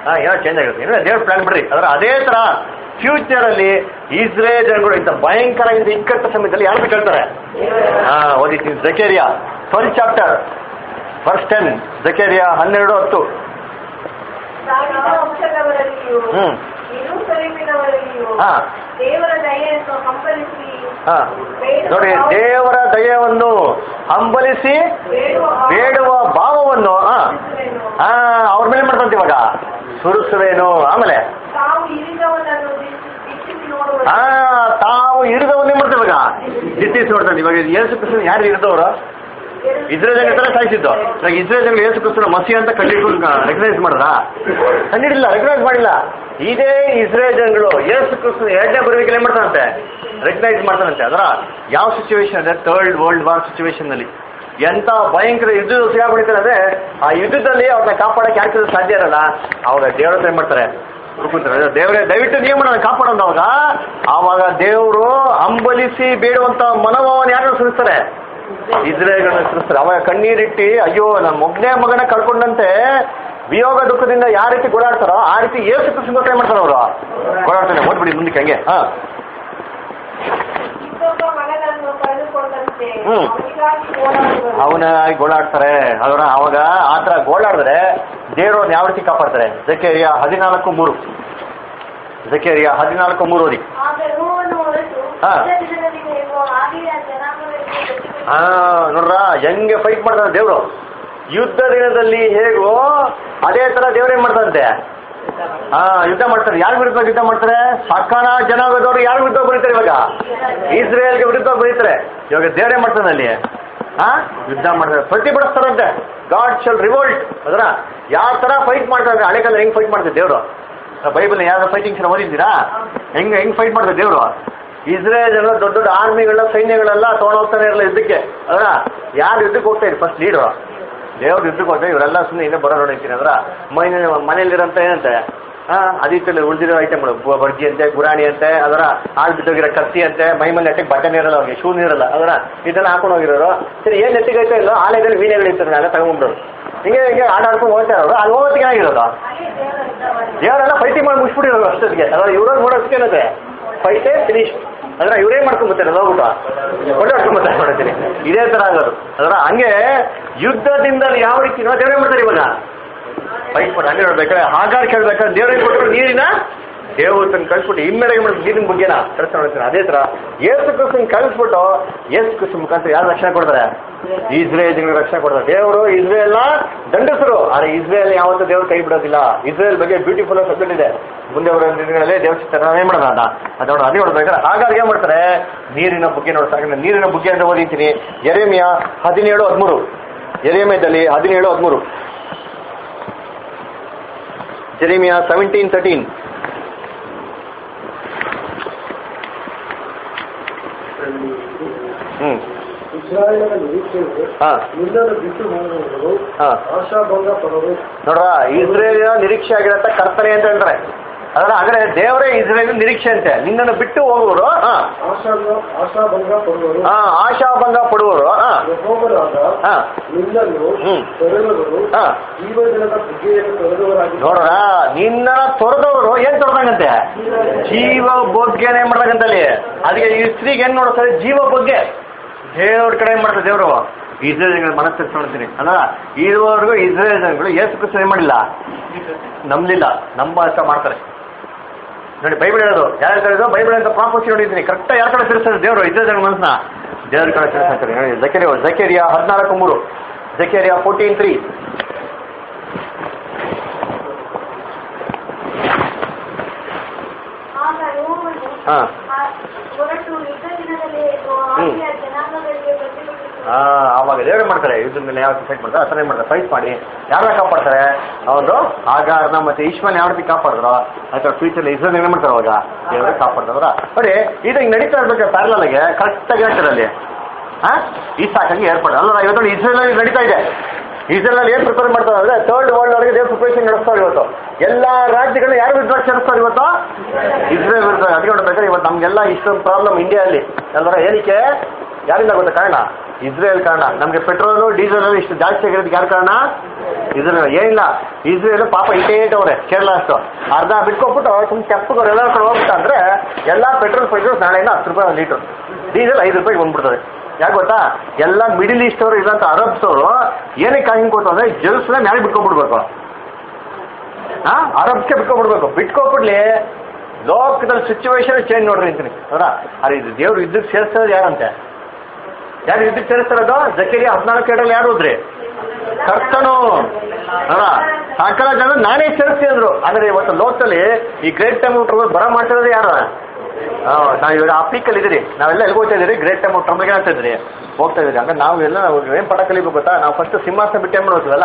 [SPEAKER 1] ಹಾ ಏನೋ ಚೇಂಜ್ ಆಗಿರುತ್ತೆ ಏನೋ ದೇವ್ರ ಪ್ಲಾನ್ ಬಿಡ್ರಿ ಅದರ ಅದೇ ತರ ಫ್ಯೂಚರ್ ಅಲ್ಲಿ ಇಸ್ರೇಲ್ ಜನಗಳು ಇಂಥ ಭಯಂಕರ ಇಂಥ ಇಕ್ಕಟ್ಟ ಸಮಯದಲ್ಲಿ ಯಾರು ಕೇಳ್ತಾರೆ ಹಾ ಓದಿದ್ದೀನಿ Zechariah twelve chapter first ten ಜಕೇರಿಯಾ ಹನ್ನೆರಡು ಹತ್ತು
[SPEAKER 5] ಸಾವಿರ ವಂಶದವರಲ್ಲಿಯೂ
[SPEAKER 1] ಹ್ಮ್.
[SPEAKER 5] ಯೆರೂಸಲೇಮಿನವರಲ್ಲಿಯೂ
[SPEAKER 1] ಹಾ.
[SPEAKER 5] ದೇವರ ದಯೆಯನ್ನು ಹಂಬಲಿಸಿ
[SPEAKER 1] ಹಾ ನೋಡಿ ದೇವರ ದಯವನ್ನು ಹಂಬಲಿಸಿ
[SPEAKER 5] ಬೇಡುವ
[SPEAKER 1] ಬೇಡುವ ಭಾವವನ್ನು ಹಾ ಹಾ ಅವ್ರ ಮೇಲೆ ಮಾಡ್ತಂತ ಇವಾಗ ಸುರಿಸುವೇನು ಆಮೇಲೆ
[SPEAKER 5] ತಾವು ಇರಿದವನನ್ನು ದಿಟ್ಟಿಸಿ ನೋಡುವ
[SPEAKER 1] ಆ ತಾವು ಹಿಡಿದವನ್ನೇ ಮಾಡ್ತೇವೆ ಇವಾಗ ದಿಟ್ಟಿಸಿ ನೋಡ್ತಾರೆ ಇವಾಗ ಯೇಸು ಕ್ರಿಸ್ತನ ಯಾರು ಹಿಡಿದವರು ಇಸ್ರೇಲ್ ಜನ ತರ ಸಾಯಿಸಿದ್ದು ಇವಾಗ ಇಸ್ರೇಲ್ ಜನ ಯೇಸು ಕ್ರಿಸ್ತನ ಮಸಿ ಅಂತ ಕಂಡಿಡ್ಕೊಂಡು ರೆಕಗ್ನೈಸ್ ಮಾಡಿದ್ರ ಕಂಡಿಡಿಲ್ಲ ರೆಕಗ್ನೈಸ್ ಮಾಡಿಲ್ಲ ಇದೇ ಇಸ್ರೇಲ್ ಜನಗಳು ಯೇಸು ಕ್ರಿಸ್ತನ ಎರಡನೇ ಬರುವಿಕೆ ಏನ್ ಮಾಡ್ತಾರಂತೆ ರೆಕಗ್ನೈಸ್ ಮಾಡ್ತಾರಂತೆ ಅದರ ಯಾವ ಸಿಚುವೇಶನ್ ಅಂದ್ರೆ ಥರ್ಡ್ ವರ್ಲ್ಡ್ ವಾರ್ ಸಿಚುವೇಶನ್ ನಲ್ಲಿ ಎಂತ ಭಯಂಕರ ಯುದ್ಧ ಸಿಗಾಬಿಡ್ತಾರೆ ಅಂದ್ರೆ ಆ ಯುದ್ಧದಲ್ಲಿ ಅವ್ರನ್ನ ಕಾಪಾಡಕ್ಕೆ ಯಾಕೆ ಸಾಧ್ಯ ಇರಲ್ಲ ಅವಾಗ ದೇವ್ರ ಹತ್ರ ಏನ್ ಮಾಡ್ತಾರೆ ಹುಡುಕುತ್ತಾರೆ ದೇವರೇ ದಯವಿಟ್ಟು ನೀವು ಮಾಡೋಣ ಕಾಪಾಡೋದು ಅವಾಗ ಆವಾಗ ದೇವರು ಅಂಬಲಿಸಿ ಬೇಡುವಂತ ಮನೋಭಾವನ ಯಾರನ್ನ ಸುರಿಸ್ತಾರೆ ಇಸ್ರೇಲ್ಗಳನ್ನ ಸುರಿಸ್ತಾರೆ ಅವಾಗ ಕಣ್ಣೀರಿಟ್ಟಿ ಅಯ್ಯೋ ನನ್ನ ಮೊಗ್ನೇ ಮಗನ ಕಳ್ಕೊಂಡಂತೆ ವಿಯೋಗ ದುಃಖದಿಂದ ಯಾವ ರೀತಿ ಗೋಳಾಡ್ತಾರೋ ಆ ರೀತಿ ಏಸು ಕೃಷ್ಣ ಮಾಡ್ತಾರೆ ಅವರು ಗೋಳಾಡ್ತಾನೆ ಓದ್ಬಿಡಿ ಮುಂದಕ್ಕೆ ಹಂಗೆ ಹಾ
[SPEAKER 5] ಇನ್ನೊಬ್ಬ ಮಗನನ್ನು ಕಳೆದುಕೊಂಡಂತೆ
[SPEAKER 1] ಹ್ಮ್.
[SPEAKER 5] ಅವನಿಗಾಗಿ ಹೋರಾಡುವರು
[SPEAKER 1] ಅವನ ಗೋಳಾಡ್ತಾರೆ ಅದರ ಅವಾಗ ಆ ಥರ ಗೋಳಾಡಿದ್ರೆ ದೇವ್ರವ್ರನ್ನ ಯಾವ ರೀತಿ ಕಾಪಾಡ್ತಾರೆ ಜಕೇರಿಯ ಹದಿನಾಲ್ಕು ಮೂರು ಜಕೇರಿಯ ಹದಿನಾಲ್ಕು ಮೂರು ಓದಿ
[SPEAKER 5] ಆಗ ನೋವನ್ನು ಹೊರಟು
[SPEAKER 1] ಹಾ.
[SPEAKER 5] ಯುದ್ಧ ದಿನದಲ್ಲಿ ಹೇಗೋ ಹಾಗೆಯೇ ಆ ಜನಾಂಗಗಳಿಗೆ ಪ್ರತಿಭಟಿಸಿ
[SPEAKER 1] ಹಾ ನೋಡ್ರ ಹೆಂಗೆ ಫೈಟ್ ಮಾಡ್ತಾರೆ ದೇವ್ರು ಯುದ್ಧ ದಿನದಲ್ಲಿ ಹೇಗೋ ಅದೇ ತರ ದೇವ್ರು ಏನ್ ಮಾಡ್ತಾರಂತೆ ಹಾ ಯುದ್ಧ ಮಾಡ್ತಾರೆ ಯಾರ ವಿರುದ್ಧ ಯುದ್ಧ ಮಾಡ್ತಾರೆ ಸಕಾನ ಜನಾಂಗದವರು ಯಾರ ವಿರುದ್ಧ ಬರೀತಾರೆ ಇವಾಗ ಇಸ್ರೇಲ್ಗೆ ವಿರುದ್ಧ ಬರೀತಾರೆ ಇವಾಗ ದೇವ್ರೇ ಮಾಡ್ತಾನೆ ಅಲ್ಲಿ ಹಾ ಯುದ್ಧ ಮಾಡ್ತಾರೆ ಪ್ರತಿಭಟಿಸ್ತಾರಂತೆ ಗಾಡ್ ಶಲ್ ರಿವೋಲ್ಟ್ ಅದರ ಯಾವ ತರ ಫೈಟ್ ಮಾಡ್ತಾರೆ ಹಳೆ ಕಾಲ ಹೆಂಗ್ ಫೈಟ್ ಮಾಡ್ತಾರೆ ದೇವ್ರು ಬೈಬಲ್ ಯಾವ್ದು ಫೈಟಿಂಗ್ಸ್ ಓದಿದ್ದೀರಾ ಹೆಂಗ್ ಹೆಂಗ್ ಫೈಟ್ ಮಾಡ್ತಾರೆ ದೇವ್ರು ಇಸ್ರೇಲ್ ಎಲ್ಲ ದೊಡ್ಡ ದೊಡ್ಡ ಆರ್ಮಿಗಳ ಸೈನ್ಯಗಳೆಲ್ಲ ಹೋಗ್ತಾನೆ ಇರಲ್ಲ ಯುದ್ಧಕ್ಕೆ ಅದರ ಯಾರು ಯುದ್ಧಕ್ಕೆ ಹೋಗ್ತಾ ಇದ್ರು ಫಸ್ಟ್ ಲೀಡರ್ ದೇವ್ರ ಯುದ್ಧಕ್ಕೆ ಹೋಗ್ತಾರೆ ಇವರೆಲ್ಲ ಸುಮ್ಮನೆ ಇನ್ನೇ ಬರೋ ನೋಡಿರ್ತೀನಿ ಅದರ ಮನೆ ಮನೇಲಿರೋಂಥ ಏನಂತೆ ಹಾ ಅದಿತ್ತಲ್ಲಿ ಉಳಿದಿರೋ ಐಟಮ್ಗಳು ಬ- ಬರ್ಜಿ ಅಂತೆ ಗುರಾಣಿ ಅಂತೆ ಅದರ ಹಾಳು ಬಿದ್ದೋಗಿರೋ ಕತ್ತಿ ಅಂತೆ ಮೈ ಮೇಲೆ ನೆಟ್ಟಿಗೆ ಬಟನ್ ಇರಲ್ಲ ಅವ್ರಿಗೆ ಶೂ ಇರಲ್ಲ ಅದರ ಇದನ್ನ ಹಾಕೊಂಡು ಹೋಗಿರೋರು ಸರಿ ಏನ್ ನೆಟ್ಟಿಗೆ ಐತೆ ಇಲ್ಲ ಆಲಯದಲ್ಲಿ ವೀಣೆಗಳು ಇರ್ತಾರೆ ಎಲ್ಲ ತಗೊಂಡ್ಬಿಡೋರು ಹಿಂಗೆ ಹಿಂಗೆ ಆಟ ಆಡ್ಕೊಂಡು ಹೋಗ್ತಾ ಇರೋರು ಅಲ್ಲಿ ಹೋಗೋದಕ್ಕೆ ಏನಾಗಿರೋದು
[SPEAKER 5] ಹಾಗೆ ದೇವರ ಯುದ್ಧ ಮಾಡಿ
[SPEAKER 1] ದೇವರೆಲ್ಲ ಫೈಟಿಂಗ್ ಮಾಡಿ ಮುಗಿಸ್ಬಿಟ್ಟಿರೋರು ಅಷ್ಟೊತ್ತಿಗೆ ಅದ್ರ ಇವ್ರಾಗ ನೋಡೋದಕ್ಕೆ ಏನಂತೆ ಫೈಟೇ ಫಿನಿಶ್ ಅಂದ್ರೆ ಇವರೇ ಮಾಡ್ಕೊಂಬತ್ತಾರೆ ಹೋಗ್ಬಿಟ್ಟು ಕೊಂಡಾಡ್ಕೊಂಬತ್ತಾರೆ ನೋಡ್ತೀನಿ ಇದೇ ತರ ಆಗೋದು ಅದರ ಹಂಗೆ ಯುದ್ಧದಿಂದ ಯಾವ ರೀತಿ ನಾವು ದೇವರೇ ಮಾಡ್ತಾರೆ ಇವಾಗ ಫೈಟ್ ಮಾಡಿ ಹಂಗೆ ನೋಡ್ಬೇಕಾದ್ರೆ ಹಾಗಾರ್ ಕೇಳ್ಬೇಕಾದ್ರೆ ದೇವ್ರಿಗೆ ಕೊಟ್ಟರು ನೀರಿನ ದೇವತನ ಕಳಿಸ್ಬಿಟ್ಟು ಹಿಮ್ಮೆರೆಗೆ ಮಾಡಿದ್ರು ನೀರಿನ ಬಗ್ಗೆನ ಕಳಿಸ್ತಾ ನೋಡ್ತೀನಿ ಅದೇ ತರ ಏಸು ಕ್ರಿಸ್ತನ್ ಕಳಿಸ್ಬಿಟ್ಟು ಏಸು ಕ್ರಿಸ್ತನ್ ಮುಖಾಂತರ ಯಾರು ರಕ್ಷಣೆ ಕೊಡ್ತಾರೆ ಇಸ್ರೇಲ್ ಜನಗಳಿಗೆ ರಕ್ಷಣೆ ಕೊಡ್ತಾರೆ ದೇವರು ಇಸ್ರೇಲ್ನ ದಂಡಿಸರು ಆದ್ರೆ ಇಸ್ರೇಲ್ ಯಾವತ್ತೂ ದೇವ್ರು ಕೈ ಬಿಡೋದಿಲ್ಲ ಇಸ್ರೇಲ್ ಬಗ್ಗೆ ಬ್ಯೂಟಿಫುಲ್ ಸಬ್ಜೆಕ್ಟ್ ಇದೆ ಮುಂದೆ ಬರೋ ದಿನಗಳಲ್ಲಿ ದೇವ್ರ ಚಿತ್ರ ಏನ್ ಮಾಡೋಣ ಅದ ಅದು ನೋಡೋಣ ಅದೇ ನೋಡ್ಬೇಕಾದ್ರೆ ಹಾಗಾಗಿ ಏನ್ ಮಾಡ್ತಾರೆ ನೀರಿನ ಬುಗ್ಗೆ ನೋಡ್ತಾರೆ ನೀರಿನ ಬುಗ್ಗೆ ಅಂತ ಓದಿತೀನಿ ಎರೆಮಿಯ ಹದಿನೇಳು ಹದಿಮೂರು ಎರೆಮಿಯದಲ್ಲಿ ಹದಿನೇಳು ಹದಿಮೂರು ಜೆರೆಮಿಯಾ ಸೆವೆಂಟೀನ್ ತರ್ಟೀನ್ ಹ್ಮ್
[SPEAKER 2] ಇಸ್ರಾಯೇಲರ ನಿರೀಕ್ಷೆಯು
[SPEAKER 1] ಹಾ
[SPEAKER 2] ನಿನ್ನನ್ನು ಬಿಟ್ಟು ಹೋಗುವವರು
[SPEAKER 1] ಹಾ
[SPEAKER 2] ಆಶಾಭಂಗ ಪಡರು
[SPEAKER 1] ನೋಡ್ರ ಇಸ್ರೇಲಿನ ನಿರೀಕ್ಷೆ ಆಗಿರತ್ತ ಕರ್ತನೆ ಅಂತ ಹೇಳ್ತಾರೆ ಅದರ ಹಾಗಾದ್ರೆ ದೇವರೇ ಇಸ್ರೇಲ್ ನಿರೀಕ್ಷೆ ಅಂತೆ ನಿನ್ನನ್ನು ಬಿಟ್ಟು ಹೋಗುವರು ಹಾ
[SPEAKER 2] ಆಶಾಭಂಗ ಆಶಾಭಂಗ ಪಡುವರು
[SPEAKER 1] ಹಾ ಆಶಾಭಂಗ ಪಡುವರು ಹಾ
[SPEAKER 2] ಯೆಹೋವರಾದ
[SPEAKER 1] ಹಾ
[SPEAKER 2] ನಿನ್ನನ್ನು
[SPEAKER 1] ಹ್ಮ್.
[SPEAKER 2] ತೊರೆದವರು
[SPEAKER 1] ಹಾ
[SPEAKER 2] ಜೀವಜನದ ಬುಗ್ಗೆಯನ್ನು ತೊರೆದವರಾಗಿ
[SPEAKER 1] ನೋಡ್ರ ನಿನ್ನ ತೊರೆದವರು ಏನ್ ತೊರೆದಂಗಂತೆ ಜೀವ ಬೊಗ್ಗೆನ ಏನ್ ಮಾಡ್ದಂಗಂತ ಅಲ್ಲಿ ಅದಕ್ಕೆ ಈ ಸ್ತ್ರೀಗೆ ಏನ್ ನೋಡ್ತಾರೆ ಜೀವ ಬಗ್ಗೆ ದೇವ್ರ ಕಡೆ ಏನ್ ಮಾಡ್ತಾರೆ ದೇವರು ಇಸ್ರೇಲ್ ಜನಗಳ ಮನಸ್ಸು ನೋಡ್ತೀನಿ ಅಲ್ಲ ಇದುವರೆಗೂ ಇಸ್ರೇಲ್ ಜನಗಳು ಏಸು ಕ್ರಿಸ್ತ ಏನ್ ಮಾಡಿಲ್ಲ ನಂಬಲಿಲ್ಲ ನಂಬ ಅಂತ ಮಾಡ್ತಾರೆ ನೋಡಿ ಬೈಬಲ್ ಹೇಳೋದು ಯಾರು ಹೇಳಿದ್ರು ಬೈಬಲ್ ಅಂತ ಪ್ರಾಪೋಸಿ ನೋಡಿದ್ದೀನಿ ಕರೆಕ್ಟ್ ಯಾರ ಕಡೆ ತಿರ್ಸ್ತಾರೆ ದೇವರು ಇಸ್ರೇಲ್ ಜನಗಳ ಮನಸ್ಸನ್ನ ದೇವ್ರ ಕಡೆ ತಿರ್ಸ್ತಾರೆ ನೋಡಿ ಜಕೆರಿಯ ಜಕೆರಿಯಾ ಹದಿನಾಲ್ಕು ಮೂರು ಜಕೆರಿಯಾ ಫೋರ್ಟೀನ್ ತ್ರೀ
[SPEAKER 5] ಆಗ ನೋವನ್ನು
[SPEAKER 1] ಹಾ
[SPEAKER 5] ಹೊರಟು ಯುದ್ಧ ದಿನದಲ್ಲಿ ಹೇಗೋ ಹಾಗೆ ಆ ಜನಾಂಗಗಳಿಗೆ ಪ್ರತಿಭಟಿಸಿ
[SPEAKER 1] ಆ, ಆವಾಗ ದೇವ್ರು ಮಾಡ್ತಾರೆ ಯುದ್ಧದ ಮೇಲೆ ಯಾವ ಫೈಟ್ ಮಾಡ್ತಾರೆ ಆ ಥರ ಮಾಡ್ತಾರೆ ಫೈಟ್ ಮಾಡಿ ಯಾರನ್ನ ಕಾಪಾಡ್ತಾರೆ ಒಂದು ಆಗಾರನ ಮತ್ತೆ ಈಶ್ವರನ ಯಾವ ರೀತಿ ಕಾಪಾಡಿದ್ರು ಅಥವಾ ಫ್ಯೂಚರ್ ಇಸ್ರೇಲ್ ಏನ್ ಮಾಡ್ತಾರೆ ಅವಾಗ ದೇವ್ರ ಕಾಪಾಡ್ತಾರ ನೋಡಿ ಇದು ಹಿಂಗ್ ನಡೀತಾ ಇರ್ಬೇಕು ಪ್ಯಾರಲಲ್ಗೆ ಕರೆಕ್ಟಾಗಿ ಹೇಳ್ತಾರೆ ಅಲ್ಲಿ ಹಾ ಈ ಸಾಕಾಗಿ ಏರ್ಪಡ ಅಲ್ಲ ಇವತ್ತು ಇಸ್ರೇಲ್ ಅಲ್ಲಿ ನಡೀತಾ ಇದೆ ಇಸ್ರೇಲ್ ಅಲ್ಲಿ ಏನ್ ಪ್ರಿಪೇರ್ ಮಾಡ್ತಾರೆ ಅಂದ್ರೆ ಥರ್ಡ್ ವರ್ಲ್ಡ್ ಅವರಿಗೆ ದೇವ್ರ ಪ್ರಿಪರೇಷನ್ ನಡೆಸ್ತಾರೆ ಇವತ್ತು ಎಲ್ಲಾ ರಾಜ್ಯಗಳನ್ನ ಯಾರು ವಿರುದ್ಧ ಸೇರಿಸ್ತಾರೆ ಇವತ್ತು ಇಸ್ರೇಲ್ ವಿರುದ್ಧ ಅದಕ್ಕೆ ನೋಡ್ಬೇಕಾದ್ರೆ ಇವತ್ತು ನಮ್ಗೆಲ್ಲ ಇಷ್ಟೊಂದು ಪ್ರಾಬ್ಲಮ್ ಇಂಡಿಯಾದಲ್ಲಿ ಅಲ್ವರ ಏನಕ್ಕೆ ಯಾರಿಂದ ಗೊತ್ತಾ ಕಾರಣ ಇಸ್ರೇಲ್ ಕಾರಣ ನಮ್ಗೆ ಪೆಟ್ರೋಲು ಡೀಸೆಲ್ ಇಷ್ಟು ಜಾಸ್ತಿ ಆಗಿರೋದಕ್ಕೆ ಯಾರು ಕಾರಣ ಇಸ್ರೇಲ್ ಏನಿಲ್ಲ ಇಸ್ರೇಲ್ ಪಾಪ ಇಟೇ ಇಟ್ಟವ್ರೆ ಕೇರಳ ಅಷ್ಟು ಅರ್ಧ ಬಿಟ್ಕೊಟ್ಬಿಟ್ಟು ಸುಮ್ಮನೆ ತೆಪ್ಪಗೆ ಎಲ್ಲ ಕಡೆ ಹೋಗ್ಬಿಟ್ಟು ಅಂದ್ರೆ ಎಲ್ಲ ಪೆಟ್ರೋಲ್ ಪ್ರೈಸಸ್ ನಾಳೆಯಿಂದ ಹತ್ತು ರೂಪಾಯಿ ಒಂದು ಲೀಟರ್ ಡೀಸೆಲ್ ಐದು ರೂಪಾಯಿಗೆ ಬಂದ್ಬಿಡ್ತದೆ ಯಾಕೆ ಗೊತ್ತಾ ಎಲ್ಲ ಮಿಡಿಲ್ ಈಸ್ಟ್ ಅವರು ಇಲ್ಲಂತ ಅರಬ್ಸ್ ಅವರು ಏನಕ್ಕೆ ಹಿಂಗೆ ಕೊಟ್ಟು ಅಂದ್ರೆ ಜಲ್ಸ್ನ ಮ್ಯಾಲೆ ಬಿಟ್ಕೊಂಡ್ಬಿಡ್ಬೇಕು ಹಾ ಅರಬ್ಸ್ಗೆ ಬಿಟ್ಕೊಬಿಡ್ಬೇಕು ಬಿಟ್ಕೊಬಿಡ್ಲಿ ಲೋಕದಲ್ಲಿ ಸಿಚುವೇಶನ್ ಚೇಂಜ್ ನೋಡ್ರಿ ಅಂತೀನಿ ಅವರ ಅರೆ ಇದು ದೇವ್ರು ಇದ್ದಕ್ಕೆ ಸೇರಿಸೋದು ಯಾರಂತೆ ಯಾರು ಇದಕ್ಕೆ ಸೇರಿಸ್ತಾರದು ಜಕ್ಕೇರಿ ಹದಿನಾಲ್ಕು ಎರಡಲ್ಲಿ ಯಾರು ಹೋದ್ರಿ ಕರ್ತನು ಅವರ ಸಕಲ ಜನ ನಾನೇ ಸೇರಿಸ್ತೀನಿ ಅಂದ್ರು ಅಂದ್ರೆ ಇವತ್ತು ಲೋಕದಲ್ಲಿ ಈ ಗ್ರೇಟ್ ಟೈಮ್ ಬರ ಮಾಡ್ತಿರೋದು ಯಾರು ನಾವು ಇವಾಗ ಆ ಪೀಕಲ್ಲಿ ಇದ್ದೀರಿ ನಾವೆಲ್ಲ ಎಲ್ಲಿ ಹೋಗ್ತಾ ಇದ್ದೀರಿ ಗ್ರೇಟ್ ಟೈಮ್ ಟ್ರಂಬ್ಗೆ ಅಂತ ಇದ್ರಿ ಹೋಗ್ತಾ ಇದ್ದೀರಿ ಹಂಗ ನಾವೆಲ್ಲ ನಾವು ಏನು ಪಟ ಕಲಿಬೇಕು ಗೊತ್ತಾ ನಾವು ಫಸ್ಟ್ ಸಿಂಹಾಸನ ಬಿಟ್ಟು ಏನು ಮಾಡ್ಬೇಕಲ್ಲ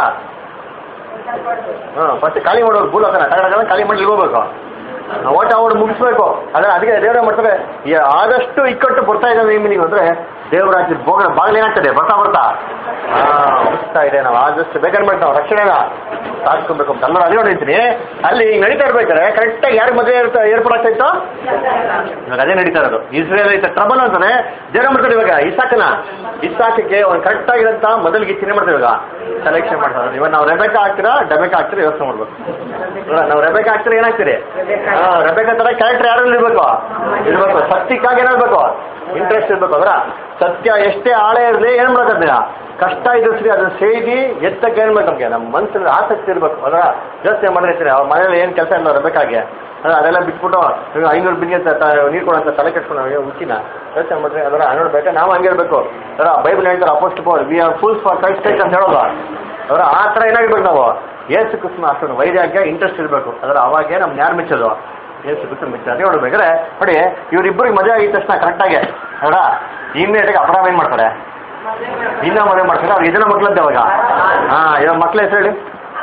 [SPEAKER 1] ಹಾಂ ಫಸ್ಟ್ ಖಾಲಿ ಮಾಡೋರು ಭೂಲೋಕನ ಟಗಡಗನ ಖಾಲಿ ಮಾಡಿ ಇಲ್ಲಿ ಹೋಗ್ಬೇಕು ನಾವು ಓಟ ಓಡ್ ಮುಗಿಸ್ಬೇಕು ಅದ್ರ ಅದಕ್ಕೆ ದೇವ್ರ ಮಾಡ್ತಾರೆ ಈ ಆದಷ್ಟು ಇಕ್ಕಟ್ಟು ಬರ್ತಾ ಇದೆ ನಿಮಗೆ ಅಂದ್ರೆ ದೇವರಾಜ್ಯ ಭೋಗ ಬಾಗಿಲು ಏನಾಗ್ತದೆ ಬರ್ತಾ ಬರ್ತಾ ಹಾ ಮುಗಿಸ್ತಾ ಇದೆ ನಾವು ಆದಷ್ಟು ಬೇಕಾದ್ರೆ ಮಾಡಿ ನಾವು ರಕ್ಷಣೆನ ಸಾಧಿಸ್ಕೊಬೇಕು ಅಂತ ಎಲ್ಲರೂ ಅಲ್ಲಿ ನೋಡಿರ್ತೀನಿ ಅಲ್ಲಿ ಹಿಂಗ್ ನಡೀತಾ ಇರ್ಬೇಕಾದ್ರೆ ಕರೆಕ್ಟಾಗಿ ಯಾರು ಮದುವೆ ಇರ್ತಾ ಏರ್ಪಡಾಗ್ತಾ ಇತ್ತು ಇವಾಗ ಅದೇ ನಡೀತಾ ಇರೋದು ಇಸ್ರೇಲ್ ಐತೆ ಟ್ರಬಲ್ ಅಂತಾನೆ ದೇವ್ರ ಮಾಡ್ತಾರೆ ಇವಾಗ ಇಸಾಕನ ಇಸಾಕಕ್ಕೆ ಒಂದು ಕರೆಕ್ಟ್ ಆಗಿರಂತ ಮೊದಲಿಗೆ ಚಿನ್ನ ಮಾಡ್ತೀವಿ ಇವಾಗ ಸೆಲೆಕ್ಷನ್ ಮಾಡ್ತಾರೆ ಇವಾಗ ನಾವು ರೆಬೆಕ ಹಾಕ್ತೀರಾ ಡಬೆಕ ಹಾಕ್ತೀರಾ ಯೋಚನೆ ಮಾಡ್ಬೇಕು ಇವಾಗ ನಾವು ರೆಬೆಕ ಹಾಕ್ತೀರಾ ಏನಾಗ್ತೀರಿ ಹಾ ರೆಬೆಕ ತರ ಕ್ಯಾರೆಕ್ಟರ್ ಯಾರು ಇರ್ಬೇಕು ಇರ್ಬೇಕು ಸತ್ಯಕ್ಕಾಗಿ ಏನಿರ್ಬೇಕು ಇಂಟ್ರೆಸ್ಟ್ ಇರ್ಬೇಕು ಅದರ ಸತ್ಯ ಎಷ್ಟೇ ಆಳೆ ಇರಲಿ ಏನ್ ಮಾಡಕತ್ತೀರ ಕಷ್ಟ ಇದ್ರಿ ಅದನ್ನ ಸೇದಿ ಎತ್ತಕ್ಕೆ ಏನ್ ಬೇಕು ನಮ್ಗೆ ನಮ್ಮ ಮನಸ್ಸಲ್ಲಿ ಆಸಕ್ತಿ ಇರ್ಬೇಕು ಅದರ ಯೋಚನೆ ಮಾಡಿರ್ತೀರಿ ಅವ್ರ ಮನೇಲಿ ಏನ್ ಕೆಲಸ ಇಲ್ಲ ರೆಬೆಕಾಗೆ ಅದ ಅದೆಲ್ಲ ಬಿಟ್ಬಿಟ್ಟು ಇವಾಗ ಐನೂರು ಬಿಂದಿಗೆ ನೀರು ಕೊಡಂತ ತಲೆ ಕೆಟ್ಕೊಂಡು ನಾವು ಹುಚ್ಚಿನ ಯೋಚನೆ ಮಾಡ್ರಿ ಅದರ ನೋಡ್ಬೇಕು ನಾವು ಹಂಗೆ ಇರ್ಬೇಕು ಅದರ ಬೈಬಲ್ ಹೇಳ್ತಾರೆ apostle power we are fools for Christ Christ ಅಂತ ಹೇಳೋದು ಅದರ ಆ ಥರ ಏನಾಗಿರ್ಬೇಕು ನಾವು ಏಸು ಕೃಷ್ಣ ಅಷ್ಟೊಂದು ವೈದ್ಯಾಗ್ಯ ಇಂಟ್ರೆಸ್ಟ್ ಇರಬೇಕು ಅದರ ಅವಾಗೆ ನಮ್ಗೆ ಯಾರು ಮೆಚ್ಚೋದು ಏಸು ಕೃಷ್ಣ ಮೆಚ್ಚ ಅದೇ ನೋಡ್ಬೇಕಾದ್ರೆ ನೋಡಿ ಇವ್ರಿಬ್ಬರಿಗೆ ಮದುವೆ ಆಗಿದ ತಕ್ಷಣ ಕರೆಕ್ಟಾಗಿ ಅವರ ಇಮ್ಮಿಡಿಯೇಟಾಗಿ ಅಪರಾಧ ಏನು ಮಾಡ್ತಾರೆ ಇನ್ನ ಮದುವೆ ಮಾಡ್ತಾರೆ ಅವ್ರಿಗೆ ಇದನ್ನ ಮಕ್ಳದ್ದೆ ಅವಾಗ ಹಾ ಇವಾಗ ಮಕ್ಳ ಹೆಸರು ಹೇಳಿ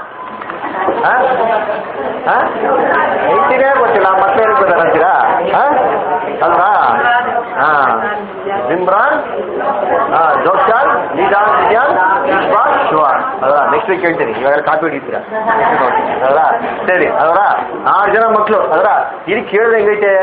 [SPEAKER 1] ಹಾ ಹಾ ಹೆಂಡತಿನೇ ಗೊತ್ತಿಲ್ಲ ಮತ್ತೆ ಏನಕ್ಕೆ ಬರ್ತಾರೆ ಅಂತೀರಾ ಹಾ ಅಲ್ವಾ ಹಾ ಇಮ್ರಾನ್ ಹಾ ಜೋಕ್ಷಾನ್ ನಿಜಾನ್ ನಿಜಾನ್ ಇಸ್ಬಾಲ್ ಶಿವಾನ್ ಅದರ ನೆಕ್ಸ್ಟ್ ವೀಕ್ ಹೇಳ್ತೀನಿ ಇವಾಗ ಕಾಪಿ ಹಿಡಿತೀರಾ ಅದರ ಸರಿ ಅದರ ಆರು ಜನ ಮಕ್ಕಳು ಅದರ ಇದಕ್ಕೆ ಕೇಳಿದ್ರೆ ಹೆಂಗೈತೆ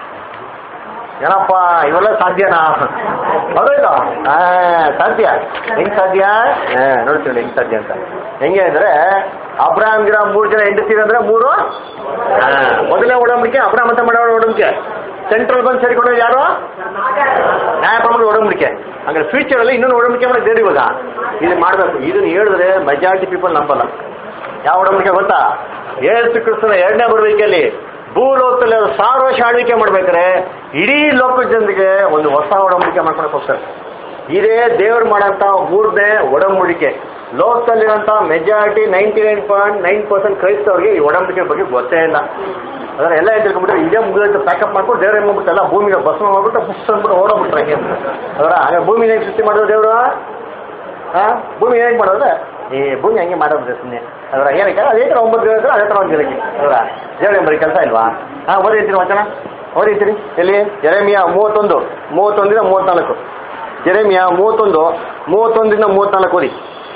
[SPEAKER 1] ಏನಪ್ಪ ಇವೆಲ್ಲ ಸಾಧ್ಯನಾ ಹೌದಾ ಹಾ ಸಾಧ್ಯ ಹೆಂಗ್ ಸಾಧ್ಯ ಹಾ ನೋಡ್ತೀವಿ ಹೆಂಗ್ ಸಾಧ್ಯ ಅಂತ ಹೆಂಗೆ ಅಂದ್ರೆ ಅಬ್ರಾಹಂ ಗಿರ ಮೂರು ಜನ ಹೆಂಡತಿರು ಅಂದ್ರೆ ಮೂರು ಹಾ ಮೊದಲನೇ ಒಡಂಬಡಿಕೆ ಅಬ್ರಾಹಂ ಅಂತ ಮಾಡೋ ಒಡಂಬಡಿಕೆ ಸೆಂಟ್ರಲ್ ಬಂದು ಸೇರಿಕೊಂಡು ಯಾರು ನ್ಯಾಯಪ್ರಮಾಣ ಒಡಂಬಡಿಕೆ ಹಂಗಾರೆ ಫ್ಯೂಚರ್ ಅಲ್ಲಿ ಇನ್ನೊಂದು ಒಡಂಬಡಿಕೆ ಮಾಡಿ ದೇವ್ರು ಇವಾಗ ಇದು ಮಾಡಬೇಕು ಇದನ್ನ ಹೇಳಿದ್ರೆ ಮೆಜಾರಿಟಿ ಪೀಪಲ್ ನಂಬಲ್ಲ ಯಾವ ಒಡಂಬಡಿಕೆ ಗೊತ್ತಾ ಏಸು ಕ್ರಿಸ್ತನ ಎರಡನೇ ಬರುವಿಕೆಯಲ್ಲಿ ಭೂಲೋಕದಲ್ಲಿ ಅವರು ಸಾವಿರ ವರ್ಷ ಆಳ್ವಿಕೆ ಮಾಡ್ಬೇಕಾದ್ರೆ ಇಡೀ ಲೋಕದ ಜನರಿಗೆ ಒಂದು ಹೊಸ ಒಡಂಬಡಿಕೆ ಮಾಡ್ಕೊಳಕ್ ಹೋಗ್ತಾರೆ ಇದೇ ದೇವ್ರು ಮಾಡಂತ ಮೂರನೇ ಒಡಂಬಡಿಕೆ ಲೋಕದಲ್ಲಿರುವಂತ majority ninety nine point nine percent ಕ್ರೈಸ್ತವರಿಗೆ ಈ ಒಡಂಬಡಿಕೆ ಬಗ್ಗೆ ಗೊತ್ತೇ ಇಲ್ಲ ಅದರ ಎಲ್ಲ ಏನ್ ತಿಳ್ಕೊಂಡ್ಬಿಟ್ರೆ ಇದೇ ಮುಗಿದ ಪ್ಯಾಕಪ್ ಮಾಡ್ಕೊಂಡು ದೇವ್ರ ಏನ್ ಮಾಡ್ಬಿಟ್ಟು ಎಲ್ಲ ಭೂಮಿಗೆ ಭಸ್ಮ ಮಾಡ್ಬಿಟ್ಟು ಬುಸ್ ಅಂದ್ಬಿಟ್ಟು ಓಡೋಗ್ಬಿಟ್ರೆ ಹಂಗೆ ಅಂತ ಅದರ ಹಾಗೆ ಭೂಮಿನ ಹೇಗೆ ಸೃಷ್ಟಿ ಮಾಡೋದು ದೇವರು ಹಾ ಭೂಮಿ ಹೇಗೆ ಮಾಡೋದ್ರೆ ಈ ಭೂಮಿ ಹಂಗೆ ಮಾಡೋದು ಸುಮ್ಮನೆ ಅದರ ಏನಕ್ಕೆ ಅದೇ ಥರ ಒಂಬತ್ತು ಗ್ರಹ ಅದೇ ಥರ ಒಂದು ಗಿರಕಿ ಅದರ ದೇವ್ರ ಬರೀ ಕೆಲಸ ಇಲ್ವಾ ಹಾ ಓದಿರ್ತೀನಿ ವಚನ ಓದಿರ್ತೀನಿ ಎಲ್ಲಿ ಜೆರೆಮಿಯಾ ಮೂವತ್ತೊಂದು ಮೂವತ್ತೊಂದಿಂದ ಮೂವತ್ನಾಲ್ಕು ಜೆರೆಮಿಯಾ ಮೂವತ್ತೊಂದು ಮೂವತ್ತೊಂದರಿಂದ ಮೂವತ್ನಾಲ್ಕು ಓದಿ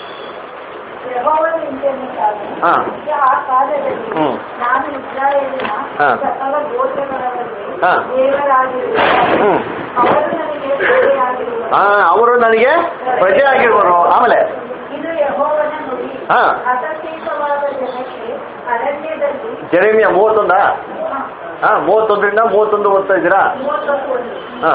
[SPEAKER 5] ಯೆಹೋವನು ಇಂತೆನ್ನುತ್ತಾನೆ.
[SPEAKER 1] ಹಾ.
[SPEAKER 5] ಆ ಕಾಲದಲ್ಲಿ
[SPEAKER 1] ಹ್ಮ್.
[SPEAKER 5] ನಾನು ಇಸ್ರಾಯೇಲಿನ
[SPEAKER 1] ಹಾ.
[SPEAKER 5] ಸಕಲ ಗೋತ್ರಗಳಲ್ಲಿ
[SPEAKER 1] ಹಾ.
[SPEAKER 5] ದೇವರಾಗಿರುತ್ತೇನೆ.
[SPEAKER 1] ಹ್ಮ್.
[SPEAKER 5] ಅವರು ನನಗೆ ಸೇವೆಯಾಗಿರುವರು.
[SPEAKER 1] ಹಾ ಅವರು ನನಗೆ ಪ್ರಜೆ ಆಗಿರುವರು ಆಮೇಲೆ
[SPEAKER 5] ಇದು ಯೆಹೋವನ ನುಡಿ
[SPEAKER 1] ಹಾ.
[SPEAKER 5] ಅಸಂಖ್ಯಾತವಾದ ಜನಕ್ಕೆ ಅರಣ್ಯದಲ್ಲಿ
[SPEAKER 1] ಜೆರೆಮಿಯಾ ಮೂವತ್ತೊಂದಾ ಹಾ ಮೂವತ್ತೊಂದರಿಂದ ಮೂವತ್ತೊಂದು ಓದ್ತಾ ಇದ್ದೀರಾ
[SPEAKER 5] ಮೂವತ್ತೊಂದು
[SPEAKER 1] ಹಾ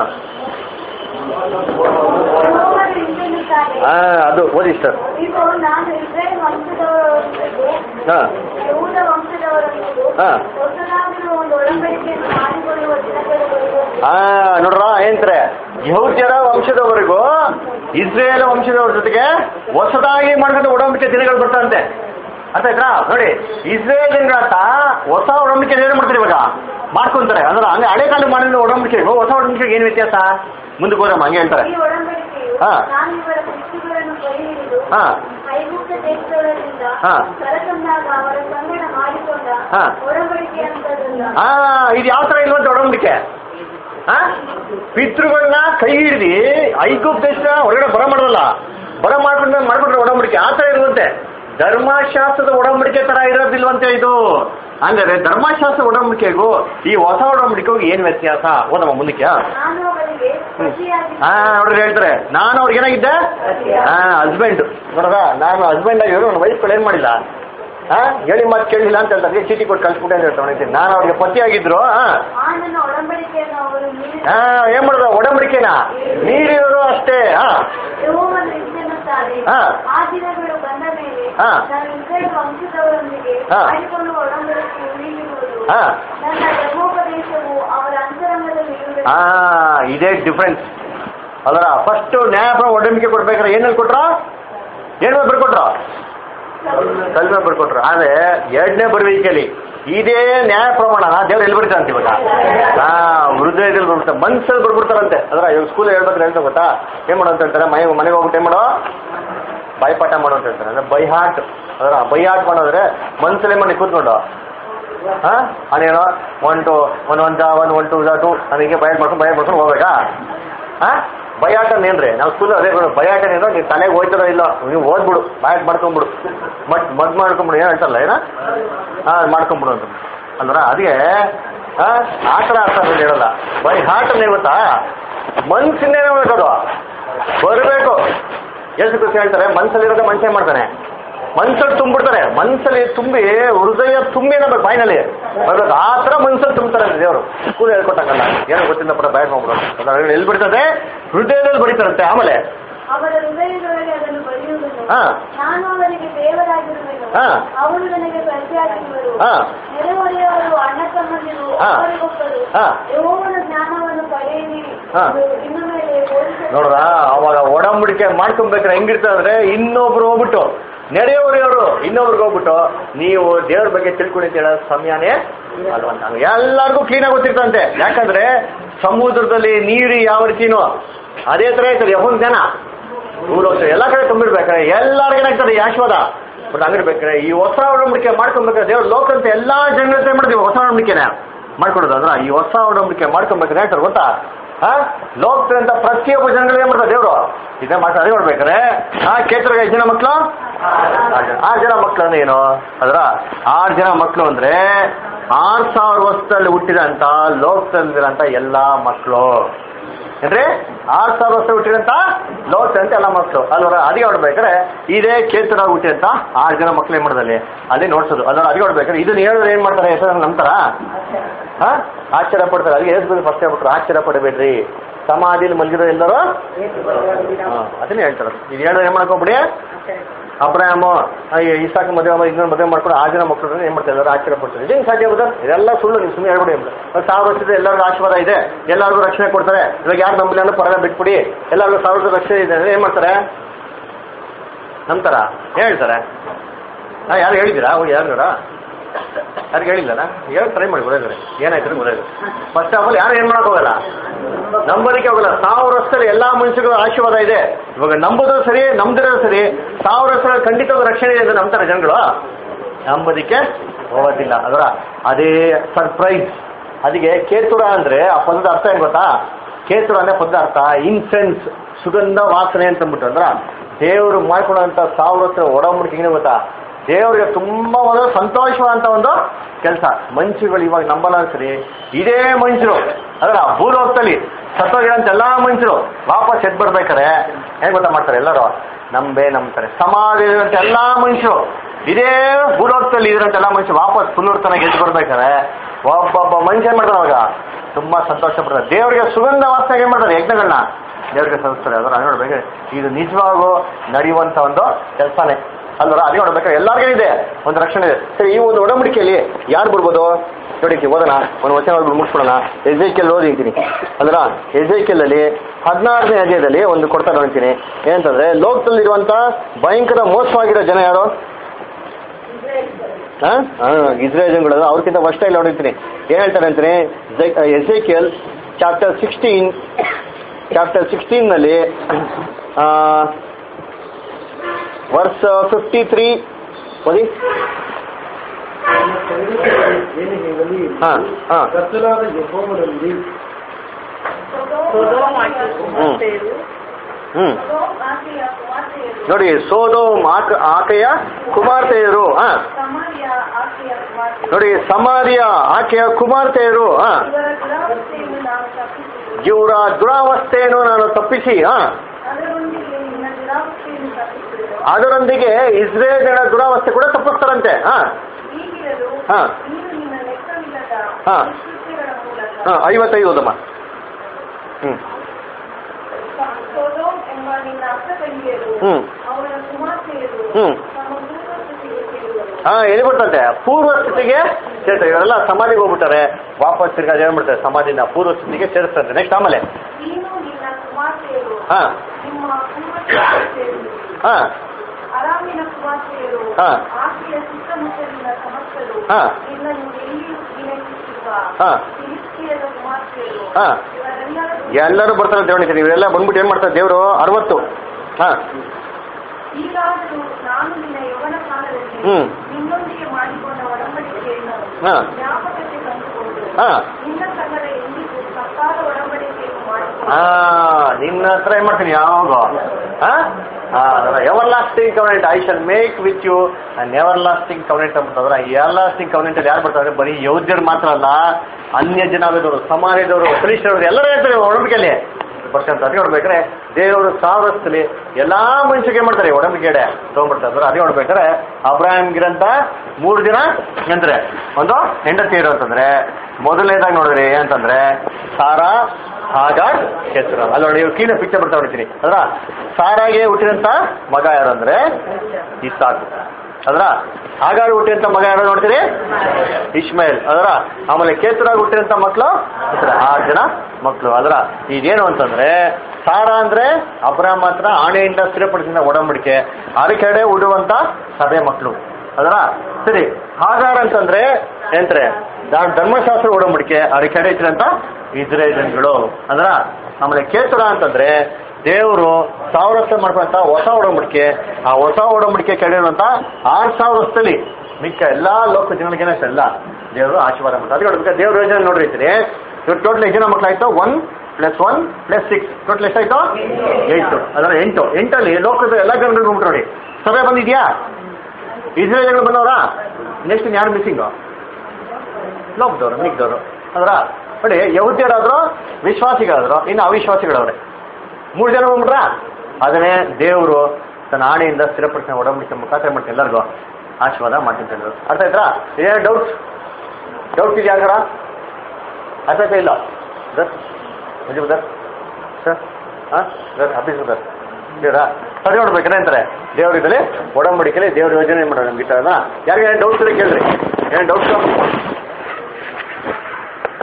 [SPEAKER 5] ಯೆಹೋವನು ಇಂತೆನ್ನುತ್ತಾನೆ.
[SPEAKER 1] ಹಾ ಅದು ಓದಿ ಸರ್
[SPEAKER 5] ಇದು ನಾನು ಇಸ್ರೇಲ್ ವಂಶದವರೊಂದಿಗೆ
[SPEAKER 1] ಹಾ
[SPEAKER 5] ಯಹೂದ ವಂಶದವರೊಂದಿಗೆ
[SPEAKER 1] ಹಾ.
[SPEAKER 5] ಹೊಸದಾಗಿರುವ ಒಂದು ಒಡಂಬಡಿಕೆಯನ್ನು ಮಾಡಿಕೊಳ್ಳುವ ದಿನಗಳು ಬರುವವು.
[SPEAKER 1] ಹಾ ನೋಡ್ರ ಏನಂತಾರೆ ಯಹೂದ್ಯರ ವಂಶದವರೆಗೂ ಇಸ್ರೇಲ್ ವಂಶದವರ ಜೊತೆಗೆ ಹೊಸದಾಗಿ ಮಾಡಿದ ಒಡಂಬಡಿಕೆ ದಿನಗಳು ಬರ್ತಂತೆ ಅರ್ಥ ಆಯ್ತಾ ನೋಡಿ ಇಸ್ರೇಲ್ ಜನಗಳಂತ ಹೊಸ ಒಡಂಬಡಿಕೆ ಏನು ಮಾಡ್ತಾರೆ ಇವಾಗ ಮಾಡ್ಕೊಂತಾರೆ ಅಂದ್ರೆ ಹಂಗೆ ಹಳೆ ಕಾಲ ಮಾಡಿದ ಒಡಂಬಡಿಕೆಗೂ ಹೊಸ ಒಡಂಬಡಿಕೆಗೆ ಏನು ವ್ಯತ್ಯಾಸ ಮುಂದಕ್ಕೆ ಹೋದಮ್ಮ ಹಂಗೆ ಹೇಳ್ತಾರೆ
[SPEAKER 5] ಈ ಒಡಂಬಡಿಕೆಯು
[SPEAKER 1] ಹಾ.
[SPEAKER 5] ನಾನು ಇವರ ಕೃಷಿಗಳನ್ನು ಪರಿಹಿಡಿದು
[SPEAKER 1] ಹಾ.
[SPEAKER 5] ಐಗುಪ್ತ ದೇಶದವರಿಂದ
[SPEAKER 1] ಹಾ.
[SPEAKER 5] ಕರೆತಂದಾಗ ಅವರ ಸಂಗಡ ಮಾಡಿಕೊಂಡ
[SPEAKER 1] ಹಾ.
[SPEAKER 5] ಒಡಂಬಡಿಕೆ ಅಂತದಲ್ಲ
[SPEAKER 1] ಹಾ ಇದು ಯಾವ ತರ ಇಲ್ವಂತ ಒಡಂಬಡಿಕೆ ಹಾ ಪಿತೃಗಳನ್ನ ಕೈ ಹಿಡಿದು ಐಗುಪ್ತ ದೇಶ ಹೊರಗಡೆ ಬರ ಮಾಡಲ್ಲ ಬರ ಮಾಡ್ಕೊಂಡು ಮಾಡ್ಕೊಂಡ್ರೆ ಒಡಂಬಡಿಕೆ ಆ ತರ ಇರುವಂತೆ ಧರ್ಮಶಾಸ್ತ್ರದ ಒಡಂಬಡಿಕೆ ತರ ಇರೋದಿಲ್ವಂತೆ ಇದು ಅಂದ್ರೆ ಧರ್ಮಶಾಸ್ತ್ರ ಒಡಂಬಡಿಕೆಗೂ ಈ ಹೊಸ ಒಡಂಬಡಿಕೆಗೂ ಏನ್ ವ್ಯತ್ಯಾಸ ಓದಮ್ಮ ಮುಂದಕ್ಕೆ
[SPEAKER 5] ನಾನು ಅವರಿಗೆ ಅವರಿಗೆ ಪತಿಯಾಗಿ
[SPEAKER 1] ಹಾ ನೋಡ್ರಿ ಹೇಳ್ತಾರೆ ನಾನು ಅವ್ರಿಗೆ ಏನಾಗಿದ್ದೆ ಹಾ ಹಸ್ಬೆಂಡ್ ನೋಡ್ದ ನಾನು ಹಸ್ಬೆಂಡ್ ಆಗಿರೋ ನನ್ನ ವೈಫ್ಗಳು ಏನ್ ಮಾಡಿಲ್ಲ ಹಾ ಹೇಳಿ ಮಾತು ಕೇಳಿಲ್ಲ ಅಂತ ಹೇಳ್ತಾರೆ ಚೀಟಿ ಕೊಟ್ಟು ಕಳ್ಸ್ಬಿಟ್ಟೆ ಅಂತ ಹೇಳ್ತಾರೆ ನಾನು ಅವ್ರಿಗೆ ಪತಿ ಆಗಿದ್ರು ಹಾ
[SPEAKER 5] ಆ ನನ್ನ ಒಡಂಬಡಿಕೆಯನ್ನು ಅವರು ಮೀರಿ
[SPEAKER 1] ಹಾ ಏನ್ ಮಾಡಿದ್ರು ಒಡಂಬಡಿಕೆನ ಮೀರಿರೋರು ಅಷ್ಟೇ ಹಾ
[SPEAKER 5] ಯೆಹೋವನು ಇಂತೆನ್ನುತ್ತಾನೆ,
[SPEAKER 1] ಹಾ.
[SPEAKER 5] ಆ ದಿನಗಳು ಬಂದ ಮೇಲೆ
[SPEAKER 1] ಹಾ.
[SPEAKER 5] ನಾನು ಇಸ್ರೇಲ್ ವಂಶದವರೊಂದಿಗೆ
[SPEAKER 1] ಹಾ.
[SPEAKER 5] ಮಾಡಿಕೊಂಡು ಒಡಂಬಡಿಕೆಯು ಉಳಿಯುವುದು
[SPEAKER 1] ಹಾ.
[SPEAKER 5] ನನ್ನ ಧರ್ಮೋಪದೇಶವು ಅವರ ಅಂತರಂಗದಲ್ಲಿ ಇರುವುದು
[SPEAKER 1] ಹಾ ಇದೇ ಡಿಫ್ರೆನ್ಸ್ ಅಲ್ಲರ ಫಸ್ಟ್ ನ್ಯಾಯಪ್ರ ಒಡಂಬಿಕೆ ಕೊಡ್ಬೇಕಾದ್ರೆ ಏನಲ್ಲಿ ಕೊಟ್ರ ಏನ್ ಬರ್ಕೊಟ್ರ ಕಲ್ಮೆ ಬರ್ಕೊಟ್ರು ಆದ್ರೆ ಎರಡನೇ ಬರುವಿಕೆಯಲ್ಲಿ ಇದೇ ನ್ಯಾಯ ಪ್ರಮಾಣನ ದೇವ್ರು ಎಲ್ಲಿ ಬರೀತಾರಂತೆ ಇವಾಗ ಹಾ ಹೃದಯದಲ್ಲಿ ಬರ್ಬಿಡ್ತಾರೆ ಮನ್ಸಲ್ಲಿ ಬರ್ಬಿಡ್ತಾರಂತೆ ಅದ್ರ ಇವಾಗ ಸ್ಕೂಲ್ ಹೇಳ್ಬೇಕಾದ್ರೆ ಹೇಳ್ತಾ ಗೊತ್ತಾ ಏನ್ ಮಾಡೋ ಅಂತ ಹೇಳ್ತಾರೆ ಮನೆ ಮನೆಗೆ ಹೋಗ್ಬಿಟ್ಟು ಏನ್ ಮಾಡೋ ಬಾಯ್ಪಾಠ ಮಾಡೋ ಅಂತ ಹೇಳ್ತಾರೆ ಅಂದ್ರೆ ಬೈ ಹಾರ್ಟ್ ಅದರ ಬೈ ಹಾರ್ಟ್ ಮಾಡೋದ್ರೆ ಮನ್ಸಲ್ಲೇ ಮಾಡಿ ಕೂತ್ಕೊಂಡು ಹಾ ಅದೇನೋ ಒನ್ ಟು ಒನ್ ಒನ್ ಜಾ ಒನ್ ಒನ್ ಟು ಜಾ ಟು ಅದಕ್ಕೆ ಬಯಟ್ ಮಾಡ್ಕೊಂಡು ಬಯಟ್ ಮಾಡ್ಕೊಂಡು ಹೋಗ್ಬೇಕಾ ಹಾ ಬಯಾಟ ಏನ್ರಿ ನಾವು ಸ್ಕೂಲ್ ಅದೇ ಬಯಾಟ ಏನೋ ನೀವು ತಲೆಗೆ ಹೋಯ್ತಾರೋ ಇಲ್ಲ ನೀವು ಓದ್ಬಿಡು ಬಯಾಟ್ ಮಾಡ್ಕೊಂಬಿಡು ಮತ್ ಮದ್ ಮಾಡ್ಕೊಂಬಿಡು ಏನು ಹೇಳ್ತಾರಲ್ಲ ಏನ ಹಾ ಮಾಡ್ಕೊಂಬಿಡು ಅಂತ ಅಂದ್ರ ಅದಕ್ಕೆ ಹಾ ಆ ಥರ ಅರ್ಥ ಅದನ್ನ ಹೇಳಲ್ಲ ಬೈ ಹಾರ್ಟ್ ಅಂದ್ರೆ ಗೊತ್ತಾ ಮನ್ಸಿಂದೇನೆ ಬೇಕದು ಬರಬೇಕು ಎಷ್ಟು ಖುಷಿ ಹೇಳ್ತಾರೆ ಮನ್ಸಲ್ಲಿರೋದೇ ಮನುಷ್ಯ ಏನ್ ಮಾಡ್ತಾನೆ ಮನ್ಸಲ್ಲಿ ತುಂಬಿಡ್ತಾರೆ ಮನ್ಸಲ್ಲಿ ತುಂಬಿ ಹೃದಯ ತುಂಬಿ ನಮ್ಮ ಬಾಯಿನಲ್ಲಿ ಬರ್ಬೇಕು ಆ ಥರ ಮನ್ಸಲ್ಲಿ ತುಂಬ್ತಾರೆ ಅಂತ ದೇವರು ಸ್ಕೂಲ್ ಹೇಳ್ಕೊಟ್ಟಂಗಲ್ಲ ಏನೋ ಗೊತ್ತಿಲ್ಲ ಪಡ ಬಾಯ್ ಮಾಡ್ಬಿಡೋದು ಎಲ್ಲಿ ಬಡಿತದೆ ಹೃದಯದಲ್ಲಿ ಬಡಿತಾರಂತೆ ಆಮೇಲೆ
[SPEAKER 5] ಅವರ ಹೃದಯದೊಳಗೆ ಅದನ್ನು ಬರೆಯುವುದನ್ನು
[SPEAKER 1] ಹಾ.
[SPEAKER 5] ನಾನು ಅವರಿಗೆ ದೇವರಾಗಿರುವೆನು
[SPEAKER 1] ಹಾ.
[SPEAKER 5] ಅವರು ನನಗೆ ಪ್ರಜೆಯಾಗಿರುವರು
[SPEAKER 1] ಹಾ.
[SPEAKER 5] ನೆರೆಹೊರೆಯವರು ಅಣ್ಣ ತಮ್ಮಂದಿರು
[SPEAKER 1] ಹಾ.
[SPEAKER 5] ಅವರಿಗೊಬ್ಬರು
[SPEAKER 1] ಹಾ.
[SPEAKER 5] ಯೆಹೋವನ ಜ್ಞಾನವನ್ನು ಪಡೆಯಿರಿ
[SPEAKER 1] ಹಾ.
[SPEAKER 5] ಇದು ಇನ್ನು ಮೇಲೆ ಹೋಲಿಸ
[SPEAKER 1] ನೋಡ್ರ ಅವಾಗ ಒಡಂಬಡಿಕೆ ಮಾಡ್ಕೊಬೇಕಾದ್ರೆ ಹೆಂಗಿರ್ತದೆ ಅಂದ್ರೆ ಇನ್ನೊಬ್ರು ಹೋಗ್ಬಿಟ್ಟು ನೆರೆಯವರೆಯವರು ಇನ್ನೊಬ್ರಿಗೆ ಹೋಗ್ಬಿಟ್ಟು ನೀವು ದೇವ್ರ ಬಗ್ಗೆ ತಿಳ್ಕೊಂಡು ಅಂತ ಹೇಳೋ ಸಮಯನೇ ಅಲ್ವಂತ ಎಲ್ಲರಿಗೂ ಕ್ಲೀನಾಗಿ ಗೊತ್ತಿರ್ತಂತೆ ಯಾಕಂದ್ರೆ ಸಮುದ್ರದಲ್ಲಿ ನೀರು ಯಾವ ರೀತಿನೋ ಅದೇ ತರ ಇರ್ತದೆ ಯಹೋನ್ ಜನ ನೂರು ಎಲ್ಲ ಕಡೆ ತುಂಬಿರ್ಬೇಕಾರೆ ಎಲ್ಲರಿಗೂ ಏನಾಗ್ತದೆ ಈ ಆಶೀರ್ವಾದ ಬಟ್ ಹಂಗಿರ್ಬೇಕಾರೆ ಈ ಹೊಸ ಒಡಂಬಡಿಕೆ ಮಾಡ್ಕೊಬೇಕಾದ್ರೆ ದೇವ್ರ ಲೋಕಂತ ಎಲ್ಲಾ ಜನರ ಜೊತೆ ಮಾಡ್ತೀವಿ ಹೊಸ ಒಡಂಬಡಿಕೆನ ಮಾಡ್ಕೊಡೋದು ಅಂದ್ರೆ ಈ ಹೊಸ ಒಡಂಬಡಿಕೆ ಮಾಡ್ಕೊಬೇಕಾದ್ರೆ ಹೇಳ್ತಾರೆ ಗೊತ್ತಾ ಹಾ ಲೋಕದಂತ ಪ್ರತಿಯೊಬ್ಬ ಜನಗಳಿಗೆ ಏನ್ ಮಾಡ್ತಾರೆ ದೇವ್ರು ಇದೇ ಮಾತ್ರ ಅದೇ ಮಾಡ್ಬೇಕಾರೆ ಹಾ ಕೇತರಿಗೆ ಎಷ್ಟು ಜನ ಮಕ್ಕಳು ಆರು ಜನ ಮಕ್ಕಳು ಅಂದ್ರೆ ಏನು ಅದ್ರ ಆರು ಜನ ಮಕ್ಕಳು ಅಂದ್ರೆ ಆರ್ ಸಾವಿರ ವರ್ಷದಲ್ಲಿ ಹುಟ್ಟಿದಂತ ಲೋಕದಲ್ಲಿರಂತ ಎಲ್ಲಾ ಮಕ್ಕಳು ಏನ್ರಿ ಆರ್ ಸಾವಿರ ವರ್ಷ ಹುಟ್ಟಿದಂತ ಲೋಕದಂತ ಎಲ್ಲ ಮಕ್ಕಳು ಅಲ್ವರ ಅದಿಗೆ ಹೊಡ್ಬೇಕಾರೆ ಇದೇ ಕೇತನ ಹುಟ್ಟಿದಂತ ಆರು ಜನ ಮಕ್ಳು ಏನ್ ಮಾಡೋದಲ್ಲಿ ಅಲ್ಲಿ ನೋಡ್ಸೋದು ಅಲ್ವರ ಅದಿಗೆ ಹೊಡ್ಬೇಕಾರೆ ಇದನ್ನ ಹೇಳಿದ್ರೆ ಏನ್ ಮಾಡ್ತಾರೆ ಹೆಸರು ನಂಬ್ತಾರ ಹಾ ಆಶ್ಚರ್ಯ ಪಡ್ತಾರೆ ಅದಕ್ಕೆ ಏಸು ಫಸ್ಟ್ ಹೇಳ್ಬಿಟ್ರು ಆಶ್ಚರ್ಯ ಪಡಬೇಡ್ರಿ ಸಮಾಧಿಲಿ ಮಲಗಿರೋ ಎಲ್ಲರೂ ಹಾ, ಅದನ್ನೇ ಹೇಳ್ತಾರೆ ಇದು ಹೇಳಿದ್ರೆ ಏನ್ ಮಾಡ್ಕೊಬಿಡಿ ಅಬ್ರಾಹಮು ಇಸಾಕ್ ಮದುವೆ ಮಾಡಿ ಇನ್ನೊಂದು ಮದುವೆ ಮಾಡ್ಕೊಂಡು ಆ ಜನ ಮಕ್ಕಳು ಏನ್ ಮಾಡ್ತಾರೆ ಎಲ್ಲರೂ ಆಶ್ಚರ್ಯ ಪಡ್ತಾರೆ ಇದೇನು ಸಾಧ್ಯ ಆಗುತ್ತಾ ಇದೆಲ್ಲ ಸುಳ್ಳು ನೀವು ಸುಮ್ಮನೆ ಹೇಳ್ಬಿಡಿ ಅಂತ ಸಾವಿರ ವರ್ಷದ ಎಲ್ಲರಿಗೂ ಆಶೀರ್ವಾದ ಇದೆ ಎಲ್ಲರಿಗೂ ರಕ್ಷಣೆ ಕೊಡ್ತಾರೆ ಇವಾಗ ಯಾರು ನಂಬಿಲ್ಲ ಅಂದ್ರೆ ಪರವಾಗಿ ಬಿಟ್ಬಿಡಿ ಎಲ್ಲರಿಗೂ ಸಾವಿರ ವರ್ಷದ ರಕ್ಷಣೆ ಇದೆ ಅಂದ್ರೆ ಏನ್ ಮಾಡ್ತಾರೆ ನಂಬ್ತಾರ ಏನ್ ಹೇಳ್ತಾರೆ ಹಾ ಯಾರು ಹೇಳಿದ್ದೀರಾ ಹೋಗಿ ಯಾರು ಯಾರಿಗೆ ಹೇಳಿಲ್ಲನ ಹೇಳಿ ಟ್ರೈ ಮಾಡಿ ಗೊತ್ತಾದ್ರೆ ಏನಾಯ್ತು ಗೊತ್ತಾದ್ರೆ ಫಸ್ಟ್ ಆಫ್ ಆಲ್ ಯಾರು ಏನ್ ಮಾಡಕ್ ಹೋಗಲ್ಲ ನಂಬಲಿಕ್ಕೆ ಹೋಗಲ್ಲ ಸಾವಿರ ವರ್ಷದಲ್ಲಿ ಎಲ್ಲಾ ಮನುಷ್ಯರಿಗೂ ಆಶೀರ್ವಾದ ಇದೆ ಇವಾಗ ನಂಬೋದು ಸರಿ ನಂಬದಿರೋದು ಸರಿ ಸಾವಿರ ವರ್ಷದಲ್ಲಿ ಖಂಡಿತವಾಗಿ ರಕ್ಷಣೆ ಇದೆ ಅಂತ ನಂಬ್ತಾರೆ ಜನಗಳು ನಂಬೋದಿಕ್ಕೆ ಹೋಗೋದಿಲ್ಲ ಅದರ ಅದೇ ಸರ್ಪ್ರೈಸ್ ಅದಕ್ಕೆ ಕೇತುರ ಅಂದ್ರೆ ಆ ಪದದ ಅರ್ಥ ಏನ್ ಗೊತ್ತಾ ಕೇತುರ ಅಂದ್ರೆ ಪದದ ಅರ್ಥ ಇನ್ಸೆನ್ಸ್ ಸುಗಂಧ ವಾಸನೆ ಅಂತ ಅಂದ್ಬಿಟ್ಟು ಅಂದ್ರ ದೇವರು ಮಾಡ್ಕೊಡೋಂಥ ಸಾವಿರ ವರ್ಷ ಒಡಂಬಡಿಕೆ ಏನು ಗೊತ್ತಾ ದೇವರಿಗೆ ತುಂಬಾ ಒಂದು ಸಂತೋಷವಾದಂತ ಒಂದು ಕೆಲಸ ಮನುಷ್ಯಗಳು ಇವಾಗ ನಂಬಲ್ಲ ಸರಿ ಇದೇ ಮನುಷ್ಯರು ಅದರ ಭೂಲೋಕದಲ್ಲಿ ಸತ್ತೋಗಿರೋಂಥ ಎಲ್ಲಾ ಮನುಷ್ಯರು ವಾಪಸ್ ಎದ್ ಬರ್ಬೇಕಾರೆ ಏನ್ ಗೊತ್ತಾ ಮಾಡ್ತಾರೆ ಎಲ್ಲರೂ ನಂಬೇ ನಂಬ್ತಾರೆ ಸಮಾಜ ಇರುವಂತ ಎಲ್ಲಾ ಮನುಷ್ಯರು ಇದೇ ಭೂಲೋಕದಲ್ಲಿ ಇದ್ರಂತ ಎಲ್ಲಾ ಮನುಷ್ಯರು ವಾಪಸ್ ಪುನರ್ತನಾಗಿ ಎದ್ದು ಬರ್ಬೇಕಾರೆ ಒಬ್ಬೊಬ್ಬ ಮನುಷ್ಯ ಏನ್ ಮಾಡ್ತಾನೆ ಅವಾಗ ತುಂಬಾ ಸಂತೋಷ ಪಡ್ತಾರೆ ದೇವರಿಗೆ ಸುಗಂಧ ವಾಸನೆ ಏನ್ ಮಾಡ್ತಾರೆ ಯಜ್ಞಗಳನ್ನ ದೇವರಿಗೆ ಸಲ್ಲಿಸ್ತಾರೆ ಅದರ ನೋಡ್ಬೇಕು ಇದು ನಿಜವಾಗೂ ನಡೆಯುವಂತ ಒಂದು ಕೆಲಸನೇ ಅಲ್ವರ ಅದೇ ನೋಡ್ಬೇಕಾದ್ರೆ ಎಲ್ಲರಿಗೂ ಇದೆ ಒಂದು ರಕ್ಷಣೆ ಇದೆ ಸರಿ ಈ ಒಂದು ಒಡಂಬಡಿಕೆಯಲ್ಲಿ ಯಾರು ಬರ್ಬೋದು ನೋಡಿ ಓದೋಣ ಒಂದು ವಚನ ಓದ್ಬಿಟ್ಟು ಮುಗಿಸ್ಬಿಡೋಣ ಎಜೈಕೆಲ್ ಓದಿದ್ದೀನಿ ಅಂದ್ರ ಎಜೈಕೆಲ್ ಅಲ್ಲಿ ಹದಿನಾರನೇ ಅಧ್ಯಾಯದಲ್ಲಿ ಒಂದು ಕೊಡ್ತಾ ನೋಡ್ತೀನಿ ಏನಂತಂದ್ರೆ ಲೋಕದಲ್ಲಿರುವಂತ ಭಯಂಕರ ಮೋಸವಾಗಿರೋ ಜನ ಯಾರು ಇಸ್ರೇಲ್ ಜನಗಳು ಅವ್ರಿಗಿಂತ ಫಸ್ಟ್ ಇಲ್ಲಿ ನೋಡಿರ್ತೀನಿ ಏನ್ ಹೇಳ್ತಾರೆ ಅಂತೀನಿ Ezekiel chapter sixteen chapter sixteen ನಲ್ಲಿ ವರ್ಸ್ ಫಿಫ್ಟಿ ತ್ರೀ ಓದಿ
[SPEAKER 2] ಏನಿಗೆ ಒಲಿ
[SPEAKER 1] ಹಾ ಹಾ
[SPEAKER 2] ಕತ್ತಲಾದ ಯೆಹೋವನಲ್ಲಿ
[SPEAKER 4] ಸೊದೋಮ್ ಆಕೆ ಕುಮಾರ್ತೆಯರು
[SPEAKER 1] ಹ್ಮ್
[SPEAKER 5] ಸೊದೋಮ್ ಆಕೆಯ ಕುಮಾರ್ತೆಯರು
[SPEAKER 1] ನೋಡಿ ಸೋದೋಮ್ ಆಕ ಆಕೆಯ ಕುಮಾರ್ತೆಯರು ಹಾ
[SPEAKER 5] ಸಮಾರ್ಯ ಆಕೆಯ ಕುಮಾರ್ತೆಯರು
[SPEAKER 1] ನೋಡಿ ಸಮಾರಿಯ ಆಕೆಯ ಕುಮಾರ್ತೆಯರು ಹಾ
[SPEAKER 5] ಇವರ ದುರವಸ್ಥೆಯನ್ನು ನಾವು ತಪ್ಪಿಸುವುದು
[SPEAKER 1] ಇವರ ದುರಾವಸ್ಥೆಯನ್ನು ನಾನು ತಪ್ಪಿಸಿ ಹಾ
[SPEAKER 5] ಅದರೊಂದಿಗೆ ನಿನ್ನ ದುರಾವಸ್ಥೆಯನ್ನು ತಪ್ಪಿಸಿದರು
[SPEAKER 1] ಅದರೊಂದಿಗೆ ಇಸ್ರೇಲ್ ಜನರ ದುರಾವಸ್ಥೆ ಕೂಡ ತಪ್ಪಿಸ್ತಾರಂತೆ ಹಾ
[SPEAKER 5] ಹೀಗಿರಲು
[SPEAKER 1] ಹಾ.
[SPEAKER 5] ನೀನು ನಿನ್ನ ಲೆಕ್ಕವಿಲ್ಲದ
[SPEAKER 1] ಹಾ.
[SPEAKER 5] ದುಷ್ಕೃತ್ಯಗಳ ಮೂಲಕ
[SPEAKER 1] ಹಾ ಐವತ್ತೈದು ಓದಮ್ಮ ಹ್ಮ್
[SPEAKER 5] ಸೊದೋಮ್ ಎಂಬ ನಿನ್ನ ಅಕ್ಕ ತಂಗಿಯರು
[SPEAKER 1] ಹ್ಮ್.
[SPEAKER 5] ಅವರ ಕುಮಾರ್ತೆಯರು
[SPEAKER 1] ಹ್ಮ್.
[SPEAKER 5] ತಮ್ಮ ಪೂರ್ವಸ್ಥಿತಿಗೆ ಸೇರುವರು
[SPEAKER 1] ಹಾ ಎಲ್ಲಿ ಬರ್ತಂತೆ ಪೂರ್ವ ಸ್ಥಿತಿಗೆ ಸೇರ್ತಾರೆ ಇವರೆಲ್ಲ ಸಮಾಧಿಗೆ ಹೋಗ್ಬಿಟ್ಟಾರೆ ವಾಪಸ್ ತಿರ್ಗಾ ಏನ್ ಮಾಡ್ತಾರೆ ಸಮಾಧಿನ ಪೂರ್ವ ಸ್ಥಿತಿಗೆ ಸೇರಿಸ್ತಾರೆ ನೆಕ್ಸ್ಟ್ ಆಮೇಲೆ
[SPEAKER 5] ನೀನು ನಿನ್ನ ಕುಮಾರ್ತೆಯರು
[SPEAKER 1] ಹಾ.
[SPEAKER 5] ನಿಮ್ಮ ಪೂರ್ವಸ್ಥಿತಿಗೆ ಸೇರುವರು
[SPEAKER 1] ಹಾ
[SPEAKER 5] ಅರಾಮಿನ ಕುಮಾರ್ತೆಯರು
[SPEAKER 1] ಹಾ.
[SPEAKER 5] ಆಕೆಯ ಸುತ್ತಮುತ್ತಲಿನ ಸಮಸ್ತರು
[SPEAKER 1] ಹಾ.
[SPEAKER 5] ನಿನ್ನನ್ನು ಎಲ್ಲಿ ವಿನಯಿಸುತ್ತಿರುವ
[SPEAKER 1] ಹಾ.
[SPEAKER 5] ಫಿಲಿಸ್ತೀಯರ ಕುಮಾರ್ತೆಯರು
[SPEAKER 1] ಹಾ.
[SPEAKER 5] ಇವರೆಲ್ಲರೂ
[SPEAKER 1] ಎಲ್ಲರೂ ಬರ್ತಾರೆ ಅಂತ ಹೇಳಿದ್ದೀನಿ ಇವರೆಲ್ಲ ಬಂದ್ಬಿಟ್ಟು ಏನ್ ಮಾಡ್ತಾರೆ ದೇವರು ಅರವತ್ತು ಹಾ
[SPEAKER 5] ಈಗಾದರೂ ನಾನು ನಿನ್ನ ಯೌವನ ಕಾಲದಲ್ಲಿ
[SPEAKER 1] ಹ್ಮ್.
[SPEAKER 5] ನಿನ್ನೊಂದಿಗೆ ಮಾಡಿಕೊಂಡ ಒಡಂಬಡಿಕೆಯನ್ನು
[SPEAKER 1] ಹಾ.
[SPEAKER 5] ಜ್ಞಾಪಕಕ್ಕೆ ತಂದುಕೊಂಡು
[SPEAKER 1] ಹಾ.
[SPEAKER 5] ನಿನ್ನ ಸಂಗಡ ಎಂದಿಗೂ ಸತ್ತಾದ ಒಡಂಬಡಿಕೆಯನ್ನು ಮಾಡಿಕೊಂಡು
[SPEAKER 1] ಹಾ ನಿನ್ನ ಹತ್ರ ಏನ್ ಮಾಡ್ತೀನಿ ಯಾವಾಗ everlasting covenant I shall make with you and everlasting covenant ಅಂತಂದ್ರೆ ಎವರ್ ಲಾಸ್ಟಿಂಗ್ ಕವನೆಂಟ್ ಅಲ್ಲಿ ಯಾರು ಬರ್ತಾರೆ ಬರೀ ಯೌದ್ಯರು ಮಾತ್ರ ಅಲ್ಲ ಅನ್ಯ ಜನಾಂಗದವರು ಸಮಾಜದವರು ಫಲಿಸ್ಟರವರು ಎಲ್ಲರೂ ಇರ್ತಾರೆ ಒಡಂಬಿಕೆಯಲ್ಲಿ ಬರ್ತಾರೆ ಅದೇ ನೋಡ್ಬೇಕಾದ್ರೆ ದೇವರು ಸಾವಿರಸ್ಥಲಿ ಎಲ್ಲಾ ಮನುಷ್ಯರಿಗೆ ಏನ್ ಮಾಡ್ತಾರೆ ಒಡಂಬಿಕೆ ತಗೊಂಡ್ಬಿಡ್ತಾರೆ ಅಂದ್ರೆ ಅದೇ ನೋಡ್ಬೇಕಾದ್ರೆ ಅಬ್ರಾಹಿಮ್ಗಿರಂತ ಮೂರು ದಿನ ಅಂದ್ರೆ ಒಂದು ಹೆಂಡತಿ ಇರೋ ಅಂತಂದ್ರೆ ಮೊದಲನೇದಾಗಿ ನೋಡಿದ್ರಿ ಏನಂತಂದ್ರೆ ಸಾರಾ ಹಾಗಾರ್ ಹೆಸರು ಅಲ್ಲಿ ನೋಡಿ ಇವ್ರು ಕೀழே ಪಿಕ್ಚರ್ ಬರ್ತಾ ಹೊಡಿತೀನಿ ಅದ್ರ ಸಾರಾಗೆ ಹುಟ್ಟಿದಂತ ಮಗ ಯಾರು ಅಂದ್ರೆ ಇಸಾಕ್ ಅದ್ರ ಹಾಗಾರ್ ಹುಟ್ಟಿದಂತ ಮಗ ಯಾರು ನೋಡ್ತೀರಿ ಇಸ್ಮಾಯಿಲ್ ಅದರ ಆಮೇಲೆ ಕೇತುರಾಗಿ ಹುಟ್ಟಿದಂತ ಮಕ್ಕಳು ಆರು ಜನ ಮಕ್ಕಳು ಅದರ ಈಗೇನು ಅಂತಂದ್ರೆ ಸಾರ ಅಂದ್ರೆ ಅಬ್ರಾಮ್ ಮಾತ್ರ ಆಣೆಯಿಂದ ಸ್ಥಿರಪಡಿಸಿದ ಒಡಂಬಡಿಕೆ ಅರಕೆಡೆ ಉಡುವಂತ ಸಭೆ ಮಕ್ಕಳು ಅದರ ಸರಿ ಹಾಗಾರ್ ಅಂತಂದ್ರೆ ಎಂತ್ರೆ ದ- ಧರ್ಮಶಾಸ್ತ್ರ ಒಡಂಬಡಿಕೆ ಅರಕೆಡೆ ಇಟ್ಟಿರಂತ ಇಸ್ರೇಲ್ಗಳು ಅದರ ಆಮೇಲೆ ಕೇತುರ ಅಂತಂದ್ರೆ ದೇವರು ಸಾವಿರ ವರ್ಷ ಮಾಡ್ಕೊಂತ ಹೊಸ ಒಡಂಬಡಿಕೆ ಆ ಹೊಸ ಒಡಂಬಡಿಕೆ ಕೆಡಿರುವಂತ ಆರು ಸಾವಿರ ವರ್ಷದಲ್ಲಿ ಮಿಕ್ಕ ಎಲ್ಲಾ ಲೋಕ ಜನಗಳಿಗೆ ಎಲ್ಲ ದೇವರು ಆಶೀರ್ವಾದ ಮಾಡ್ತಾರೆ ಅದಕ್ಕೆ ನೋಡ್ಬೇಕು ದೇವ್ರ ಯೋಜನೆ ನೋಡಿರ್ತೀರಿ ಇವ್ರು ಟೋಟಲ್ ಎಷ್ಟು ಜನ ಮಕ್ಕಳಾಯ್ತು one plus one plus six total ಎಷ್ಟಾಯ್ತು ಎಂಟು ಅದರ ಎಂಟು ಎಂಟಲ್ಲಿ ಲೋಕದ ಎಲ್ಲ ಜನಗಳು ಉಂಟು ನೋಡಿ ಸಭೆ ಬಂದಿದ್ಯಾ ಇಸ್ರೇಲ್ಗಳು ಬಂದವರಾ ನೆಕ್ಸ್ಟ್ ಯಾರು ಮಿಸ್ಸಿಂಗು ಲೋಕದವರು ಮಿಕ್ದವರು ಅದರ ನೋಡಿ ಯಹೂದ್ಯರಾದ್ರು ವಿಶ್ವಾಸಿಗಳಾದ್ರು ಇನ್ನು ಅವಿಶ್ವಾಸಿಗಳವ್ರೆ ಮೂರು ಜನ ಬಂದ್ಬಿಟ್ರಾ ಅದನ್ನೇ ದೇವರು ತನ್ನ ಆಣೆಯಿಂದ ಸ್ಥಿರಪಡಿಸಿದ ಒಡಂಬಡಿಕೆ ಮುಖಾಂತರ ಮಾಡ್ತೀನಿ ಎಲ್ಲರಿಗೂ ಆಶೀರ್ವಾದ ಮಾಡ್ತೀನಿ ಹೇಳಿದ್ರು ಅರ್ಥ ಆಯ್ತಾ ಏನೇ ಡೌಟ್ಸ್ ಡೌಟ್ಸ್ ಇದೆಯಾ ಯಾಕರ ಅರ್ಥ ಆಯ್ತಾ ಇಲ್ಲ ಸರ್ ಮುಜೀಬ್ ಸರ್ ಸರ್ ಹಾಂ ಸರ್ ಆಫೀಸ್ ಸರ್ ದೇವ್ರಾ ಸರಿ ನೋಡ್ಬೇಕಂದ್ರೆ ಅಂತಾರೆ ದೇವ್ರ ಇದ್ದಲ್ಲಿ ಒಡಂಬಡಿಕೆಲಿ ದೇವ್ರ ಯೋಜನೆ ಮಾಡೋದು ನಮ್ಗೆ ಇಷ್ಟ ಯಾರಿಗೆ ಡೌಟ್ಸ್ ಕೇಳ್ರಿ ಏನು ಡೌಟ್ಸ್